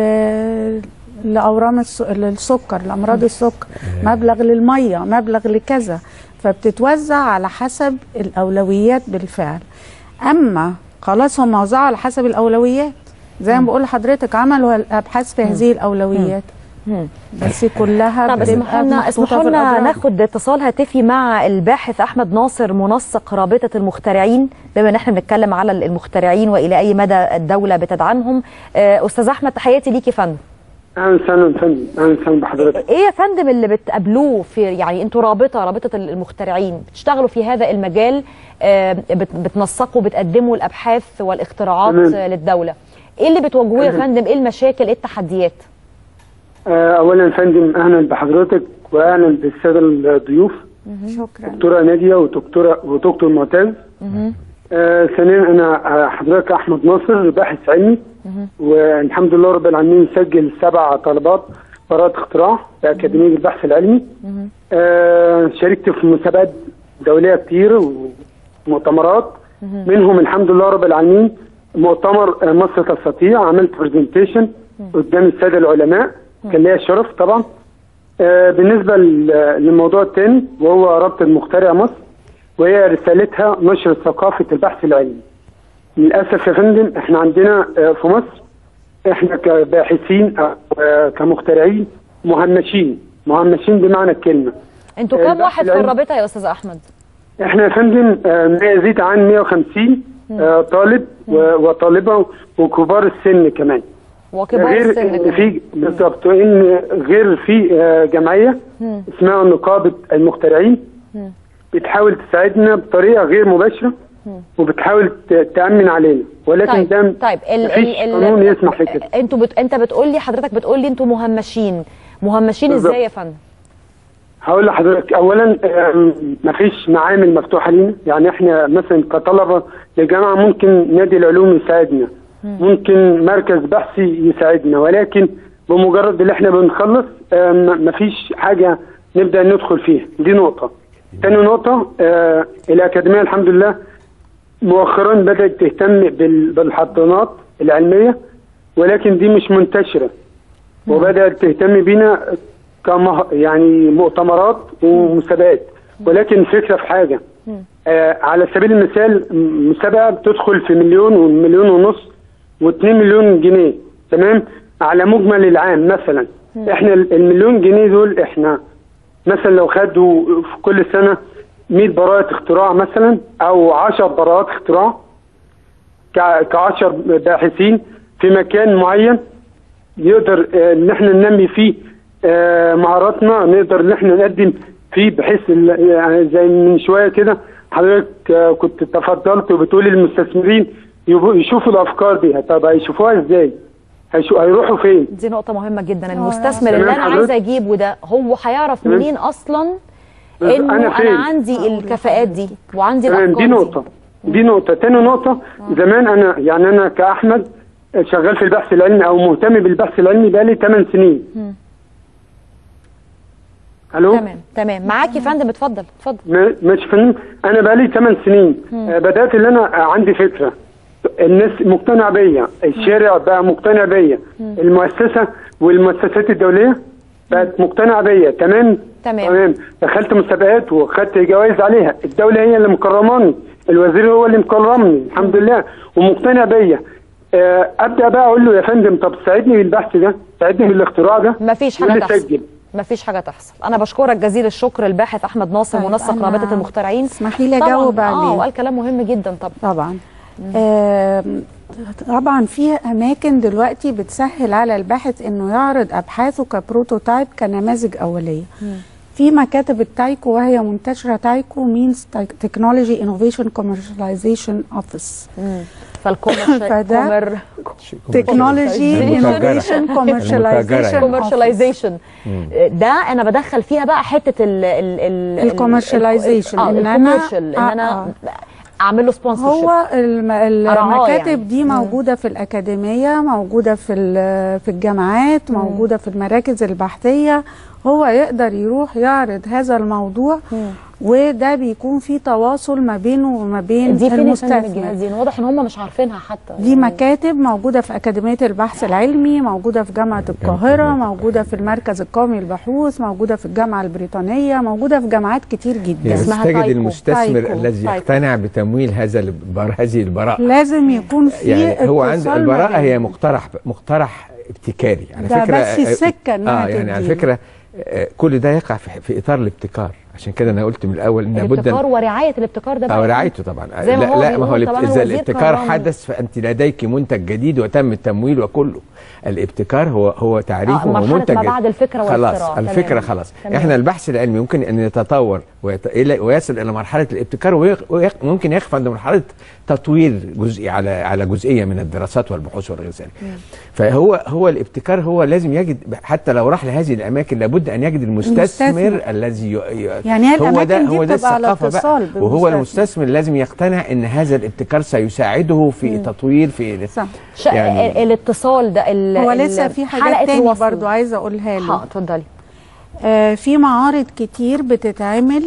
لل- لاورام الس- للسكر لامراض السكر مبلغ للميه مبلغ لكذا فبتتوزع على حسب الاولويات بالفعل اما خلاص هم وزعوا على حسب الاولويات زي ما بقول لحضرتك عملوا الابحاث في هذه الاولويات بس كلها طب بتبقى اسمحوا لنا محطوطة اسمحوا في لنا الأدراج. ناخد اتصال هاتفي مع الباحث احمد ناصر منسق رابطه المخترعين بما ان احنا بنتكلم على المخترعين والى اي مدى الدوله بتدعمهم آه، استاذ احمد تحياتي ليك يا فندم اهلا وسهلا يا فندم اهلا وسهلا بحضرتك ايه يا فندم اللي بتقابلوه في يعني انتوا رابطه رابطه المخترعين بتشتغلوا في هذا المجال آه، بت- بتنسقوا بتقدموا الابحاث والاختراعات تمام. آه، للدوله ايه اللي بتواجهوه يا تمام. فندم ايه المشاكل ايه التحديات آه، اولا يا فندم اهلا بحضرتك واهلا بالساده الضيوف شكرا دكتوره ناديه ودكتوره ودكتور معتز آه، ثانيا انا آه، حضرتك احمد ناصر باحث علمي والحمد لله رب العالمين مسجل سبع طلبات براءة اختراع في أكاديمية البحث العلمي آه، شاركت في مسابقات دولية كتير ومؤتمرات منهم الحمد لله رب العالمين مؤتمر آه، مصر تستطيع عملت برزنتيشن قدام السادة العلماء كان ليا الشرف طبعا آه، بالنسبة لل- للموضوع الثاني وهو ربط المخترع مصر وهي رسالتها نشر ثقافة البحث العلمي للأسف يا فندم احنا عندنا آه، في مصر احنا كباحثين أو آه، كمخترعين مهمشين مهمشين بمعنى الكلمة انتوا آه، كام البحث واحد في العلمي- الرابطه يا استاذ احمد احنا يا فندم آه، ما يزيد عن 150 آه، طالب و- وطالبة وكبار السن كمان وكبار غير السن إن كمان. في بالظبط ان غير في آه، جمعيه مم. اسمها نقابه المخترعين مم. بتحاول تساعدنا بطريقه غير مباشره وبتحاول ت- تامن علينا ولكن طيب ده طيب ال مفيش ال قانون يسمح في كده انتوا بت... انت بتقول لي حضرتك بتقول لي انتوا مهمشين مهمشين بالظبط. ازاي يا فندم هقول لحضرتك اولا آم، مفيش معامل مفتوحه لينا يعني احنا مثلا كطلبه للجامعه ممكن نادي العلوم يساعدنا ممكن مركز بحثي يساعدنا ولكن بمجرد اللي احنا بنخلص آم، مفيش حاجه نبدا ندخل فيها دي نقطه تاني نقطه آه الاكاديميه الحمد لله مؤخرا بدات تهتم بال- بالحضانات العلميه ولكن دي مش منتشره وبدات تهتم بينا كمه يعني مؤتمرات ومسابقات ولكن الفكره في حاجه آه على سبيل المثال م- مسابقه بتدخل في مليون ومليون ونص و2 مليون جنيه تمام على مجمل العام مثلا احنا ال- المليون جنيه دول احنا مثلا لو خدوا في كل سنه 100 براءة اختراع مثلا او 10 براءات اختراع ك 10 باحثين في مكان معين يقدر آه، ان احنا ننمي فيه آه، مهاراتنا نقدر ان احنا نقدم فيه بحيث ال- يعني زي من شويه كده حضرتك آه، كنت تفضلت وبتقول المستثمرين يبقوا- يشوفوا الافكار دي طب هيشوفوها ازاي؟ هيشو- هيروحوا فين؟ دي نقطة مهمة جدا المستثمر تمام اللي أنا حضرتك. عايزة أجيبه ده هو هيعرف تمام. منين أصلا بس إنه أنا أنا, فين؟ عندي الكفاءات دي وعندي تمام الأفكار دي نقطة دي نقطة تاني نقطة زمان أنا يعني أنا كأحمد شغال في البحث العلمي أو مهتم بالبحث العلمي بقالي 8 سنين مم. ألو تمام تمام معاك يا فندم اتفضل اتفضل ما- ماشي فندم أنا بقالي 8 سنين مم. آه، بدأت إن أنا عندي فكرة الناس مقتنع بيا الشارع بقى مقتنع بيا مم. المؤسسة والمؤسسات الدولية بقت مقتنعة بيا تمام تمام. تمام دخلت مسابقات وخدت جوائز عليها الدولة هي اللي مكرماني الوزير هو اللي مكرمني الحمد لله ومقتنع بيا آه، ابدا بقى اقول له يا فندم طب ساعدني بالبحث ده ساعدني بالاختراع ده مفيش يقول حاجة لي تحصل سجل مفيش حاجة تحصل أنا بشكرك جزيل الشكر الباحث أحمد ناصر طيب، منسق أنا رابطة المخترعين اسمحي لي طبعاً، أجاوب اه عليه. وقال كلام مهم جدا طبعا طبعا آم، طبعا في اماكن دلوقتي بتسهل على الباحث انه يعرض ابحاثه كبروتوتايب كنماذج اوليه في مكاتب التايكو وهي منتشره تايكو مينز تكنولوجي انوفيشن كوميرشاليزيشن اوفيس فده تكنولوجي انوفيشن كوميرشاليزيشن كوميرشاليزيشن ده انا بدخل فيها بقى حته ال ال ال الكوميرشاليزيشن اه إن أنا- الكوميرشال ان آه، انا آه. اعمل له سبونسرشيب هو الم- أرعاه المكاتب يعني. دي موجودة في الأكاديمية موجودة في ال- في الجامعات موجودة في المراكز البحثية هو يقدر يروح يعرض هذا الموضوع وده بيكون في تواصل ما بينه وما بين دي فين يا فندم المستثمر الجهازين واضح ان هم مش عارفينها حتى دي مكاتب موجودة في أكاديمية البحث العلمي موجودة في جامعة القاهرة موجودة في المركز القومي للبحوث موجودة في الجامعة البريطانية موجودة في جامعات كتير جدا يعني تجد المستثمر تايكو. الذي تايكو. يقتنع بتمويل هذا البر... هذه البراءة لازم يكون في يعني هو عند اتصال ما البراءة هي بينهم. مقترح مقترح ابتكاري على ده فكرة بس السكة إنها اه يعني على تديله. فكرة آه، كل ده يقع في, في إطار الابتكار عشان كده أنا قلت من الأول إن لابد الابتكار ورعايه الابتكار ده أو بقى رعايته طبعا زي ما لا, هو لا ما هو بيقول طبعاً الابت- إذا الوزير الابتكار كرم. حدث فأنت لديك منتج جديد وتم التمويل وكله الابتكار هو هو تعريفه آه، هو مرحلة منتج ما بعد الفكرة خلاص والاختراع. الفكرة تمام. خلاص تمام. احنا البحث العلمي ممكن ان يتطور ويت... إلى- ويصل الى مرحله الابتكار ويق... ويق... ممكن يقف عند مرحله تطوير جزئي على على جزئيه من الدراسات والبحوث وغير ذلك فهو هو الابتكار هو لازم يجد حتى لو راح لهذه الاماكن لابد ان يجد المستثمر المستثمر. الذي ي... ي... يعني هي هو الأماكن ده دي هو ده بتبقى على الثقافه اتصال بقى وهو بالمستثمر. المستثمر لازم يقتنع ان هذا الابتكار سيساعده في تطوير في صح. ش... يعني الاتصال ده ال... هو ال- لسه في حلقة حاجات تاني الوصل. برضو عايزه اقولها له ها اتفضلي آه في معارض كتير بتتعمل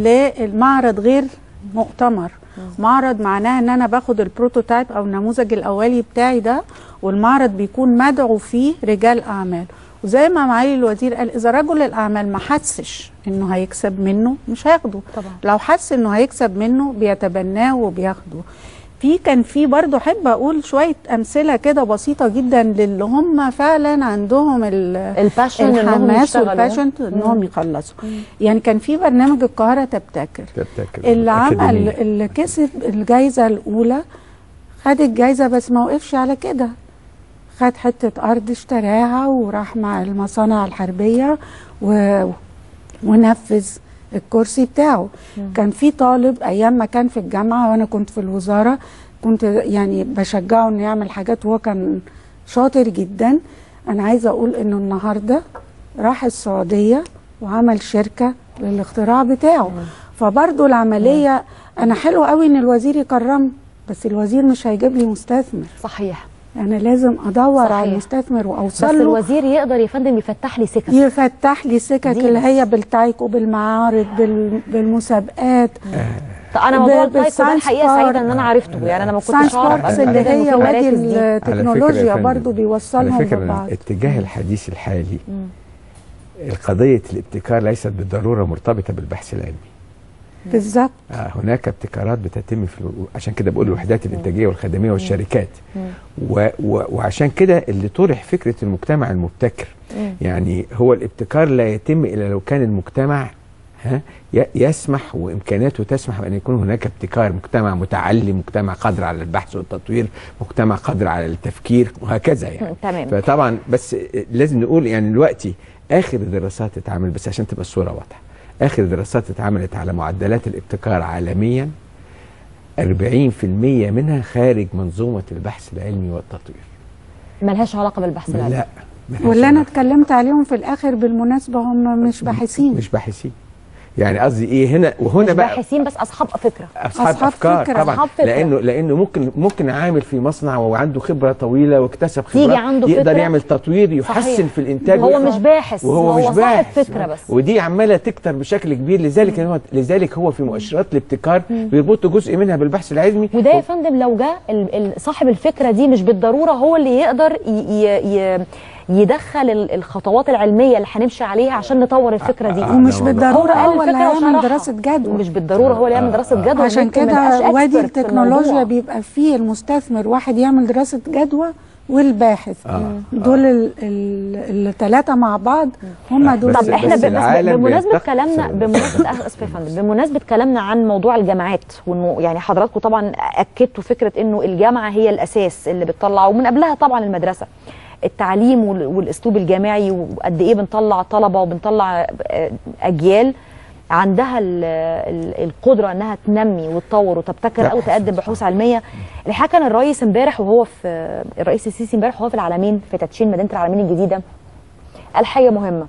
للمعرض غير مؤتمر معرض معناه ان انا باخد البروتوتايب او النموذج الاولي بتاعي ده والمعرض بيكون مدعو فيه رجال اعمال وزي ما معالي الوزير قال اذا رجل الاعمال ما حسش انه هيكسب منه مش هياخده طبعا. لو حس انه هيكسب منه بيتبناه وبياخده في كان في برضه احب اقول شويه امثله كده بسيطه جدا للي هم فعلا عندهم الباشن إنهم الحماس يشتغلوا. والباشن انهم مم. يخلصوا يعني كان في برنامج القاهره تبتكر تبتكر اللي عمل أكاديمية. اللي كسب الجائزه الاولى خد الجائزه بس ما وقفش على كده خد حته ارض اشتراها وراح مع المصانع الحربيه و... ونفذ الكرسي بتاعه كان في طالب ايام ما كان في الجامعه وانا كنت في الوزاره كنت يعني بشجعه انه يعمل حاجات وهو كان شاطر جدا انا عايزه اقول انه النهارده راح السعوديه وعمل شركه للاختراع بتاعه فبرضه العمليه انا حلو قوي ان الوزير يكرمني بس الوزير مش هيجيب لي مستثمر صحيح انا لازم ادور صحيح. على المستثمر بس واوصل له الوزير يقدر يا فندم يفتح لي سكك يفتح لي سكك دي اللي بس. هي بالتايكو بالمعارض بال... بالمسابقات طب انا موضوع ب- التايكو ده بالساينس الحقيقه بارك. سعيده ان انا عرفته يعني انا ما كنتش ساينس اعرف باركس قبل اللي كده إنه هي في وادي مراكز دي. على فكرة يا التكنولوجيا فندم، برضو بيوصلهم على فكرة ببعض الاتجاه الحديث الحالي القضية الابتكار ليست بالضرورة مرتبطة بالبحث العلمي بالظبط آه، هناك ابتكارات بتتم في الو- عشان كده بقول الوحدات الانتاجيه والخدميه والشركات و و وعشان كده اللي طرح فكره المجتمع المبتكر مم. يعني هو الابتكار لا يتم الا لو كان المجتمع ها ي- يسمح وامكاناته تسمح بان يكون هناك ابتكار مجتمع متعلم مجتمع قادر على البحث والتطوير مجتمع قادر على التفكير وهكذا يعني تمام فطبعا بس لازم نقول يعني دلوقتي اخر دراسات اتعمل بس عشان تبقى الصوره واضحه اخر دراسات اتعملت على معدلات الابتكار عالميا 40% منها خارج منظومه البحث العلمي والتطوير ملهاش علاقه بالبحث العلمي لا واللي انا اتكلمت عليهم في الاخر بالمناسبه هم مش باحثين مش باحثين يعني قصدي ايه هنا وهنا مش بقى باحثين بس اصحاب فكره اصحاب, افكار فكرة. طبعا أصحاب فكرة. لانه لانه ممكن ممكن عامل في مصنع وعنده خبره طويله واكتسب خبره تيجي عنده يقدر فكرة. يعمل تطوير يحسن صحيح. في الانتاج هو ويحسن- مش باحث، وهو هو مش صاحب باحث فكرة بس. ودي عماله تكتر بشكل كبير لذلك هو لذلك هو في مؤشرات الابتكار بيربطوا جزء منها بالبحث العلمي وده يا فندم لو جه ال- ال- صاحب الفكره دي مش بالضروره هو اللي يقدر ي ي ي يدخل ال- الخطوات العلميه اللي هنمشي عليها عشان نطور الفكره دي ومش بالضروره قال هو اللي الفكرة هيعمل وشرحها. دراسه جدوى مش بالضروره هو اللي يعمل دراسه جدوى عشان ممكن ما كده يبقاش وادي expert في التكنولوجيا الموضوع. بيبقى فيه المستثمر واحد يعمل دراسه جدوى والباحث آه. دول الثلاثه مع بعض هم دول طب احنا الباحث. ب- بس بمناسبه كلامنا بمناسبه اسف يا فندم بمناسبه كلامنا عن موضوع الجامعات وانه يعني حضراتكم طبعا اكدتوا فكره انه الجامعه هي الاساس اللي بتطلع ومن قبلها طبعا المدرسه التعليم وال- والاسلوب الجامعي وقد ايه بنطلع طلبه وبنطلع آه، اجيال عندها ال- ال- القدره انها تنمي وتطور وتبتكر او تقدم بحوث علميه الحقيقه كان الرئيس امبارح وهو في الرئيس السيسي امبارح وهو في العالمين في تدشين مدينه العالمين الجديده قال حاجه مهمه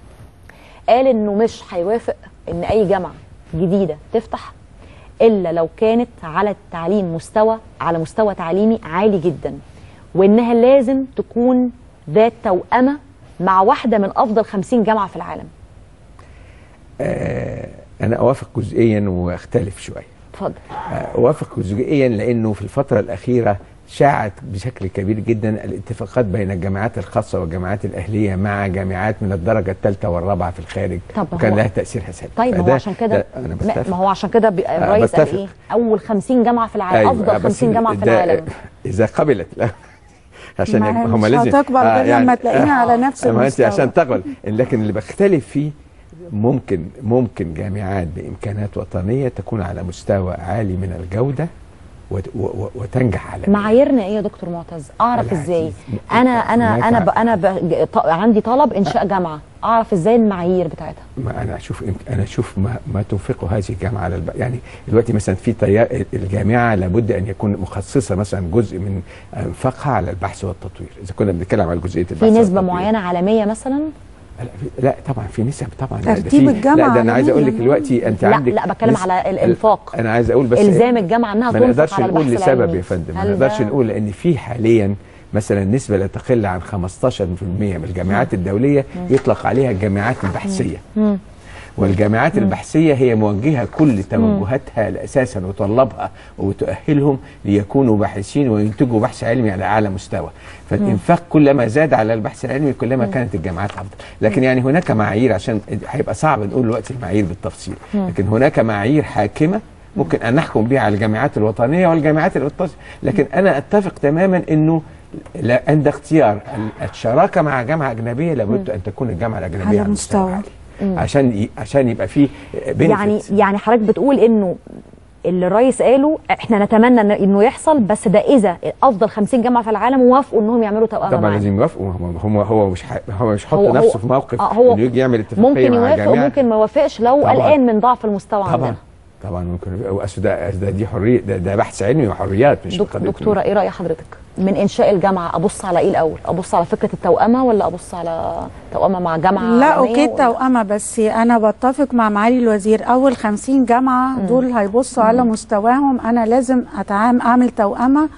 قال انه مش هيوافق ان اي جامعه جديده تفتح الا لو كانت على التعليم مستوى على مستوى تعليمي عالي جدا وانها لازم تكون ذات توأمه مع واحده من افضل 50 جامعه في العالم آه انا اوافق جزئيا واختلف شويه اتفضل اوافق جزئيا لانه في الفتره الاخيره شاعت بشكل كبير جدا الاتفاقات بين الجامعات الخاصه والجامعات الاهليه مع جامعات من الدرجه الثالثه والرابعه في الخارج طب وكان هو- لها تاثير حسابي طيب ما هو فده- عشان كده ده انا ما- بتفق ما هو عشان كده بي- الرئيس قال بتفق. ايه اول 50 جامعه في العالم أيوة، افضل بس 50 جامعه في ده- العالم اذا قبلت لا عشان ما هي هم مش لازم هتقبل غير لما تلاقينا على نفس ما انت المستوى. عشان تقبل لكن اللي بختلف فيه ممكن ممكن جامعات بامكانات وطنيه تكون على مستوى عالي من الجوده وت- و- و- وتنجح على معاييرنا ايه يا دكتور معتز اعرف لا، ازاي انا انا هناك انا ب... ع- انا ب... ط- عندي طلب انشاء جامعه اعرف ازاي المعايير بتاعتها ما انا اشوف انا اشوف ما, ما تنفقه هذه الجامعه على الب... يعني دلوقتي مثلا في تيار الجامعه لابد ان يكون مخصصه مثلا جزء من انفاقها على البحث والتطوير اذا كنا بنتكلم على جزئيه البحث في نسبه والتطوير. معينه عالميه مثلا لا, في- لا طبعا في نسب طبعا لا، ده ترتيب في- الجامعة لا ده انا عايز اقول لك عالمياً. دلوقتي انت لا عندك لا بتكلم نسب- على الانفاق انا عايز اقول بس الزام الجامعه انها ما تنفق نقدرش على نقول البحث لسبب العلمي. يا فندم ما هل نقدرش ده- نقول لان في حاليا مثلا نسبه لا تقل عن 15% من الجامعات الدوليه يطلق عليها الجامعات البحثيه مم. والجامعات البحثيه هي موجهه كل توجهاتها اساسا وطلابها وتؤهلهم ليكونوا باحثين وينتجوا بحث علمي على اعلى مستوى فالانفاق كلما زاد على البحث العلمي كلما كانت الجامعات افضل لكن يعني هناك معايير عشان هيبقى صعب نقول دلوقتي المعايير بالتفصيل مم. لكن هناك معايير حاكمه ممكن ان نحكم بها على الجامعات الوطنيه والجامعات الوطنيه لكن انا اتفق تماما انه لا عند اختيار ال- الشراكه مع جامعه اجنبيه لابد ان تكون الجامعه الاجنبيه على مستوى مم. عشان ي... عشان يبقى فيه يعني benefits. يعني حضرتك بتقول انه اللي الرئيس قاله احنا نتمنى إن- انه يحصل بس ده اذا افضل 50 جامعه في العالم وافقوا انهم يعملوا توأمه طبعا معانا. لازم يوافقوا هم هو هو مش ح... هو مش حط هو- نفسه هو- في موقف آه، هو انه يجي يعمل اتفاقيه ممكن مع يوافق جامعه وممكن ما يوافقش لو طبعاً. قلقان من ضعف المستوى طبعا عندنا طبعا ممكن اصل ده ده دي حريه ده, ده بحث علمي وحريات مش دك- قضية دكتوره ايه راي حضرتك من انشاء الجامعه ابص على ايه الاول ابص على فكره التوأمه ولا ابص على توأمه مع جامعه لا عالمية اوكي ولا- توأمة بس انا بتفق مع معالي الوزير اول 50 جامعه دول هيبصوا على مستواهم انا لازم اتعامل اعمل توأمة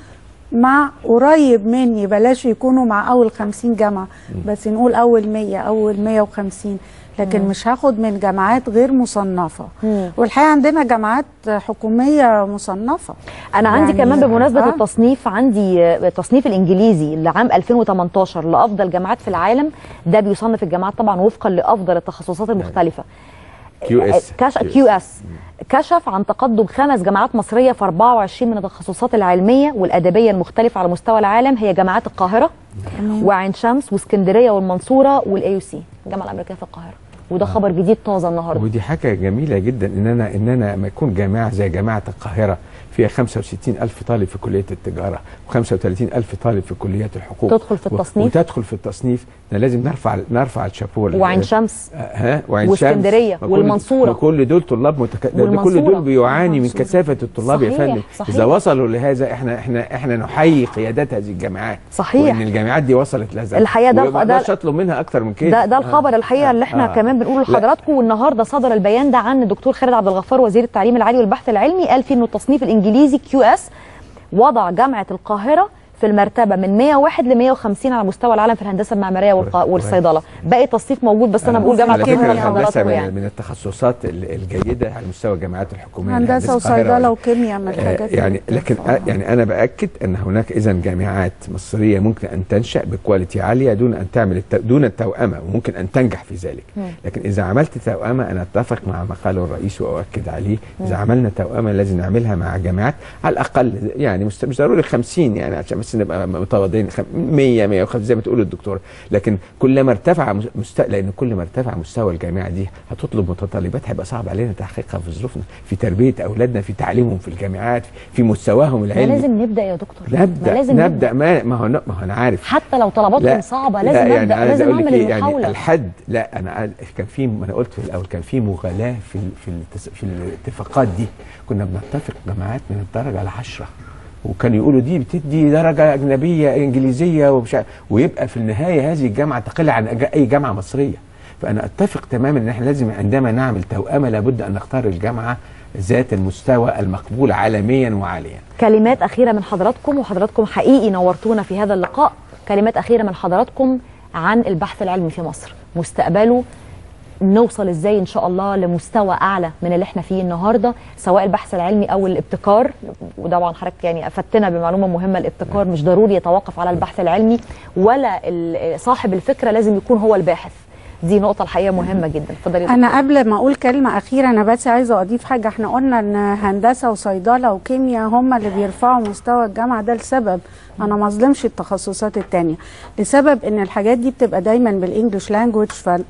مع قريب مني بلاش يكونوا مع اول 50 جامعه بس نقول اول 100 اول 150 لكن مم. مش هاخد من جامعات غير مصنفه مم. والحقيقه عندنا جامعات حكوميه مصنفه انا عندي يعني- كمان بمناسبه آه. التصنيف عندي آه، التصنيف الانجليزي لعام 2018 لافضل جامعات في العالم ده بيصنف الجامعات طبعا وفقا لافضل التخصصات المختلفه QS. كش... كيو اس كشف عن تقدم خمس جامعات مصريه في 24 من التخصصات العلميه والادبيه المختلفه على مستوى العالم هي جامعات القاهره وعين شمس واسكندريه والمنصوره والاي يو سي الجامعه الامريكيه في القاهره وده خبر جديد طازه النهارده ودي حاجه جميله جدا ان انا ان انا لما يكون جامعه زي جامعه القاهره فيها 65 ألف طالب في كلية التجارة و35 ألف طالب في كليات الحقوق تدخل في و- التصنيف؟ وتدخل في التصنيف ده لازم نرفع نرفع الشابور وعين شمس ها وعين واسكندرية شمس. وكل- والمنصورة. وكل دول طلاب متك... ده- ده كل والمنصورة. دول بيعاني من كثافة الطلاب يا صحيح، فندم صحيح. إذا وصلوا لهذا احنا احنا احنا نحيي قيادات هذه الجامعات صحيح. وإن الجامعات دي وصلت لهذا الحقيقة ده- وما ده- اقدرش اطلب منها أكتر من كده ده ده آه. الخبر الحقيقه اللي احنا آه. كمان بنقوله لا. لحضراتكم والنهارده صدر البيان ده عن الدكتور خالد عبد الغفار وزير التعليم العالي والبحث العلمي قال فيه انه التصنيف الانجليزي كيو اس وضع جامعه القاهره في المرتبه من 101 ل 150 على مستوى العالم في الهندسه المعماريه والق- والصيدله باقي التصنيف موجود بس انا بقول جامعه على القاهره فكرة اللي الهندسة حضراتكم من, يعني من التخصصات ال- الجيدة على مستوى الجامعات الحكومية هندسه الهندسة القاهرة وصيدله وكيمياء من آه، الحاجات يعني لكن آه، يعني انا باكد ان هناك اذا جامعات مصريه ممكن ان تنشا بكواليتي عاليه دون ان تعمل الت... دون التوأمه وممكن ان تنجح في ذلك مم. لكن اذا عملت توأمه انا اتفق مع ما قاله الرئيس واؤكد عليه اذا عملنا توأمه لازم نعملها مع جامعات على الاقل يعني مست... مش ضروري 50 يعني عشان بس نبقى متواضعين خم- 100 150 زي ما تقول الدكتور لكن كلما ارتفع مس- مست... لان كل ما ارتفع مستوى الجامعه دي هتطلب متطلبات هيبقى صعب علينا تحقيقها في ظروفنا في تربيه اولادنا في تعليمهم في الجامعات في مستواهم ما العلمي لازم نبدا يا دكتور ما نبدا لازم نبدا ما ما هو ما هو انا عارف حتى لو طلباتهم صعبه لازم لا ابدا يعني لازم أقول لك اعمل إيه، المحاوله يعني الحد لا انا قال- كان في ما انا قلت في الاول كان في مغالاه في ال- في التس- في الاتفاقات دي كنا بنتفق جامعات من الدرجه العشره وكانوا يقولوا دي بتدي درجه اجنبيه انجليزيه ومش عارف- ويبقى في النهايه هذه الجامعه تقل عن أج- اي جامعه مصريه فانا اتفق تماما ان احنا لازم عندما نعمل توأمه لابد ان نختار الجامعه ذات المستوى المقبول عالميا وعاليا كلمات اخيره من حضراتكم وحضراتكم حقيقي نورتونا في هذا اللقاء كلمات اخيره من حضراتكم عن البحث العلمي في مصر مستقبله نوصل ازاي ان شاء الله لمستوى اعلى من اللي احنا فيه النهارده سواء البحث العلمي او الابتكار وطبعا حضرتك يعني افدتنا بمعلومه مهمه الابتكار مش ضروري يتوقف على البحث العلمي ولا ال- صاحب الفكره لازم يكون هو الباحث دي نقطه الحقيقه مهمه جدا اتفضلي يا انا قبل ما اقول كلمه اخيره انا بس عايزه اضيف حاجه احنا قلنا ان هندسه وصيدله وكيمياء هم اللي بيرفعوا مستوى الجامعه ده لسبب انا ما اظلمش التخصصات التانية لسبب ان الحاجات دي بتبقى دايما بالانجلش لانجوج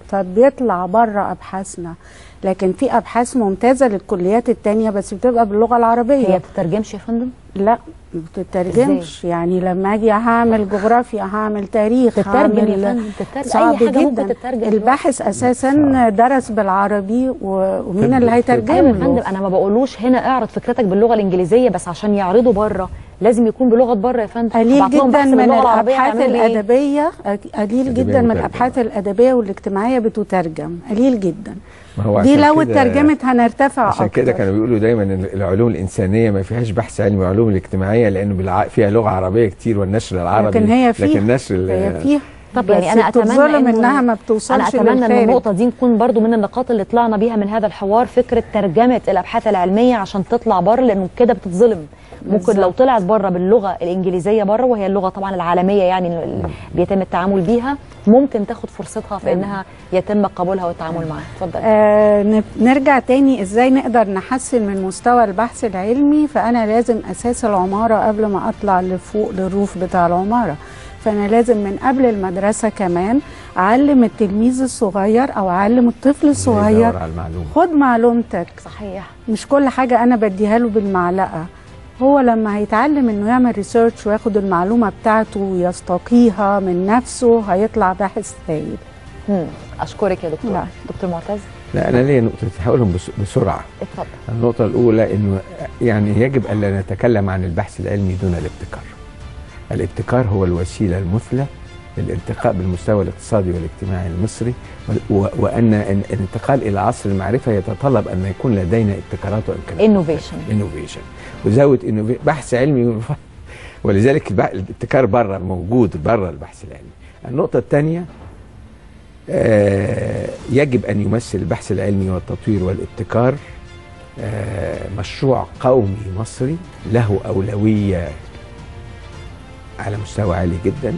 فبيطلع بره ابحاثنا لكن في ابحاث ممتازه للكليات التانية بس بتبقى باللغه العربيه هي بتترجمش يا فندم لا ما بتترجمش يعني لما اجي هعمل جغرافيا هعمل تاريخ تترجم يا هعمل- فندم، تترجم. صعب أي حاجة جدا ممكن تترجم الباحث اساسا درس بالعربي و- ومين اللي هيترجم ايوه يا له فندم انا ما بقولوش هنا اعرض فكرتك باللغه الانجليزيه بس عشان يعرضوا بره لازم يكون بلغه بره يا فندم قليل ابعت لهم جدا بحث من باللغة العربية الابحاث يعملوا لي إيه؟ الادبيه أك- قليل جدا من الابحاث الادبيه والاجتماعيه بتترجم قليل جدا ما هو دي عشان لو كده- اترجمت هنرتفع عشان اكتر كده كانوا بيقولوا دايما ان العلوم الانسانيه ما فيهاش بحث علمي والعلوم الاجتماعيه لانه بالع... فيها لغه عربيه كتير والنشر العربي لكن هي فيها لكن نشر ال- هي فيها طب بس يعني انا اتمنى بتتظلم إنه- انها ما بتوصلش انا اتمنى ان للخارج. النقطه دي نكون برضو من النقاط اللي طلعنا بيها من هذا الحوار فكره ترجمه الابحاث العلميه عشان تطلع بره لانه كده بتتظلم ممكن بالظبط. لو طلعت بره باللغه الانجليزيه بره وهي اللغه طبعا العالميه يعني اللي بيتم التعامل بيها ممكن تاخد فرصتها في انها يتم قبولها والتعامل معاها اتفضل آه ن- نرجع تاني ازاي نقدر نحسن من مستوى البحث العلمي فانا لازم اساس العماره قبل ما اطلع لفوق للروف بتاع العماره فانا لازم من قبل المدرسه كمان اعلم التلميذ الصغير او اعلم الطفل الصغير يدور على المعلومه خد معلومتك صحيح مش كل حاجه انا بديها له بالمعلقه هو لما هيتعلم انه يعمل ريسيرش وياخد المعلومه بتاعته ويستقيها من نفسه هيطلع باحث هايل مم. اشكرك يا دكتور لا. دكتور معتز لا انا ليا نقطتين هقولهم بس- بسرعه اتفضل النقطه الاولى انه يعني يجب الا نتكلم عن البحث العلمي دون الابتكار الابتكار هو الوسيله المثلى للارتقاء بالمستوى الاقتصادي والاجتماعي المصري و- وان ان الانتقال الى عصر المعرفه يتطلب ان يكون لدينا ابتكارات وامكانيات انوفيشن انوفيشن وزود innovation- بحث علمي ولذلك الب- الابتكار بره موجود بره البحث العلمي النقطه الثانيه آه، يجب ان يمثل البحث العلمي والتطوير والابتكار آه، مشروع قومي مصري له اولويه على مستوى عالي جدا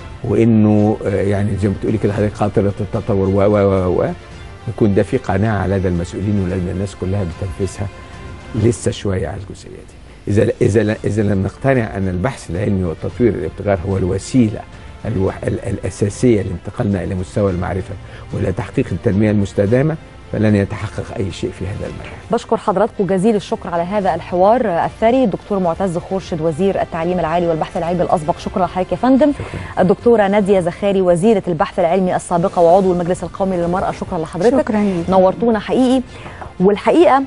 وانه آه، يعني زي ما بتقولي كده حضرتك قاطره التطور و و و و يكون ده في قناعه لدى المسؤولين ولدى الناس كلها بتنفيذها لسه شويه على الجزئيه دي. اذا اذا اذا لم نقتنع ان البحث العلمي والتطوير الابتكار هو الوسيله الوح... ال- الاساسيه لانتقالنا الى مستوى المعرفه والى تحقيق التنميه المستدامه فلن يتحقق اي شيء في هذا المجال. بشكر حضراتكم جزيل الشكر على هذا الحوار الثري الدكتور معتز خورشد وزير التعليم العالي والبحث العلمي الاسبق شكرا لحضرتك يا فندم الدكتوره ناديه زخاري وزيره البحث العلمي السابقه وعضو المجلس القومي للمراه شكرا لحضرتك شكرا ليك. نورتونا حقيقي والحقيقه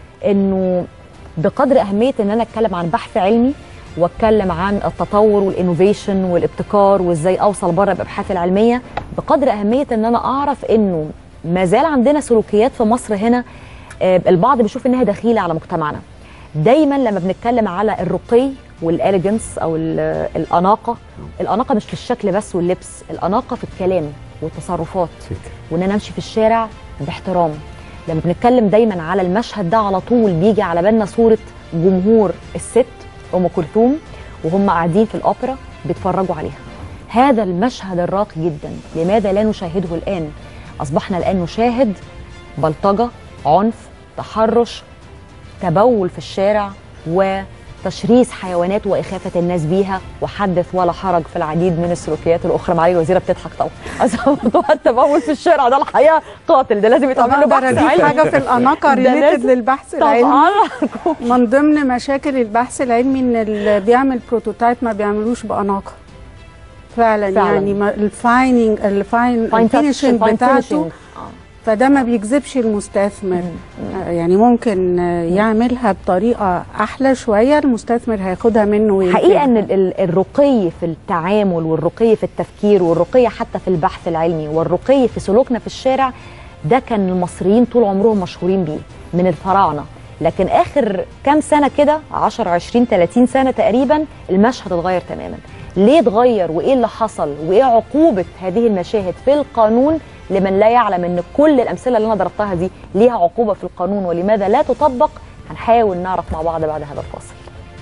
انه بقدر اهميه ان انا اتكلم عن بحث علمي واتكلم عن التطور والانوفيشن والابتكار وازاي اوصل بره الابحاث العلميه بقدر اهميه ان انا اعرف انه ما زال عندنا سلوكيات في مصر هنا آه، البعض بيشوف انها دخيله على مجتمعنا دايما لما بنتكلم على الرقي والاليجنس او ال- الاناقه الاناقه مش في الشكل بس واللبس الاناقه في الكلام والتصرفات وان انا امشي في الشارع باحترام لما بنتكلم دايما على المشهد ده على طول بيجي على بالنا صوره جمهور الست ام كلثوم وهم قاعدين في الاوبرا بيتفرجوا عليها هذا المشهد الراقي جدا لماذا لا نشاهده الان اصبحنا الان نشاهد بلطجه عنف تحرش تبول في الشارع وتشريس حيوانات واخافه الناس بيها وحدث ولا حرج في العديد من السلوكيات الاخرى معالي الوزيره بتضحك طبعا أصل موضوع التبول في الشارع ده الحقيقه قاتل ده لازم يتعمل له اقدر بحث اضيف علمي. حاجه في الاناقه ده ريليتد لازم- للبحث طبعاً. العلمي من ضمن مشاكل البحث العلمي ان اللي بيعمل بروتوتايب ما بيعملوش باناقه فعلا, فعلاً. يعني ما- الفايننج الفاين Fine touch- الفينشنج fine بتاعته finishing. فده ما بيجذبش المستثمر آه، يعني ممكن آه، يعملها بطريقه احلى شويه المستثمر هياخدها منه وينتجها. حقيقه ان ال- ال- الرقي في التعامل والرقي في التفكير والرقي حتى في البحث العلمي والرقي في سلوكنا في الشارع ده كان المصريين طول عمرهم مشهورين بيه من الفراعنه لكن اخر كام سنه كده 10 20 30 سنه تقريبا المشهد اتغير تماما ليه اتغير وايه اللي حصل وايه عقوبه هذه المشاهد في القانون لمن لا يعلم ان كل الامثله اللي انا ضربتها دي ليها عقوبه في القانون ولماذا لا تطبق هنحاول نعرف مع بعض بعد هذا الفاصل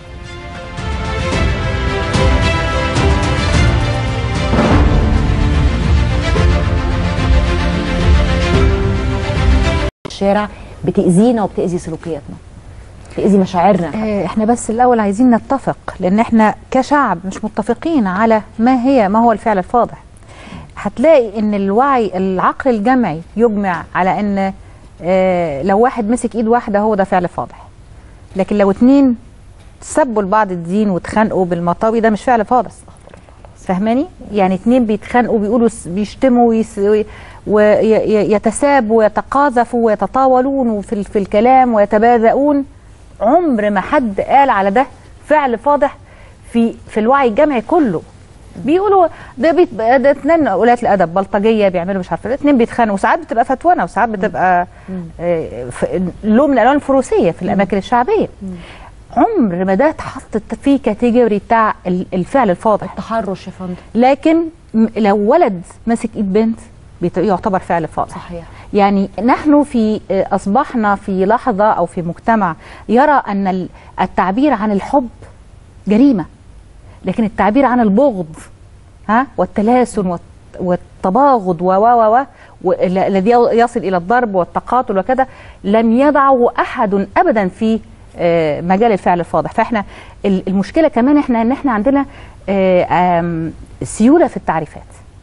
الشارع بتاذينا وبتاذي سلوكياتنا بتاذي مشاعرنا آه، احنا بس الاول عايزين نتفق لان احنا كشعب مش متفقين على ما هي ما هو الفعل الفاضح هتلاقي ان الوعي العقل الجمعي يجمع على ان آه، لو واحد مسك ايد واحده هو ده فعل فاضح لكن لو اتنين سبوا لبعض الدين واتخانقوا بالمطاوي ده مش فعل فاضح فاهماني يعني اتنين بيتخانقوا بيقولوا س- بيشتموا ويس- وي- ويتسابوا ويتقاذفوا ويتطاولون في ال- في الكلام ويتباذؤون عمر ما حد قال على ده فعل فاضح في في الوعي الجمعي كله بيقولوا ده بيت ده اتنين قلة الادب بلطجيه بيعملوا مش عارفه إيه، اتنين بيتخانقوا ساعات بتبقى فتوانه وساعات بتبقى آه، ف- لون من الالوان الفروسيه في الاماكن الشعبيه عمر ما ده اتحط في كاتيجوري بتاع ال- الفعل الفاضح التحرش يا فندم لكن م- لو ولد ماسك ايد بنت بيت- يعتبر فعل فاضح صحيح يعني نحن في آه، اصبحنا في لحظه او في مجتمع يرى ان ال- التعبير عن الحب جريمه لكن التعبير عن البغض ها والتلاسن والت- والتباغض و و و و وال- الذي يصل الى الضرب والتقاتل وكذا لم يضعه احد ابدا في آه، مجال الفعل الفاضح فاحنا ال- المشكله كمان احنا ان احنا عندنا آه، آم، سيوله في التعريفات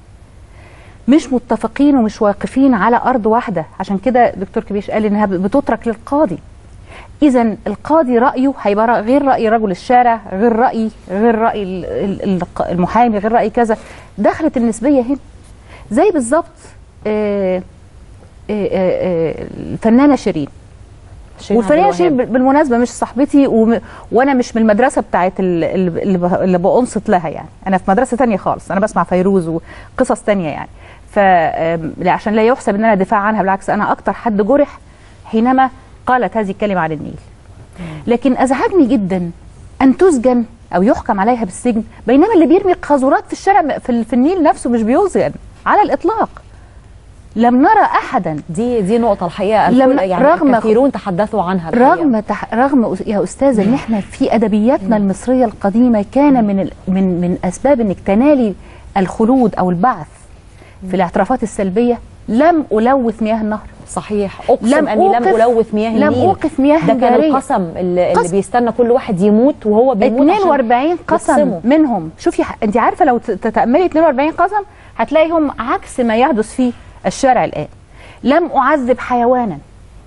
مش متفقين ومش واقفين على ارض واحده عشان كده دكتور كبيش قال انها بتترك للقاضي اذا القاضي رايه هيبقى رأ- غير راي رجل الشارع غير راي غير راي ال- ال- ال- المحامي غير راي كذا دخلت النسبيه هنا زي بالظبط آه، آه، آه، الفنانه شيرين شيرين والفنانه عبد شيرين الوهاب. بالمناسبه مش صاحبتي وم... وانا مش من المدرسه بتاعت ال- ال- اللي, ب... اللي بأنصت لها يعني انا في مدرسه تانية خالص انا بسمع فيروز وقصص تانية يعني ف آم، لا، عشان لا يحسب ان انا دفاع عنها بالعكس انا اكتر حد جرح حينما قالت هذه الكلمه عن النيل لكن ازعجني جدا ان تسجن او يحكم عليها بالسجن بينما اللي بيرمي قاذورات في الشارع في, ال- في النيل نفسه مش بيسجن على الاطلاق لم نرى احدا دي دي نقطه الحقيقه لم الكل- يعني رغم كثيرون تحدثوا عنها الحقيقة. رغم تح... رغم أس- يا استاذه ان احنا في ادبياتنا المصريه القديمه كان من ال... من من اسباب انك تنالي الخلود او البعث في الاعترافات السلبيه لم الوث مياه النهر صحيح اقسم اني لم الوث مياه لم النيل اوقف مياه ده كان جارية. القسم اللي, اللي قسم. بيستنى كل واحد يموت وهو بيموت عشان 42 قسم يقسمه. منهم شوفي ح- انت عارفه لو ت- تتاملي 42 قسم هتلاقيهم عكس ما يحدث في الشارع الان لم اعذب حيوانا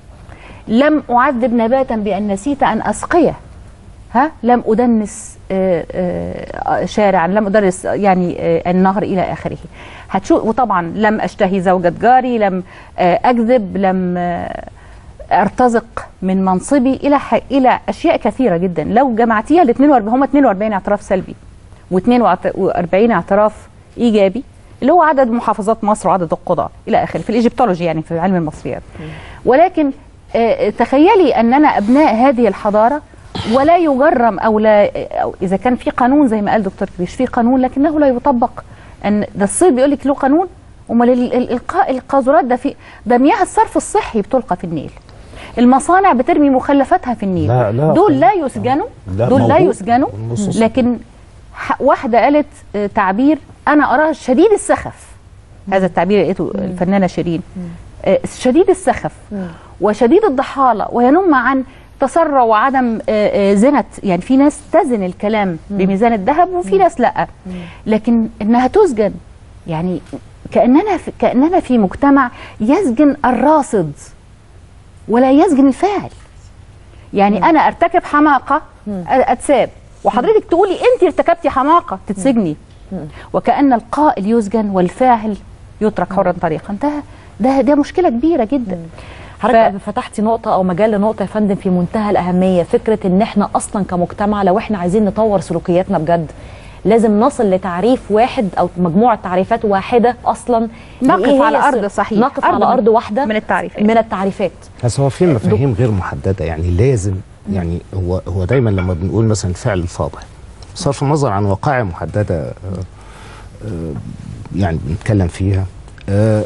لم اعذب نباتا بان نسيت ان اسقيه ها لم ادنس آه، آه، شارعا لم ادرس يعني آه، النهر الى اخره هتشوف وطبعا لم اشتهي زوجة جاري لم آه، اكذب لم آه، ارتزق من منصبي الى ح... الى اشياء كثيره جدا لو جمعتيها ال 42 هم 42 اعتراف سلبي و42 اعتراف ايجابي اللي هو عدد محافظات مصر وعدد القضاة الى اخره في الايجيبتولوجي يعني في علم المصريات ولكن آه، تخيلي اننا ابناء هذه الحضاره ولا يجرم او لا أو اذا كان في قانون زي ما قال دكتور كبيش في قانون لكنه لا يطبق ان ده الصيد بيقول لك له قانون امال ال- ال- القاء القاذورات ده في ده مياه الصرف الصحي بتلقى في النيل المصانع بترمي مخلفاتها في النيل لا- لا دول لا يسجنوا لا دول لا موجود. يسجنوا النصوص. لكن ح- واحده قالت آه، تعبير انا اراه شديد السخف هذا التعبير لقيته الفنانه شيرين آه، شديد السخف وشديد الضحاله وينم عن تسرع وعدم آه، آه، زنة يعني في ناس تزن الكلام بميزان الذهب وفي ناس لا لكن انها تسجن يعني كاننا في كاننا في مجتمع يسجن الراصد ولا يسجن الفاعل يعني انا ارتكب حماقه أ- اتساب وحضرتك تقولي انت ارتكبتي حماقه تتسجني وكان القائل يسجن والفاعل يترك حرا طريقا ده ده ده مشكله كبيره جدا حضرتك فتحتي نقطة أو مجال لنقطة يا فندم في منتهى الأهمية فكرة إن إحنا أصلا كمجتمع لو إحنا عايزين نطور سلوكياتنا بجد لازم نصل لتعريف واحد أو مجموعة تعريفات واحدة أصلا نقف لإيه هي على أرض السل- صحيح. نقف أرض على من- أرض واحدة من التعريفات من التعريفات بس هو في مفاهيم غير محدده يعني لازم يعني هو هو دايما لما بنقول مثلا الفعل الفاضح بصرف النظر عن وقائع محدده آه، آه، يعني بنتكلم فيها آه،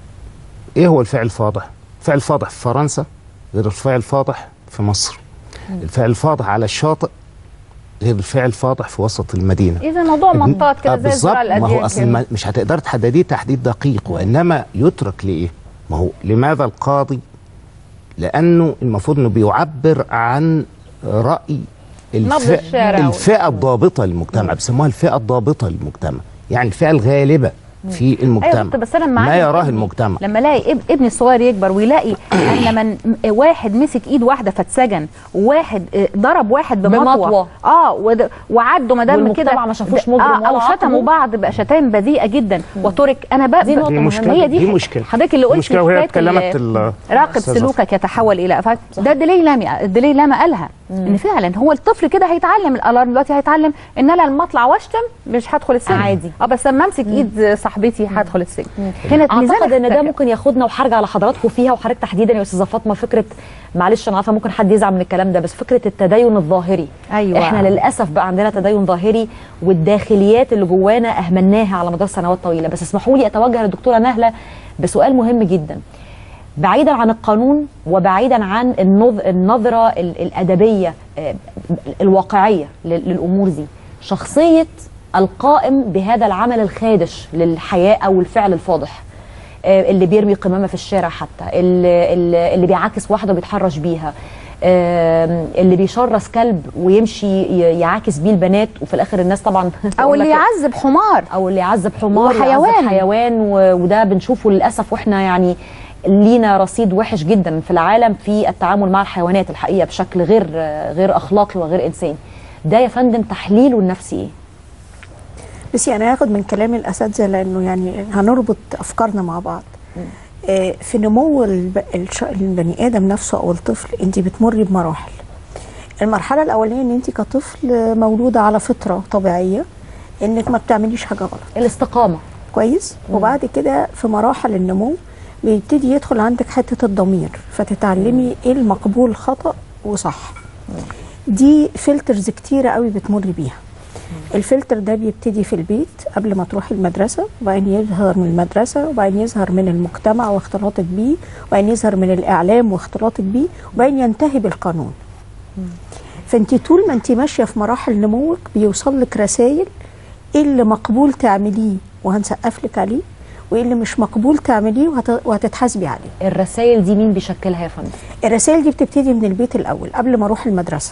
ايه هو الفعل الفاضح؟ الفعل الفاضح في فرنسا غير الفعل الفاضح في مصر الفعل الفاضح على الشاطئ غير الفعل الفاضح في وسط المدينه اذا موضوع منطاد آه، كده زي بالظبط زراعة ما هو الاديان اصل كده. ما- مش هتقدر تحدديه تحديد دقيق وانما يترك لايه؟ ما هو لماذا القاضي؟ لانه المفروض انه بيعبر عن راي نبض الشارع. الفئه الضابطه للمجتمع بيسموها الفئه الضابطه للمجتمع يعني الفئه الغالبه في المجتمع ايوه بس انا ما معايا يراه ابني. المجتمع لما الاقي اب ابني الصغير يكبر ويلاقي ان من واحد مسك ايد واحده فاتسجن وواحد آه، ضرب واحد بمطوه, بمطوة. اه ود- وعدوا ما دام كده والمجتمع ما شافوش مجرم اه ولا او شتموا عاقبوا. بعض بقى شتايم بذيئه جدا وترك انا بقى دي نقطة هي مهمة. دي, دي مشكلة. حضرتك اللي دي قلت مشكلة وهي حكاية اتكلمت ال- ال- راقب الأستاذة سلوكك يتحول الى ف- ده الدليل لامي الدليل لما قالها ان فعلا هو الطفل كده هيتعلم الالارم دلوقتي هيتعلم ان انا لما اطلع واشتم مش هدخل السجن عادي. اه بس لما امسك ايد صاحبتي هدخل السجن هنا ميزان اعتقد ان ده اختلف. ممكن ياخدنا وهرجع لحضراتكم فيها وحضرتك تحديدا يا استاذه فاطمه فكره معلش انا عارفه ممكن حد يزعل من الكلام ده بس فكره التدين الظاهري أيوة. احنا للاسف بقى عندنا تدين ظاهري والداخليات اللي جوانا اهملناها على مدار سنوات طويله بس اسمحوا لي اتوجه للدكتوره نهله بسؤال مهم جدا بعيدا عن القانون وبعيدا عن النظ- النظره ال- الادبيه آه، الواقعيه لل- للامور دي شخصيه القائم بهذا العمل الخادش للحياه او الفعل الفاضح آه، اللي بيرمي قمامه في الشارع حتى اللي, اللي اللي بيعاكس واحده وبيتحرش بيها آم، اللي بيشرس كلب ويمشي ي- يعاكس بيه البنات وفي الاخر الناس طبعا او تقول اللي لك- يعذب حمار او اللي يعذب حمار وحيوان. يعذب حيوان و- وده بنشوفه للاسف واحنا يعني لينا رصيد وحش جدا في العالم في التعامل مع الحيوانات الحقيقه بشكل غير غير اخلاقي وغير انساني ده يا فندم تحليله النفسي ايه بس يعني هاخد من كلام الاساتذه لانه يعني هنربط افكارنا مع بعض آه، في نمو الب- الش- البني ادم نفسه او الطفل انت بتمري بمراحل المرحله الاولانيه ان انت كطفل مولوده على فطره طبيعيه انك ما بتعمليش حاجه غلط الاستقامه كويس وبعد كده في مراحل النمو بيبتدي يدخل عندك حته الضمير فتتعلمي ايه المقبول خطا وصح دي فلترز كتيره قوي بتمر بيها الفلتر ده بيبتدي في البيت قبل ما تروحي المدرسة وبعدين يظهر من المدرسة وبعدين يظهر من المجتمع واختلاطك بيه وبعدين يظهر من الإعلام واختلاطك بيه وبعدين ينتهي بالقانون فانت طول ما انت ماشية في مراحل نموك بيوصل لك رسائل ايه اللي مقبول تعمليه وهنسقف لك عليه وايه اللي مش مقبول تعمليه وهت- وهتتحاسبي عليه الرسائل دي مين بيشكلها يا فندم الرسائل دي بتبتدي من البيت الاول قبل ما اروح المدرسه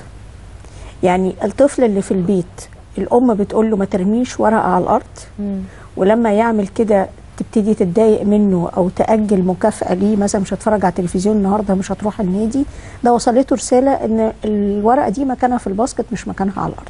يعني الطفل اللي في البيت الام بتقول له ما ترميش ورقه على الارض ولما يعمل كده تبتدي تتضايق منه او تاجل مكافاه ليه مثلا مش هتفرج على التلفزيون النهارده مش هتروح النادي ده وصلته رساله ان الورقه دي مكانها في الباسكت مش مكانها على الارض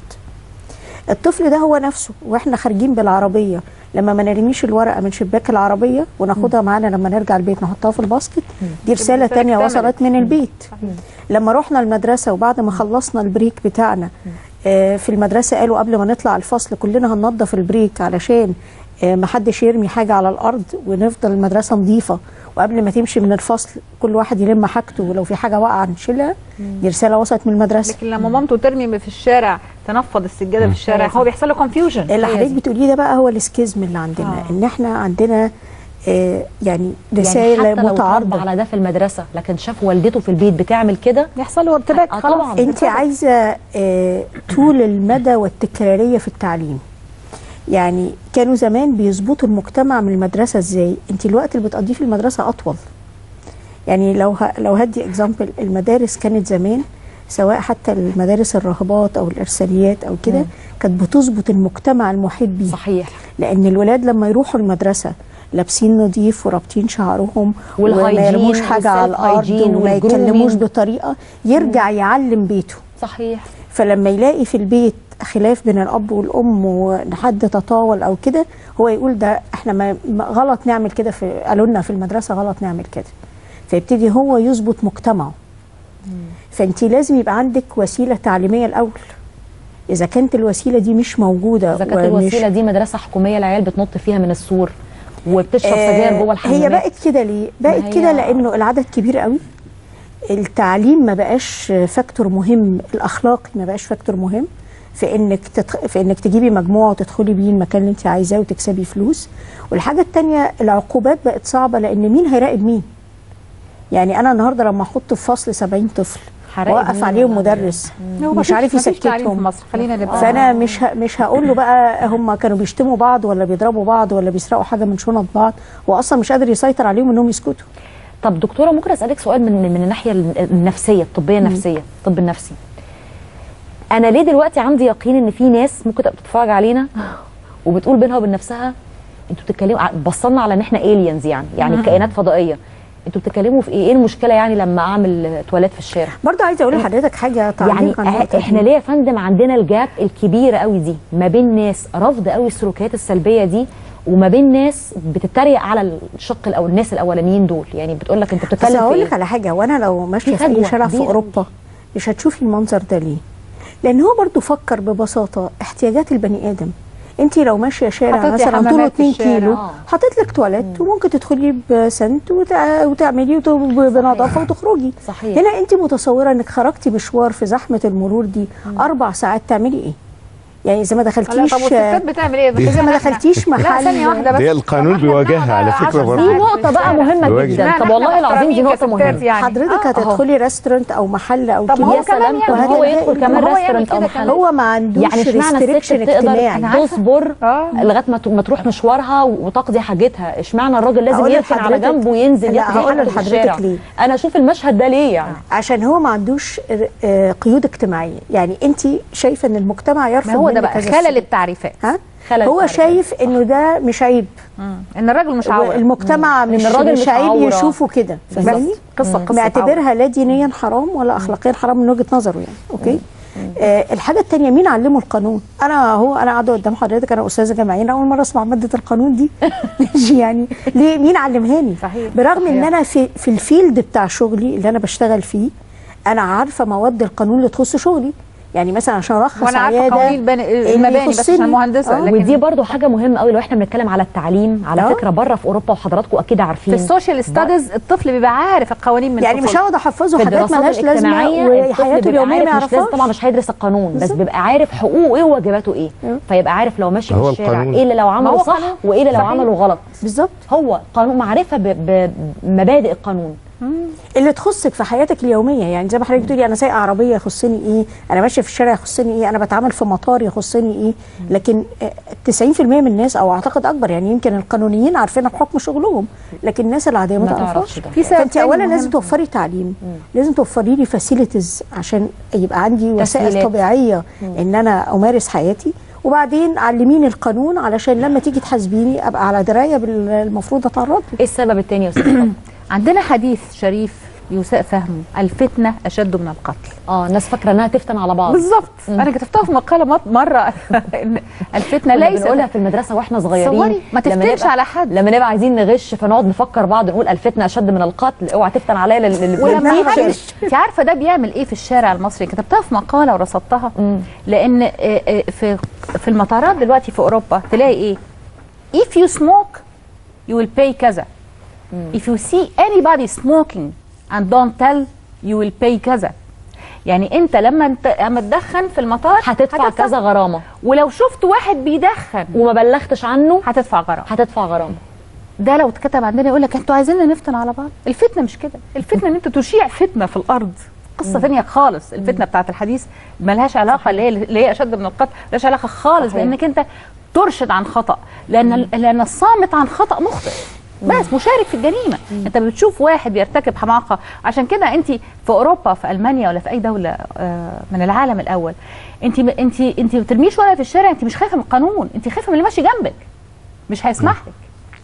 الطفل ده هو نفسه واحنا خارجين بالعربيه لما ما نرميش الورقه من شباك العربيه وناخدها معانا لما نرجع البيت نحطها في الباسكت دي رساله رسالة تانية اكتملت. وصلت من البيت لما رحنا المدرسه وبعد ما خلصنا البريك بتاعنا آه، في المدرسه قالوا قبل ما نطلع الفصل كلنا هننظف البريك علشان آه، ما حدش يرمي حاجه على الارض ونفضل المدرسه نظيفه وقبل ما تمشي من الفصل كل واحد يلم حاجته ولو في حاجه واقعه نشيلها دي رساله وصلت من المدرسه لكن لما مامته ترمي في الشارع تنفض السجاده في الشارع هو بيحصل له كونفيوجن اللي حضرتك بتقوليه ده بقى هو السكيزم اللي عندنا آه. ان احنا عندنا آه يعني يعني رسائل حتى لو اتربى متعارضه على ده في المدرسه لكن شاف والدته في البيت بتعمل كده يحصل له ارتباك آه طبعا انت عايزه آه طول المدى والتكراريه في التعليم يعني كانوا زمان بيظبطوا المجتمع من المدرسه ازاي انت الوقت اللي بتقضيه في المدرسه اطول يعني لو ه... لو هدي اكزامبل المدارس كانت زمان سواء حتى المدارس الراهبات او الارساليات او كده مم. كانت بتظبط المجتمع المحيط بيه صحيح لان الولاد لما يروحوا المدرسه لابسين نظيف ورابطين شعرهم وما والهايجين يرموش حاجه على والسيلف الارض هايجين وما والجرومينج. يتكلموش بطريقه يرجع يعلم بيته صحيح فلما يلاقي في البيت خلاف بين الاب والام وحد تطاول او كده هو يقول ده احنا ما ما- غلط نعمل كده في قالوا لنا في المدرسه غلط نعمل كده فيبتدي هو يظبط مجتمعه فانت لازم يبقى عندك وسيله تعليميه الاول اذا كانت الوسيله دي مش موجوده اذا كانت ومش- الوسيله دي مدرسه حكوميه العيال بتنط فيها من السور وبتشرب سجاير جوه الحمامات هي بقت كده ليه؟ بقت ما هي- كده لانه العدد كبير قوي التعليم ما بقاش فاكتور مهم الاخلاقي ما بقاش فاكتور مهم في انك تتخ... في انك تجيبي مجموعه وتدخلي بيه المكان اللي انت عايزاه وتكسبي فلوس والحاجه الثانيه العقوبات بقت صعبه لان مين هيراقب مين يعني انا النهارده لما احط في فصل 70 طفل هراقب واقف مين عليهم ولا مدرس هو مش مفيش- عارف مفيش تعليم في يسكتهم مصر خلينا نبقى فانا مش ه... مش هقول له بقى هم كانوا بيشتموا بعض ولا بيضربوا بعض ولا بيسرقوا حاجه من شنط بعض هو اصلا مش قادر يسيطر عليهم انهم يسكتوا طب دكتوره ممكن اسالك سؤال من من الناحيه النفسيه الطبيه النفسيه الطب النفسي انا ليه دلوقتي عندي يقين ان في ناس ممكن تبقى بتتفرج علينا وبتقول بينها وبين نفسها انتوا بتتكلموا ع- بصلنا على ان احنا الينز يعني يعني مم. كائنات فضائيه انتوا بتتكلموا في ايه ايه المشكله يعني لما اعمل تواليت في الشارع برضه عايزه اقول لحضرتك حاجه يعني تعليق عن النقطة اه- احنا دي. ليه يا فندم عندنا الجاب الكبيره قوي دي ما بين ناس رافضه قوي السلوكيات السلبيه دي وما بين ناس بتتريق على الشق او الناس الاولانيين دول يعني بتقول لك انت بس بتتكلم في هقول ايه لك على حاجه وانا لو ماشيه في في اي فجوة شارع في كبيرة. اوروبا مش هتشوفي المنظر ده ليه لان هو برضو فكر ببساطه احتياجات البني ادم انت لو ماشيه شارع حاطط لي مثلا طوله حمامات في 2 الشارع. كيلو آه. حاطط لك تواليت وممكن تدخلي بسنت وتع- وتعملي وت- بنظافه وتخرجي صحيح. هنا انت متصوره انك خرجتي مشوار في زحمه المرور دي اربع ساعات تعملي ايه يعني اذا ما دخلتيش لا طب والستات بتعمل ايه؟ اذا ما دخلتيش محل لا ثانيه واحده بس دي القانون بيواجهها على فكره دي برضه نقطه بقى مهمه بيواجه. جدا اشمعنى طب والله احنا العظيم دي محترمين نقطه كستات مهمه يعني؟ حضرتك آه، هتدخلي ريستورانت او محل او طب ما هو كده كمان يعمل- هو يدخل كمان ما هو يعمل ريستورانت او كده محل هو ما عندوش يعني اشمعنى الست restriction بتقدر اجتماعي تصبر لغايه ما ت- ما تروح مشوارها وتقضي حاجتها اشمعنى الراجل لازم هقول يركن على لحضرتك- جنبه وينزل لا، يقضي هقول حاجته في لحضرتك الشارع ليه. انا اشوف المشهد ده ليه يعني عشان هو ما عندوش ر- آه، قيود اجتماعيه يعني انت شايفه ان المجتمع يرفض ما هو ده منك بقى هذا خلل السلوك. التعريفات ها خلل هو التعريفات. شايف انه ده مش عيب ان الراجل مش عوره المجتمع مم. مش إن الراجل مش مش عيب عورة. يشوفه كده بالظبط. فاهماني قصة- قصة معتبرها لا دينيا حرام ولا اخلاقيا حرام من وجهه نظره يعني اوكي آه الحاجه الثانيه مين علمه القانون انا هو انا قاعده قدام حضرتك انا استاذه جامعيه أنا اول مره اسمع ماده القانون دي ماشي يعني ليه مين علمهاني صحيح. برغم ان صحيح. انا في في الفيلد بتاع شغلي اللي انا بشتغل فيه انا عارفه مواد القانون اللي تخص شغلي يعني مثلا عشان ارخص وانا عارفه عياده قوانين البن- اللي المباني بس يخصني. عشان مهندسه آه. لكن ودي برضو حاجه مهمه قوي لو احنا بنتكلم على التعليم على آه. فكره بره في اوروبا وحضراتكم اكيد في عارفين السوشيال ستاديز الطفل بيبقى عارف القوانين من يعني مش طفولته. هقعد احفظه في حاجات الدراسات مالهاش لازمه الاجتماعيه الطفل وحياته بيبقى اليوميه ما عارف مش لازم يعرفهاش طبعا مش هيدرس القانون بس بالظبط. بيبقى عارف حقوقه ايه وواجباته ايه فيبقى عارف لو ماشي في هو الشارع القانون. ايه اللي لو ما عمله هو صح قانون. وايه اللي لو صحيح. عمله غلط بالظبط هو قانون معرفه ب- بمبادئ القانون اللي تخصك في حياتك اليوميه يعني زي ما حضرتك بتقولي انا سايقه عربيه يخصني ايه انا ماشيه في الشارع يخصني ايه انا بتعامل في مطار يخصني ايه لكن آه، 90% من الناس او اعتقد اكبر يعني يمكن القانونيين عارفينها بحكم شغلهم لكن الناس العاديه ما ما تعرفهاش تعرفش ده. في سبب فانت تاني اولا مهم. لازم توفري تعليم لازم توفري لي فاسيلتيز عشان يبقى عندي وسائل تسهيلات. طبيعيه ان انا امارس حياتي وبعدين علميني القانون علشان لما تيجي تحاسبيني ابقى على درايه بالمفروض اتعرض له ايه السبب التاني يا استاذ فاطمة؟ عندنا حديث شريف يساء فهمه الفتنه اشد من القتل اه الناس فاكره انها تفتن على بعض بالظبط انا كتبتها في مقاله مط- مره إن الفتنه كنا ليست بنقولها في المدرسه واحنا صغيرين صوري، ما لما تفتنش نبقى- على حد. لما نبقى عايزين نغش فنقعد نفكر بعض نقول الفتنه اشد من القتل اوعى تفتن عليا لل- لل- ولما للفيتشر. حدش انت عارفه ده بيعمل ايه في الشارع المصري كتبتها في مقاله ورصدتها لان آه، آه، في في المطارات دلوقتي في اوروبا تلاقي ايه if you smoke you will pay كذا if you see anybody smoking and don't tell you will pay كذا يعني انت لما انت لما تدخن في المطار هتدفع كذا غرامه ولو شفت واحد بيدخن وما بلغتش عنه هتدفع غرامه هتدفع غرامه ده لو اتكتب عندنا يقول لك انتوا عايزيننا نفتن على بعض الفتنه مش كده الفتنه ان انت تشيع فتنه في الارض قصه ثانيه خالص الفتنه بتاعت الحديث ملهاش علاقه اللي هي اللي هي اشد من القتل ملهاش علاقه خالص صحيح. بانك انت ترشد عن خطا لان لان الصامت عن خطا مخطئ بس مشارك في الجريمه انت بتشوف واحد بيرتكب حماقه عشان كده انت في اوروبا في المانيا ولا في اي دوله آه، من العالم الاول انت انت انت ما بترميش ورقه في الشارع انت مش خايفه من القانون انت خايفه من اللي ماشي جنبك مش هيسمح لك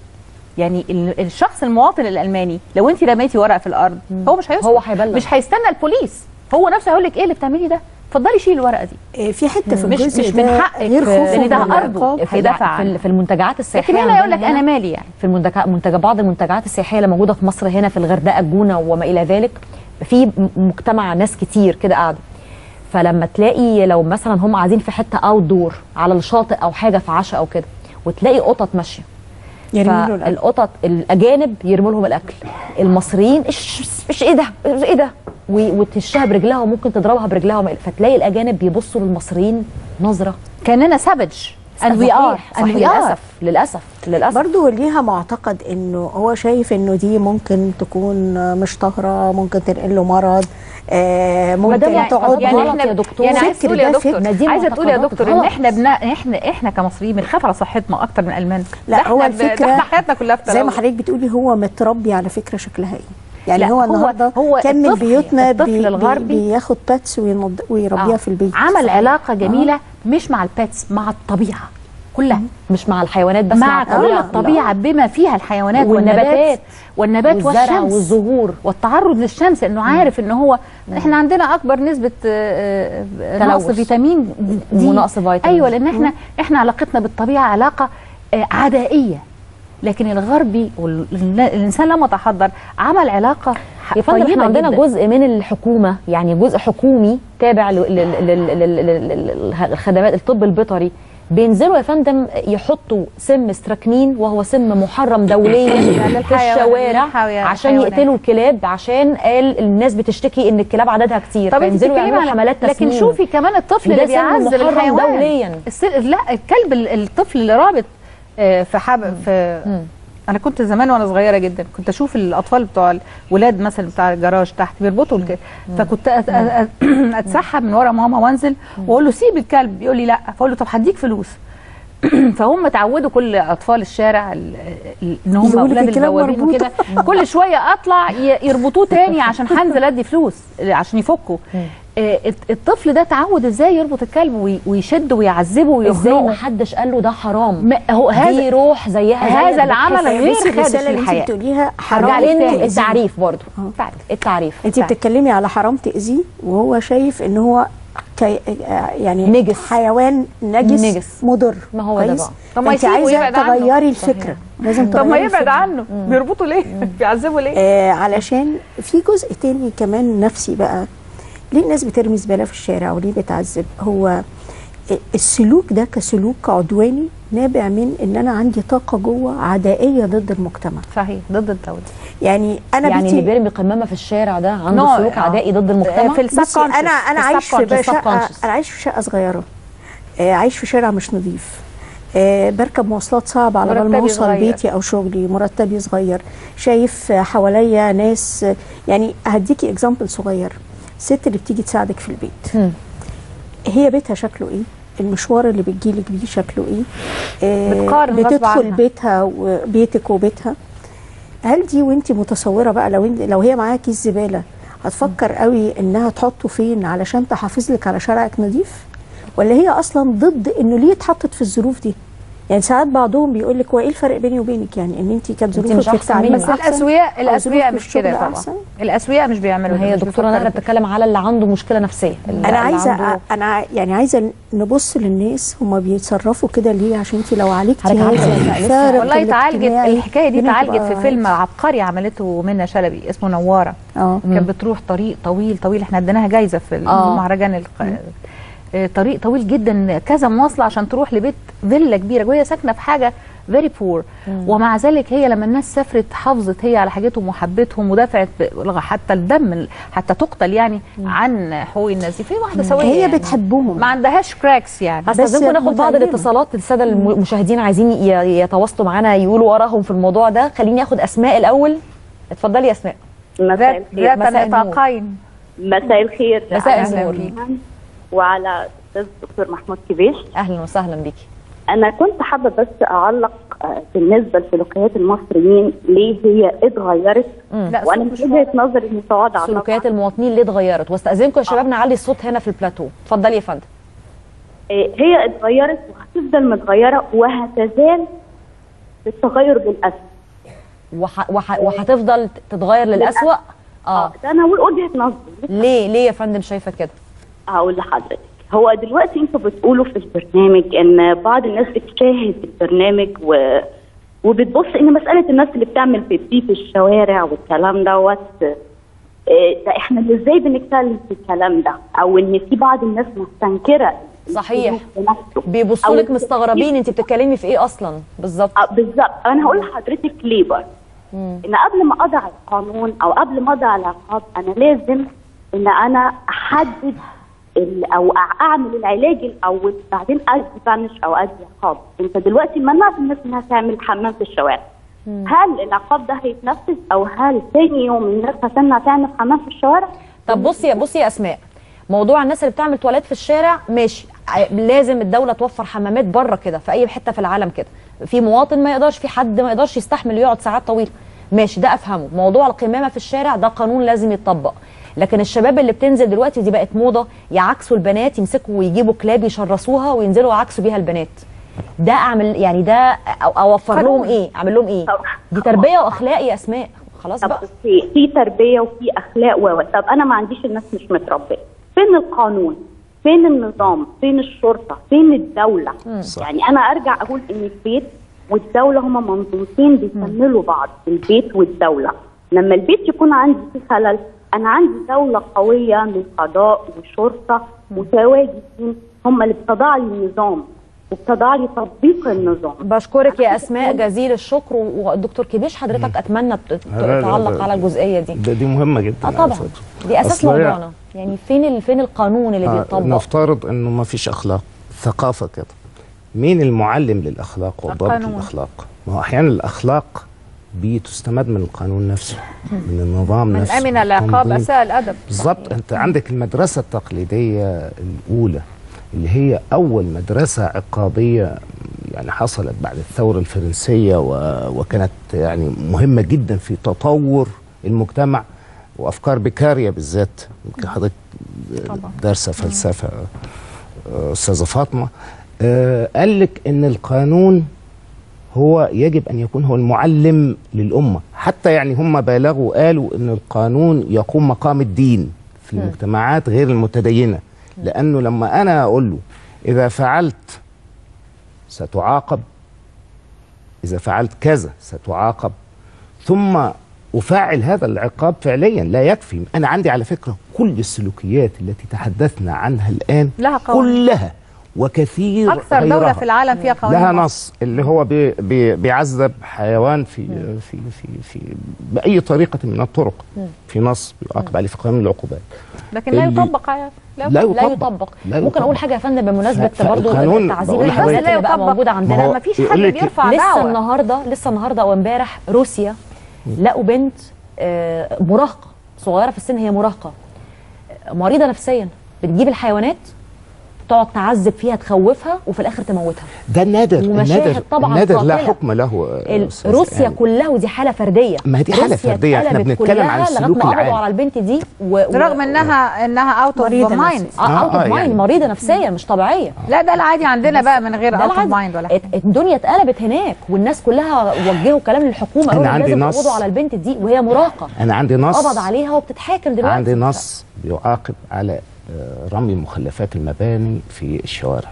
يعني ال- الشخص المواطن الالماني لو انت رميتي ورقه في الارض هو مش هيسمح هو هيبلغ. مش هيستنى البوليس هو نفسه هيقول لك ايه اللي بتعملي ده اتفضلي شيلي الورقه دي آه، في حته في مش الجزء مش ده من حقك غير خوفه لان ده من ارضه العقاب. في هيدافع في, عنه ال- في المنتجعات السياحيه لكن هنا يقول لك عندنا انا هنا، مالي يعني في المنتجع منتج بعض المنتجعات السياحيه اللي موجوده في مصر هنا في الغردقه الجونه وما الى ذلك في م- مجتمع ناس كتير كده قاعده فلما تلاقي لو مثلا هم قاعدين في حته اوت دور على الشاطئ او حاجه في عشاء او كده وتلاقي قطط ماشيه يرموا له الأكل. فالقطط الاجانب يرموا لهم الاكل المصريين ايش ايش ايه ده ايه ده و- وتشها برجلها وممكن تضربها برجلها وما- فتلاقي الاجانب بيبصوا للمصريين نظره كاننا سافج and we are صحيح. صحيح للاسف للاسف للاسف برضو ليها معتقد انه هو شايف انه دي ممكن تكون مش طاهره ممكن تنقل له مرض آه ممكن يعني تقعد يعني له- احنا يا دكتور. يعني عايز فكر تقول يا ده دكتور فكر. عايزه تقول يا معتقدات دكتور ان غلط. احنا بنا احنا احنا كمصريين بنخاف على صحتنا اكتر من الالمان لا ده هو احنا ب- ده الفكره احنا حياتنا كلها في زي ما تلوث. حضرتك بتقولي هو متربي على فكره شكلها ايه يعني لا، هو هو- النهارده هو كان من الطفل- بيوتنا الطفل بي بي الغربي- بياخد باتس وينض- ويربيها آه. في البيت عمل صحيح. علاقه جميله مش مع الباتس مع الطبيعه كلها مش مع الحيوانات بس مع كل الطبيعة. الطبيعه بما فيها الحيوانات والنباتات. والنبات والنبات والزرع والشمس والزهور والتعرض للشمس انه عارف ان هو احنا عندنا اكبر نسبه آه، آه، نقص تلوث. فيتامين دي ونقص فيتامين. ايوه لان احنا احنا علاقتنا بالطبيعه علاقه آه، عدائيه لكن الغربي والانسان لما تحضر عمل علاقه يا فندم طيبة احنا عندنا جداً. جزء من الحكومه يعني جزء حكومي تابع لل- لل- لل- لل- لل- للخدمات الطب البيطري بينزلوا يا فندم يحطوا سم استراكنين وهو سم محرم دوليا في للحيوان- الشوارع للحيوان- عشان الحيوانات. يقتلوا الكلاب عشان قال الناس بتشتكي ان الكلاب عددها كتير طب انت فينزلوا بتتكلمي يعملوا على حملات لكن تسميم شوفي كمان الطفل وده اللي سم بيعذب محرم الحيوان دوليا الس- لا الكلب ال- الطفل اللي رابط آه، في حب في انا كنت زمان وانا صغيره جدا كنت اشوف الاطفال بتوع الولاد مثلا بتاع الجراج تحت بيربطوا الكلب فكنت أت- أت- اتسحب من ورا ماما وانزل واقول له سيب الكلب يقول لي لا فاقول له طب هديك فلوس فهم اتعودوا كل اطفال الشارع ال- ال- ان هم يقولوا لك اولاد الكلاب البوابين مربوطة. وكده كل شويه اطلع ي- يربطوه تاني عشان هنزل ادي فلوس عشان يفكوا آه، الت- الطفل ده اتعود ازاي يربط الكلب وي- ويشد ويعذبه ازاي ويخنقه ما حدش قال له ده حرام ما هو دي هذا روح زيها زيك هذا العمل بتحس- غير بصي خادش الرساله اللي للحياه انت بتقوليها هرجع حرام لانه تأذيه. التعريف برضو التعريف انت بتتكلمي على حرام تاذيه وهو شايف ان هو كي يعني نجس. حيوان نجس, نجس. مضر ما هو ده كويس؟ بقى. طب ما انت يسيبه عايزه ويبعد عنه. تغيري الفكره لازم طب ما تغيري يبعد الفكرة. عنه بيربطوا ليه بيعذبوا ليه آه علشان في جزء تاني كمان نفسي بقى ليه الناس بترمي زباله في الشارع وليه بتعذب هو السلوك ده كسلوك عدواني نابع من ان انا عندي طاقه جوه عدائيه ضد المجتمع صحيح ضد الدوله يعني انا يعني بيتي اللي بيرمي قمامه في الشارع ده عنده نوع- سلوك آه. عدائي ضد المجتمع في بصي السبكونشس انا انا عايش في بقى شقه subconscious. انا عايش في شقه صغيره آه، عايش في شارع مش نظيف آه، بركب مواصلات صعبة على بال ما مرتبي اوصل صغير. بيتي او شغلي مرتبي صغير شايف آه، حواليا ناس آه، يعني هديكي اكزامبل صغير الست اللي بتيجي تساعدك في البيت هي بيتها شكله ايه المشوار اللي بتجيلك بيه شكله ايه آه، بتقارن غصب بتدخل عنها. بيتها وبيتك وبيتها هل دي وانت متصوره بقى لو انت لو هي معاها كيس زباله هتفكر قوي انها تحطه فين علشان تحافظ لك على شارعك نظيف ولا هي اصلا ضد انه ليه اتحطت في الظروف دي يعني ساعات بعضهم بيقول لك هو ايه الفرق بيني وبينك يعني ان انت كانت انت ظروفك مش في أحسن التعليم مني. بس أحسن الاسوياء أو الاسوياء ظروف مش الشغل كده طبعا أحسن؟ الاسوياء مش بيعملوا ما هي ده، مش دكتوره بيفكروا نهله بتتكلم على اللي عنده مشكله نفسيه اللي انا اللي عايزه عنده- انا ع- يعني عايزه نبص للناس هم بيتصرفوا كده ليه عشان انت لو عالجتي حضرتك عارفة هذا لسه- الفارق والله اتعالجت الاجتماعي الحكايه دي الدنيا اتعالجت تبقى في فيلم عبقري عملته منى شلبي اسمه نواره اه كانت بتروح طريق طويل طويل احنا اديناها جايزه في آه. المهرجان الق... آه، طريق طويل جدا كذا مواصله عشان تروح لبيت فيلا كبيره وهي ساكنه في حاجه فيري بور ومع ذلك هي لما الناس سافرت حافظت هي على حاجتهم وحبتهم ودفعت ب- حتى الدم حتى تقتل يعني عن حقوق الناس دي في واحده سويه هي يعني. بتحبهم ما عندهاش كراكس يعني هستاذنكم ناخد بعض متعلمة. الاتصالات الساده المشاهدين عايزين ي- يتواصلوا معانا يقولوا وراهم في الموضوع ده خليني اخد اسماء الاول اتفضلي يا اسماء مساء ذات الخير ذات مساء النور. النطاقين مساء الخير مساء على النور. الجميع وعلى الاستاذ الدكتور محمود كبيش اهلا وسهلا بيكي انا كنت حابه بس اعلق آه، بالنسبه لسلوكيات المصريين ليه هي اتغيرت لا، وانا صوت من مش وجهه نظري متواضعه سلوكيات المواطنين ليه اتغيرت واستاذنكم يا شباب نعلي الصوت هنا في البلاتو اتفضلي يا فندم آه، هي اتغيرت وهتفضل متغيره وهتزال بالتغير للاسف وح... وح... وهتفضل تتغير للاسوأ اه ده انا وجهه نظري ليه ليه يا فندم شايفه كده هقول لحضرتك هو دلوقتي انتوا بتقولوا في البرنامج ان بعض الناس بتشاهد البرنامج و... وبتبص ان مساله الناس اللي بتعمل بيبي في الشوارع والكلام دوت إيه، ده احنا اللي ازاي بنتكلم في الكلام ده او ان في بعض النااس مستنكره صحيح بنفسه. بيبصوا أو لك مستغربين انت بتتكلمي في ايه اصلا بالظبط آه، بالظبط انا هقول لحضرتك ليه بقى ان قبل ما اضع القانون او قبل ما اضع العقاب انا لازم ان انا احدد ال- او أع- اعمل العلاج الاول بعدين ادي بانش او ادي عقاب انت دلوقتي منعت الناس انها تعمل حمام في الشوارع هل العقاب ده هيتنفذ او هل تاني يوم الناس هتمنع تعمل حمام في الشوارع طب بصي يا بصي يا اسماء موضوع الناس اللي بتعمل تواليت في الشارع ماشي ع- لازم الدوله توفر حمامات بره كده في اي حته في العالم كده في مواطن ما يقدرش في حد ما يقدرش يستحمل يقعد ساعات طويله ماشي ده افهمه موضوع القمامه في الشارع ده قانون لازم يتطبق لكن الشباب اللي بتنزل دلوقتي دي بقت موضه يعكسوا البنات يمسكوا ويجيبوا كلاب يشرسوها وينزلوا يعكسوا بيها البنات ده اعمل يعني ده أو اوفر لهم ايه اعمل لهم ايه دي تربيه واخلاق يا اسماء خلاص بقى في في تربيه وفي اخلاق و طب انا ما عنديش الناس مش متربيه فين القانون فين النظام فين الشرطه فين الدوله صح. يعني انا ارجع اقول ان البيت والدوله هما منظومتين بيكملوا بعض البيت والدوله لما البيت يكون عندي فيه خلل انا عندي دوله قويه من قضاء وشرطه متواجدين هم اللي بتضع لي النظام وبتضع لي تطبيق النظام بشكرك يا اسماء جزيل الشكر والدكتور كبيش حضرتك اتمنى ت- ت- لا، لا، تعلق لا. على الجزئيه دي ده دي مهمه جدا اه على طبعا فكرة. دي اساس أصل هي- موضوعنا يعني فين ال- فين القانون اللي آه، بيطبق نفترض انه ما فيش اخلاق ثقافه كده مين المعلم للاخلاق والضبط القانون. للاخلاق ما هو احيانا الاخلاق بتستمد من القانون نفسه من النظام من نفسه امن العقاب التنظيم. اساء الادب بالظبط انت عندك المدرسه التقليديه الاولى اللي هي اول مدرسه عقابيه يعني حصلت بعد الثوره الفرنسيه و... وكانت يعني مهمه جدا في تطور المجتمع وافكار بيكاريا بالذات يمكن حضرتك دارسه فلسفه آه، استاذه فاطمه آه، قال لك ان القانون هو يجب ان يكون هو المعلم للامه حتى يعني هم بالغوا قالوا ان القانون يقوم مقام الدين في مم. المجتمعات غير المتدينه لانه لما انا اقول له اذا فعلت ستعاقب اذا فعلت كذا ستعاقب ثم افعل هذا العقاب فعليا لا يكفي انا عندي على فكره كل السلوكيات التي تحدثنا عنها الان لها قوانين. كلها وكثير اكثر دوله غيرها في العالم فيها قوانين لها مصر. نص اللي هو بي بي بيعذب حيوان في في في في باي طريقه من الطرق مم. في نص بيعاقب عليه في قانون العقوبات لكن لا اللي- يطبق يا- لا لا يطبق. يطبق لا ممكن يطبق. اقول حاجه يا فندم بمناسبه ف- برضو فالقانون التعذيب بقول النفسي لحضرتك- اللي بقى موجود عندنا ما هو مفيش يقول حد لك- بيرفع لسه دعوه النهارده لسه النهارده او امبارح روسيا لقوا بنت آه، مراهقه صغيره في السن هي مراهقه آه، مريضه نفسيا بتجيب الحيوانات تقعد تعذب فيها تخوفها وفي الاخر تموتها ده النادر ومشاهد النادر طبعاً النادر لا قاتلة. حكم له آه، ال- أستاذ روسيا يعني. كلها ودي حاله فرديه ما هي دي حالة روسيا فردية، إحنا اتقلبت بنتكلم عن كلها السلوك لغايه ما قبضوا العام. على البنت دي و... و... رغم انها انها اوت اوف مريضة مايند نفسية. آه، out of mind، مريضه نفسيا مش طبيعيه لا ده العادي عندنا بقى من غير ده اوت اوف العادي. مايند ولا حاجه ات- الدنيا اتقلبت هناك والناس كلها وجهوا كلام للحكومه أنا قالوا عندي لازم نص. تقبضوا على البنت دي وهي مراهقه انا عندي نص قبض عليها وبتتحاكم دلوقتي عندي نص بيعاقب على آه، رمي مخلفات المباني في الشوارع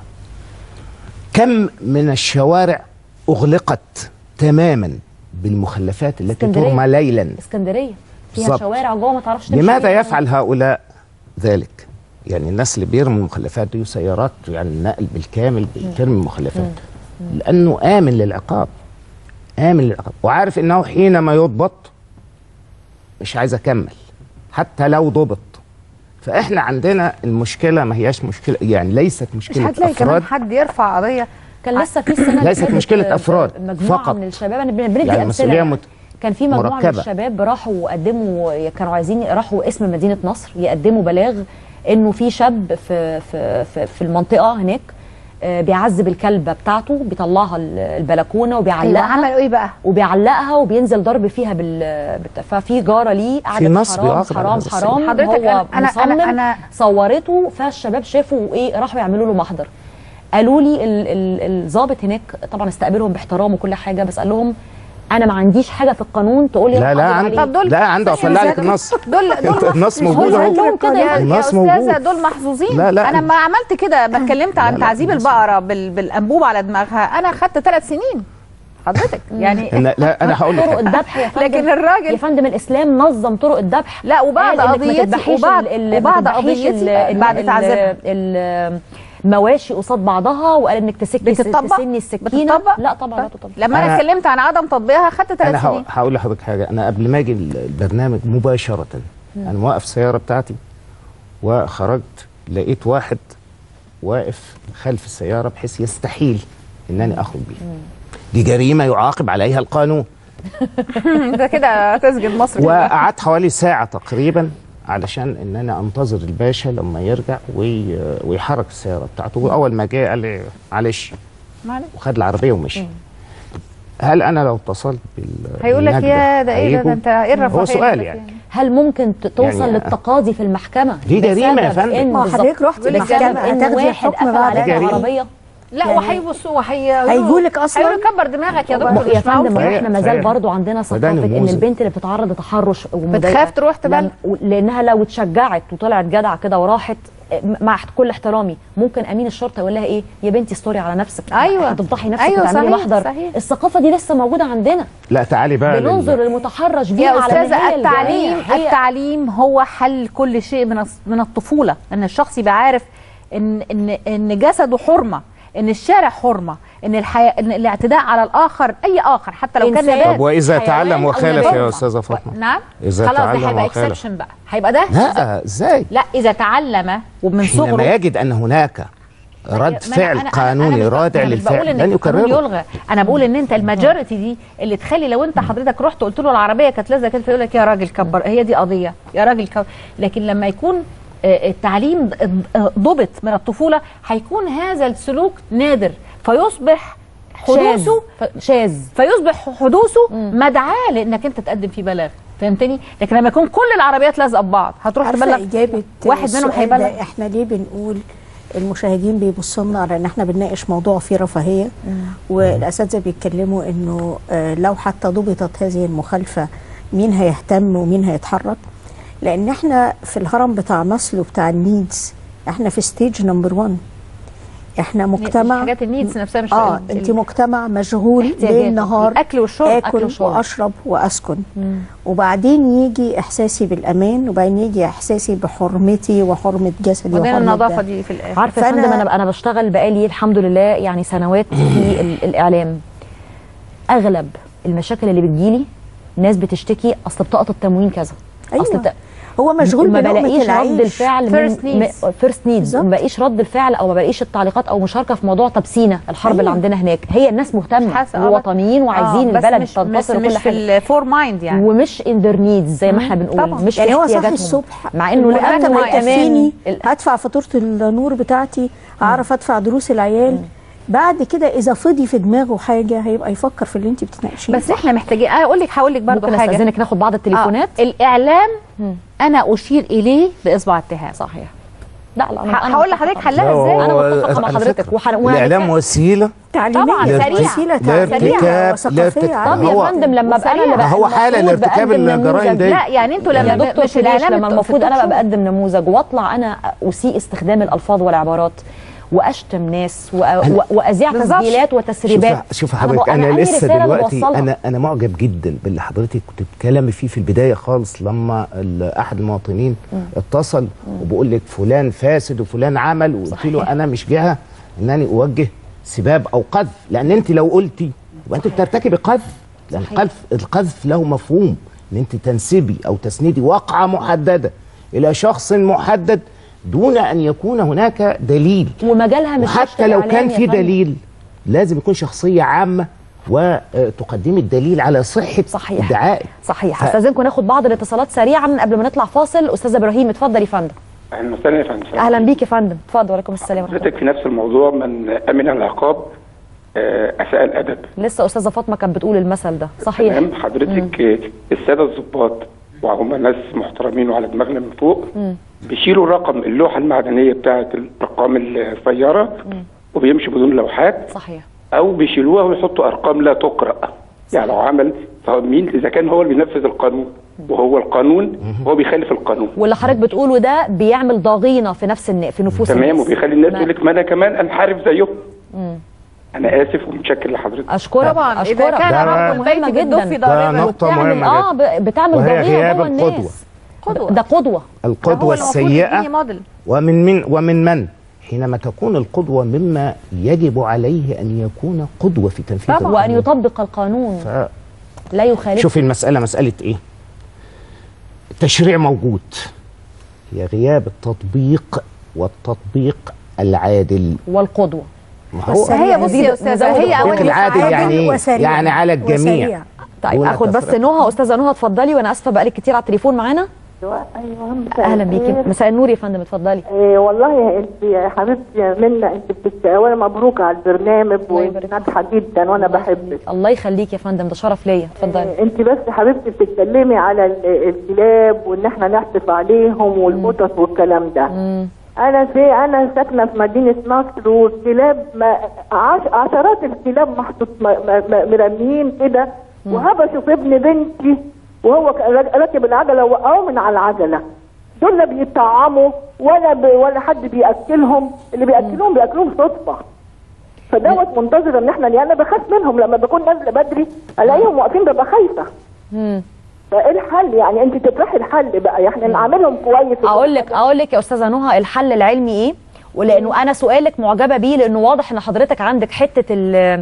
كم من الشوارع اغلقت تماما بالمخلفات التي اسكندرية. ترمى ليلا اسكندريه فيها بالظبط. شوارع جوه ما تعرفش تمشي لماذا فيها. يفعل هؤلاء ذلك يعني الناس اللي بيرموا المخلفات دي سيارات يعني النقل بالكامل بترمي المخلفات لانه امن للعقاب امن للعقاب وعارف انه حينما يضبط مش عايز اكمل حتى لو ضبط فاحنا عندنا المشكله ما هياش مشكله يعني ليست مش مشكله هتلاقي كمان افراد حد يرفع قضيه كان لسه في السنه اللي ليست فاتت مشكلة أفراد مجموعه فقط. من الشباب انا بن- بندي يعني امثله المسؤولية يعني. مت- كان في مجموعه من مركبة. الشباب راحوا قدموا كانوا عايزين راحوا اسم مدينه نصر يقدموا بلاغ انه في شاب في في في, في المنطقه هناك آه، بيعذب الكلبه بتاعته بيطلعها ال- البلكونه وبيعلقها أيوة، عملوا ايه بقى؟ وبيعلقها وبينزل ضرب فيها بال بت- ففي جاره ليه قعدت نص حرام بيعاقب على حرام هذا السن. حرام حضرتك هو أنا- أنا- مصمم أنا- أنا- صورته فالشباب شافوا ايه راحوا يعملوا له محضر قالوا لي ال- ال- الضابط هناك طبعا استقبلهم باحترام وكل حاجه بس قال لهم انا ما عنديش حاجه في القانون تقول لي لا روح لا أقبض عندي عليه. طب دول- لا عنده ثانية اطلع بس لك يا النص دول دول النص محظوظين. موجود قال اهو لهم كده يا, النص يا استاذه موجود دول محظوظين لا، لا. انا لما عملت كده ما اتكلمت عن لا، تعذيب النص. البقره بال... بالانبوب على دماغها انا خدت ثلاث سنين حضرتك يعني أنا- لا انا هقول لك طرق حاجة. الذبح يا فندم لكن الراجل يا فندم الاسلام نظم طرق الذبح لا وبعد قال إنك ما قضيتي تذبحيش وبعد ال- ال- وبعد ما تذبحيش قضيتي ال- ال- بعد ال- تعذيبها ال- المواشي قصاد بعضها وقال انك تسكي بتطبق؟ تسني السكينه بتطبق؟ لا طبعا لا تطبق لما انا أنا- اتكلمت عن عدم تطبيقها خدت ثلاث انا هقول- سنين هقول لحضرتك حاجه انا قبل ما اجي البرنامج مباشره انا موقف السياره بتاعتي وخرجت لقيت واحد واقف خلف السياره بحيث يستحيل انني اخرج بيه دي جريمه يعاقب عليها القانون انت كده تسجد مصر كلها. وقعدت حوالي ساعه تقريبا علشان ان انا انتظر الباشا لما يرجع وي... ويحرك السياره بتاعته واول ما جه قال لي معلش معلش. وخد العربيه ومشي هل انا لو اتصلت بال هيقول لك بالنجدة يا ده ايه ده, هيجوا؟ ده انت ايه الرفاهيه هو سؤال دي؟ يعني هل ممكن ت- توصل يعني- للتقاضي في المحكمه دي جريمة يا بسبب فندم. إن ما بالظبط. حضرتك رحت بسبب المحكمة، ان هتاخدي واحد الحكم قفل بعد عليك جريمة. العربيه لا يعني وهيبصوا وهي هيجولك أصلاً؟ هيقولوا كبر دماغك يا ما- دكتور يا مش معقول فندم كده. احنا ما زال برضو عندنا ثقافه ان نموذج. البنت اللي بتتعرض لتحرش ومضايقة بتخاف تروح تبلغ؟ لم- لانها لو اتشجعت وطلعت جدعه كده وراحت مع كل احترامي ممكن امين الشرطه يقول لها ايه يا بنتي ستوري على نفسك أيوة. هتفضحي نفسك أيوة، وتعملي صحيح، محضر صحيح. الثقافه دي لسه موجوده عندنا لا تعالي بقى بننظر لل- للمتحرش بيها يا على إن استاذه هي التعليم الجريمة. هي التعليم هو حل كل شيء من الص- من الطفوله ان الشخص يبقى عارف ان ان ان جسده حرمه ان الشارع حرمه ان الحياه ان الاعتداء على الاخر اي اخر حتى لو كان إنسان. نبات طب واذا حيوان تعلم أو وخالف نبات. يا استاذه فاطمه نعم إذا خلاص ده تعلم هيبقى وخالف. اكسبشن بقى هيبقى ده لا ازاي لا اذا تعلم ومن صغره حينما يجد ان هناك رد ما أنا- فعل أنا- أنا- قانوني أنا مش- رادع أنا مش بقول للفعل ان لن القانون يكرره يلغى انا بقول ان انت الماجوريتي دي اللي تخلي لو انت حضرتك رحت قلت له العربيه كانت لازقه كده فيقول لك يا راجل كبر هي دي قضيه يا راجل كبر لكن لما يكون آه، التعليم آه، ضبط من الطفوله هيكون هذا السلوك نادر فيصبح حدوثه شاذ فيصبح حدوثه مدعاه لانك انت تقدم فيه بلاغ فهمتني لكن لما يكون كل العربيات لازقه ببعض هتروح عارفة تبلغ إجابة واحد منهم السؤال ده هيبلغ احنا ليه بنقول المشاهدين بيبصوا لنا على ان احنا بنناقش موضوع فيه رفاهيه والاساتذه بيتكلموا انه آه، لو حتى ضبطت هذه المخالفه مين هيهتم ومين هيتحرك لان احنا في الهرم بتاع ماسلو بتاع النيدز احنا في ستيج نمبر 1 احنا مجتمع حاجات النيدز نفسها مش اه ال- انت ال- مجتمع مشغول احتياجات. ليل نهار الأكل والشرب، أكل اكل وشرب. واشرب واسكن وبعدين يجي احساسي بالامان وبعدين يجي احساسي بحرمتي وحرمه جسدي وبعدين وحرمه النظافه ده. دي في الاخر عارفه يا فأنا- فندم انا انا بشتغل بقالي الحمد لله يعني سنوات في ال- الاعلام اغلب المشاكل اللي بتجيلي ناس بتشتكي اصل بطاقه التموين كذا أيوة. اصل ت- هو مشغول ما بلقمة بلاقيش العيش. رد الفعل First needs. فيرست نيدز ما بلاقيش رد الفعل او ما بلاقيش التعليقات او مشاركه في موضوع تبسينه الحرب أيوة. اللي عندنا هناك هي الناس مهتمه حاسة، آه، ووطنيين وعايزين آه، بس البلد مش- تنتصر مش- وكل مش في حاجه الفور مايند يعني ومش ان ذير نيدز زي ما احنا بنقول طبعا مش يعني في هو صاحي احتياجاتهم الصبح مع انه المهم لأنه ما يكفيني كمان هدفع فاتوره النور بتاعتي هعرف ادفع دروس العيال بعد كده اذا فضي في دماغه حاجه هيبقى يفكر في اللي انت بتناقشيه بس احنا محتاجين انا اقول لك هقول لك برضه ممكن حاجه استاذنك ناخد بعض التليفونات آه. الاعلام انا اشير اليه باصبع اتهام صحيح لا لا ه- هقول لحضرتك حلها لا، ازاي هو- انا متفقه مع على حضرتك فكرة، وح- الاعلام وسيله تعليميه طبعا لارتكاب- سريعه وسيله لارتكاب تعليميه وثقافيه لارتكاب طب هو- يا فندم لما ابقى انا اللي بقى هو حالة المفروض لارتكاب بقدم الجرائم نموذج. دي. لا يعني انتوا لما يا دكتور مش شريش الاعلام لما في المفروض انا التوك بقى شو. بقدم نموذج واطلع انا اسيء استخدام الالفاظ والعبارات واشتم ناس و- و- واذيع بالظبط. تسجيلات وتسريبات شوف شوف أنا حضرتك بق- انا, أنهي لسه رسالة دلوقتي بوصلها؟ انا انا معجب جدا باللي حضرتك كنت بتتكلمي فيه في البدايه خالص لما ال- احد المواطنين اتصل وبقول لك فلان فاسد وفلان عمل وقلت له انا مش جهه انني اوجه سباب او قذف لان انت لو قلتي يبقى انت بترتكبي قذف لان القذف القذف له مفهوم ان انت تنسبي او تسندي واقعه محدده الى شخص محدد دون ان يكون هناك دليل ومجالها مش وحتى نشر لو إعلامي كان يا في فندم. دليل لازم يكون شخصيه عامه وتقدمي الدليل على صحه صحيح. ادعائك صحيح ف- هستاذنكم ناخد بعض الاتصالات سريعا قبل ما نطلع فاصل استاذ ابراهيم اتفضل يا فندم اهلا وسهلا يا فندم اهلا بيك يا فندم اتفضل وعليكم السلام ورحمه حضرتك في نفس الموضوع من امن العقاب آه، اساء الادب الله لسه استاذه فاطمه كانت بتقول المثل ده صحيح تمام حضرتك آه، الساده الضباط وهم ناس محترمين وعلى دماغنا من فوق مم. بيشيلوا الرقم اللوحه المعدنيه بتاعه الارقام السياره وبيمشوا بدون لوحات صحيح او بيشيلوها ويحطوا ارقام لا تقرا يعني لو عمل فمين اذا كان هو اللي بينفذ القانون وهو القانون هو بيخالف القانون واللي حضرتك بتقوله ده بيعمل ضغينه في نفس الن... في نفوس تمام الناس وبيخلي الناس نعم. تقول لك ما انا كمان انحرف زيهم مم. انا اسف ومتشكر لحضرتك اشكرك طبعاً، إذا اشكرك كان ده رب البيت مهمة بالدف جدا. ضاربا. ده نقطة بتعمل مهمة اه ب- بتعمل وهي ضغينه غياب جوه القدوة. الناس قدوة. ده قدوه القدوه هو المفروض السيئه يديني موديل ومن من ومن من حينما تكون القدوه مما يجب عليه ان يكون قدوه في تنفيذ وان القانون. يطبق القانون ف... لا يخالف شوفي المسألة مسألة إيه؟ التشريع موجود هي غياب التطبيق والتطبيق العادل والقدوه ما هو بس هي بصي يا استاذه هي التطبيق أول العادل عادل يعني إيه؟ وسريع. يعني على الجميع وسريع. طيب دون اخد بس تفرقة. نهى استاذه نهى اتفضلي وانا اسفه بقالك كتير على التليفون معانا ايوه اهلا بيكي مساء النور يا فندم اتفضلي إيه والله انت يا حبيبتي يا منى انت بتت... اولا مبروك على البرنامج وناجحه جدا وانا بحبك الله يخليك يا فندم ده شرف ليا اتفضلي إيه انت بس يا حبيبتي بتتكلمي على ال- الكلاب وان احنا نحتف عليهم والقطط والكلام ده انا في انا ساكنه في مدينه نصر والكلاب ما عش... عشرات الكلاب محطوط م... م... م... مرميين كده وهبشوا في ابن بنتي وهو ك- راكب العجله وقعوا من على العجله دول لا بيطعموا ولا ب... ولا حد بياكلهم اللي بياكلهم بياكلوهم صدفه فدوت منتظر ان احنا يعني انا بخاف منهم لما بكون نازله بدري الاقيهم واقفين ببقى خايفه فايه الحل يعني انت تطرحي الحل بقى يعني نعملهم كويس اقول لك اقول لك يا استاذه نهى الحل العلمي ايه ولانه انا سؤالك معجبه بيه لانه واضح ان حضرتك عندك حته ال-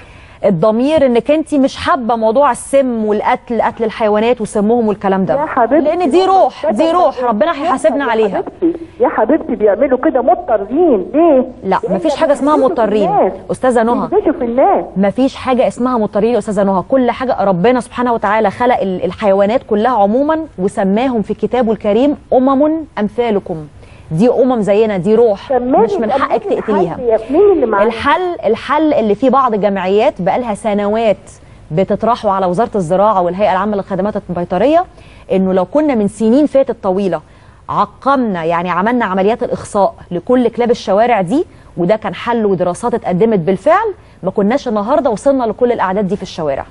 الضمير انك انت مش حابه موضوع السم والقتل قتل الحيوانات وسمهم والكلام ده يا حبيبتي لان دي روح دي روح ربنا هيحاسبنا عليها يا حبيبتي بيعملوا كده مضطرين ليه؟ لا مفيش حاجه اسمها مضطرين استاذه نهى في الناس مفيش حاجه اسمها مضطرين يا استاذه نهى كل حاجه ربنا سبحانه وتعالى خلق ال- الحيوانات كلها عموما وسماهم في كتابه الكريم امم امثالكم دي امم زينا دي روح مش من حقك تقتليها مين اللي معانا؟ الحل الحل اللي فيه بعض جمعيات بقالها سنوات بتطرحه على وزاره الزراعه والهيئه العامه للخدمات البيطريه انه لو كنا من سنين فاتت طويله عقمنا يعني عملنا عمليات الاخصاء لكل كلاب الشوارع دي وده كان حل ودراسات اتقدمت بالفعل ما كناش النهارده وصلنا لكل الاعداد دي في الشوارع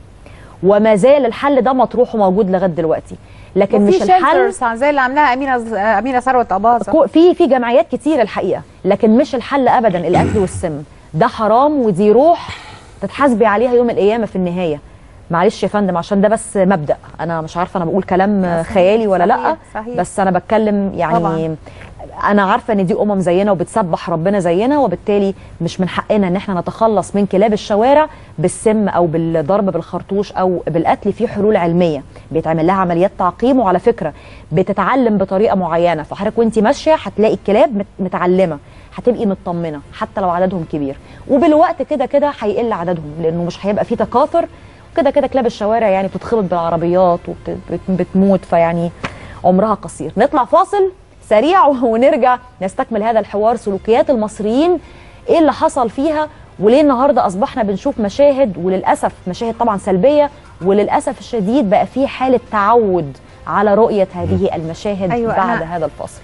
وما زال الحل ده مطروح وموجود لغايه دلوقتي لكن مش وفي الحل shelters زي اللي عاملاها امينه امينه ثروت اباظه كو- في في جمعيات كتير الحقيقه لكن مش الحل ابدا الاكل والسم ده حرام ودي روح تتحاسبي عليها يوم القيامه في النهايه معلش يا فندم عشان ده بس مبدا انا مش عارفه انا بقول كلام خيالي ولا لا صحيح، صحيح. بس انا بتكلم يعني طبعاً. انا عارفه ان دي امم زينا وبتسبح ربنا زينا وبالتالي مش من حقنا ان احنا نتخلص من كلاب الشوارع بالسم او بالضرب بالخرطوش او بالقتل في حلول علميه بيتعمل لها عمليات تعقيم وعلى فكره بتتعلم بطريقه معينه فحضرتك وانت ماشيه هتلاقي الكلاب مت- متعلمه هتبقي مطمنه حتى لو عددهم كبير وبالوقت كده كده هيقل عددهم لانه مش هيبقى في تكاثر وكده كده كلاب الشوارع يعني بتتخلط بالعربيات وبتموت فيعني عمرها قصير نطلع فاصل سريع ونرجع نستكمل هذا الحوار سلوكيات المصريين ايه اللي حصل فيها وليه النهارده اصبحنا بنشوف مشاهد وللاسف مشاهد طبعا سلبيه وللاسف الشديد بقى في حاله تعود على رؤيه هذه المشاهد أيوة، أيوة بعد أنا- هذا الفاصل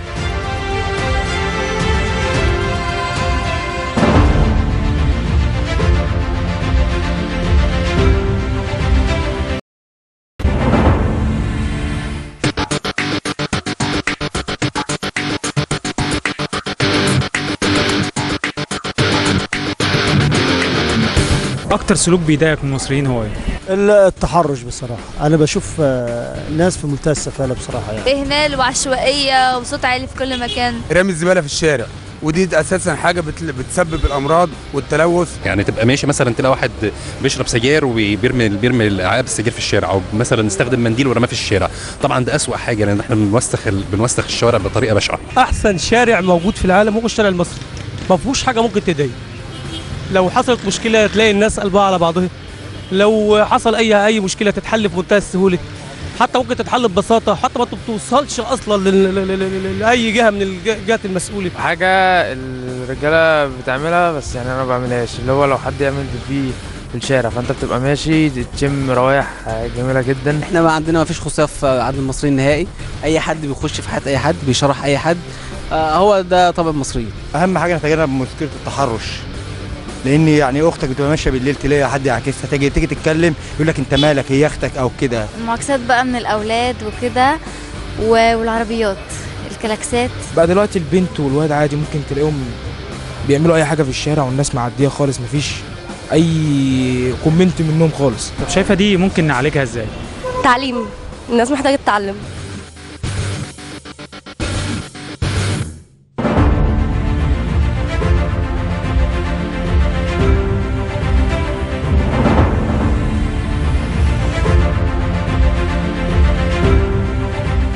اكتر سلوك بيضايقك من المصريين هو ايه التحرش بصراحة أنا بشوف آه، ناس في منتهى السفالة بصراحة يعني إهمال وعشوائية وصوت عالي في كل مكان رمي الزباله في الشارع ودي اساسا حاجه بتل- بتسبب الامراض والتلوث يعني تبقى ماشي مثلا تلاقي واحد بيشرب سجاير وبيرمي بيرمي الالعاب السجاير في الشارع او مثلا يستخدم منديل ورماه في الشارع طبعا ده اسوأ حاجه لان احنا بنوسخ ال- بنوسخ الشوارع بطريقه بشعه احسن شارع موجود في العالم هو الشارع المصري ما فيهوش حاجه ممكن تضايق لو حصلت مشكله تلاقي الناس قلبها على بعضها لو حصل اي اي مشكله تتحل في منتهى السهوله حتى ممكن تتحل ببساطه حتى ما بتوصلش اصلا لل- لل- لل- لاي جهه من الجهات المسؤوله حاجة الرجالة بتعملها بس يعني أنا ما بعملهاش اللي هو لو حد يعمل بيبي في الشارع فأنت بتبقى ماشي تشم روايح جميلة جدا احنا ما عندنا ما فيش خصوصيه في عند المصريين نهائي اي حد بيخش في حياه اي حد بيشرح اي حد آه هو ده طبع المصريين اهم حاجه نتجنب مشكله التحرش لان يعني اختك بتبقى ماشيه بالليل تلاقي حد يعاكسها تيجي تيجي تتكلم يقول لك انت مالك هي اختك او كده المعاكسات بقى من الأولاد وكده و- والعربيات الكلاكسات بقى دلوقتي البنت والواد عادي ممكن تلاقيهم بيعملوا اي حاجه في الشارع والناس معديه خالص مفيش اي كومنت منهم خالص طب شايفه دي ممكن نعالجها ازاي تعليم الناس محتاجة تتعلم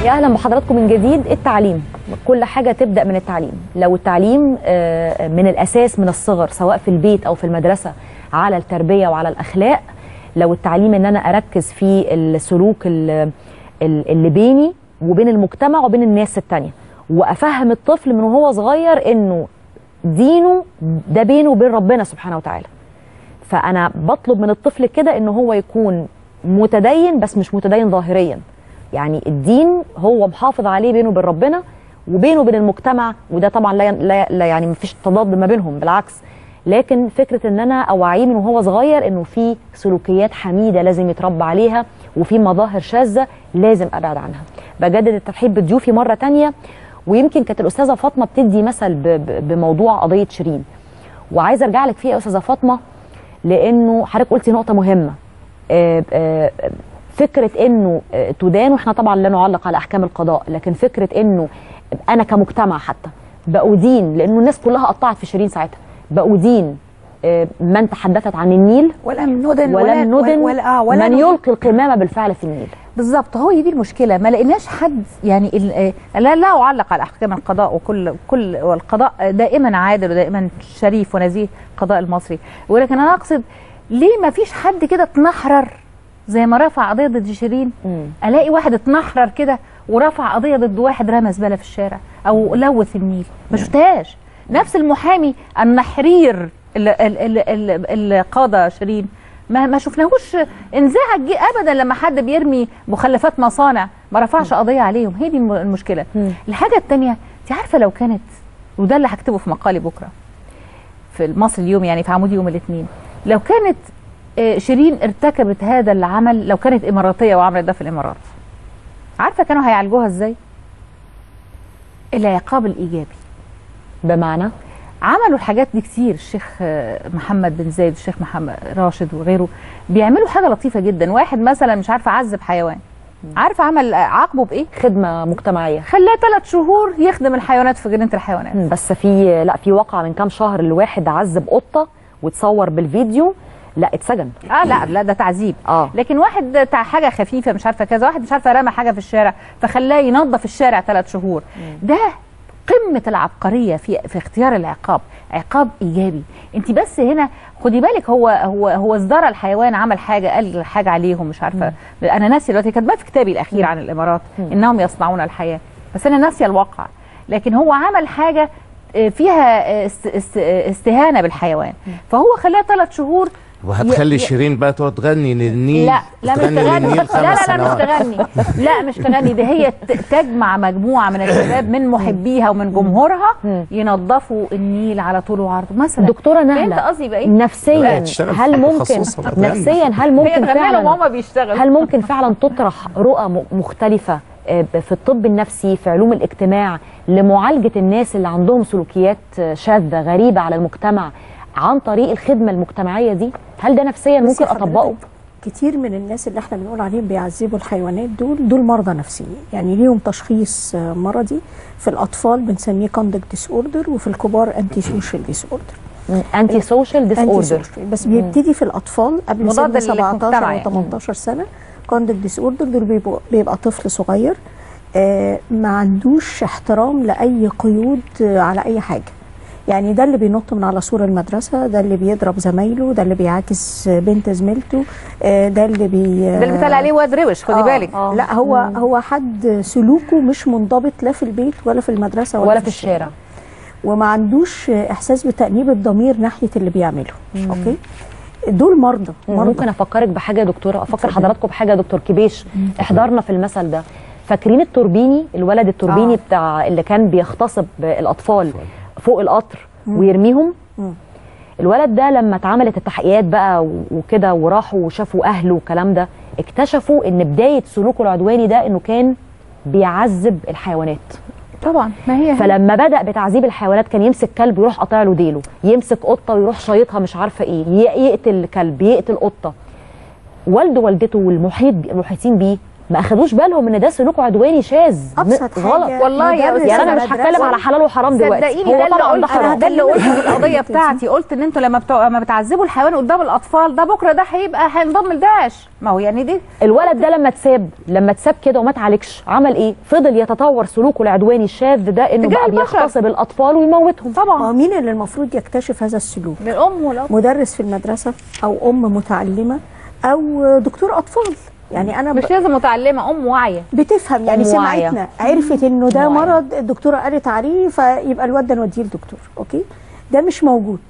يا اهلا بحضراتكم من جديد التعليم كل حاجه تبدا من التعليم لو التعليم آه، من الاساس من الصغر سواء في البيت او في المدرسه على التربيه وعلى الاخلاق لو التعليم ان انا اركز في السلوك ال- ال- اللي بيني وبين المجتمع وبين الناس التانية وافهم الطفل من وهو صغير انه دينه ده بينه وبين ربنا سبحانه وتعالى فانا بطلب من الطفل كده ان هو يكون متدين بس مش متدين ظاهريا يعني الدين هو محافظ عليه بينه وبين ربنا وبينه وبين المجتمع وده طبعا لا لا, لا يعني مفيش تضاد ما بينهم بالعكس لكن فكره ان انا اوعيه من وهو صغير انه في سلوكيات حميده لازم يتربى عليها وفي مظاهر شاذه لازم ابعد عنها بجدد الترحيب بضيوفي مره تانية ويمكن كانت الاستاذه فاطمه بتدي مثل ب- ب- بموضوع قضيه شيرين وعايزه ارجع لك فيه يا استاذه فاطمه لانه حضرتك قلتي نقطه مهمه آه، آه، فكره انه آه، تدان واحنا طبعا لا نعلق على احكام القضاء لكن فكره انه انا كمجتمع حتى بأدين لانه الناس كلها قطعت في شيرين ساعتها بأدين آه، من تحدثت عن النيل ولم ندن ولم ندن ولا آه ولا من ندن. يلقي القمامه بالفعل في النيل بالظبط هو هي دي المشكله ما لقيناش حد يعني ال- آه، لا لا اعلق على احكام القضاء وكل كل والقضاء دائما عادل ودائما شريف ونزيه القضاء المصري ولكن انا اقصد ليه ما فيش حد كده اتنحرر زي ما رفع قضيه ضد شيرين الاقي واحد اتنحرر كده ورفع قضيه ضد واحد رمى زباله في الشارع او لوث النيل ما شفتهاش نفس المحامي النحرير اللي, اللي, اللي, اللي قاضى شيرين ما ما شفناهوش انزعج جه ابدا لما حد بيرمي مخلفات مصانع ما رفعش قضيه عليهم هي دي الم- المشكله الحاجه الثانيه انت عارفه لو كانت وده اللي هكتبه في مقالي بكره في المصري اليوم يعني في عمودي يوم الاثنين لو كانت آه، شيرين ارتكبت هذا العمل لو كانت اماراتيه وعملت ده في الامارات عارفه كانوا هيعالجوها ازاي العقاب الايجابي بمعنى عملوا الحاجات دي كتير الشيخ آه، محمد بن زايد الشيخ محمد راشد وغيره بيعملوا حاجه لطيفه جدا واحد مثلا مش عارفه عذب حيوان عارفه عمل آه، عاقبه بايه خدمه مجتمعيه خلاه ثلاث شهور يخدم الحيوانات في جنينه الحيوانات بس في لا في واقعه من كام شهر الواحد عذب قطه وتصور بالفيديو لا اتسجن اه لا لا ده تعذيب اه لكن واحد بتاع حاجه خفيفه مش عارفه كذا واحد مش عارفه رمى حاجه في الشارع فخلاه ينظف الشارع ثلاث شهور ده قمه العبقريه في في اختيار العقاب عقاب ايجابي انت بس هنا خدي بالك هو هو هو ازدرى الحيوان عمل حاجه قال حاجه عليهم مش عارفه انا ناسيه دلوقتي كاتباه في كتابي الاخير عن الامارات انهم يصنعون الحياه بس انا ناسيه الواقع لكن هو عمل حاجه آه، فيها آه، است- است- استهانه بالحيوان فهو خلاه ثلاث شهور وهتخلي ي- شيرين بقى تقعد تغني للنيل لا لا مش تغني تغني للنيل لا خمس لا لا مش سنوات. تغني لا مش تغني ده هي ت- تجمع مجموعه من الشباب من محبيها ومن جمهورها ينظفوا النيل على طول وعرضه مثلا دكتوره فهمت نهله قصدي بقى ايه نفسيا هل ممكن نفسيا هل هي ممكن تغني لهم فعلا وهما بيشتغلوا هل ممكن فعلا تطرح رؤى م- مختلفه آه، ب- في الطب النفسي في علوم الاجتماع لمعالجه الناس اللي عندهم سلوكيات آه، شاذه غريبه على المجتمع عن طريق الخدمه المجتمعيه دي هل ده نفسيا بصي ممكن حضرتك، اطبقه كتير من الناس اللي احنا بنقول عليهم بيعذبوا الحيوانات دول دول مرضى نفسيين يعني ليهم تشخيص آه، مرضي في الاطفال بنسميه كوندكت ديس اوردر وفي الكبار انتي سوشيال ديس اوردر انتي سوشيال ديس اوردر بس بيبتدي في الاطفال قبل مضاد سن 17 للمجتمع او يعني. 18 سنه كوندكت ديس اوردر دول بيبقوا بيبقى طفل صغير آه ما عندوش احترام لاي قيود آه على اي حاجه يعني ده اللي بينط من على سور المدرسه ده اللي بيضرب زمايله ده اللي بيعاكس بنت زميلته آه ده اللي بي ده اللي بيتقال عليه واد روش خدي آه، بالك آه. لا هو هو حد سلوكه مش منضبط لا في البيت ولا في المدرسه ولا, ولا في الشارع وما عندوش احساس بتانيب الضمير ناحيه اللي بيعمله اوكي دول مرضى مرضى ممكن افكرك بحاجه يا دكتوره افكر حضراتكم بحاجه يا دكتور كبيش احضرنا في المثل ده فاكرين التوربيني الولد التوربيني آه. بتاع اللي كان بيغتصب الاطفال فوق القطر ويرميهم مم. الولد ده لما اتعملت التحقيقات بقى و- وكده وراحوا وشافوا اهله والكلام ده اكتشفوا ان بدايه سلوكه العدواني ده انه كان بيعذب الحيوانات طبعا ما هي فلما بدا بتعذيب الحيوانات كان يمسك كلب ويروح قاطع له ديله يمسك قطه ويروح شايطها مش عارفه ايه ي- يقتل كلب يقتل قطه والده والدته والمحيط المحيطين بيه ما اخدوش بالهم ان ده سلوك عدواني شاذ أبسط م- حاجة غلط والله يا مدرس يعني انا مش المدرسة- هتكلم على حلال وحرام دلوقتي صدقيني هو ده اللي طبعا ده قلته حرام ده اللي قلته في القضيه بتاعتي قلت ان انتوا لما بتوع... لما بتعذبوا الحيوان قدام الاطفال ده بكره ده هيبقى هينضم لداعش ما هو يعني دي الولد ده لما اتساب لما اتساب كده وما اتعالجش عمل ايه فضل يتطور سلوكه العدواني الشاذ ده انه تجاه بقى البشر. بيغتصب الاطفال ويموتهم ما هو مين اللي المفروض يكتشف هذا السلوك الام والاب مدرس في المدرسه او ام متعلمه او دكتور اطفال يعني انا مش لازم متعلمه ام واعيه بتفهم يعني أم واعية. سمعتنا عرفت انه ده أم واعية. مرض الدكتوره قالت عليه فيبقى الواد ده نوديه للدكتور اوكي ده مش موجود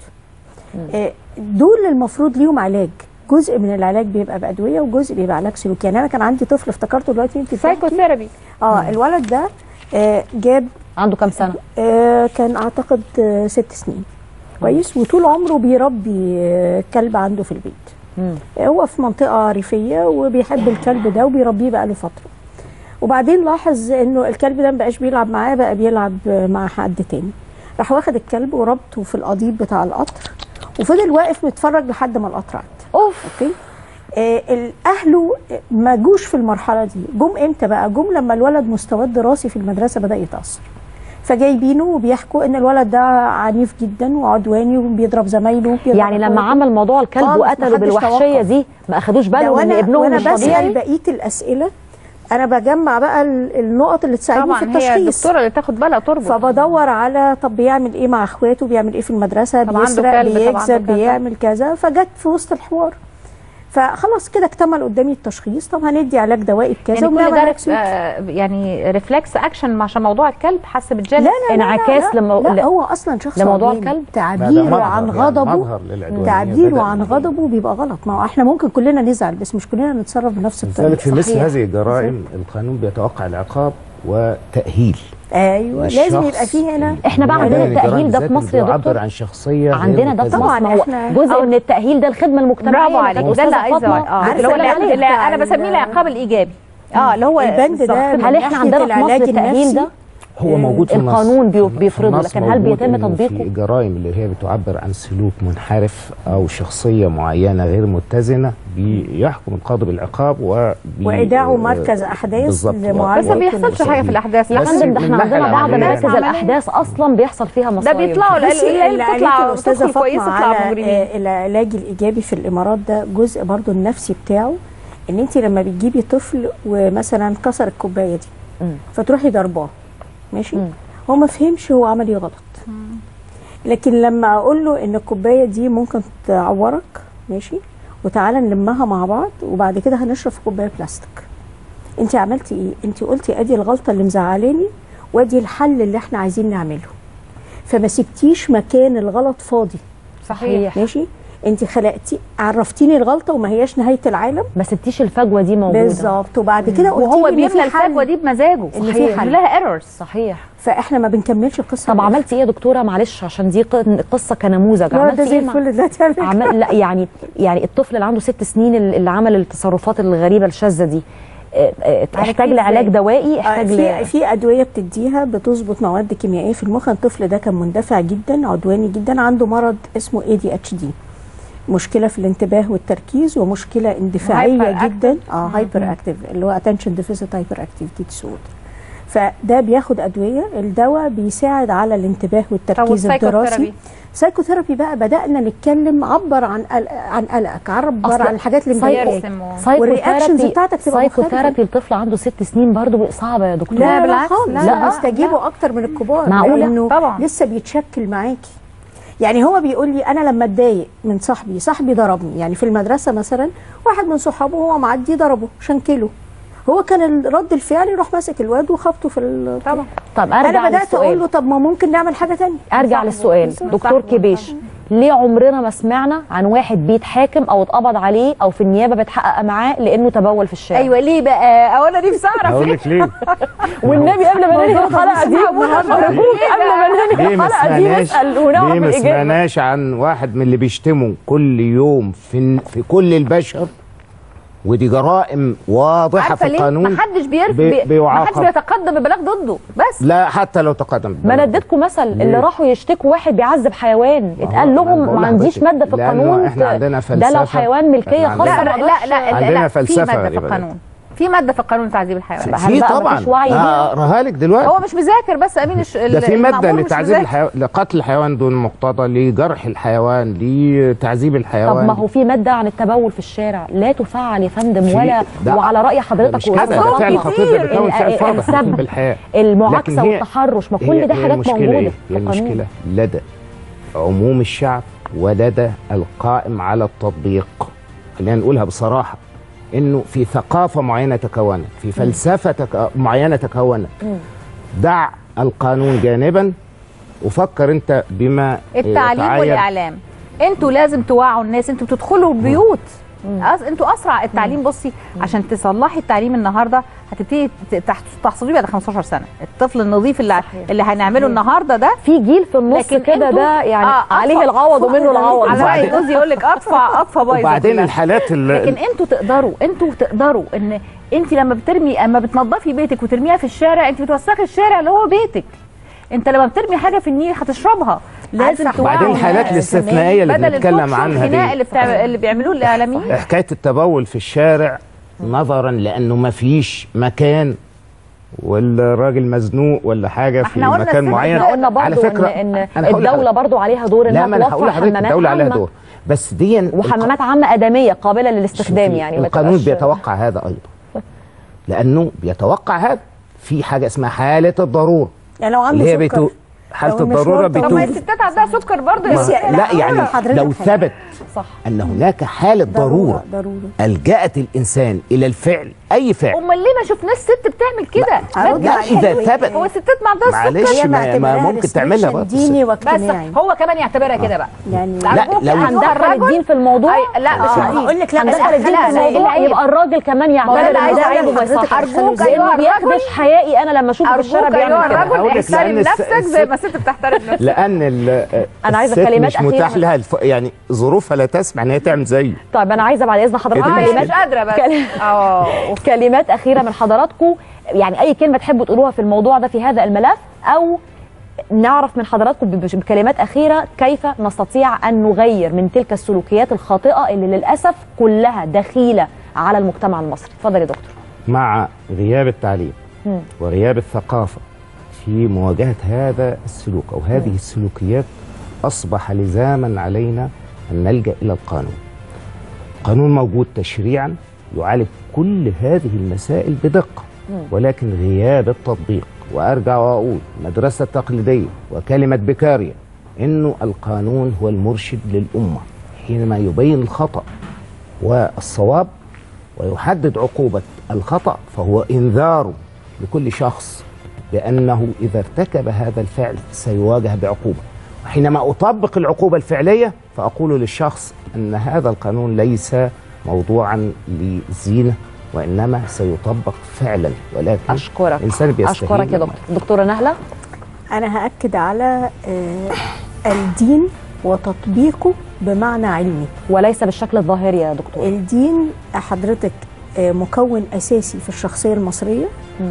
آه، دول المفروض ليهم علاج جزء من العلاج بيبقى بادويه وجزء بيبقى علاج سلوكي يعني انا كان عندي طفل افتكرته دلوقتي انت سايكوثيرابي اه الولد ده آه، جاب عنده كام سنه آه، كان اعتقد آه، ست سنين كويس وطول عمره بيربي آه، كلب عنده في البيت هو في منطقة ريفية وبيحب الكلب ده وبيربيه بقاله فترة وبعدين لاحظ انه الكلب ده مبقاش بيلعب معاه بقى بيلعب مع حد تاني راح واخد الكلب وربطه في القضيب بتاع القطر وفضل واقف متفرج لحد ما القطر عدى اوف اوكي آه الاهله ما جوش في المرحله دي جم امتى بقى جم لما الولد مستواه الدراسي في المدرسه بدا يتاثر فجايبينه وبيحكوا ان الولد ده عنيف جدا وعدواني وبيضرب زمايله وبيضرب يعني لما أخواته. عمل موضوع الكلب خالص وقتله محدش بالوحشيه توقف. دي ما اخدوش ده بالهم ان وانا ابنهم وانا مش بسال طبيعي بقيه الاسئله انا بجمع بقى ال- النقط اللي تساعدني طبعا في هي التشخيص الدكتوره اللي تاخد بالها تربط فبدور على طب بيعمل ايه مع اخواته بيعمل ايه في المدرسه طب عنده بيسرق كلب، طب عنده بيكذب كذا. بيعمل كذا فجت في وسط الحوار فخلاص كده اكتمل قدامي التشخيص طب هندي علاج دوائي بكذا يعني كل وبنعمل ده علاج رف- سلوكي. آه، يعني ريفلكس اكشن عشان موضوع الكلب حس بالجلد لا لا انعكاس لا, لما- لا, ل- هو اصلا شخص لموضوع عدواني. الكلب؟ تعبيره مظهر عن يعني، غضبه مظهر للعدوانية تعبيره بدأ عن من غضبه بيبقى غلط ما هو احنا ممكن كلنا نزعل بس مش كلنا نتصرف بنفس الطريقه لذلك في مثل صحيح. هذه الجرائم القانون بيتوقع العقاب وتأهيل ايوه للشخص لازم يبقى فيه هنا احنا بقى عندنا يعني التأهيل ده في الجرائم مصر يا بالذات دكتور بيعبر عن شخصية غير عندنا ده في متزنة. مصر ما هو إحنا- جزء من التأهيل ده الخدمة المجتمعية برافو عليك اللي وده كانت اللي أستاذة عايزه فاطمة اه اللي هو بتقول اللي- عليه. اللي انا بسميه العقاب الايجابي اه اللي هو البند ده بالظبط. هل احنا ناحية عندنا في مصر العلاج التأهيل النفسي ده هو موجود في مصر القانون بي- في بيفرضه مصر لكن هل موجود بيتم إنه تطبيقه؟ في جرائم اللي هي بتعبر عن سلوك منحرف او شخصيه معينه غير متزنه بيحكم القاضي بالعقاب و وايداعه مركز احداث بالظبط. لمعالجه بس ما بيحصلش حاجه في الاحداث يا بس فندم ده من احنا الناحية عندنا بعض العملية- مراكز الاحداث اصلا بيحصل فيها ده مصايب بيطلعوا بصي اللي اللي بتطلع قالته الاستاذه تدخل كويسه فاطمه تطلع على مجرمين آه، العلاج الايجابي في الامارات ده جزء برضو النفسي بتاعه ان انت لما بتجيبي طفل ومثلا كسر الكوبايه دي فتروحي ضرباه ماشي هو ما فهمش هو عمل ايه غلط لكن لما اقول له ان الكوبايه دي ممكن تعورك ماشي وتعالى نلمها مع بعض وبعد كده هنشرب في كوبايه بلاستيك انت عملتي ايه انت قلتي ادي الغلطه اللي مزعلاني وادي الحل اللي احنا عايزين نعمله فما سبتيش مكان الغلط فاضي صحيح ماشي انت خلقتي عرفتيني الغلطه وما هياش نهايه العالم ما سبتيش الفجوه دي موجوده بالظبط وبعد كده قلتي وهو لي إن في بيملى حل. الفجوه دي بمزاجه إن في صحيح حل. لها ايرورز صحيح فاحنا ما بنكملش القصه طب عملتي ايه يا دكتوره معلش عشان دي ق- قصه كنموذج لا، ده عملتي زي ايه مع- الفل ده تعمل عمل لا يعني يعني الطفل اللي عنده ست سنين اللي اللي عمل التصرفات الغريبه الشاذه دي اه، اه، احتاج عالجتيه لعلاج إزاي؟ دوائي آه، احتاج في ل... في ادويه بتديها بتظبط مواد كيميائيه في المخ الطفل ده كان مندفع جدا عدواني جدا عنده مرض اسمه اي دي اتش دي مشكله في الانتباه والتركيز ومشكله اندفاعيه Hyperactive. جدا اه هايبر اكتيف اللي هو اتنشن ديفيسيت هايبر اكتيفيتي ديسورد فده بياخد ادويه الدواء بيساعد على الانتباه والتركيز والسايكوثيرابي؟ الدراسي سايكوثيرابي بقى بدانا نتكلم عبر عن قل- عن قلقك عبر أصل عن الحاجات اللي سايكو- مضايقاك والرياكشنز بتاعتك تبقى مختلفه سايكوثيرابي الطفل عنده ست سنين برضه صعبه يا دكتور لا لا بالعكس، خالص لا، لا, لا، بيستجيبوا اكتر من الكبار معقولة؟ لانه طبعا. لسه بيتشكل معاكي يعني هو بيقول لي انا لما اتضايق من صاحبي صاحبي ضربني يعني في المدرسه مثلا واحد من صحابه هو معدي ضربه شنكله هو كان رد الفعل يروح ماسك الواد وخبطه في ال- طبعا طب ارجع انا بدات اقول له للسؤال طب ما ممكن نعمل حاجه تانية ارجع صح. للسؤال بالظبط. دكتور صح. كبيش ليه عمرنا ما سمعنا عن واحد بيتحاكم او اتقبض عليه او في النيابه بتحقق معاه لانه تبول في الشارع ايوه ليه بقى او انا نفسي اعرف هقول ليه لك ليه والنبي قبل ما ننهي الموضوع ده الحلقه دي بنسمعه النهاردة. ارجوك قبل ما ننهي ليه ما الحلقه دي سمعناش نسال ونعرف ليه ما الاجابه سمعناش عن واحد من اللي بيشتموا كل يوم في في كل البشر ودي جرائم واضحه في عارفه ليه القانون محدش بيرف بي- بي... محدش بيعاقب. بيتقدم ببلاغ ضده بس لا حتى لو تقدم ما انا اديتكم مثل اللي ليه؟ راحوا يشتكوا واحد بيعذب حيوان اتقال أنا لهم بقول ما عنديش لحضرتك، ماده في لأنه القانون إحنا عندنا ده لو فلسفة. حيوان ملكيه إحنا خاصه لا عندنا- ما لا أقدرش- لا لا, عندنا لا فلسفة في ماده في غريبة القانون في ماده في القانون تعذيب الحيوان في طبعا اقراها لك دلوقتي هو مش مذاكر بس امين الش... ده في ماده المأمور مش لتعذيب مذاكر. الحيوان لقتل الحيوان دون مقتضى لجرح الحيوان لتعذيب طب الحيوان ما هو في ماده عن التبول في الشارع لا تفعل يا فندم في- ولا ده- وعلى راي حضرتك مش كده ده وأصلاً فعل خطير ده بيكون ال- فعل ال- فاضح السب بالحياه المعاكسه لكن هي- والتحرش ما هي- كل ده هي حاجات المشكلة موجوده إيه؟ في هي القانون المشكله لدى عموم الشعب ولدى القائم على التطبيق خلينا نقولها بصراحه انه في ثقافه معينه تكونت في فلسفه تك... معينه تكونت دع القانون جانبا وفكر انت بما التعليم يتعين. والاعلام انتوا لازم توعوا الناس انتوا بتدخلوا البيوت أص... انتوا اسرع التعليم بصي عشان تصلحي التعليم النهارده هتبتدي ت- تح- تحصليه بعد 15 سنه الطفل النظيف اللي اللي هنعمله النهارده ده في جيل في النص كده ده يعني عليه العوض ومنه العوض. على راي وبعدين- جوزي يقول لك اطفى اطفى بايظه وبعدين كلها. الحالات اللي لكن انتوا تقدروا انتوا تقدروا ان انت لما بترمي اما بتنظفي بيتك وترميها في الشارع انت بتوسخي الشارع اللي هو بيتك انت لما بترمي حاجه في النيل هتشربها لازم عارفة توعوا بعدين الحالات الناس. الاستثنائية اللي بدل بنتكلم الفحش عنها دي. والخناق اللي, بتاع... اللي بيعملوه الاعلاميين حكايه التبول في الشارع نظرا لانه ما فيش مكان والراجل مزنوق ولا حاجه في احنا قلنا مكان السنة معين احنا قلنا على برضو فكره ان, إن أنا هقول الدوله لحضرتك- برضو عليها دور لا انها ما انا هقول توفر لحضرتك حمامات الدوله عليها عامة دور بس دي وحمامات عامه ادميه قابله للاستخدام يعني ما القانون تبقاش- بيتوقع هذا ايضا لانه بيتوقع هذا في حاجه اسمها حاله الضروره يعني لو عنده اللي هي سكر بتو... حاله لو المشوار الضروره طويل. طب ما بتو... الستات عندها سكر برضه ما- لا يعني لو ثبت صح ان هناك حاله ضروره ضروره الجات الانسان الى الفعل اي فعل امال ليه ما شفناش ست بتعمل كده لا، لا، إذا ثبت. هو الستات ما عندهاش معلش، سكر ما- ما ممكن تعملها برضه ديني بس واجتماعي هو كمان يعتبرها كده بقى يعني لا، لو- هندخل الدين في الموضوع أي- لا مش آه. الدين. هقول لك لا هندخل هندخل الدين في لا، الموضوع العيب. يبقى الراجل كمان ما هو ده يعتبر اللي ان عايزة ده عيب أقوله وما لحضرتك. يصحش أرجوك لانه أيها بيخدش الرجل- حيائي انا لما اشوفه في الشارع ارجوك بيعمل ايها كده الرجل هقول لك احترم لأن الس- نفسك زي ما الست بتحترم نفسك لان ال- أنا عايزة الست كلمات مش أخيرة متاح من- لها الف... يعني ظروفها لا تسمح ان هي تعمل زيه طيب انا عايزه بعد اذن حضرتك إيه ده؟ كلمات مش قادرة بس. كل- اه كلمات اخيره من حضراتكم يعني اي كلمه تحبوا تقولوها في الموضوع ده في هذا الملف او نعرف من حضراتكم ب- بكلمات اخيره كيف نستطيع ان نغير من تلك السلوكيات الخاطئه اللي للاسف كلها دخيله على المجتمع المصري اتفضل يا دكتور مع غياب التعليم مم. وغياب الثقافه في مواجهه هذا السلوك او هذه السلوكيات اصبح لزاما علينا ان نلجا الى القانون. قانون موجود تشريعا يعالج كل هذه المسائل بدقه ولكن غياب التطبيق وارجع واقول مدرسه تقليديه وكلمه بكاريه انه القانون هو المرشد للامه حينما يبين الخطا والصواب ويحدد عقوبه الخطا فهو انذار لكل شخص بانه اذا ارتكب هذا الفعل سيواجه بعقوبه وحينما اطبق العقوبه الفعليه فاقول للشخص ان هذا القانون ليس موضوعا لزينه وانما سيطبق فعلا ولكن اشكرك الانسان بيستهين اشكرك يا دكتور دكتوره نهله انا هاكد على آه، الدين وتطبيقه بمعنى علمي وليس بالشكل الظاهري يا دكتور الدين حضرتك آه، مكون اساسي في الشخصيه المصريه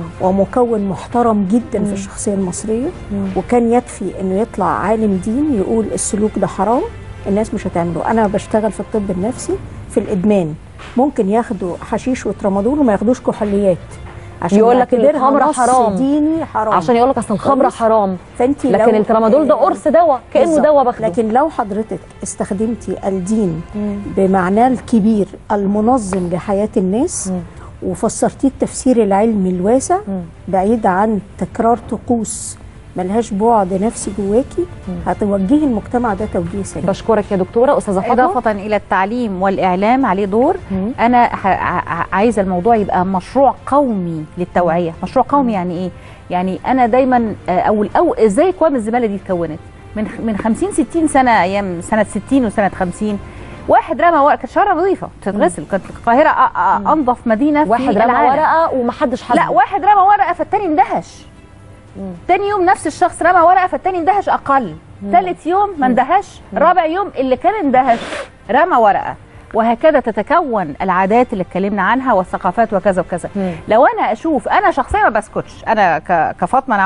ومكون محترم جدا في الشخصيه المصريه وكان يكفي انه يطلع عالم دين يقول السلوك ده حرام الناس مش هتعمله انا بشتغل في الطب النفسي في الادمان ممكن ياخدوا حشيش وترامادول وما ياخدوش كحوليات عشان يقول لك يعتبرها الخمره نص حرام ديني حرام عشان يقول لك اصل الخمره كويس؟ حرام فانت لكن لو- الترامادول ده قرص دواء كانه بالظبط. دواء باخده لكن لو حضرتك استخدمتي الدين بمعناه الكبير المنظم لحياه الناس وفسرتيه التفسير العلمي الواسع بعيد عن تكرار طقوس ملهاش بعد نفسي جواكي هتوجهي المجتمع ده توجيه سليم بشكرك يا دكتوره استاذه فاطمه إضافة إلى التعليم والإعلام عليه دور أنا ح- ع- عايزة الموضوع يبقى مشروع قومي للتوعية مشروع قومي يعني إيه؟ يعني أنا دايما آه، أو أو إزاي أكوام الزبالة دي اتكونت من خ- من 50 60 سنة أيام سنة 60 وسنة 50 واحد رمى ورقة كانت شوارع نظيفة بتتغسل كانت القاهرة أ- أ- أنظف مدينة في واحد رمى العالم. ورقه ومحدش حاسس لا واحد رمى ورقه فالتاني اندهش تاني يوم نفس الشخص رمى ورقه فالتاني اندهش اقل ثالث يوم ما اندهش رابع يوم اللي كان اندهش رمى ورقه وهكذا تتكون العادات اللي اتكلمنا عنها والثقافات وكذا وكذا لو انا اشوف انا شخصيا ما بسكتش انا ك- كفاطمه نعود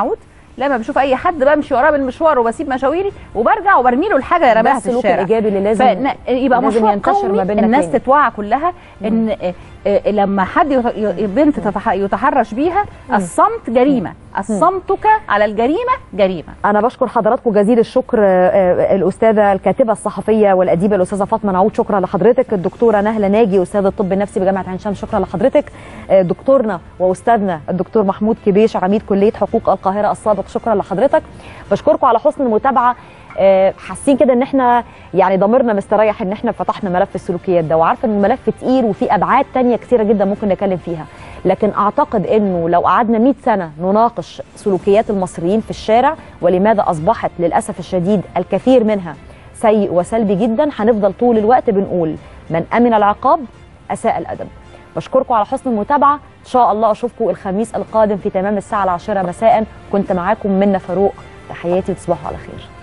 لما بشوف اي حد بمشي وراه بالمشوار وبسيب مشاويري وبرجع وبرمي له الحاجه ده رماها في السلوك الشارع الإيجابي اللي لازم- فن- يبقى لازم مشروع ينتشر قومي ما بيننا الناس تاني. تتوعى كلها ان آه، آه، لما حد يت- ي- بنت تتح- يتحرش بيها الصمت جريمه الصمتك على الجريمه جريمه انا بشكر حضراتكم جزيل الشكر آه، آه، الاستاذه الكاتبه الصحفيه والاديبه الاستاذه فاطمه نعود شكرا لحضرتك الدكتوره نهله ناجي استاذ الطب النفسي بجامعه عين شمس شكرا لحضرتك آه، دكتورنا واستاذنا الدكتور محمود كبيش عميد كليه حقوق القاهره السابق شكرا لحضرتك بشكركم على حسن المتابعه آه، حاسين كده ان احنا يعني ضميرنا مستريح ان احنا فتحنا ملف السلوكيات ده وعارفه ان الملف تقيل وفي ابعاد تانية كثيره جدا ممكن نتكلم فيها لكن اعتقد انه لو قعدنا 100 سنه نناقش سلوكيات المصريين في الشارع ولماذا اصبحت للاسف الشديد الكثير منها سيء وسلبي جدا هنفضل طول الوقت بنقول من امن العقاب اساء الادب بشكركم على حسن المتابعه ان شاء الله اشوفكم الخميس القادم في تمام الساعه العاشره مساء كنت معاكم منى فاروق تحياتي وتصبحوا على خير